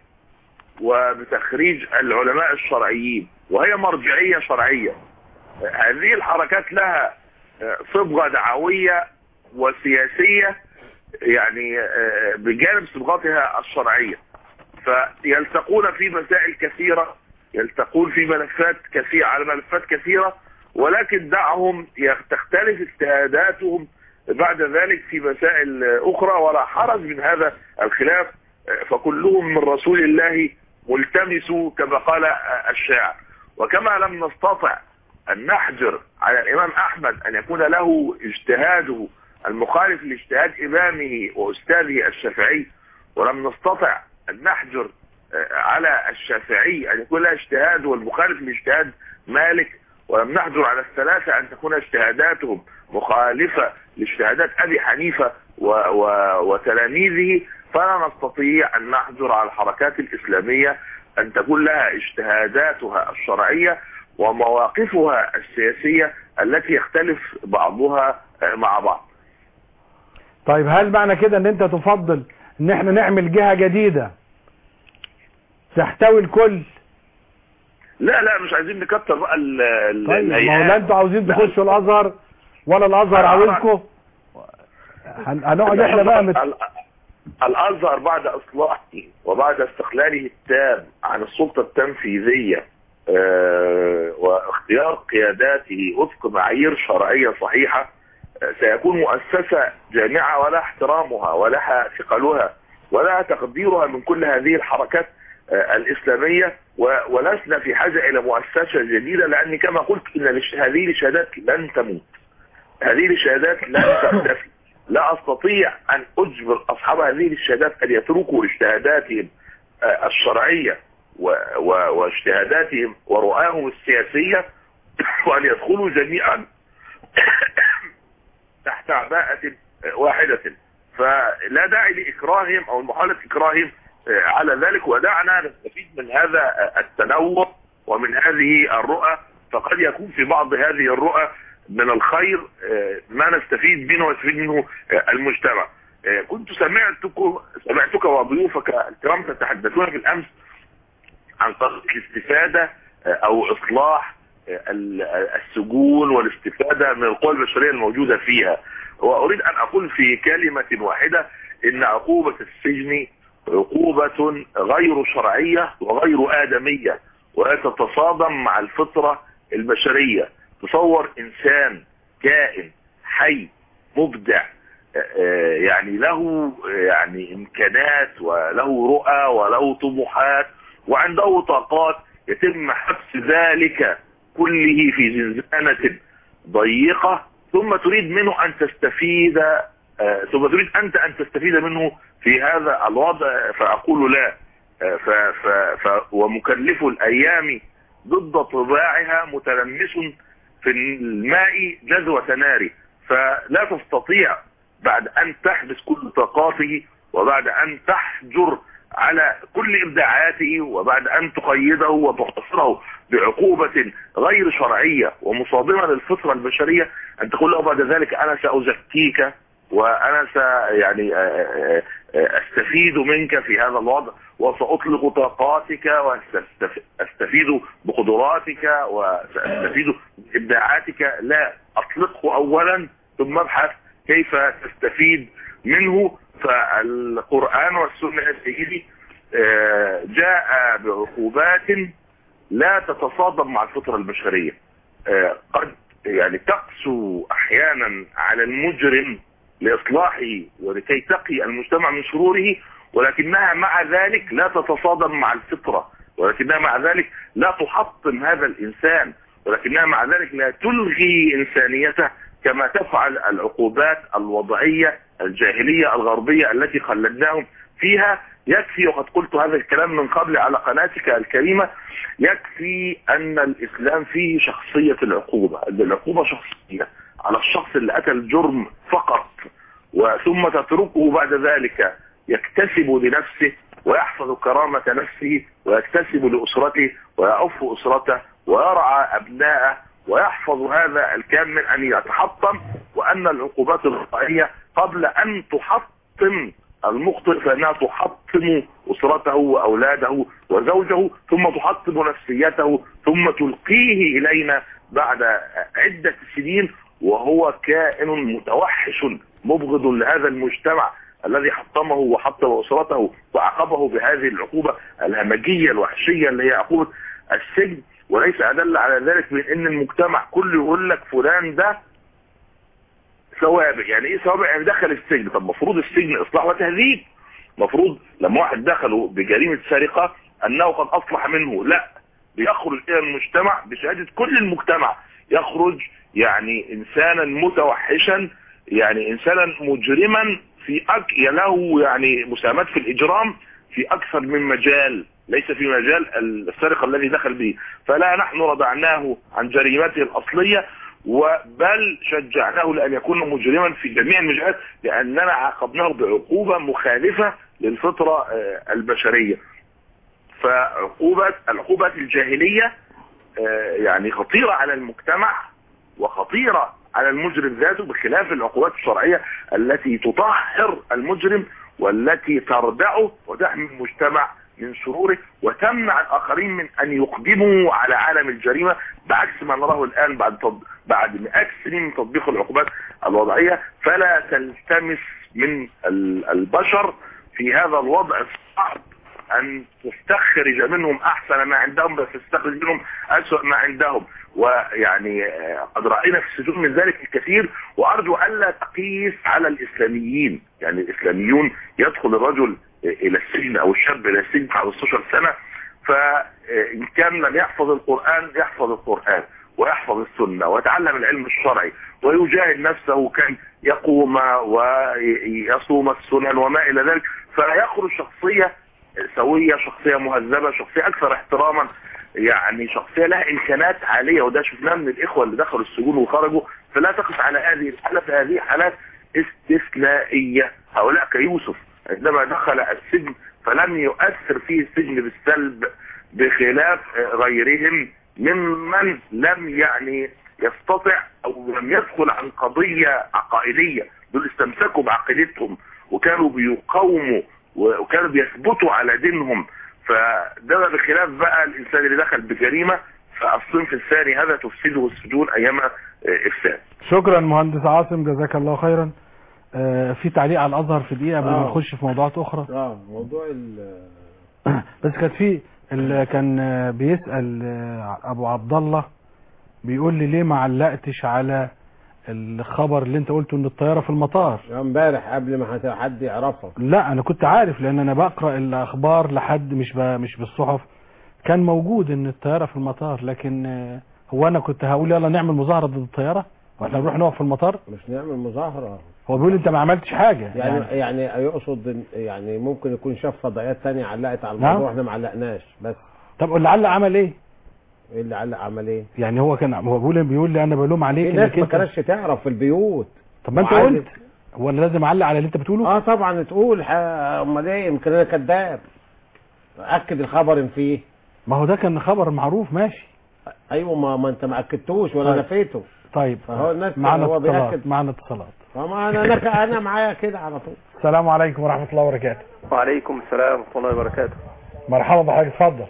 [SPEAKER 14] وبتخريج العلماء الشرعيين وهي مرجعية شرعية هذه الحركات لها صبغة دعوية وسياسية يعني آه، بجانب صبغتها الشرعية فيلتقون في مسائل كثيرة يلتقون في ملفات كثيرة على ملفات كثيرة ولكن دعهم يخ- تختلف اجتهاداتهم بعد ذلك في مسائل أخرى ولا حرج من هذا الخلاف آه، فكلهم من رسول الله ملتمس كما قال آه، الشاعر وكما لم نستطع أن نحجر على الإمام أحمد أن يكون له اجتهاده المخالف لاجتهاد إمامه وأستاذه الشافعي ولم نستطع أن نحجر آه، على الشافعي أن يكون له اجتهاده المخالف لاجتهاد مالك ولم نحجر على الثلاثة أن تكون اجتهاداتهم مخالفة لاجتهادات أبي حنيفة و و وتلاميذه فلا نستطيع أن نحجر على الحركات الإسلامية أن تكون لها اجتهاداتها الشرعية ومواقفها السياسية التي يختلف بعضها آه، مع بعض
[SPEAKER 3] طيب هل معنى كده ان انت تفضل ان احنا نعمل جهة جديدة تحتوي الكل
[SPEAKER 14] لا لا مش عايزين نكتر بقى ال- ال-
[SPEAKER 3] طيب ما هو
[SPEAKER 14] الهيئات.
[SPEAKER 3] لا انتوا عاوزين
[SPEAKER 14] لا.
[SPEAKER 3] تخشوا الازهر ولا الازهر
[SPEAKER 14] أنا
[SPEAKER 3] عاوزكم هن- هنقعد احنا بقى مت...
[SPEAKER 14] ال- الازهر بعد اصلاحه وبعد استقلاله التام عن السلطه التنفيذيه آه، واختيار قياداته وفق معايير شرعيه صحيحه آه، سيكون مؤسسه جامعه ولها احترامها ولها ثقلها ولها تقديرها من كل هذه الحركات آه، الاسلاميه و- ولسنا في حاجه الى مؤسسه جديده لان كما قلت ان الش- هذه الشهادات لن تموت هذه الشهادات لن تختفي لا استطيع ان اجبر اصحاب هذه الشهادات ان يتركوا اجتهاداتهم آه، الشرعيه و- و- واجتهاداتهم ورؤاهم السياسيه وان يدخلوا جميعا تحت عباءة واحدة فلا داعي لإكراههم أو محاولة إكراههم آه، على ذلك ودعنا نستفيد من هذا آه، التنوع ومن هذه الرؤى فقد يكون في بعض هذه الرؤى من الخير آه، ما نستفيد منه ويستفيد منه آه، المجتمع آه، كنت سمعتك سمعتك وضيوفك الكرام تتحدثون بالامس عن طريقه الاستفاده آه، او اصلاح آه، ال- السجون والاستفاده من القوى البشريه الموجوده فيها واريد ان اقول في كلمه واحده ان عقوبه السجن عقوبه غير شرعيه وغير ادميه ولا تتصادم مع الفطره البشريه تصور انسان كائن حي مبدع آه، يعني له آه، يعني امكانات وله رؤى وله طموحات وعنده طاقات يتم حبس ذلك كله في زنزانة ضيقة ثم تريد منه ان تستفيد آه، ثم تريد انت ان تستفيد منه في هذا الوضع فاقول لا آه، ف ف ف ومكلف الايام ضد طباعها متلمس في الماء جذوة نار فلا تستطيع بعد ان تحبس كل طاقاته وبعد ان تحجر على كل ابداعاته وبعد ان تقيده وتحتصره بعقوبة غير شرعية ومصادمة للفطرة البشرية ان تقول له بعد ذلك انا سازكيك وانا س يعني آه، آه، آه، استفيد منك في هذا الوضع وساطلق طاقاتك واستفيد بقدراتك وساستفيد بابداعاتك لا اطلقه اولا ثم ابحث كيف تستفيد منه فالقرآن والسنة يا سيدي آه، جاء بعقوبات لا تتصادم مع الفطرة البشرية آه، قد يعني تقسو احيانا على المجرم لاصلاحه ولكي تقي المجتمع من شروره ولكنها مع ذلك لا تتصادم مع الفطرة ولكنها مع ذلك لا تحطم هذا الانسان ولكنها مع ذلك لا تلغي انسانيته كما تفعل العقوبات الوضعية الجاهلية الغربية التي خلدناهم فيها يكفي وقد قلت هذا الكلام من قبل على قناتك الكريمة يكفي ان الاسلام فيه شخصية العقوبة ان العقوبة شخصية على الشخص اللي اتى الجرم فقط وثم تتركه بعد ذلك يكتسب لنفسه ويحفظ كرامة نفسه ويكتسب لأسرته ويعف أسرته ويرعى أبناءه ويحفظ هذا الكام من أن يتحطم وأن العقوبات الوضعية قبل أن تحطم المخطئ فإنها تحطم أسرته وأولاده وزوجه ثم تحطم نفسيته ثم تلقيه إلينا بعد عدة سنين وهو كائن متوحش مبغض لهذا المجتمع الذي حطمه وحطم أسرته وعاقبه بهذه العقوبة الهمجية الوحشية اللي هي عقوبة السجن وليس أدل على ذلك من أن المجتمع كله يقول لك فلان ده سوابق يعني ايه سوابق يعني دخل السجن طب مفروض السجن اصلاح وتهذيب مفروض لما واحد دخله بجريمة سرقة انه قد اصلح منه لا بيخرج الى المجتمع بشهادة كل المجتمع يخرج يعني انسانا متوحشا يعني انسانا مجرما في أك... له يعني مساهمات في الاجرام في اكثر من مجال ليس في مجال السرقة الذي دخل به فلا نحن ردعناه عن جريمته الاصلية وبل شجعناه لأن يكون مجرما في جميع المجالات لأننا عاقبناه بعقوبة مخالفة للفطرة آه، البشرية فعقوبة العقوبات الجاهلية آه، يعني خطيرة على المجتمع وخطيرة على المجرم ذاته بخلاف العقوبات الشرعية التي تطهر المجرم والتي تردعه وتحمي المجتمع من شروره وتمنع الآخرين من أن يقدموا على عالم الجريمة بعكس ما نراه الآن بعد تط... بعد مئات السنين من تطبيق العقوبات الوضعية فلا تلتمس من ال- البشر في هذا الوضع الصعب أن تستخرج منهم أحسن ما عندهم بس تستخرج منهم أسوأ ما عندهم ويعني آه، قد رأينا في السجون من ذلك الكثير وأرجو ألا تقيس على الإسلاميين يعني الإسلاميون يدخل الرجل إلى السجن أو الشاب إلى السجن بعد 16 سنة فإن كان لم يحفظ القرآن يحفظ القرآن ويحفظ السنة ويتعلم العلم الشرعي ويجاهد نفسه كان يقوم ويصوم السنن وما إلى ذلك فيخرج شخصية سوية شخصية مهذبة شخصية أكثر احتراما يعني شخصية لها إمكانات عالية وده شفناه من الإخوة اللي دخلوا السجون وخرجوا فلا تقف على هذه الحالة فهذه حالات استثنائية هؤلاء كيوسف عندما دخل السجن فلم يؤثر فيه السجن بالسلب بخلاف غيرهم ممن لم يعني يستطع او لم يدخل عن قضية عقائدية دول استمسكوا بعقيدتهم وكانوا بيقاوموا وكانوا بيثبتوا على دينهم فده بخلاف بقى الانسان اللي دخل بجريمة فالصنف الثاني هذا تفسده السجون ايام افساد
[SPEAKER 3] شكرا مهندس عاصم جزاك الله خيرا آه، في تعليق على الازهر في دقيقه قبل ما
[SPEAKER 5] آه.
[SPEAKER 3] نخش في موضوعات اخرى
[SPEAKER 5] اه موضوع ال
[SPEAKER 3] بس كانت في اللي كان آه، بيسال آه، ابو عبد الله بيقول لي ليه ما علقتش على الخبر اللي انت قلته ان الطياره في المطار
[SPEAKER 5] امبارح قبل ما حت- حد يعرفها
[SPEAKER 3] لا انا كنت عارف لان انا بقرا الاخبار لحد مش ب... مش بالصحف كان موجود ان الطياره في المطار لكن آه، هو انا كنت هقول يلا نعمل مظاهره ضد الطياره واحنا نروح نقف في المطار
[SPEAKER 5] مش نعمل مظاهرة
[SPEAKER 3] هو بيقول انت ما عملتش حاجه
[SPEAKER 5] يعني يعني يقصد إن- يعني ممكن يكون شاف فضائيات تانية علقت على
[SPEAKER 3] نعم.
[SPEAKER 5] الموضوع احنا ما علقناش بس
[SPEAKER 3] طب قول لعل عمل ايه
[SPEAKER 5] ايه اللي علق عمل ايه؟
[SPEAKER 3] يعني هو كان هو بيقول بيقول لي انا بلوم عليك
[SPEAKER 5] في ناس
[SPEAKER 3] انك
[SPEAKER 5] ما
[SPEAKER 3] انت
[SPEAKER 5] كانتش تعرف في البيوت
[SPEAKER 3] طب ما انت
[SPEAKER 5] وعادي.
[SPEAKER 3] قلت هو انا لازم اعلق على اللي انت بتقوله
[SPEAKER 5] اه طبعا تقول ح- امال ايه يمكن انا كذاب اكد الخبر ان فيه
[SPEAKER 3] ما هو ده كان خبر معروف ماشي
[SPEAKER 5] ايوه ما, ما انت ما اكدتوش ولا
[SPEAKER 3] طيب.
[SPEAKER 5] نفيته
[SPEAKER 3] طيب
[SPEAKER 5] فهو الناس
[SPEAKER 3] معانا
[SPEAKER 5] هو
[SPEAKER 3] اتصالات
[SPEAKER 5] بيأكد
[SPEAKER 3] معانا اتصالات
[SPEAKER 5] فما انا انا انا معايا كده على طول
[SPEAKER 3] السلام عليكم ورحمه الله وبركاته
[SPEAKER 15] وعليكم السلام ورحمة الله وبركاته
[SPEAKER 3] مرحبا بحضرتك اتفضل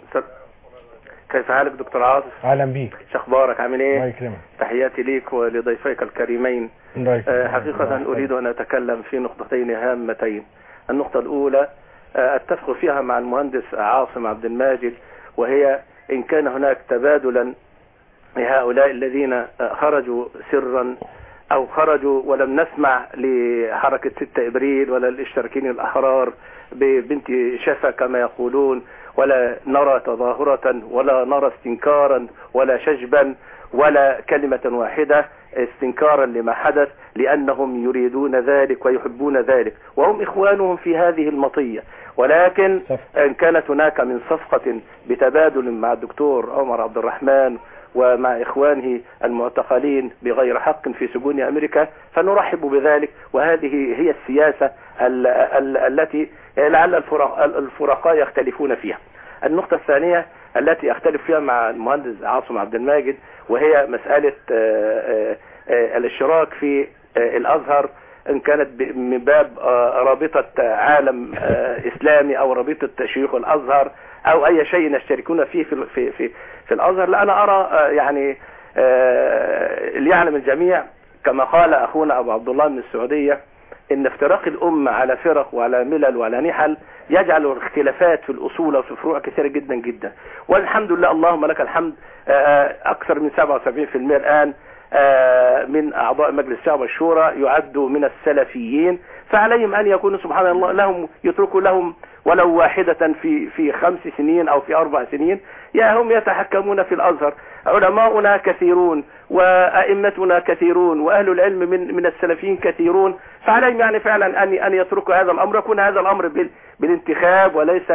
[SPEAKER 15] كيف حالك دكتور عاطف
[SPEAKER 3] اهلا بيك
[SPEAKER 15] شو اخبارك عامل
[SPEAKER 3] الله
[SPEAKER 15] ايه
[SPEAKER 3] يكرمك
[SPEAKER 15] تحياتي ليك ولضيفيك الكريمين
[SPEAKER 3] الله يكرمك.
[SPEAKER 15] آه، حقيقة أريد أن أتكلم في نقطتين هامتين النقطة الأولى آه، أتفق فيها مع المهندس عاصم عبد الماجد وهي إن كان هناك تبادلا لهؤلاء الذين آه، خرجوا سرا أو خرجوا ولم نسمع لحركة 6 إبريل ولا الاشتراكيين الأحرار ببنت شفا كما يقولون ولا نرى تظاهرة ولا نرى استنكارا ولا شجبا ولا كلمة واحدة استنكارا لما حدث لأنهم يريدون ذلك ويحبون ذلك وهم إخوانهم في هذه المطية ولكن إن كانت هناك من صفقة بتبادل مع الدكتور عمر عبد الرحمن ومع إخوانه المعتقلين بغير حق في سجون أمريكا فنرحب بذلك وهذه هي السياسة ال ال التي لعل الفرق- الفرقاء يختلفون فيها النقطة الثانية التي أختلف فيها مع المهندس عاصم عبد الماجد وهي مسألة آه، آه، آه، الاشتراك في آه، الأزهر إن كانت ب- من باب آه، رابطة عالم آه، إسلامي أو رابطة شيوخ الأزهر أو أي شيء يشتركون فيه في في في, في الأزهر لا أنا أرى آه، يعني آه، ليعلم الجميع كما قال أخونا أبو عبد الله من السعودية ان افتراق الأمة على فرق وعلى ملل وعلى نحل يجعل الاختلافات في الأصول وفي الفروع كثيرة جدا جدا والحمد لله اللهم لك الحمد آه، أكثر من 77% الآن آه، من أعضاء مجلس الشعب والشورى يعدوا من السلفيين فعليهم أن يكونوا سبحان الله لهم يتركوا لهم ولو واحدة في في خمس سنين أو في أربع سنين يا هم يتحكمون في الأزهر علماؤنا كثيرون وأئمتنا كثيرون وأهل العلم من من السلفيين كثيرون فعليهم يعني فعلا أن أن يتركوا هذا الأمر يكون هذا الأمر بال بالانتخاب وليس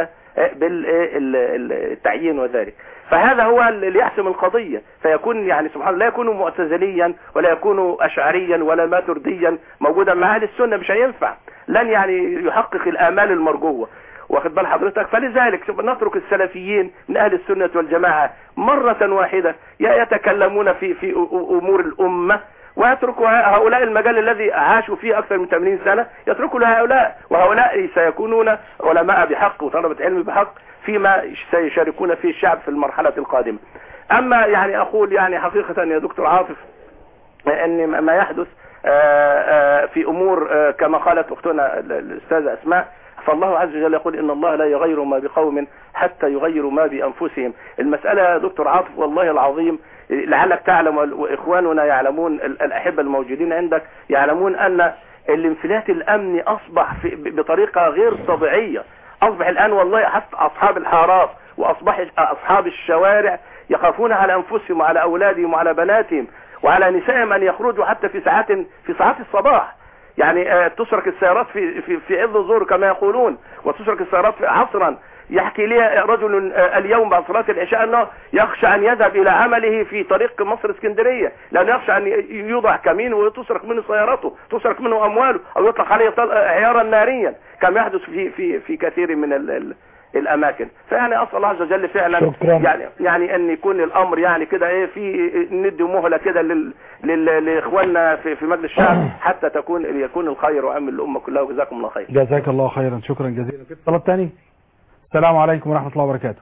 [SPEAKER 15] بالتعيين وذلك فهذا هو اللي يحسم القضية فيكون يعني سبحان الله لا يكون معتزليا ولا يكون أشعريا ولا ماترديا موجودا مع أهل السنة مش هينفع لن يعني يحقق الآمال المرجوة واخد بال حضرتك فلذلك شوف نترك السلفيين من اهل السنه والجماعه مره واحده ي- يتكلمون في في أ- أ- امور الامه ويتركوا هؤلاء المجال الذي عاشوا فيه اكثر من 80 سنه يتركوا لهؤلاء وهؤلاء سيكونون علماء بحق وطلبه علم بحق فيما سيشاركون فيه الشعب في المرحله القادمه. اما يعني اقول يعني حقيقه يا دكتور عاطف ان ما يحدث آه، آه، في امور آه، كما قالت اختنا ال- الاستاذه اسماء فالله عز وجل يقول ان الله لا يغير ما بقوم حتى يغيروا ما بانفسهم المساله يا دكتور عاطف والله العظيم لعلك تعلم وال- واخواننا يعلمون ال- الاحبه الموجودين عندك يعلمون ان الانفلات الامني اصبح في ب- بطريقه غير طبيعيه اصبح الان والله حتى اصحاب الحارات واصبح اصحاب الشوارع يخافون على انفسهم وعلى اولادهم وعلى بناتهم وعلى نسائهم ان يخرجوا حتى في ساعات في ساعات الصباح يعني آه، تسرق السيارات في في في عز الظهر كما يقولون وتسرق السيارات في عصرا يحكي لي رجل آه، اليوم بعد صلاة العشاء أنه يخشى أن يذهب إلى عمله في طريق مصر اسكندرية لأنه يخشى أن يوضع كمين وتسرق منه سيارته تسرق منه أمواله أو يطلق عليه طل- عيارا ناريا كما يحدث في في في كثير من ال ال الاماكن فيعني اسال الله عز وجل فعلا
[SPEAKER 3] شكراً.
[SPEAKER 15] يعني يعني ان يكون الامر يعني كده ايه في ندي مهله كده لل لل- لاخواننا في في مجلس الشعب حتى تكون يكون الخير وعم الامه كلها وجزاكم الله خير
[SPEAKER 3] جزاك الله خيرا شكرا جزيلا في اتصالات تاني السلام عليكم ورحمة الله وبركاته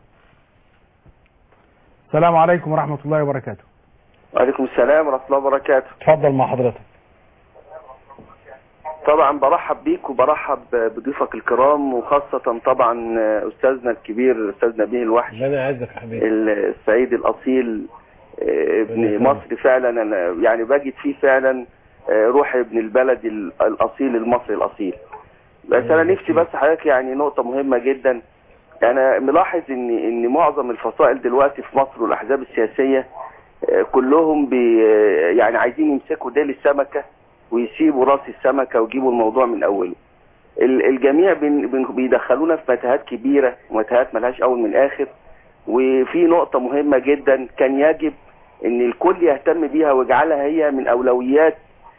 [SPEAKER 3] السلام عليكم ورحمة الله وبركاته
[SPEAKER 16] وعليكم السلام ورحمة الله وبركاته
[SPEAKER 3] اتفضل مع حضرتك
[SPEAKER 16] طبعا برحب بيك وبرحب بضيوفك الكرام وخاصة طبعا أستاذنا الكبير أستاذ نبيه الوحش
[SPEAKER 5] ربنا يعزك يا حبيبي
[SPEAKER 16] السعيد الأصيل آه، ابن مصر فعلا أنا يعني بجد فيه فعلا آه، روح ابن البلد ال- الأصيل المصري الأصيل بس أنا نفسي بس حضرتك يعني نقطة مهمة جدا أنا ملاحظ إن إن معظم الفصائل دلوقتي في مصر والأحزاب السياسية آه، كلهم بي آه، يعني عايزين يمسكوا ديل السمكة ويسيبوا راس السمكة ويجيبوا الموضوع من أوله ال- الجميع بين- بين- بيدخلونا في متاهات كبيرة ومتاهات ملهاش أول من آخر وفي نقطة مهمة جدا كان يجب ان الكل يهتم بيها ويجعلها هي من اولويات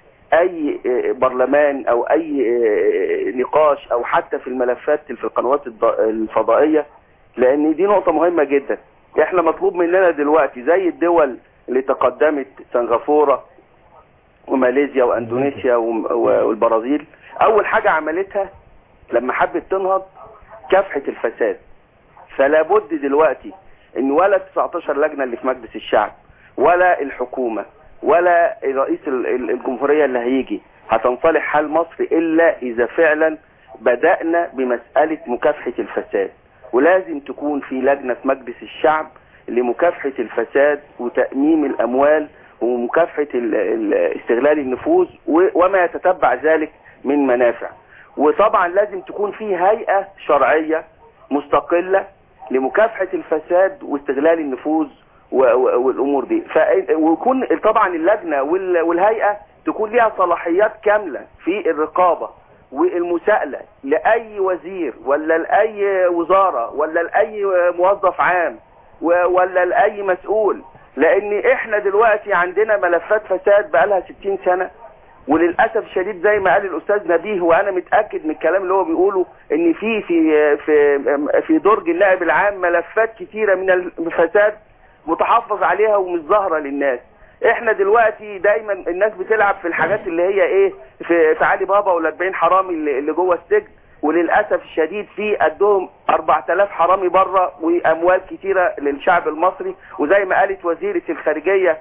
[SPEAKER 16] اي آه، برلمان او اي آه، نقاش او حتى في الملفات في القنوات الض- الفضائية لان دي نقطة مهمة جدا احنا مطلوب مننا دلوقتي زي الدول اللي تقدمت سنغافورة وماليزيا واندونيسيا وم- و- والبرازيل اول حاجة عملتها لما حبت تنهض كافحة الفساد فلا بد دلوقتي ان ولا 19 لجنة اللي في مجلس الشعب ولا الحكومة ولا رئيس ال- ال- الجمهورية اللي هيجي هتنصلح حال مصر الا اذا فعلا بدأنا بمسألة مكافحة الفساد ولازم تكون في لجنة في مجلس الشعب لمكافحة الفساد وتأميم الأموال ومكافحة ال- ال- استغلال النفوذ و- وما يتتبع ذلك من منافع وطبعا لازم تكون في هيئة شرعية مستقلة لمكافحة الفساد واستغلال النفوذ و- و- والامور دي ف- ويكون طبعا اللجنة وال- والهيئة تكون ليها صلاحيات كاملة في الرقابة والمساءلة لأي وزير ولا لأي وزارة ولا لأي موظف عام و- ولا لأي مسؤول لأن احنا دلوقتي عندنا ملفات فساد بقالها 60 سنة وللاسف الشديد زي ما قال الاستاذ نبيه وانا متاكد من الكلام اللي هو بيقوله ان في في في في درج النائب العام ملفات كتيره من الفساد متحفظ عليها ومش ظاهره للناس احنا دلوقتي دايما الناس بتلعب في الحاجات اللي هي ايه في في علي بابا ولا 40 حرامي اللي اللي جوه السجن وللاسف الشديد في قدهم 4000 حرامي بره واموال كتيره للشعب المصري وزي ما قالت وزيره الخارجيه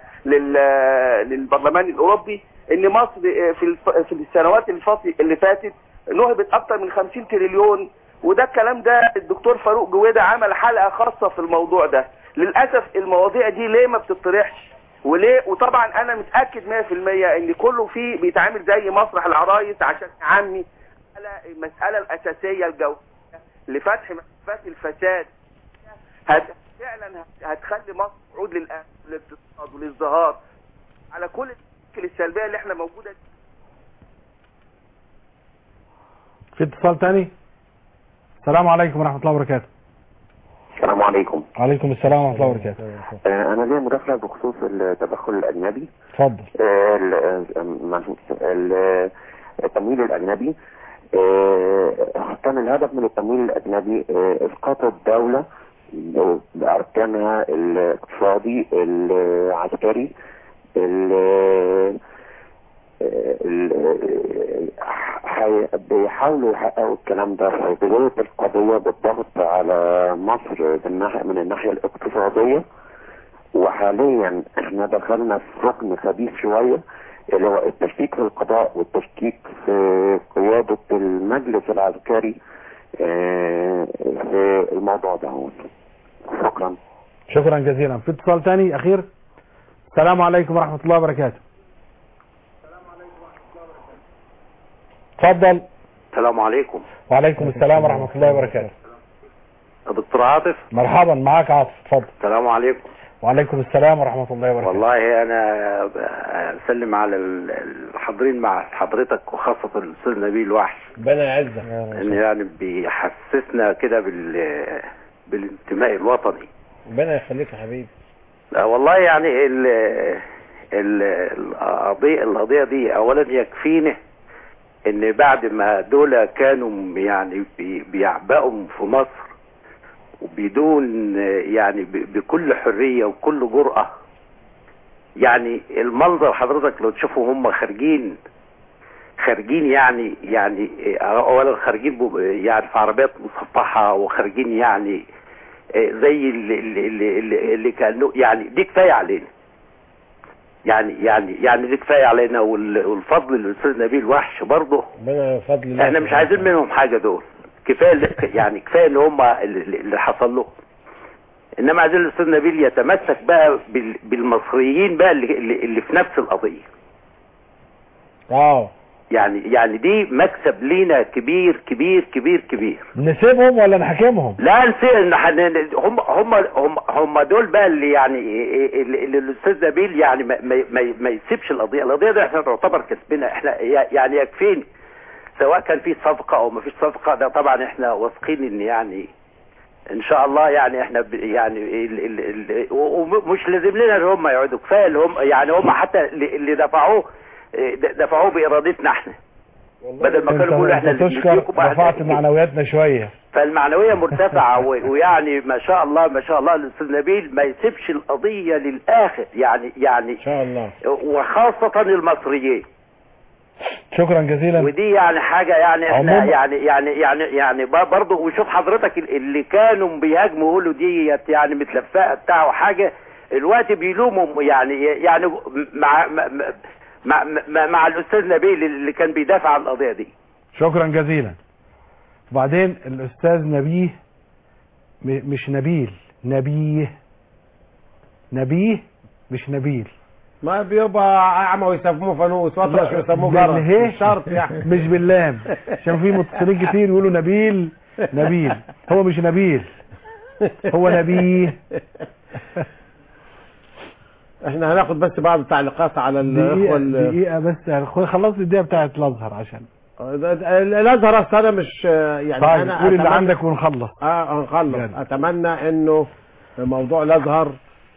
[SPEAKER 16] لل- للبرلمان الاوروبي ان مصر في الف- في السنوات الفاط- اللي فاتت نهبت اكتر من 50 تريليون وده الكلام ده الدكتور فاروق جويده عمل حلقه خاصه في الموضوع ده للاسف المواضيع دي ليه ما بتطرحش وليه وطبعا انا متاكد 100% ان كله فيه بيتعامل زي مسرح العرايس عشان عمي على المساله الاساسيه الجوهريه لفتح ملفات الفساد هت... فعلا هت- هتخلي مصر تعود للأ- للاقتصاد وللازدهار على كل المشاكل السلبيه اللي احنا موجوده
[SPEAKER 3] في اتصال تاني السلام عليكم ورحمة الله وبركاته
[SPEAKER 17] السلام عليكم
[SPEAKER 3] وعليكم السلام ورحمة الله وبركاته
[SPEAKER 17] آه، انا ليا مداخله بخصوص التدخل الاجنبي
[SPEAKER 3] اتفضل
[SPEAKER 17] آه، ال- آه، معلش، ال- التمويل الاجنبي آه، كان الهدف من التمويل الاجنبي آه، اسقاط الدوله آه، باركانها الاقتصادي العسكري ال- ال- حي- بيحاولوا يحققوا الكلام ده في بداية القضية بالضغط على مصر من الناحية, من الناحية الاقتصادية وحاليا احنا دخلنا في ركن خبيث شوية اللي هو التشكيك في القضاء والتشكيك في قيادة المجلس العسكري اه، في الموضوع ده شكرا
[SPEAKER 3] شكرا جزيلا في اتصال تاني اخير السلام عليكم ورحمة الله وبركاته اتفضل
[SPEAKER 18] السلام عليكم
[SPEAKER 3] وعليكم السلام ورحمة الله وبركاته
[SPEAKER 18] دكتور عاطف
[SPEAKER 3] مرحبا معاك عاطف اتفضل
[SPEAKER 18] السلام عليكم
[SPEAKER 3] وعليكم السلام ورحمة الله وبركاته
[SPEAKER 18] والله انا اسلم على ال- الحاضرين مع حضرتك وخاصه الاستاذ نبيل وحش
[SPEAKER 5] ربنا يعزك
[SPEAKER 18] ان يعني بيحسسنا كده بال بالانتماء الوطني
[SPEAKER 5] ربنا يخليك يا حبيبي
[SPEAKER 18] لا والله يعني ال ال القضيه القضيه دي اولا يكفينا ان بعد ما دول كانوا يعني بي- بيعبأوا في مصر وبدون يعني ب- بكل حريه وكل جرأه يعني المنظر حضرتك لو تشوفوا هم خارجين خارجين يعني يعني اولا خارجين ب- يعني في عربيات مصفحه وخارجين يعني زي اللي, اللي, اللي, اللي كانوا يعني دي كفايه علينا يعني يعني يعني دي كفايه علينا وال- والفضل للاستاذ نبيل وحش برضه
[SPEAKER 5] ربنا فضل الله
[SPEAKER 18] احنا مش عايزين منهم حاجه دول كفايه اللي- يعني كفايه ان هم اللي اللي حصل لهم انما عايزين الاستاذ نبيل يتمسك بقى بال- بالمصريين بقى اللي, اللي, اللي في نفس القضيه
[SPEAKER 5] اه
[SPEAKER 18] يعني يعني دي مكسب لينا كبير كبير كبير كبير
[SPEAKER 3] نسيبهم ولا نحاكمهم
[SPEAKER 18] لا نسي ان حن- هم هم هم هم دول بقى اللي يعني اللي اللي الاستاذ نبيل يعني ما, ما, ما, ما يسيبش القضيه القضيه دي احنا تعتبر كسبنا احنا يعني يكفيني سواء كان في صفقه او ما فيش صفقه ده طبعا احنا واثقين ان يعني ان شاء الله يعني احنا ب- يعني ال ال ال ومش لازم لنا ان هم يقعدوا كفايه اللي هم يعني هم حتى اللي اللي دفعوه اه، د- دفعوه بارادتنا احنا بدل ما كانوا بيقولوا احنا
[SPEAKER 3] انت
[SPEAKER 18] اللي
[SPEAKER 3] تشكر
[SPEAKER 18] نديكم بقى
[SPEAKER 3] رفعت معنوياتنا شوية
[SPEAKER 18] فالمعنويه مرتفعه و- ويعني ما شاء الله ما شاء الله الاستاذ نبيل ما يسيبش القضيه للاخر يعني يعني ان
[SPEAKER 5] شاء الله
[SPEAKER 18] وخاصه المصريين
[SPEAKER 3] شكرا جزيلا
[SPEAKER 18] ودي يعني حاجه يعني احنا
[SPEAKER 3] عموما-
[SPEAKER 18] يعني يعني يعني يعني ب- برضه وشوف حضرتك ال- اللي كانوا بيهاجموا يقولوا ديت يعني متلفقه بتاع حاجه الوقت بيلوموا يعني يعني مع مع مع, مع, مع الاستاذ نبيل اللي كان بيدافع عن القضيه دي
[SPEAKER 3] شكرا جزيلا وبعدين الأستاذ نبيه م- مش نبيل نبيه نبيه مش نبيل
[SPEAKER 5] ما بيبقى اعمى ويسموه فانوس واطرش ويسموه جرس
[SPEAKER 3] بالهي
[SPEAKER 5] مش شرط يعني
[SPEAKER 3] مش باللام عشان في متصلين كتير يقولوا نبيل نبيل هو مش نبيل هو نبيه
[SPEAKER 5] احنا هناخد بس بعض التعليقات على الاخوه
[SPEAKER 3] دقيقة,
[SPEAKER 5] ال-
[SPEAKER 3] دقيقة بس خلصت الدقيقة بتاعت الأزهر عشان
[SPEAKER 5] الازهر أصل انا مش يعني
[SPEAKER 3] طيب
[SPEAKER 5] انا
[SPEAKER 3] قول اللي
[SPEAKER 5] أتمنى-
[SPEAKER 3] عندك ونخلص
[SPEAKER 5] اه هنخلص
[SPEAKER 3] يلا.
[SPEAKER 5] اتمنى انه موضوع الازهر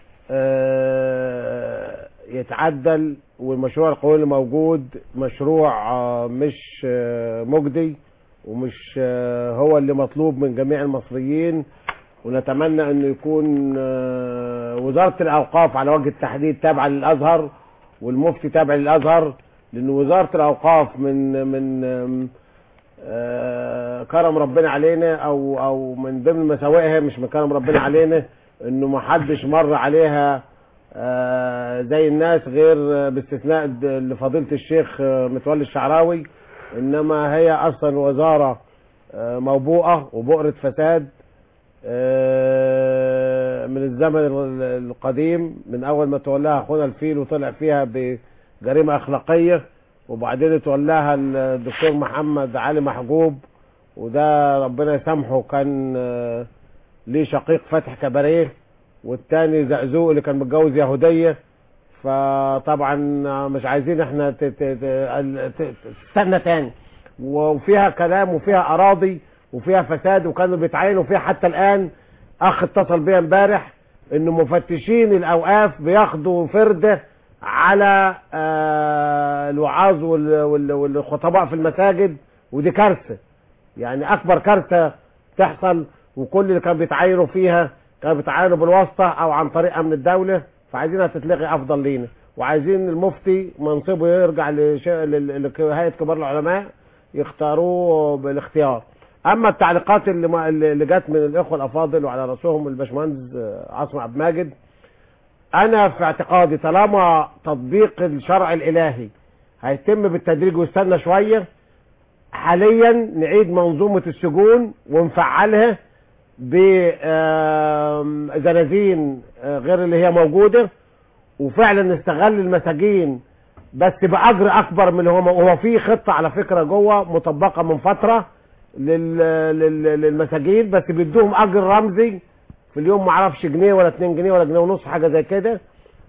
[SPEAKER 5] آه يتعدل والمشروع القومي اللي موجود مشروع آه مش آه مجدي ومش آه هو اللي مطلوب من جميع المصريين ونتمنى انه يكون آه وزارة الاوقاف على وجه التحديد تابعة للازهر والمفتي تابع للازهر لان وزارة الاوقاف من من آم، آه، كرم ربنا علينا او او من ضمن مساوئها مش من كرم ربنا علينا انه ما حدش مر عليها آه، زي الناس غير آه، باستثناء د- لفضيلة الشيخ آه، متولي الشعراوي انما هي اصلا وزارة آه، موبوءة وبؤرة فساد آه، من الزمن ال- القديم من اول ما تولاها اخونا الفيل وطلع فيها بجريمة اخلاقية وبعدين تولاها الدكتور محمد علي محجوب وده ربنا يسامحه كان آه، ليه شقيق فتح كباريه والتاني زقزوق اللي كان متجوز يهودية فطبعا مش عايزين احنا ت- ت- ت- ت- تستنى تاني وفيها كلام وفيها اراضي وفيها فساد وكانوا بيتعينوا فيها حتى الان اخ اتصل بيا امبارح ان مفتشين الاوقاف بياخدوا فرده على آه، الوعاظ وال- وال- والخطباء في المساجد ودي كارثه يعني اكبر كارثه تحصل وكل اللي كانوا بيتعاينوا فيها كانوا بيتعاينوا بالواسطه او عن طريق امن الدوله فعايزينها تتلغي افضل لينا وعايزين المفتي منصبه يرجع لش- لل- لهيئه كبار العلماء يختاروه بالاختيار اما التعليقات اللي ما- اللي جت من الاخوه الافاضل وعلى راسهم الباشمهندس آه، عاصم عبد الماجد انا في اعتقادي طالما تطبيق الشرع الالهي هيتم بالتدريج واستنى شويه حاليا نعيد منظومه السجون ونفعلها بزنازين غير اللي هي موجوده وفعلا نستغل المساجين بس باجر اكبر من اللي هو هو في خطه على فكره جوه مطبقه من فتره لل... لل... للمساجين بس بيدوهم اجر رمزي في في اليوم ما اعرفش جنيه ولا 2 جنيه ولا جنيه ونص حاجه زي كده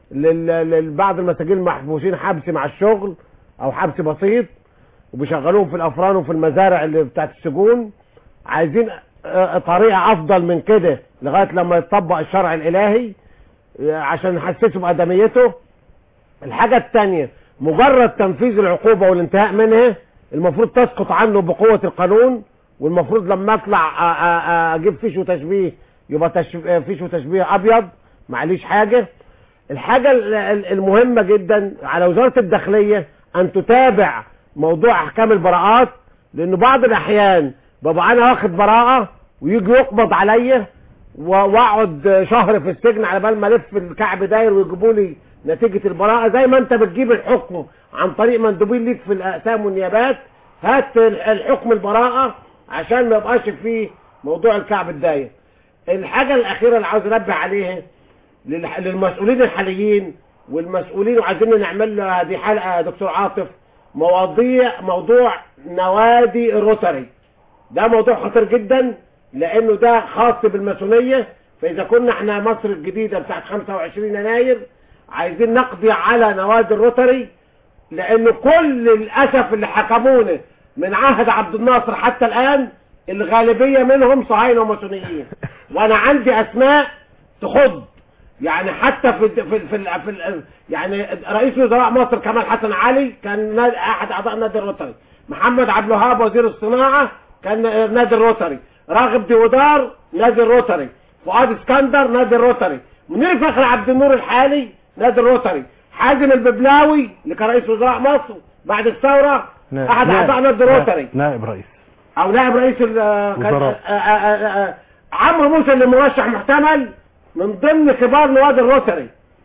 [SPEAKER 5] لل- لبعض المساجين المحبوسين حبس مع الشغل او حبس بسيط وبيشغلوهم في الافران وفي المزارع اللي بتاعت السجون عايزين آه، طريقه افضل من كده لغايه لما يطبق الشرع الالهي آه، عشان نحسسه بادميته الحاجه الثانيه مجرد تنفيذ العقوبه والانتهاء منها المفروض تسقط عنه بقوه القانون والمفروض لما اطلع آه، آه، آه، اجيب فيش وتشبيه يبقى تشب- آه، فيش وتشبيه ابيض معليش حاجه الحاجة ال- ال- المهمة جدا على وزارة الداخلية أن تتابع موضوع أحكام البراءات لأنه بعض الأحيان ببقى أنا واخد براءة ويجي يقبض عليا و- وأقعد شهر في السجن على بال ما ألف الكعب داير ويجيبوا لي نتيجة البراءة زي ما أنت بتجيب الحكم عن طريق مندوبين ليك في الأقسام والنيابات هات ال- الحكم البراءة عشان ما يبقاش فيه موضوع الكعب الداير الحاجة الأخيرة اللي عاوز أنبه عليها للح- للمسؤولين الحاليين والمسؤولين وعايزين نعمل له هذه حلقه يا دكتور عاطف مواضيع موضوع نوادي الروتري ده موضوع خطير جدا لانه ده خاص بالماسونيه فاذا كنا احنا مصر الجديده بتاعت 25 يناير عايزين نقضي على نوادي الروتري لانه كل الاسف اللي حكمونا من عهد عبد الناصر حتى الان الغالبيه منهم صهاينه وماسونيين وانا عندي اسماء تخض يعني حتى في في في, في, في, في يعني رئيس وزراء مصر كمال حسن علي كان نا- احد اعضاء نادي الروتري محمد عبد الوهاب وزير الصناعه كان نادي الروتري راغب ديودار نادي الروتري فؤاد اسكندر نادي الروتري منير فخر عبد النور الحالي نادي الروتري حازم الببلاوي اللي كان رئيس وزراء مصر بعد الثوره
[SPEAKER 3] نائب-
[SPEAKER 5] احد
[SPEAKER 3] نائب-
[SPEAKER 5] اعضاء نادي الروتري
[SPEAKER 3] نائب رئيس
[SPEAKER 5] او نائب رئيس ال- كان-
[SPEAKER 3] وزراء.
[SPEAKER 5] آه، آه، آه، آه، عمرو موسى اللي مرشح محتمل من ضمن كبار نوادي الروتري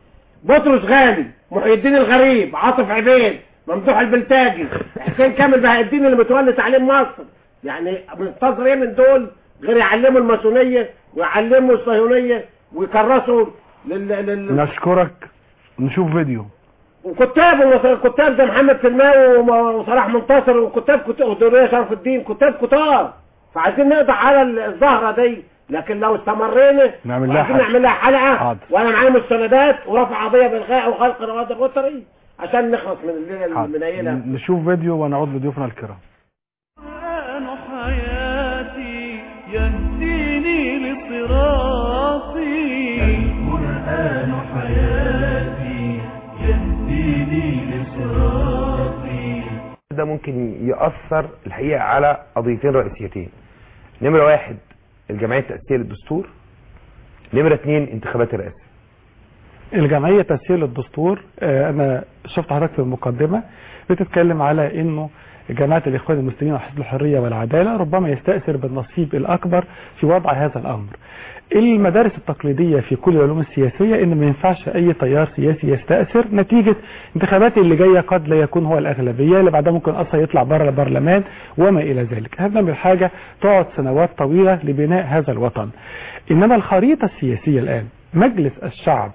[SPEAKER 5] بطرس غالي محي الدين الغريب عاطف عبيد ممدوح البلتاجي حسين كامل بهاء الدين اللي متولي تعليم مصر يعني منتظر ايه من دول غير يعلموا الماسونيه ويعلموا الصهيونيه ويكرسوا لل... لل...
[SPEAKER 3] نشكرك نشوف فيديو
[SPEAKER 5] وكتاب وكتاب زي محمد سلماوي وم- وصلاح منتصر وكتاب كتاب ودورية شرف الدين كتاب كتار فعايزين نقضي على الزهرة دي لكن لو استمرينا
[SPEAKER 3] نعمل لها
[SPEAKER 5] عايزين
[SPEAKER 3] حاجة.
[SPEAKER 5] نعمل لها حلقة
[SPEAKER 3] حاضر.
[SPEAKER 5] وانا معايا مستندات ورفع قضية بالغاء وخلق رواد الروتري عشان نخلص من الليلة
[SPEAKER 3] حاضر.
[SPEAKER 5] المنيلة
[SPEAKER 3] نشوف فيديو ونعود لضيوفنا الكرام
[SPEAKER 2] القرآن حياتي يهديني لصراطي
[SPEAKER 1] القرآن حياتي يهديني لصراطي
[SPEAKER 11] ده ممكن يأثر الحقيقة على قضيتين رئيسيتين نمرة واحد الجمعية التأسيسية للدستور نمرة اتنين انتخابات الرئاسة
[SPEAKER 3] الجمعية تسهيل الدستور آه، أنا شفت حضرتك في المقدمة بتتكلم على إنه جماعة الإخوان المسلمين وحزب الحرية والعدالة ربما يستأثر بالنصيب الأكبر في وضع هذا الأمر المدارس التقليدية في كل العلوم السياسية إن ما ينفعش أي تيار سياسي يستأثر نتيجة انتخابات اللي جاية قد لا يكون هو الأغلبية اللي بعدها ممكن أصلا يطلع بره البرلمان وما إلى ذلك هذا من الحاجة تقعد سنوات طويلة لبناء هذا الوطن إنما الخريطة السياسية الآن مجلس الشعب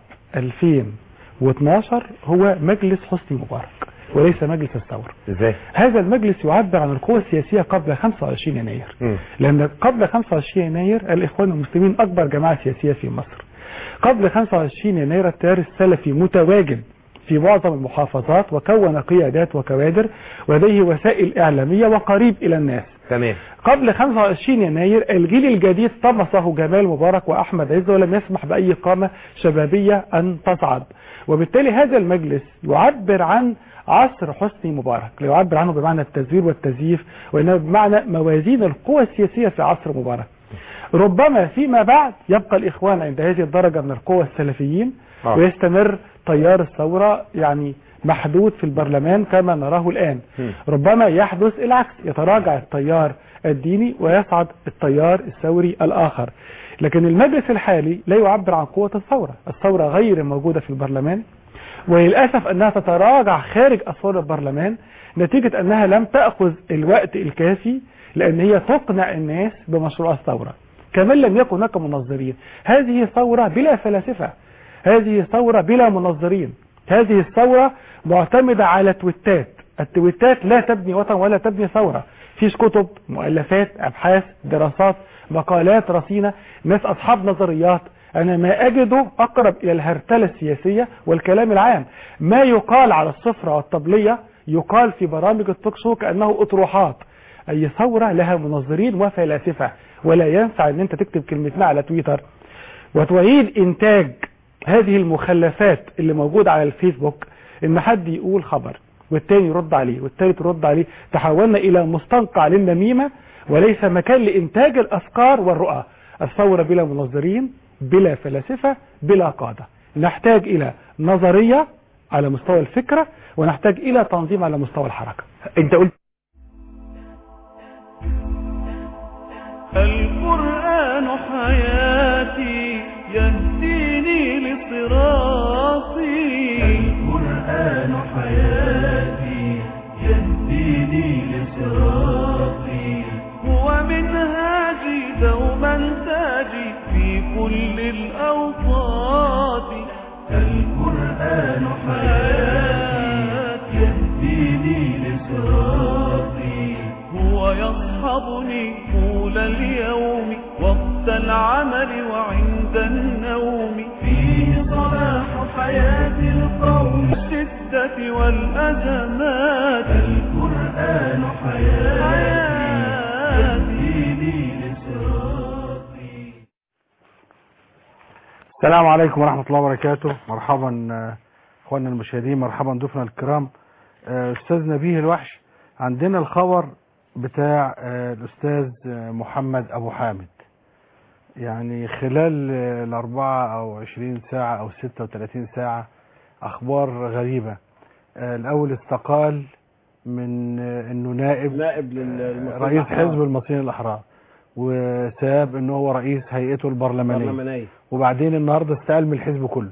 [SPEAKER 3] 2012 هو مجلس حسني مبارك وليس مجلس الثورة
[SPEAKER 11] ازاي
[SPEAKER 3] هذا المجلس يعبر عن القوى السياسية قبل 25 يناير
[SPEAKER 11] مم.
[SPEAKER 3] لأن قبل 25 يناير الإخوان المسلمين أكبر جماعة سياسية في مصر قبل 25 يناير التيار السلفي متواجد في معظم المحافظات وكون قيادات وكوادر ولديه وسائل إعلامية وقريب إلى الناس
[SPEAKER 11] تمام
[SPEAKER 3] قبل 25 يناير الجيل الجديد طمسه جمال مبارك وأحمد عز ولم يسمح بأي قامة شبابية أن تصعد وبالتالي هذا المجلس يعبر عن عصر حسني مبارك لا يعبر عنه بمعنى التزوير والتزييف وإنما بمعنى موازين القوى السياسية في عصر مبارك ربما فيما بعد يبقى الإخوان عند هذه الدرجة من القوى السلفيين
[SPEAKER 11] آه.
[SPEAKER 3] ويستمر تيار الثورة يعني محدود في البرلمان كما نراه الآن
[SPEAKER 11] مم.
[SPEAKER 3] ربما يحدث العكس يتراجع التيار الديني ويصعد التيار الثوري الآخر لكن المجلس الحالي لا يعبر عن قوة الثورة الثورة غير موجودة في البرلمان وللأسف أنها تتراجع خارج أسوار البرلمان نتيجة أنها لم تأخذ الوقت الكافي لأن هي تقنع الناس بمشروع الثورة كمان لم يكن هناك منظرين هذه ثورة بلا فلاسفة هذه ثورة بلا منظرين هذه الثورة معتمدة على تويتات التويتات لا تبني وطن ولا تبني ثورة فيش كتب مؤلفات أبحاث دراسات مقالات رصينة ناس أصحاب نظريات أنا ما أجده أقرب إلى الهرتلة السياسية والكلام العام ما يقال على الصفرة والطبلية يقال في برامج التوكسو كأنه أطروحات أي ثورة لها منظرين وفلاسفة ولا ينفع أن أنت تكتب كلمتنا على تويتر وتعيد إنتاج هذه المخلفات اللي موجودة على الفيسبوك إن حد يقول خبر والتاني يرد عليه والتالت يرد عليه تحولنا إلى مستنقع للنميمة وليس مكان لإنتاج الأفكار والرؤى الثورة بلا منظرين بلا فلاسفة بلا قادة نحتاج إلى نظرية على مستوى الفكرة ونحتاج إلى تنظيم على مستوى الحركة
[SPEAKER 11] انت قلت
[SPEAKER 2] القرآن حياتي يهديني لصراطي
[SPEAKER 1] القرآن حياتي يهديني لصراطي
[SPEAKER 2] هو منهاجي دوما تاجي في كل الأوقات
[SPEAKER 1] القرآن حياتي يهديني لصراطي
[SPEAKER 2] هو يصحبني طول اليوم وقت العمل وعند النوم
[SPEAKER 1] فيه صلاح حياة القوم
[SPEAKER 2] الشدة والأزمات
[SPEAKER 1] القرآن حياتي يهديني لصراطي
[SPEAKER 3] السلام عليكم ورحمة الله وبركاته مرحبا آه، اخواننا المشاهدين مرحبا ضيوفنا الكرام آه، استاذ نبيه الوحش عندنا الخبر بتاع آه، الاستاذ آه، محمد ابو حامد يعني خلال آه، الاربعة او عشرين ساعة او ستة وثلاثين ساعة اخبار غريبة آه، الاول استقال من آه، انه نائب
[SPEAKER 5] نائب لل-
[SPEAKER 3] رئيس حزب المصريين الاحرار وساب انه هو رئيس هيئته البرلمانيه
[SPEAKER 5] برلمانية
[SPEAKER 3] وبعدين النهارده استقال من الحزب كله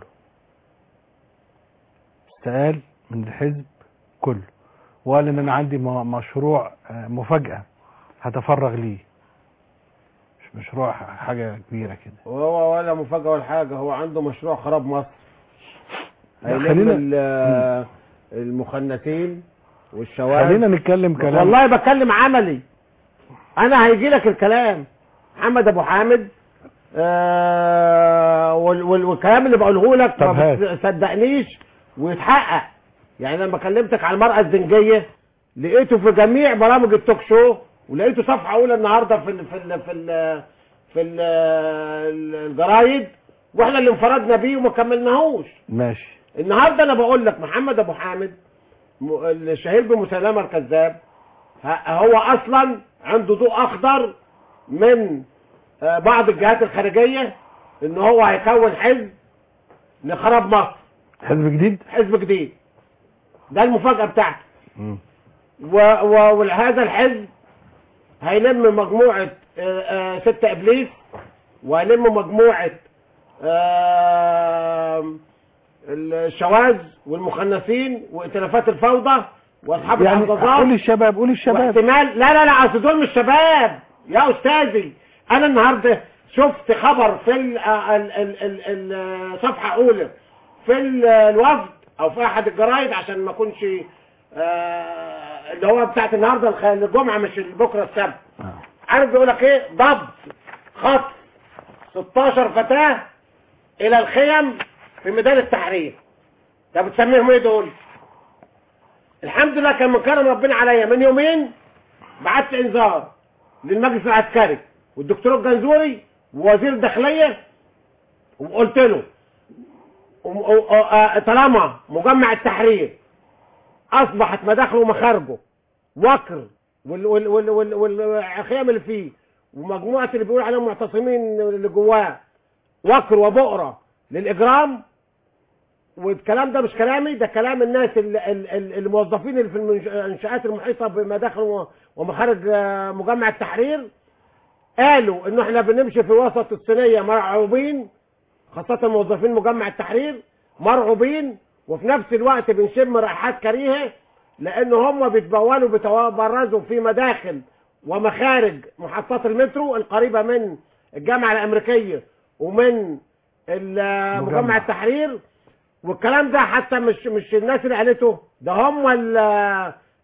[SPEAKER 3] استقال من الحزب كله وقال ان انا عندي م- مشروع آه، مفاجاه هتفرغ ليه مش مشروع ح- حاجه كبيره كده
[SPEAKER 5] وهو ولا مفاجأة ولا حاجة هو عنده مشروع خراب مصر
[SPEAKER 3] لا،
[SPEAKER 5] هيلم
[SPEAKER 3] خلينا-
[SPEAKER 5] ال- المخنثين والشواذ
[SPEAKER 3] خلينا نتكلم كلام
[SPEAKER 5] والله بتكلم عملي انا هيجي لك الكلام محمد ابو حامد آه وال- وال- والكلام اللي بقوله لك
[SPEAKER 3] طب
[SPEAKER 5] ما
[SPEAKER 3] هات.
[SPEAKER 5] بتصدقنيش ويتحقق يعني لما كلمتك على المرأة الزنجية لقيته في جميع برامج التوك شو ولقيته صفحة أولى النهاردة في ال في ال في ال في ال الجرايد واحنا اللي انفردنا بيه وما كملناهوش
[SPEAKER 3] ماشي
[SPEAKER 5] النهارده انا بقول لك محمد ابو حامد م- الشهير بمسلمه الكذاب ه- هو اصلا عنده ضوء اخضر من آه، بعض الجهات الخارجيه ان هو هيكون حزب لخراب مصر
[SPEAKER 3] حزب جديد
[SPEAKER 5] حزب جديد ده المفاجاه بتاعته
[SPEAKER 3] مم.
[SPEAKER 5] و- و- وهذا الحزب هيلم مجموعة آه، آه، ستة إبليس وهيلم مجموعة آه، الشواذ والمخنثين وائتلافات الفوضى واصحاب
[SPEAKER 3] يعني
[SPEAKER 5] الحظاظات
[SPEAKER 3] قول الشباب قول الشباب
[SPEAKER 5] واحتمال لا لا لا اصل دول مش شباب يا استاذي انا النهارده شفت خبر في ال ال ال ال ال صفحه اولى في ال- الوفد او في احد الجرايد عشان ما اكونش آه، اللي هو بتاعت النهارده الخ- الجمعه مش بكره السبت عارف بيقول لك ايه ضبط خطف 16 فتاه الى الخيم في ميدان التحرير طب بتسميهم ايه دول الحمد لله كان من كرم ربنا عليا من يومين بعت انذار للمجلس العسكري والدكتور الجنزوري ووزير الداخليه وقلت له وم- و- آه، طالما مجمع التحرير اصبحت مداخله ومخارجه وكر وال- وال- وال- وال- والخيام اللي فيه ومجموعه اللي بيقول عليهم معتصمين اللي جواه وكر وبؤره للاجرام والكلام ده مش كلامي ده كلام الناس ال- ال- ال- الموظفين اللي في المنش- الانشاءات المحيطه بمداخل و- ومخارج آه، مجمع التحرير قالوا انه احنا بنمشي في وسط الصينيه مرعوبين خاصه موظفين مجمع التحرير مرعوبين وفي نفس الوقت بنشم رائحات كريهه لان هم بيتبولوا بيتبرزوا في مداخل ومخارج محطات المترو القريبه من الجامعه الامريكيه ومن ال-
[SPEAKER 3] مجمع.
[SPEAKER 5] مجمع التحرير والكلام ده حتى مش مش الناس اللي قالته ده هم ال-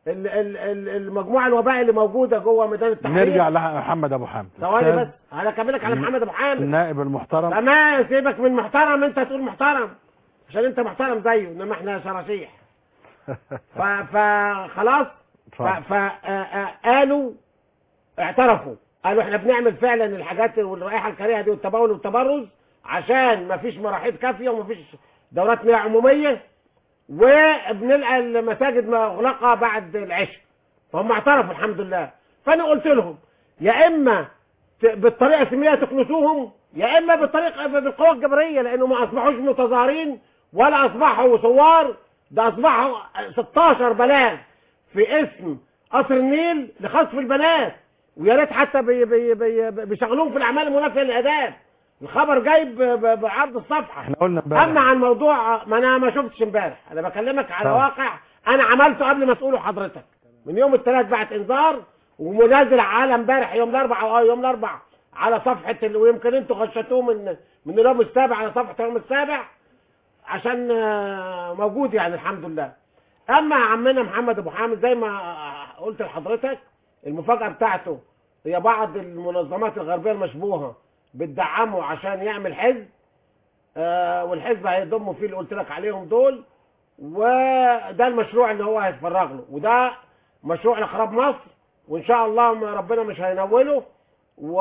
[SPEAKER 5] ال- ال- ال- المجموعه الوباء اللي موجوده جوه ميدان التحرير
[SPEAKER 3] نرجع لمحمد ابو حامد
[SPEAKER 5] ثواني
[SPEAKER 3] أستاذ
[SPEAKER 5] بس انا اكملك على محمد ابو حامد
[SPEAKER 3] النائب المحترم
[SPEAKER 5] تمام سيبك من محترم انت تقول محترم عشان انت محترم زيه انما احنا شراشيح ف- فخلاص فقالوا اعترفوا قالوا احنا بنعمل فعلا الحاجات والرائحه الكريهه دي والتبول والتبرز عشان ما فيش مراحيض كافيه وما فيش دورات مياه عموميه وبنلقى المساجد مغلقه بعد العشاء فهم اعترفوا الحمد لله فانا قلت لهم يا اما ت- بالطريقه السلميه تكنسوهم يا اما بالطريقه بالقوه الجبريه لانه ما اصبحوش متظاهرين ولا اصبحوا ثوار ده اصبحوا 16 بلاغ في اسم قصر النيل لخطف البنات ويا ريت حتى بي بي بي بيشغلوهم في الاعمال المنافيه للاداب الخبر جاي ب- ب- بعرض الصفحه
[SPEAKER 3] احنا قلنا امبارح
[SPEAKER 5] اما عن موضوع ما انا ما شفتش امبارح انا بكلمك على
[SPEAKER 3] طب.
[SPEAKER 5] واقع انا عملته قبل ما تقوله حضرتك من يوم الثلاث بعت انذار ومنازل على امبارح يوم الاربعاء اه يوم الاربعاء على صفحه ال- ويمكن انتوا غشتوه من من اليوم السابع على صفحه اليوم السابع عشان آه، موجود يعني الحمد لله اما عمنا محمد ابو حامد زي ما آه، قلت لحضرتك المفاجاه بتاعته هي بعض المنظمات الغربيه المشبوهه بتدعمه عشان يعمل حزب آه، والحزب هيضموا فيه اللي قلت لك عليهم دول وده المشروع اللي هو هيتفرغ له وده مشروع لخراب مصر وان شاء الله ما ربنا مش هينوله و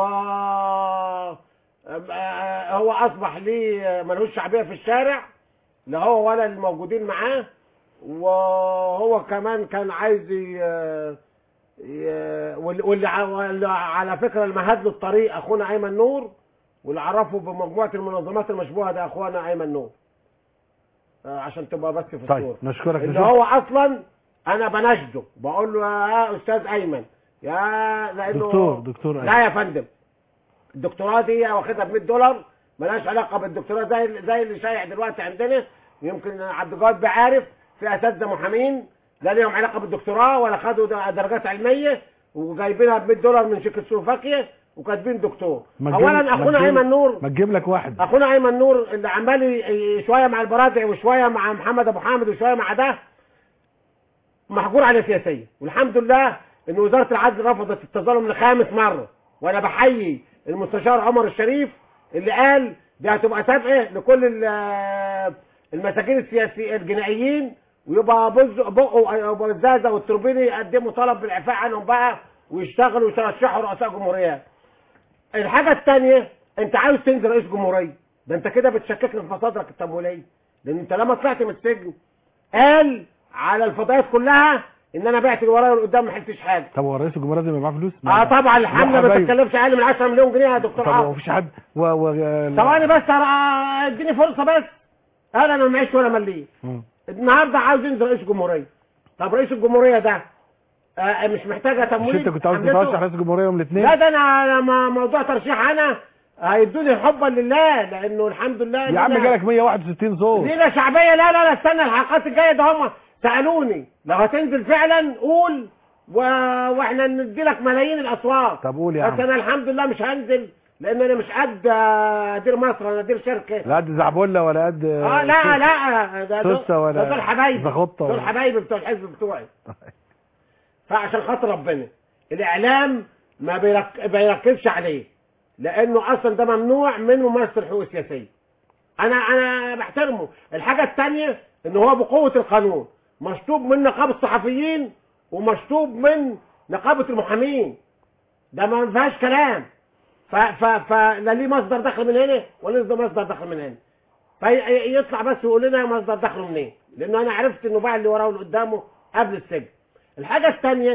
[SPEAKER 5] آه، هو اصبح ليه ملهوش شعبيه في الشارع لا هو ولا الموجودين معاه وهو كمان كان عايز ي... ي... واللي واللي ع- واللي على فكره اللي مهد له الطريق اخونا ايمن نور واللي عرفه بمجموعه المنظمات المشبوهه ده اخونا ايمن نور آه، عشان تبقى بس في الصوره
[SPEAKER 3] طيب نشكرك
[SPEAKER 5] اللي
[SPEAKER 3] نشوف-
[SPEAKER 5] هو اصلا انا بناشده بقول له يا استاذ ايمن يا لانه
[SPEAKER 3] دكتور دكتور أيمن.
[SPEAKER 5] لا يا فندم الدكتوراه دي واخدها ب 100 دولار ملهاش علاقه بالدكتوراه زي زي اللي شايع دلوقتي عندنا يمكن عبد الجواد بعارف في اساتذه محامين لا ليهم علاقه بالدكتوراه ولا خدوا د- درجات علميه وجايبينها ب 100 دولار من تشيكوسلوفاكيا وكاتبين دكتور
[SPEAKER 3] ما تجيب-
[SPEAKER 5] اولا
[SPEAKER 3] ما
[SPEAKER 5] اخونا
[SPEAKER 3] تجيب-
[SPEAKER 5] ايمن نور
[SPEAKER 3] ما تجيب لك واحد
[SPEAKER 5] اخونا ايمن نور اللي عمال ي- ي- شويه مع البرادع وشويه مع محمد ابو حامد وشويه مع ده محجور عليه سياسيا والحمد لله ان وزاره العدل رفضت التظلم لخامس مره وانا بحيي المستشار عمر الشريف اللي قال دي هتبقى سابقه لكل ال- المساجين السياسي الجنائيين ويبقى بز بقه ابو الزازه والتربيني يقدموا طلب بالاعفاء عنهم بقى ويشتغلوا ويرشحوا رؤساء جمهوريات الحاجة الثانية انت عاوز تنزل رئيس جمهورية ده انت كده بتشككني في مصادرك التمويلية لان انت لما طلعت من السجن قال على الفضائيات كلها ان انا بعت اللي ورايا واللي قدام ما حلتش حاجة
[SPEAKER 3] طب هو رئيس الجمهوريه لازم يبقى معاه فلوس
[SPEAKER 5] اه طبعا الحملة ما
[SPEAKER 3] حبايب.
[SPEAKER 5] تتكلمش اقل من 10 مليون جنيه يا دكتور
[SPEAKER 3] طب هو
[SPEAKER 5] عاطف
[SPEAKER 3] مفيش حد و... و...
[SPEAKER 5] ثواني بس آه، اديني فرصة بس قال انا ما معيش ولا مليم
[SPEAKER 3] مم.
[SPEAKER 5] النهارده عاوز ينزل رئيس جمهورية طب رئيس الجمهورية ده آه مش محتاجة
[SPEAKER 3] مش
[SPEAKER 5] تمويل
[SPEAKER 3] انت كنت عاوز
[SPEAKER 5] حملته؟
[SPEAKER 3] ترشح رئيس الجمهوريه يوم الاثنين
[SPEAKER 5] لا ده انا لما موضوع ترشيح انا هيدوني حبا لله لانه الحمد لله
[SPEAKER 3] يا عم
[SPEAKER 5] لينا-
[SPEAKER 3] جالك 161 صوت
[SPEAKER 5] لينا شعبيه لا لا لا استنى الحلقات الجايه ده هم سالوني لو هتنزل فعلا قول و... واحنا ندي لك ملايين الاصوات
[SPEAKER 3] طب قول يا
[SPEAKER 5] بس
[SPEAKER 3] عم
[SPEAKER 5] انا الحمد لله مش هنزل لان انا مش قد ادير مصر انا ادير شركه
[SPEAKER 3] لا قد زعبله ولا قد
[SPEAKER 5] اه لا لا ده دول-
[SPEAKER 3] سوسة ولا
[SPEAKER 5] ده دول حبايبي
[SPEAKER 3] زغطة
[SPEAKER 5] دول
[SPEAKER 3] ولا-
[SPEAKER 5] حبايبي بتوع الحزب بتوعي فعشان خاطر ربنا الاعلام ما بيرك... بيركزش عليه لانه اصلا ده ممنوع من ممارسه الحقوق السياسيه انا انا بحترمه الحاجه الثانيه ان هو بقوه القانون مشطوب من نقابه الصحفيين ومشطوب من نقابه المحامين ده ما فيهاش كلام ف ف فلا ليه مصدر دخل من هنا ولا ليه مصدر دخل من هنا فيطلع بس يقول لنا مصدر دخله منين لانه انا عرفت انه باع اللي وراه واللي قدامه قبل السجن الحاجه الثانيه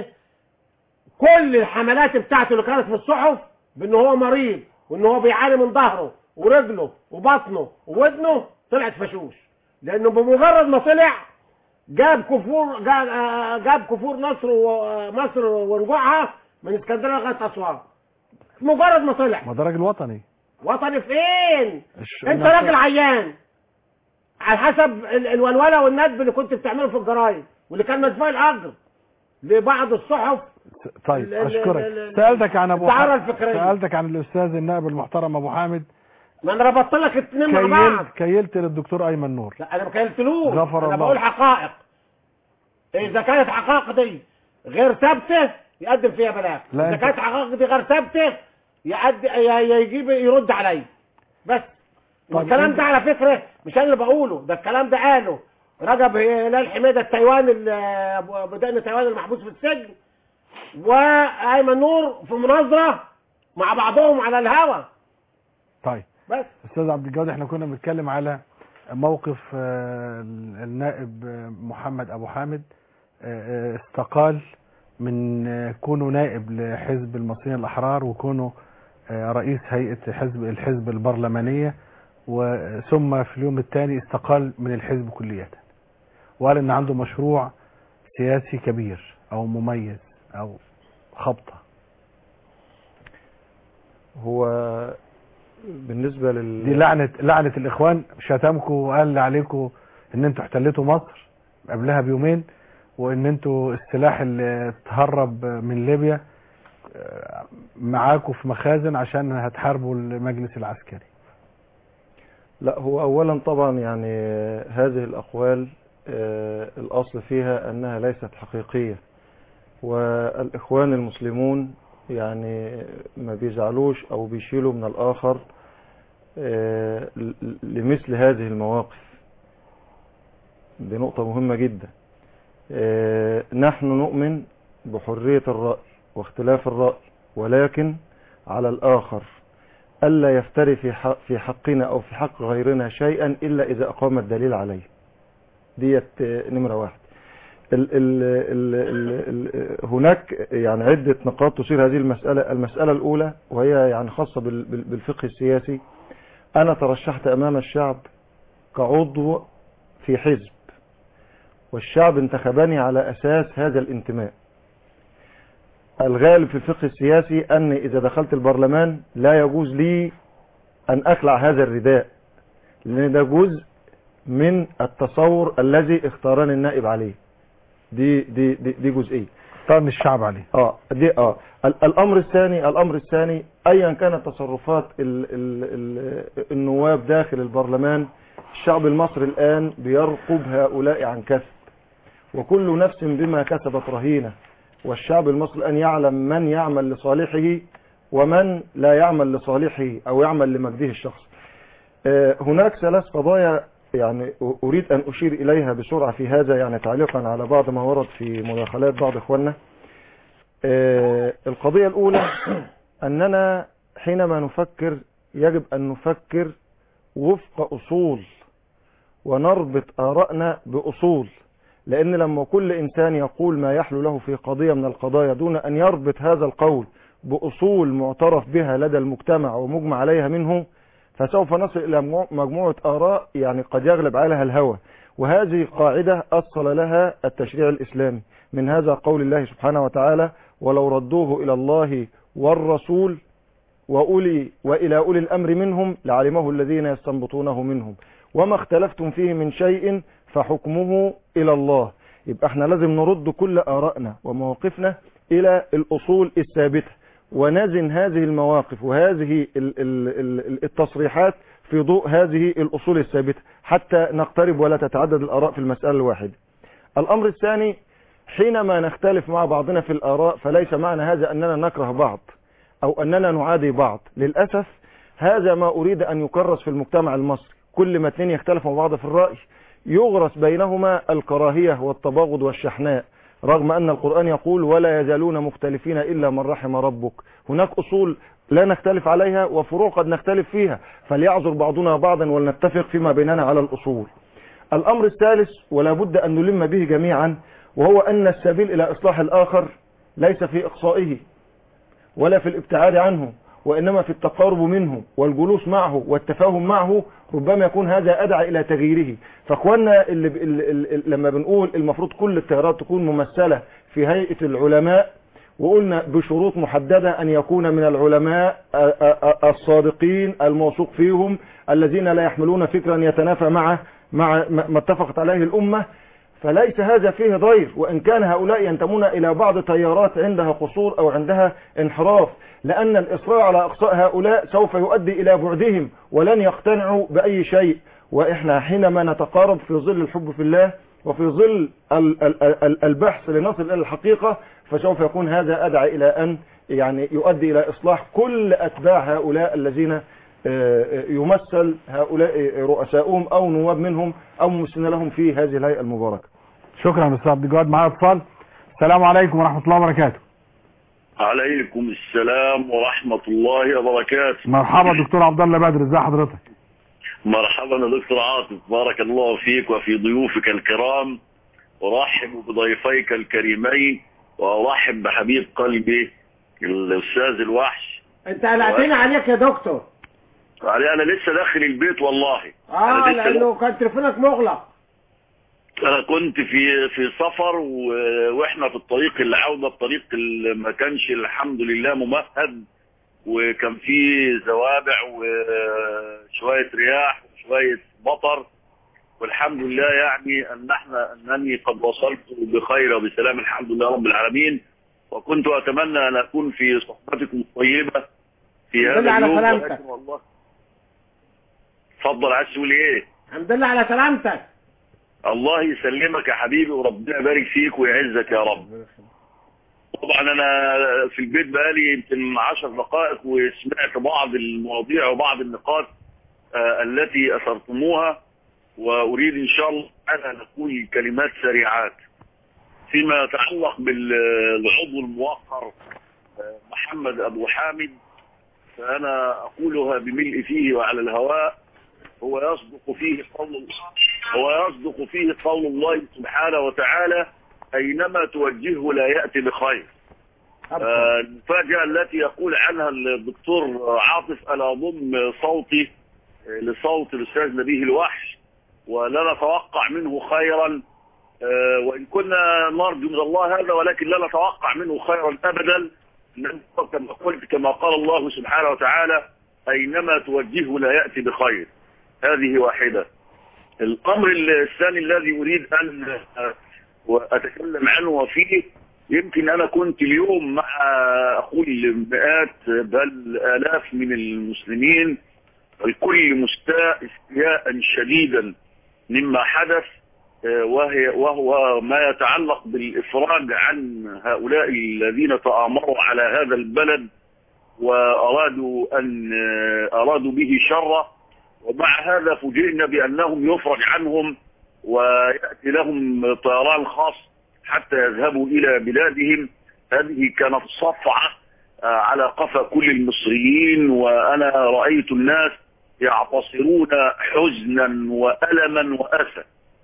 [SPEAKER 5] كل الحملات بتاعته اللي كانت في الصحف بان هو مريض وان هو بيعاني من ظهره ورجله وبطنه وودنه طلعت فشوش لانه بمجرد ما طلع جاب كفور جاب, آه، جاب كفور مصر ومصر ورجوعها من اسكندريه لغايه اسوان مجرد ما طلع
[SPEAKER 3] ما ده راجل وطني
[SPEAKER 5] وطني فين
[SPEAKER 3] الش-
[SPEAKER 5] انت
[SPEAKER 3] الناس-
[SPEAKER 5] راجل عيان على حسب ال- الولوله والندب اللي كنت بتعمله في الجرايد واللي كان مدفوع الاجر لبعض الصحف
[SPEAKER 3] طيب
[SPEAKER 5] ال- ال-
[SPEAKER 3] اشكرك
[SPEAKER 5] ال- ال-
[SPEAKER 3] سالتك عن ابو
[SPEAKER 5] الدعارة
[SPEAKER 3] حامد
[SPEAKER 5] الفكرية.
[SPEAKER 3] سالتك عن الاستاذ النائب المحترم ابو حامد
[SPEAKER 5] ما انا ربطت لك اتنين مع بعض
[SPEAKER 3] كيلت كيلت للدكتور ايمن نور
[SPEAKER 5] لا انا ما كلمتلوش
[SPEAKER 3] غفر
[SPEAKER 5] انا
[SPEAKER 3] الله.
[SPEAKER 5] بقول حقائق اذا كانت حقائق دي غير ثابته يقدم فيها بلاغ
[SPEAKER 3] لا،
[SPEAKER 5] اذا
[SPEAKER 3] أنت-
[SPEAKER 5] كانت حقائق دي غير ثابته يقد... ي- يجيب يرد عليا بس والكلام ده على فكره مش انا اللي بقوله ده الكلام ده قاله رجب هلال حميده التايواني ال- ابو دقن تايوان المحبوس في السجن وايمن نور في مناظره مع بعضهم على الهوا
[SPEAKER 3] طيب
[SPEAKER 5] بس
[SPEAKER 3] استاذ عبد الجواد احنا كنا بنتكلم على موقف آه، النائب آه، محمد ابو حامد آه، آه، استقال من آه، كونه نائب لحزب المصريين الاحرار وكونه آه، رئيس هيئه حزب الحزب البرلمانيه وثم في اليوم الثاني استقال من الحزب كلية وقال ان عنده مشروع سياسي كبير او مميز او خبطه
[SPEAKER 6] هو بالنسبة لل
[SPEAKER 3] دي لعنة لعنة الإخوان شتمكم وقال عليكم إن أنتوا احتلتوا مصر قبلها بيومين وإن أنتوا السلاح اللي اتهرب من ليبيا آه، معاكم في مخازن عشان هتحاربوا المجلس العسكري
[SPEAKER 6] لا هو اولا طبعا يعني هذه الاقوال آه، الاصل فيها انها ليست حقيقية والاخوان المسلمون يعني ما بيزعلوش او بيشيلوا من الاخر آه، ل- لمثل هذه المواقف دي نقطة مهمة جدا آه، نحن نؤمن بحرية الرأي واختلاف الرأي ولكن على الآخر ألا يفتري في حق في حقنا أو في حق غيرنا شيئا إلا إذا أقام الدليل عليه ديت آه، نمرة واحد ال ال ال ال ال هناك يعني عدة نقاط تثير هذه المسألة المسألة الأولى وهي يعني خاصة بال- بال- بالفقه السياسي أنا ترشحت أمام الشعب كعضو في حزب والشعب انتخبني على أساس هذا الانتماء الغالب في الفقه السياسي أن إذا دخلت البرلمان لا يجوز لي أن أخلع هذا الرداء لأن ده جزء من التصور الذي اختارني النائب عليه دي دي دي, دي جزئيه
[SPEAKER 3] طعن الشعب عليه
[SPEAKER 6] اه دي اه ال- الامر الثاني الامر الثاني ايا كانت تصرفات ال ال ال النواب داخل البرلمان الشعب المصري الان بيرقب هؤلاء عن كسب وكل نفس بما كسبت رهينه والشعب المصري الان يعلم من يعمل لصالحه ومن لا يعمل لصالحه او يعمل لمجده الشخصي آه، هناك ثلاث قضايا يعني أريد أن أشير إليها بسرعة في هذا يعني تعليقا على بعض ما ورد في مداخلات بعض إخواننا آه، القضية الأولى أننا حينما نفكر يجب أن نفكر وفق أصول ونربط آرائنا بأصول لأن لما كل إنسان يقول ما يحلو له في قضية من القضايا دون أن يربط هذا القول بأصول معترف بها لدى المجتمع ومجمع عليها منه فسوف نصل إلى مجموع- مجموعة آراء يعني قد يغلب عليها الهوى وهذه قاعدة أصل لها التشريع الإسلامي من هذا قول الله سبحانه وتعالى ولو ردوه إلى الله والرسول وأولي وإلى أولي الأمر منهم لعلمه الذين يستنبطونه منهم وما اختلفتم فيه من شيء فحكمه إلى الله يبقى احنا لازم نرد كل آرائنا ومواقفنا إلى الأصول الثابتة ونزن هذه المواقف وهذه ال- ال- ال- التصريحات في ضوء هذه الأصول الثابتة حتى نقترب ولا تتعدد الآراء في المسألة الواحدة الأمر الثاني حينما نختلف مع بعضنا في الآراء فليس معنى هذا أننا نكره بعض أو أننا نعادي بعض للأسف هذا ما أريد أن يكرس في المجتمع المصري كل ما اثنين يختلفوا مع بعض في الرأي يغرس بينهما الكراهية والتباغض والشحناء رغم أن القرآن يقول ولا يزالون مختلفين إلا من رحم ربك هناك أصول لا نختلف عليها وفروع قد نختلف فيها فليعذر بعضنا بعضا ولنتفق فيما بيننا على الأصول الأمر الثالث ولا بد أن نلم به جميعا وهو أن السبيل إلى إصلاح الآخر ليس في إقصائه ولا في الابتعاد عنه وإنما في التقارب منه والجلوس معه والتفاهم معه ربما يكون هذا أدعى إلى تغييره فأخوانا اللي, اللي, اللي لما بنقول المفروض كل التيارات تكون ممثلة في هيئة العلماء وقلنا بشروط محددة أن يكون من العلماء الصادقين الموثوق فيهم الذين لا يحملون فكرا يتنافى مع مع ما اتفقت عليه الأمة فليس هذا فيه ضير وإن كان هؤلاء ينتمون إلى بعض تيارات عندها قصور أو عندها انحراف لأن الإصرار على أقصاء هؤلاء سوف يؤدي إلى بعدهم ولن يقتنعوا بأي شيء وإحنا حينما نتقارب في ظل الحب في الله وفي ظل ال- ال- ال- البحث لنصل إلى الحقيقة فسوف يكون هذا أدعى إلى أن يعني يؤدي إلى إصلاح كل أتباع هؤلاء الذين آه، آه، يمثل هؤلاء رؤساؤهم أو نواب منهم أو ممثلين لهم في هذه الهيئة المباركة
[SPEAKER 3] شكرا استاذ عبد الجواد معايا اتصال السلام عليكم ورحمه الله وبركاته
[SPEAKER 19] عليكم السلام ورحمة الله وبركاته
[SPEAKER 3] مرحبا دكتور عبد الله بدر ازي حضرتك
[SPEAKER 19] مرحبا يا دكتور عاطف بارك الله فيك وفي ضيوفك الكرام أرحب بضيفيك الكريمين وأرحب بحبيب قلبي الأستاذ الوحش
[SPEAKER 5] انت قلقتني عليك يا دكتور
[SPEAKER 19] يعني أنا لسه داخل البيت والله
[SPEAKER 5] اه
[SPEAKER 19] أنا لسه
[SPEAKER 5] لانه كان تليفونك مغلق
[SPEAKER 19] انا كنت في في سفر و... واحنا في الطريق العوده الطريق اللي ما كانش الحمد لله ممهد وكان فيه زوابع وشويه رياح وشويه مطر والحمد لله يعني ان احنا انني قد وصلت بخير وبسلام الحمد لله رب العالمين وكنت اتمنى ان اكون في صحبتكم الطيبه في
[SPEAKER 5] الحمد
[SPEAKER 19] هذا
[SPEAKER 5] لله على
[SPEAKER 19] اليوم
[SPEAKER 5] سلامتك.
[SPEAKER 19] ولكن والله اتفضل عايز تقول ايه؟
[SPEAKER 5] الحمد لله على سلامتك
[SPEAKER 19] الله يسلمك يا حبيبي وربنا يبارك فيك ويعزك يا رب طبعا انا في البيت بقالي يمكن عشر دقائق وسمعت بعض المواضيع وبعض النقاط آه، التي اثرتموها واريد ان شاء الله انا ان اقول كلمات سريعات فيما يتعلق بالعضو الموقر آه، محمد ابو حامد فانا اقولها بملء فيه وعلى الهواء هو يصدق فيه قول هو يصدق فيه قول الله سبحانه وتعالى أينما توجهه لا يأتي بخير آه، المفاجأة التي يقول عنها الدكتور عاطف ألا أضم صوتي آه، لصوت الأستاذ نبيه الوحش ولا نتوقع منه خيرا آه، وإن كنا نرجو من الله هذا ولكن لا نتوقع منه خيرا أبدا لأنه كما قلت كما قال الله سبحانه وتعالى أينما توجهه لا يأتي بخير هذه واحدة الأمر الثاني الذي أريد أن أتكلم عنه وفيه يمكن أنا كنت اليوم مع أقول مئات بل آلاف من المسلمين الكل مستاء استياء شديدا مما حدث وهي وهو ما يتعلق بالإفراج عن هؤلاء الذين تآمروا على هذا البلد وأرادوا أن أرادوا به شره ومع هذا فوجئنا بأنهم يفرج عنهم ويأتي لهم طيران خاص حتى يذهبوا إلى بلادهم هذه كانت صفعة آه، على قفا كل المصريين وأنا رأيت الناس يعتصرون حزنا وألما وأسى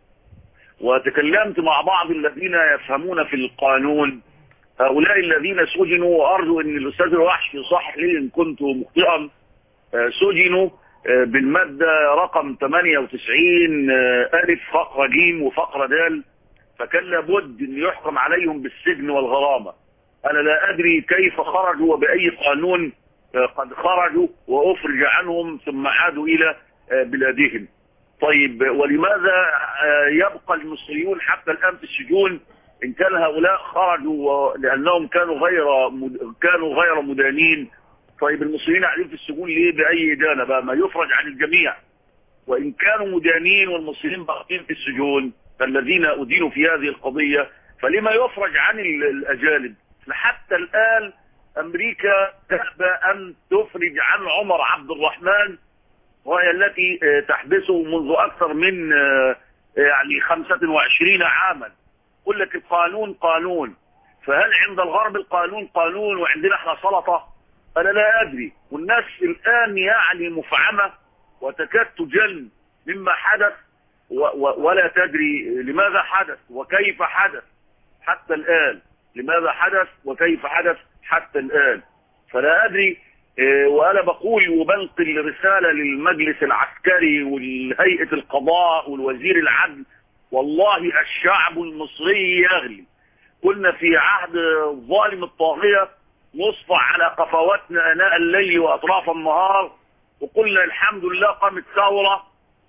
[SPEAKER 19] وتكلمت مع بعض الذين يفهمون في القانون هؤلاء الذين سجنوا وأرجو أن الأستاذ الوحش يصحح لي إن كنت مخطئا آه، سجنوا آه، بالمادة رقم 98 آه، ألف فقرة جيم وفقرة دال فكان لابد أن يحكم عليهم بالسجن والغرامة أنا لا أدري كيف خرجوا وبأي قانون آه، قد خرجوا وأفرج عنهم ثم عادوا إلى آه، بلادهم طيب ولماذا آه، يبقى المصريون حتى الآن في السجون إن كان هؤلاء خرجوا و- لأنهم كانوا غير مد- كانوا غير مدانين طيب المصريين قاعدين في السجون ليه بأي إدانة بقى ما يفرج عن الجميع وإن كانوا مدانين والمصريين باقين في السجون فالذين أدينوا في هذه القضية فلما يفرج عن ال- الأجانب حتى الآن أمريكا تأبى أن تفرج عن عمر عبد الرحمن وهي التي آه، تحبسه منذ أكثر من آه، يعني 25 عاما يقول لك القانون قانون فهل عند الغرب القانون قانون وعندنا احنا سلطة أنا لا أدري والناس الآن يعني مفعمة وتكاد تجن مما حدث و و ولا تدري لماذا حدث وكيف حدث حتى الآن لماذا حدث وكيف حدث حتى الآن فلا أدري آه، وأنا بقول وبنقل رسالة للمجلس العسكري والهيئة القضاء والوزير العدل والله الشعب المصري يغلي كنا في عهد الظالم الطاغية نصفع على قفواتنا اناء الليل واطراف النهار وقلنا الحمد لله قامت ثورة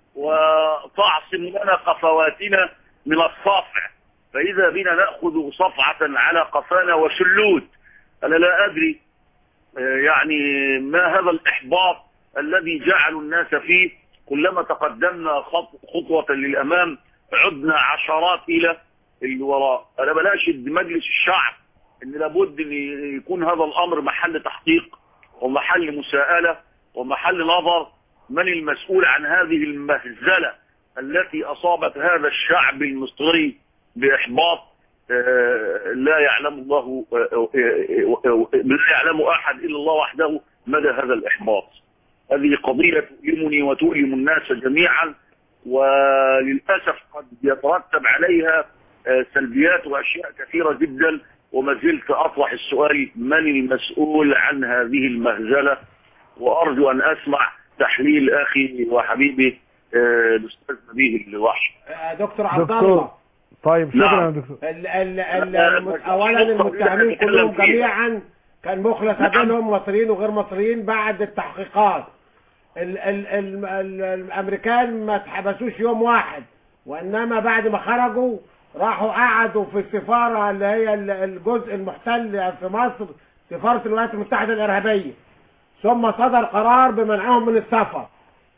[SPEAKER 19] وتعصم لنا قفواتنا من الصفع فاذا بنا نأخذ صفعة على قفانا وشلوت انا لا ادري آه، يعني ما هذا الاحباط الذي جعل الناس فيه كلما تقدمنا خط- خطوة للامام عدنا عشرات الى الوراء انا بناشد مجلس الشعب ان لابد ان يكون هذا الامر محل تحقيق ومحل مساءلة ومحل نظر من المسؤول عن هذه المهزلة التي اصابت هذا الشعب المصري باحباط آه، لا يعلم الله آه، آه، آه، لا يعلم احد الا الله وحده مدى هذا الاحباط هذه قضية تؤلمني وتؤلم الناس جميعا وللأسف قد يترتب عليها آه، سلبيات وأشياء كثيرة جدا وما زلت أطرح السؤال من المسؤول عن هذه المهزلة وأرجو أن أسمع تحليل أخي وحبيبي آه، الأستاذ نبيه الوحش
[SPEAKER 5] آه، دكتور عبد
[SPEAKER 3] دكتور
[SPEAKER 5] الله
[SPEAKER 3] طيب شكرا يا دكتور
[SPEAKER 5] ال ال ال المت- اولا المتهمين كلهم جميعا كان مخلص بينهم مصريين وغير مصريين بعد التحقيقات ال ال ال ال الامريكان ما اتحبسوش يوم واحد وانما بعد ما خرجوا راحوا قعدوا في السفاره اللي هي ال- الجزء المحتل في مصر سفاره الولايات المتحده الارهابيه ثم صدر قرار بمنعهم من السفر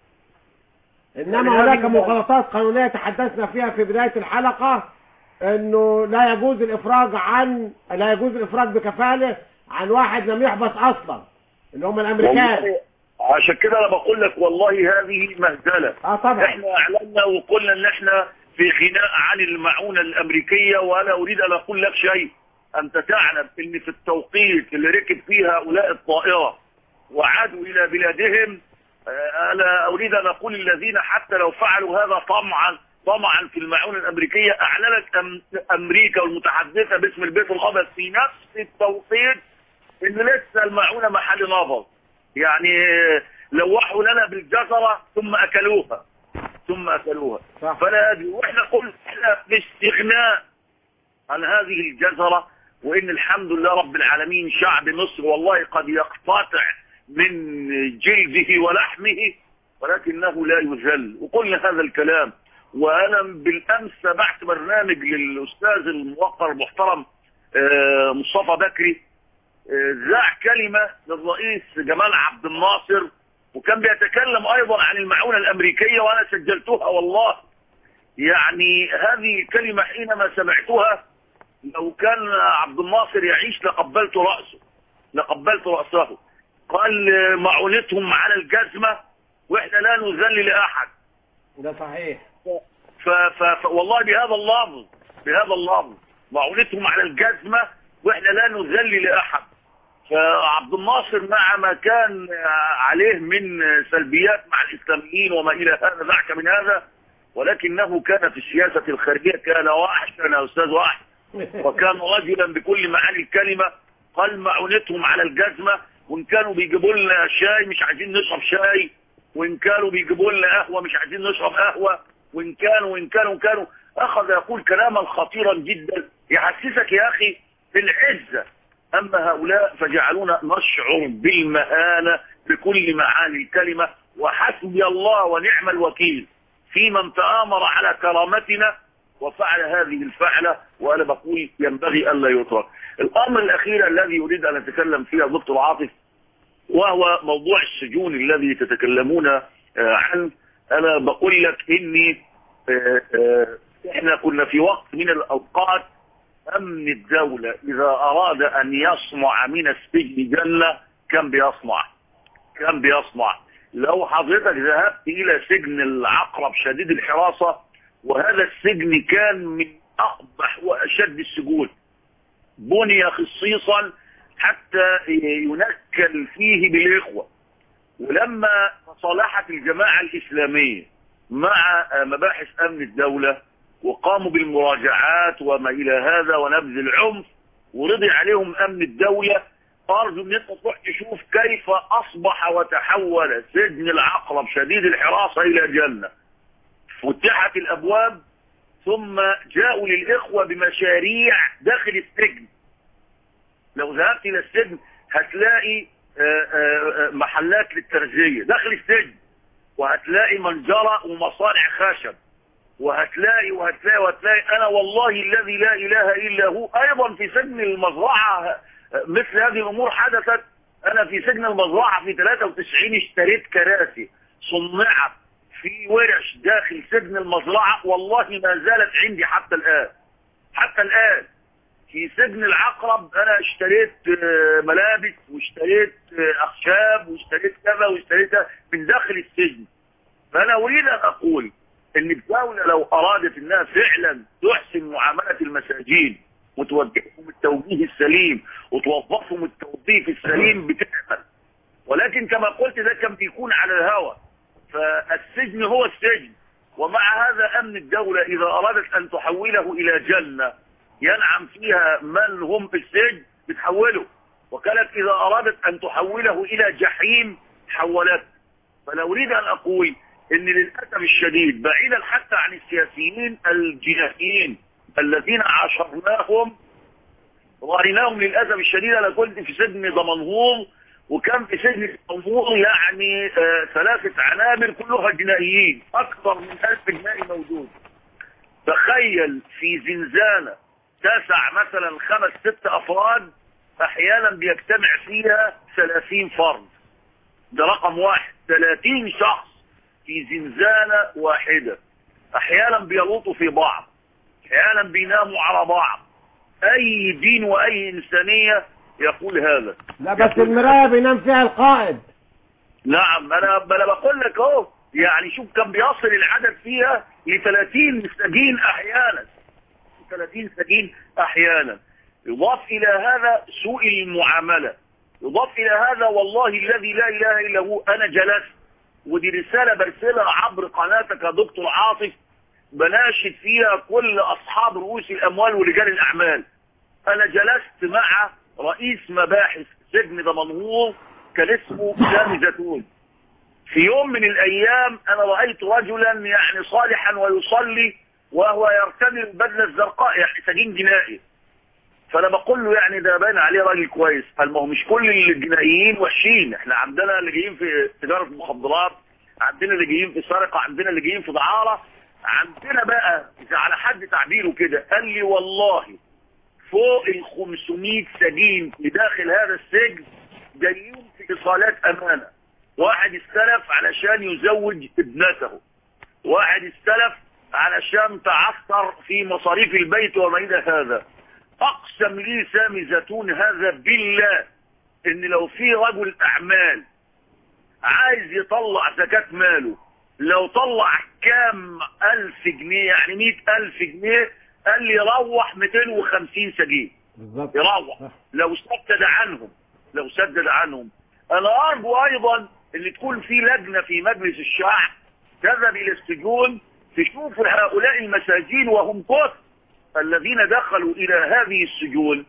[SPEAKER 5] انما
[SPEAKER 19] يعني
[SPEAKER 5] هناك
[SPEAKER 19] هذه-
[SPEAKER 5] مخالطات قانونيه تحدثنا فيها في بدايه الحلقه انه لا يجوز الافراج عن لا يجوز الافراج بكفاله عن واحد لم يحبس اصلا اللي هم الامريكان
[SPEAKER 19] والله عشان كده انا بقول لك والله هذه مهزله
[SPEAKER 5] اه طبعا
[SPEAKER 19] احنا اعلنا وقلنا ان احنا في خناق عن المعونه الامريكيه وانا اريد ان اقول لك شيء انت تعلم ان في التوقيت اللي ركب فيه هؤلاء الطائره وعادوا الى بلادهم آه، انا اريد ان اقول الذين حتى لو فعلوا هذا طمعا طمعا في المعونه الامريكيه اعلنت أم- امريكا والمتحدثه باسم البيت الابيض في نفس التوقيت ان لسه المعونه محل نظر يعني لوحوا لنا بالجزرة ثم أكلوها ثم أكلوها
[SPEAKER 5] صح.
[SPEAKER 19] فلا أدري وإحنا قلنا إحنا باستغناء عن هذه الجزرة وإن الحمد لله رب العالمين شعب مصر والله قد يقتطع من جلده ولحمه ولكنه لا يذل وقلنا هذا الكلام وأنا بالأمس سمعت برنامج للأستاذ الموقر المحترم آه، مصطفى بكري ذاع كلمة للرئيس جمال عبد الناصر وكان بيتكلم ايضا عن المعونة الامريكية وانا سجلتها والله يعني هذه الكلمة حينما سمعتها لو كان عبد الناصر يعيش لقبلت رأسه لقبلت رأسه قال معونتهم على الجزمة واحنا لا نذل لأحد
[SPEAKER 5] ده صحيح
[SPEAKER 19] ف ف ف والله بهذا اللفظ بهذا اللفظ معونتهم على الجزمة واحنا لا نذل لأحد فعبد الناصر مع ما كان عليه من سلبيات مع الإسلاميين وما إلى هذا دعك من هذا ولكنه كان في السياسة الخارجية كان وحشا يا أستاذ وحش وكان رجلا بكل معاني الكلمة قال معونتهم على الجزمة وإن كانوا بيجيبوا لنا شاي مش عايزين نشرب شاي وإن كانوا بيجيبوا لنا قهوة مش عايزين نشرب قهوة وإن كانوا وإن كانوا وإن كانوا أخذ يقول كلاما خطيرا جدا يحسسك يا أخي بالعزة أما هؤلاء فجعلونا نشعر بالمهانة بكل معاني الكلمة وحسبي الله ونعم الوكيل في من تآمر على كرامتنا وفعل هذه الفعلة وأنا بقول ينبغي ألا يترك الأمر الأخير الذي أريد أن أتكلم فيه يا دكتور عاطف وهو موضوع السجون الذي تتكلمون آه، عنه أنا بقول لك إني آه، آه، إحنا كنا في وقت من الأوقات أمن الدولة إذا أراد أن يصنع من السجن جنة كان بيصنع كان بيصنع لو حضرتك ذهبت إلى سجن العقرب شديد الحراسة وهذا السجن كان من أقبح وأشد السجون بني خصيصا حتى ينكل فيه بالإخوة ولما تصالحت الجماعة الإسلامية مع مباحث أمن الدولة وقاموا بالمراجعات وما إلى هذا ونبذ العنف ورضي عليهم أمن الدولة أرجو أن أنت تروح تشوف كيف أصبح وتحول سجن العقرب شديد الحراسة إلى جنة فتحت الأبواب ثم جاءوا للإخوة بمشاريع داخل السجن لو ذهبت إلى السجن هتلاقي آه، آه، آه، محلات للترجية داخل السجن وهتلاقي منجرة ومصانع خشب وهتلاقي وهتلاقي وهتلاقي انا والله الذي لا اله الا هو ايضا في سجن المزرعة مثل هذه الامور حدثت انا في سجن المزرعة في 93 اشتريت كراسي صنعت في ورش داخل سجن المزرعة والله ما زالت عندي حتى الآن حتى الآن في سجن العقرب أنا اشتريت آه، ملابس واشتريت آه، أخشاب واشتريت كذا واشتريت كذا من داخل السجن فأنا أريد أن أقول إن الدولة لو أرادت أنها فعلا تحسن معاملة المساجين وتوجههم التوجيه السليم وتوظفهم التوظيف السليم بتعمل ولكن كما قلت ده كان بيكون على الهوى فالسجن هو السجن ومع هذا أمن الدولة إذا أرادت أن تحوله إلى جنة ينعم فيها من هم في السجن بتحوله وكانت إذا أرادت أن تحوله إلى جحيم حولته فأنا أريد أن أقول إن للأسف الشديد بعيدا حتى عن السياسيين الجنائيين الذين عاشرناهم ورأيناهم للأسف الشديد أنا كنت في سجن دمنهور وكان في سجن دمنهور يعني آه ثلاثة عنابر كلها جنائيين أكثر من ألف جنائي موجود تخيل في زنزانة تسع مثلا خمس ست أفراد أحيانا بيجتمع فيها ثلاثين فرد ده رقم واحد ثلاثين شخص في زنزانة واحدة أحيانا بيلوطوا في بعض أحيانا بيناموا على بعض أي دين وأي إنسانية يقول هذا
[SPEAKER 5] لا بس المراية بينام فيها القائد
[SPEAKER 19] نعم أنا أنا بقول لك أهو يعني شوف كان بيصل العدد فيها ل 30 سجين أحيانا 30 سجين أحيانا يضاف إلى هذا سوء المعاملة يضاف إلى هذا والله الذي لا إله إلا هو أنا جلست ودي رسالة برسلها عبر قناتك يا دكتور عاطف بناشد فيها كل أصحاب رؤوس الأموال ورجال الأعمال أنا جلست مع رئيس مباحث سجن دمنهور كان اسمه سامي زيتون في يوم من الأيام أنا رأيت رجلا يعني صالحا ويصلي وهو يرتدي البدلة الزرقاء يعني سجين جنائي فانا بقول له يعني ده باين عليه راجل كويس قال ما هو مش كل الجنائيين وحشين احنا عندنا اللي جايين في تجاره مخدرات عندنا اللي جايين في سرقه عندنا اللي جايين في دعاره عندنا بقى إذا على حد تعبيره كده قال لي والله فوق ال 500 سجين في داخل هذا السجن جايين في ايصالات امانه واحد استلف علشان يزوج ابنته واحد استلف علشان تعثر في مصاريف البيت وما الى هذا اقسم لي سامي زيتون هذا بالله ان لو في رجل اعمال عايز يطلع زكاة ماله لو طلع كام الف جنيه يعني مئة الف جنيه قال لي يروح 250 سجين
[SPEAKER 5] بالظبط
[SPEAKER 19] يروح لو سدد عنهم لو سدد عنهم انا ارجو ايضا ان تكون في لجنة في مجلس الشعب تذهب الى السجون تشوف هؤلاء المساجين وهم كثر الذين دخلوا الى هذه السجون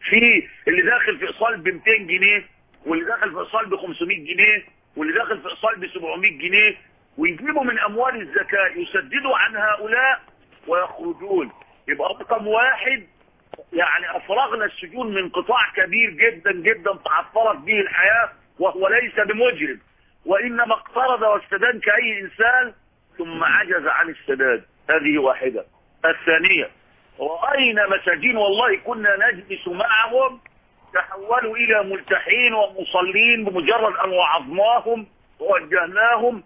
[SPEAKER 19] في اللي داخل في ايصال ب 200 جنيه واللي داخل في ايصال ب 500 جنيه واللي داخل في ايصال ب 700 جنيه ويجيبوا من اموال الزكاة يسددوا عن هؤلاء ويخرجون يبقى رقم واحد يعني افرغنا السجون من قطاع كبير جدا جدا تعثرت به الحياة وهو ليس بمجرم وانما اقترض واستدان كاي انسان ثم عجز عن السداد هذه واحدة الثانية رأينا مساجين والله كنا نجلس معهم تحولوا إلى ملتحين ومصلين بمجرد أن وعظناهم ووجهناهم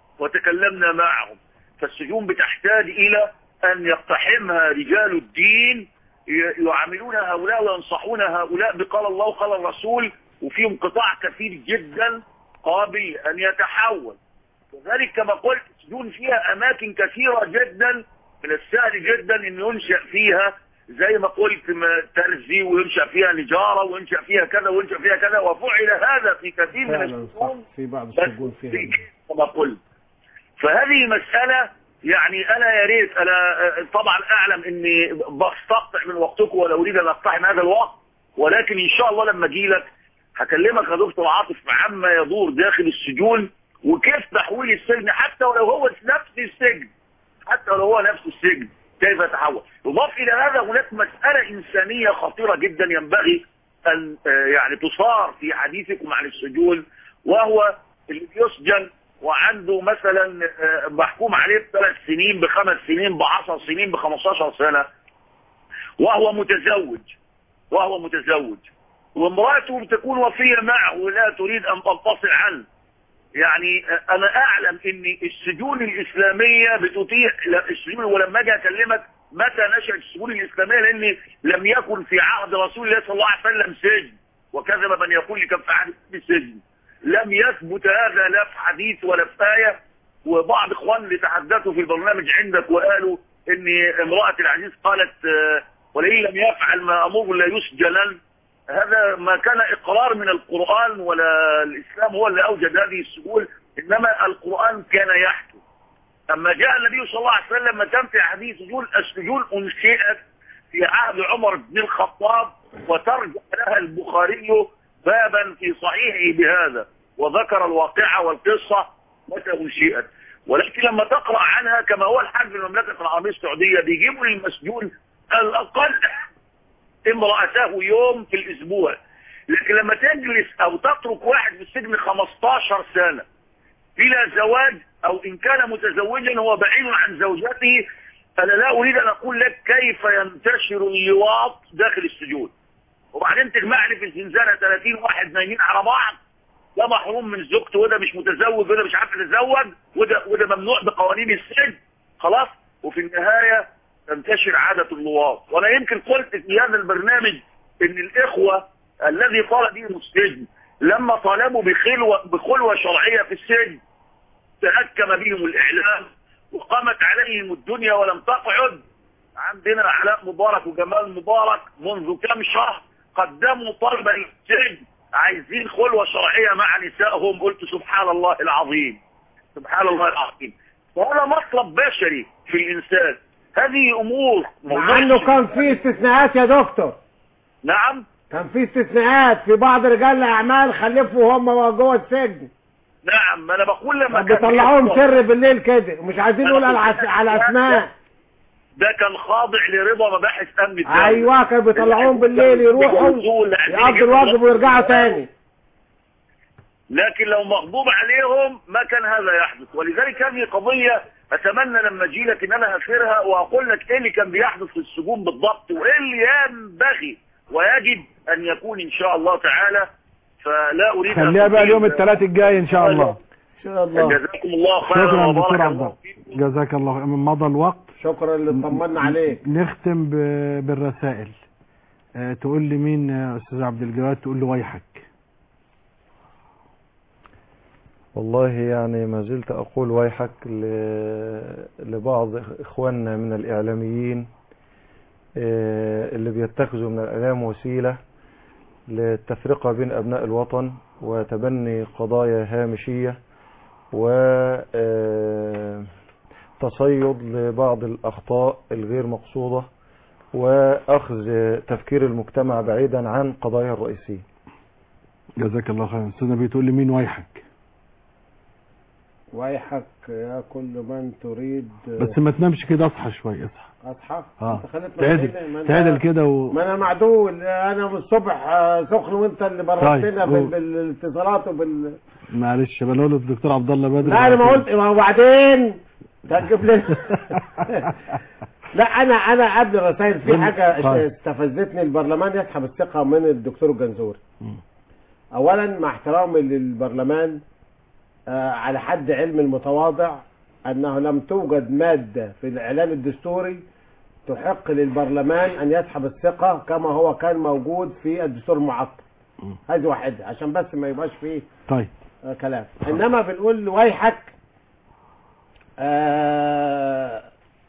[SPEAKER 19] وتكلمنا معهم فالسجون بتحتاج إلى أن يقتحمها رجال الدين يعاملون هؤلاء وينصحون هؤلاء بقال الله وقال الرسول وفيهم قطاع كثير جدا قابل أن يتحول وذلك كما قلت السجون فيها أماكن كثيرة جدا من السهل جدا ان ينشأ فيها زي ما قلت ترزي وينشأ فيها نجارة وينشأ فيها كذا وينشأ فيها كذا وفعل هذا في كثير من السجون
[SPEAKER 5] في بعض السجون فيها
[SPEAKER 19] كما قلت فهذه مسألة يعني انا يا ريت انا طبعا اعلم اني بستقطع من وقتكم ولا اريد ان اقتحم هذا الوقت ولكن ان شاء الله لما اجي لك هكلمك يا دكتور عاطف عما يدور داخل السجون وكيف تحويل السجن حتى ولو هو نفس السجن حتى لو هو نفس السجن كيف يتحول يضاف الى هذا هناك مسألة انسانية خطيرة جدا ينبغي ان يعني تصار في حديثكم عن السجون وهو اللي بيسجن وعنده مثلا محكوم عليه بثلاث سنين بخمس سنين بعشر سنين بخمستاشر سنة وهو متزوج وهو متزوج وامرأته تكون وفية معه لا تريد ان تنفصل عنه يعني انا اعلم ان السجون الاسلاميه بتتيح لا، السجون ولما اجي اكلمك متى نشأت السجون الاسلاميه لان لم يكن في عهد رسول الله صلى الله عليه وسلم سجن وكذب من يقول لي كان في عهد السجن لم يثبت هذا لا في حديث ولا في آية وبعض اخوان اللي تحدثوا في البرنامج عندك وقالوا ان امرأة العزيز قالت آه، ولئن لم يفعل ما امره لا يسجنن هذا ما كان اقرار من القرآن ولا الاسلام هو اللي اوجد هذه السجون انما القرآن كان يحكي اما جاء النبي صلى الله عليه وسلم ما كان في حديث سجون السجون انشئت في عهد عمر بن الخطاب وترجع لها البخاري بابا في صحيحه بهذا وذكر الواقعة والقصة متى انشئت ولكن لما تقرأ عنها كما هو الحال في المملكة العربية السعودية بيجيبوا للمسجون الأقل امرأته يوم في الأسبوع لكن لما تجلس أو تترك واحد في السجن 15 سنة بلا زواج أو إن كان متزوجا هو بعيد عن زوجته أنا لا أريد أن أقول لك كيف ينتشر اللواط داخل السجون وبعدين تجمع لي في الزنزانة 30 واحد نايمين على بعض ده محروم من زوجته وده مش متزوج وده مش عارف يتزوج وده وده ممنوع بقوانين السجن خلاص وفي النهاية تنتشر عادة اللواط وانا يمكن قلت في هذا البرنامج ان الاخوة الذي طال بهم السجن لما طالبوا بخلوة, بخلوة شرعية في السجن تهكم بهم الاعلام وقامت عليهم الدنيا ولم تقعد عندنا علاء مبارك وجمال مبارك منذ كم شهر قدموا طلبة للسجن عايزين خلوة شرعية مع نسائهم قلت سبحان الله العظيم سبحان الله العظيم وهذا مطلب بشري في الإنسان هذه أمور
[SPEAKER 5] مع انه كان في استثناءات يا دكتور
[SPEAKER 19] نعم
[SPEAKER 5] كان في استثناءات في بعض رجال الاعمال خلفوا هم جوه السجن
[SPEAKER 19] نعم ما انا بقول لما كان
[SPEAKER 5] بيطلعوهم
[SPEAKER 19] بيحصل-
[SPEAKER 5] سر بالليل كده ومش عايزين نقول على العس- على اسماء
[SPEAKER 19] ده كان خاضع لرضا مباحث امن الدولة
[SPEAKER 5] ايوه كانوا بيطلعوهم بالليل يروحوا يقضوا الواجب ويرجعوا تاني
[SPEAKER 19] لكن لو مغضوب عليهم ما كان هذا يحدث ولذلك هذه قضية اتمنى لما اجي لك ان انا هفرها واقول لك ايه اللي كان بيحدث في السجون بالضبط وايه اللي ينبغي ويجب ان يكون ان شاء الله تعالى فلا اريد أن
[SPEAKER 3] خليها بقى
[SPEAKER 19] أطيل.
[SPEAKER 3] اليوم الثلاث الجاي ان شاء الله
[SPEAKER 5] ان شاء الله
[SPEAKER 19] جزاكم الله خيرا
[SPEAKER 3] شكرا
[SPEAKER 19] وبارك
[SPEAKER 3] دكتور عبد
[SPEAKER 19] الله
[SPEAKER 3] الله جزاك الله خير. مضى الوقت
[SPEAKER 5] شكرا اللي طمنا عليك
[SPEAKER 3] نختم ب- بالرسائل آه، تقول لي مين يا استاذ عبد الجواد تقول له ويحك
[SPEAKER 6] والله يعني ما زلت أقول ويحك ل- لبعض إخواننا من الإعلاميين آه، اللي بيتخذوا من الإعلام وسيلة للتفرقة بين أبناء الوطن وتبني قضايا هامشية وتصيد لبعض الأخطاء الغير مقصودة وأخذ تفكير المجتمع بعيدا عن قضايا الرئيسية
[SPEAKER 3] جزاك الله خير استاذ نبي تقول لي مين ويحك
[SPEAKER 5] ويحك يا كل من تريد
[SPEAKER 3] بس ما تنامش كده اصحى شويه اصحى
[SPEAKER 5] اصحى
[SPEAKER 3] اه
[SPEAKER 5] انت خليت
[SPEAKER 3] تعدل
[SPEAKER 5] مكاني، ما أنت-
[SPEAKER 3] تعدل كده و...
[SPEAKER 5] ما انا معدول انا من الصبح آه، سخن وانت اللي بررتنا
[SPEAKER 3] طيب،
[SPEAKER 5] بال-
[SPEAKER 3] قول.
[SPEAKER 5] بالاتصالات وبال
[SPEAKER 3] معلش بنقول للدكتور عبد الله بدر
[SPEAKER 5] لا انا ما قلت ما وبعدين تجيب لي لا انا انا قبل الرسائل في
[SPEAKER 3] قول.
[SPEAKER 5] حاجه
[SPEAKER 3] طيب.
[SPEAKER 5] استفزتني البرلمان يسحب الثقه من الدكتور الجنزوري اولا مع احترامي للبرلمان آه، على حد علم المتواضع انه لم توجد ماده في الاعلان الدستوري تحق للبرلمان ان يسحب الثقه كما هو كان موجود في الدستور المعطل هذه واحده عشان بس ما يبقاش فيه
[SPEAKER 3] طيب
[SPEAKER 5] آه، كلام انما بنقول ويحك آه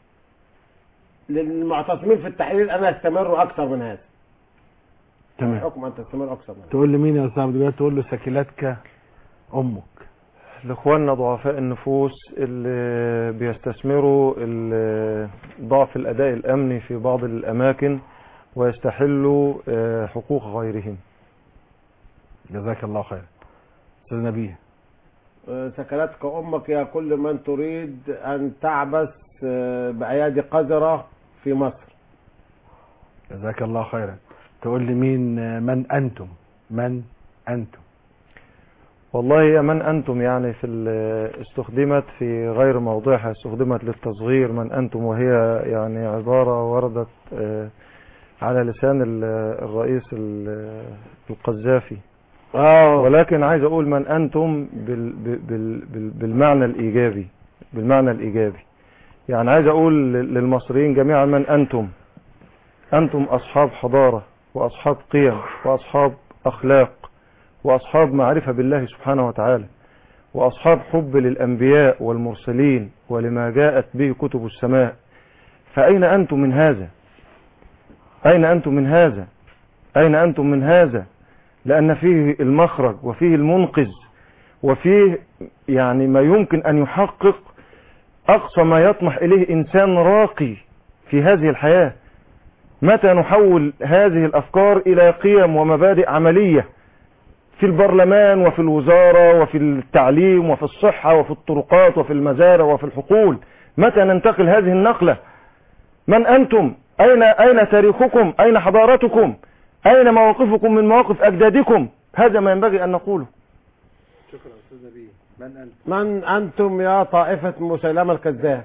[SPEAKER 5] للمعتصمين في التحرير انا استمر اكثر من هذا
[SPEAKER 3] تمام
[SPEAKER 5] الحكم ان تستمر اكثر من هذا
[SPEAKER 3] تقول لي مين يا استاذ عبد الجواد تقول له سكيلاتك امك
[SPEAKER 6] لاخواننا ضعفاء النفوس اللي بيستثمروا ال- ضعف الاداء الامني في بعض الاماكن ويستحلوا آه، حقوق غيرهم
[SPEAKER 3] جزاك الله خير استاذ نبيه
[SPEAKER 5] آه، سكنتك امك يا كل من تريد ان تعبث آه، بايادي قذره في مصر
[SPEAKER 3] جزاك الله خيرا تقول لي مين من انتم من انتم
[SPEAKER 6] والله يا من أنتم يعني في ال- استخدمت في غير موضعها استخدمت للتصغير من أنتم وهي يعني عبارة وردت آه، على لسان ال- الرئيس ال- القذافي ولكن عايز اقول من انتم بال بال بال بال بالمعنى الايجابي بالمعنى الايجابي يعني عايز اقول لل- للمصريين جميعا من انتم انتم اصحاب حضارة واصحاب قيم واصحاب اخلاق واصحاب معرفة بالله سبحانه وتعالى واصحاب حب للانبياء والمرسلين ولما جاءت به كتب السماء فاين انتم من هذا اين انتم من هذا اين انتم من هذا لأن فيه المخرج وفيه المنقذ وفيه يعني ما يمكن أن يحقق أقصى ما يطمح إليه إنسان راقي في هذه الحياة متى نحول هذه الأفكار إلى قيم ومبادئ عملية في البرلمان وفي الوزارة وفي التعليم وفي الصحة وفي الطرقات وفي المزارع وفي الحقول متى ننتقل هذه النقلة من أنتم أين, أين تاريخكم أين حضارتكم أين مواقفكم من مواقف أجدادكم هذا ما ينبغي أن نقوله
[SPEAKER 3] شكرا استاذ نبيل من انت
[SPEAKER 5] من أنتم يا طائفة مسيلمة الكذاب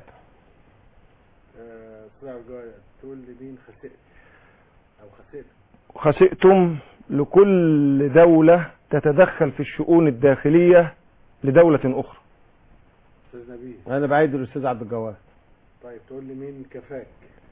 [SPEAKER 3] استاذ عبد تقول لي مين خسئت او خسئت
[SPEAKER 6] خسئتم لكل دولة تتدخل في الشؤون الداخلية لدولة أخرى
[SPEAKER 3] استاذ نبيل
[SPEAKER 5] أنا بعيد الأستاذ عبد الجواد
[SPEAKER 3] طيب تقول لي مين كفاك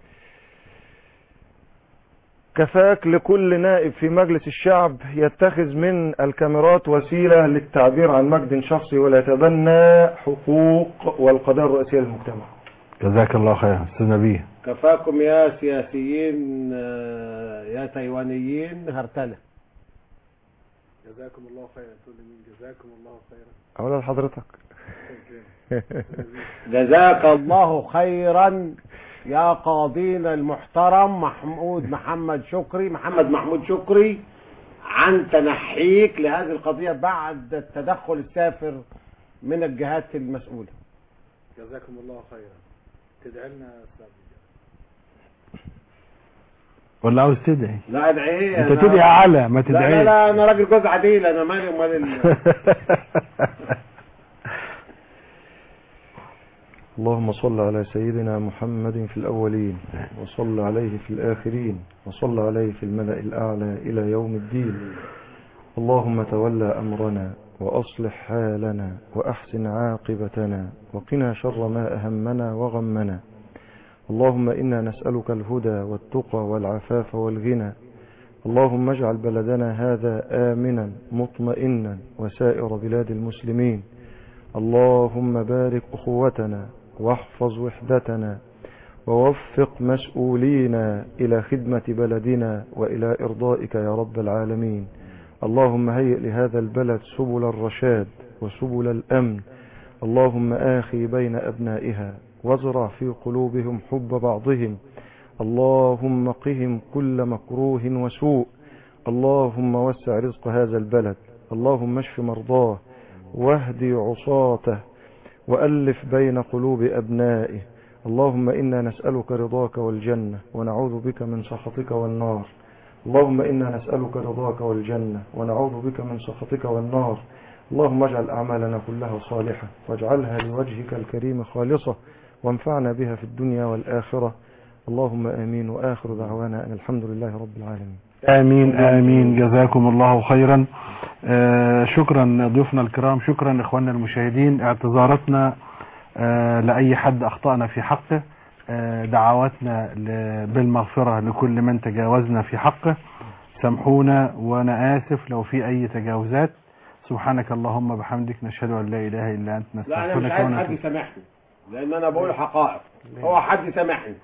[SPEAKER 6] كفاك لكل نائب في مجلس الشعب يتخذ من الكاميرات وسيلة للتعبير عن مجد شخصي ولا يتبنى حقوق والقضايا الرئيسية للمجتمع
[SPEAKER 3] جزاك الله خير استاذ نبيل
[SPEAKER 5] كفاكم يا سياسيين آه، يا تايوانيين هرتلة
[SPEAKER 3] جزاكم الله خيرا تقول لي مين جزاكم الله خيرا
[SPEAKER 6] أولا لحضرتك
[SPEAKER 5] جزاك الله خيرا يا قاضينا المحترم محمود محمد شكري محمد محمود شكري عن تنحيك لهذه القضية بعد التدخل السافر من الجهات المسؤولة
[SPEAKER 3] جزاكم الله خيرا تدعي لنا يا استاذ ولا عاوز تدعي
[SPEAKER 5] لا ادعي ايه
[SPEAKER 3] انت
[SPEAKER 5] أنا-
[SPEAKER 3] تدعي على ما
[SPEAKER 5] لا
[SPEAKER 3] تدعي
[SPEAKER 5] لا لا انا راجل جوز عديل انا مالي ومال ال-
[SPEAKER 6] اللهم صل على سيدنا محمد في الأولين وصل عليه في الآخرين وصل عليه في الملأ الأعلى إلى يوم الدين اللهم تولى أمرنا وأصلح حالنا وأحسن عاقبتنا وقنا شر ما أهمنا وغمنا اللهم إنا نسألك الهدى والتقى والعفاف والغنى اللهم اجعل بلدنا هذا آمنا مطمئنا وسائر بلاد المسلمين اللهم بارك أخوتنا واحفظ وحدتنا ووفق مسؤولينا إلى خدمة بلدنا وإلى إرضائك يا رب العالمين اللهم هيئ لهذا البلد سبل الرشاد وسبل الأمن اللهم آخي بين أبنائها وازرع في قلوبهم حب بعضهم اللهم قهم كل مكروه وسوء اللهم وسع رزق هذا البلد اللهم اشف مرضاه واهدي عصاته وألف بين قلوب أبنائه اللهم إنا نسألك رضاك والجنة ونعوذ بك من سخطك والنار اللهم إنا نسألك رضاك والجنة ونعوذ بك من سخطك والنار اللهم اجعل أعمالنا كلها صالحة واجعلها لوجهك الكريم خالصة وانفعنا بها في الدنيا والآخرة اللهم آمين وآخر دعوانا أن الحمد لله رب العالمين
[SPEAKER 3] آمين آمين جزاكم الله خيرا آه شكرا ضيوفنا الكرام شكرا إخواننا المشاهدين اعتذاراتنا آه لأي حد أخطأنا في حقه آه دعواتنا ل- بالمغفرة لكل من تجاوزنا في حقه سامحونا وأنا آسف لو في أي تجاوزات سبحانك اللهم بحمدك نشهد أن لا إله إلا أنت
[SPEAKER 5] لا انا مش
[SPEAKER 3] نستغفرك
[SPEAKER 5] عايز حد
[SPEAKER 3] ونتوب
[SPEAKER 5] يسامحني لان انا بقول حقائق هو حد يسامحني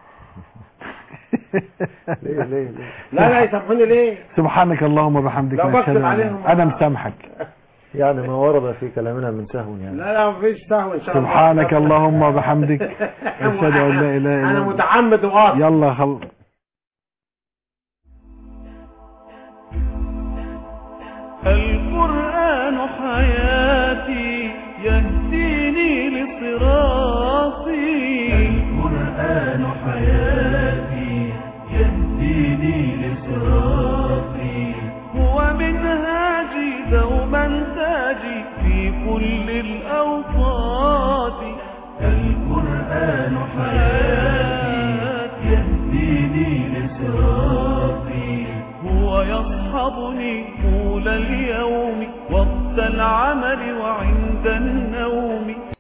[SPEAKER 6] ليه ليه ليه
[SPEAKER 5] لا لا يسامحوني ليه
[SPEAKER 3] سبحانك اللهم بحمدك
[SPEAKER 5] لو
[SPEAKER 3] نشهد
[SPEAKER 5] بكتب
[SPEAKER 3] أن-
[SPEAKER 5] عليهم-
[SPEAKER 3] أنا مسامحك
[SPEAKER 6] يعني ما ورد في كلامنا من سهو يعني
[SPEAKER 5] لا لا مفيش سهو ان شاء الله
[SPEAKER 3] سبحانك اللهم وبحمدك أشهد أن لا إله إلا
[SPEAKER 5] انا
[SPEAKER 3] أنت
[SPEAKER 5] متعمد وقاصد
[SPEAKER 3] يلا خل...
[SPEAKER 2] القرآن حياتي يهديني لصراطي
[SPEAKER 1] القرآن حياتي يهديني لصراطي
[SPEAKER 2] هو منهاجي دوما تاجي في كل الأوقات
[SPEAKER 1] القرآن حياتي يهديني لصراطي
[SPEAKER 2] هو يصحب يخاطبني طول اليوم وقت العمل وعند النوم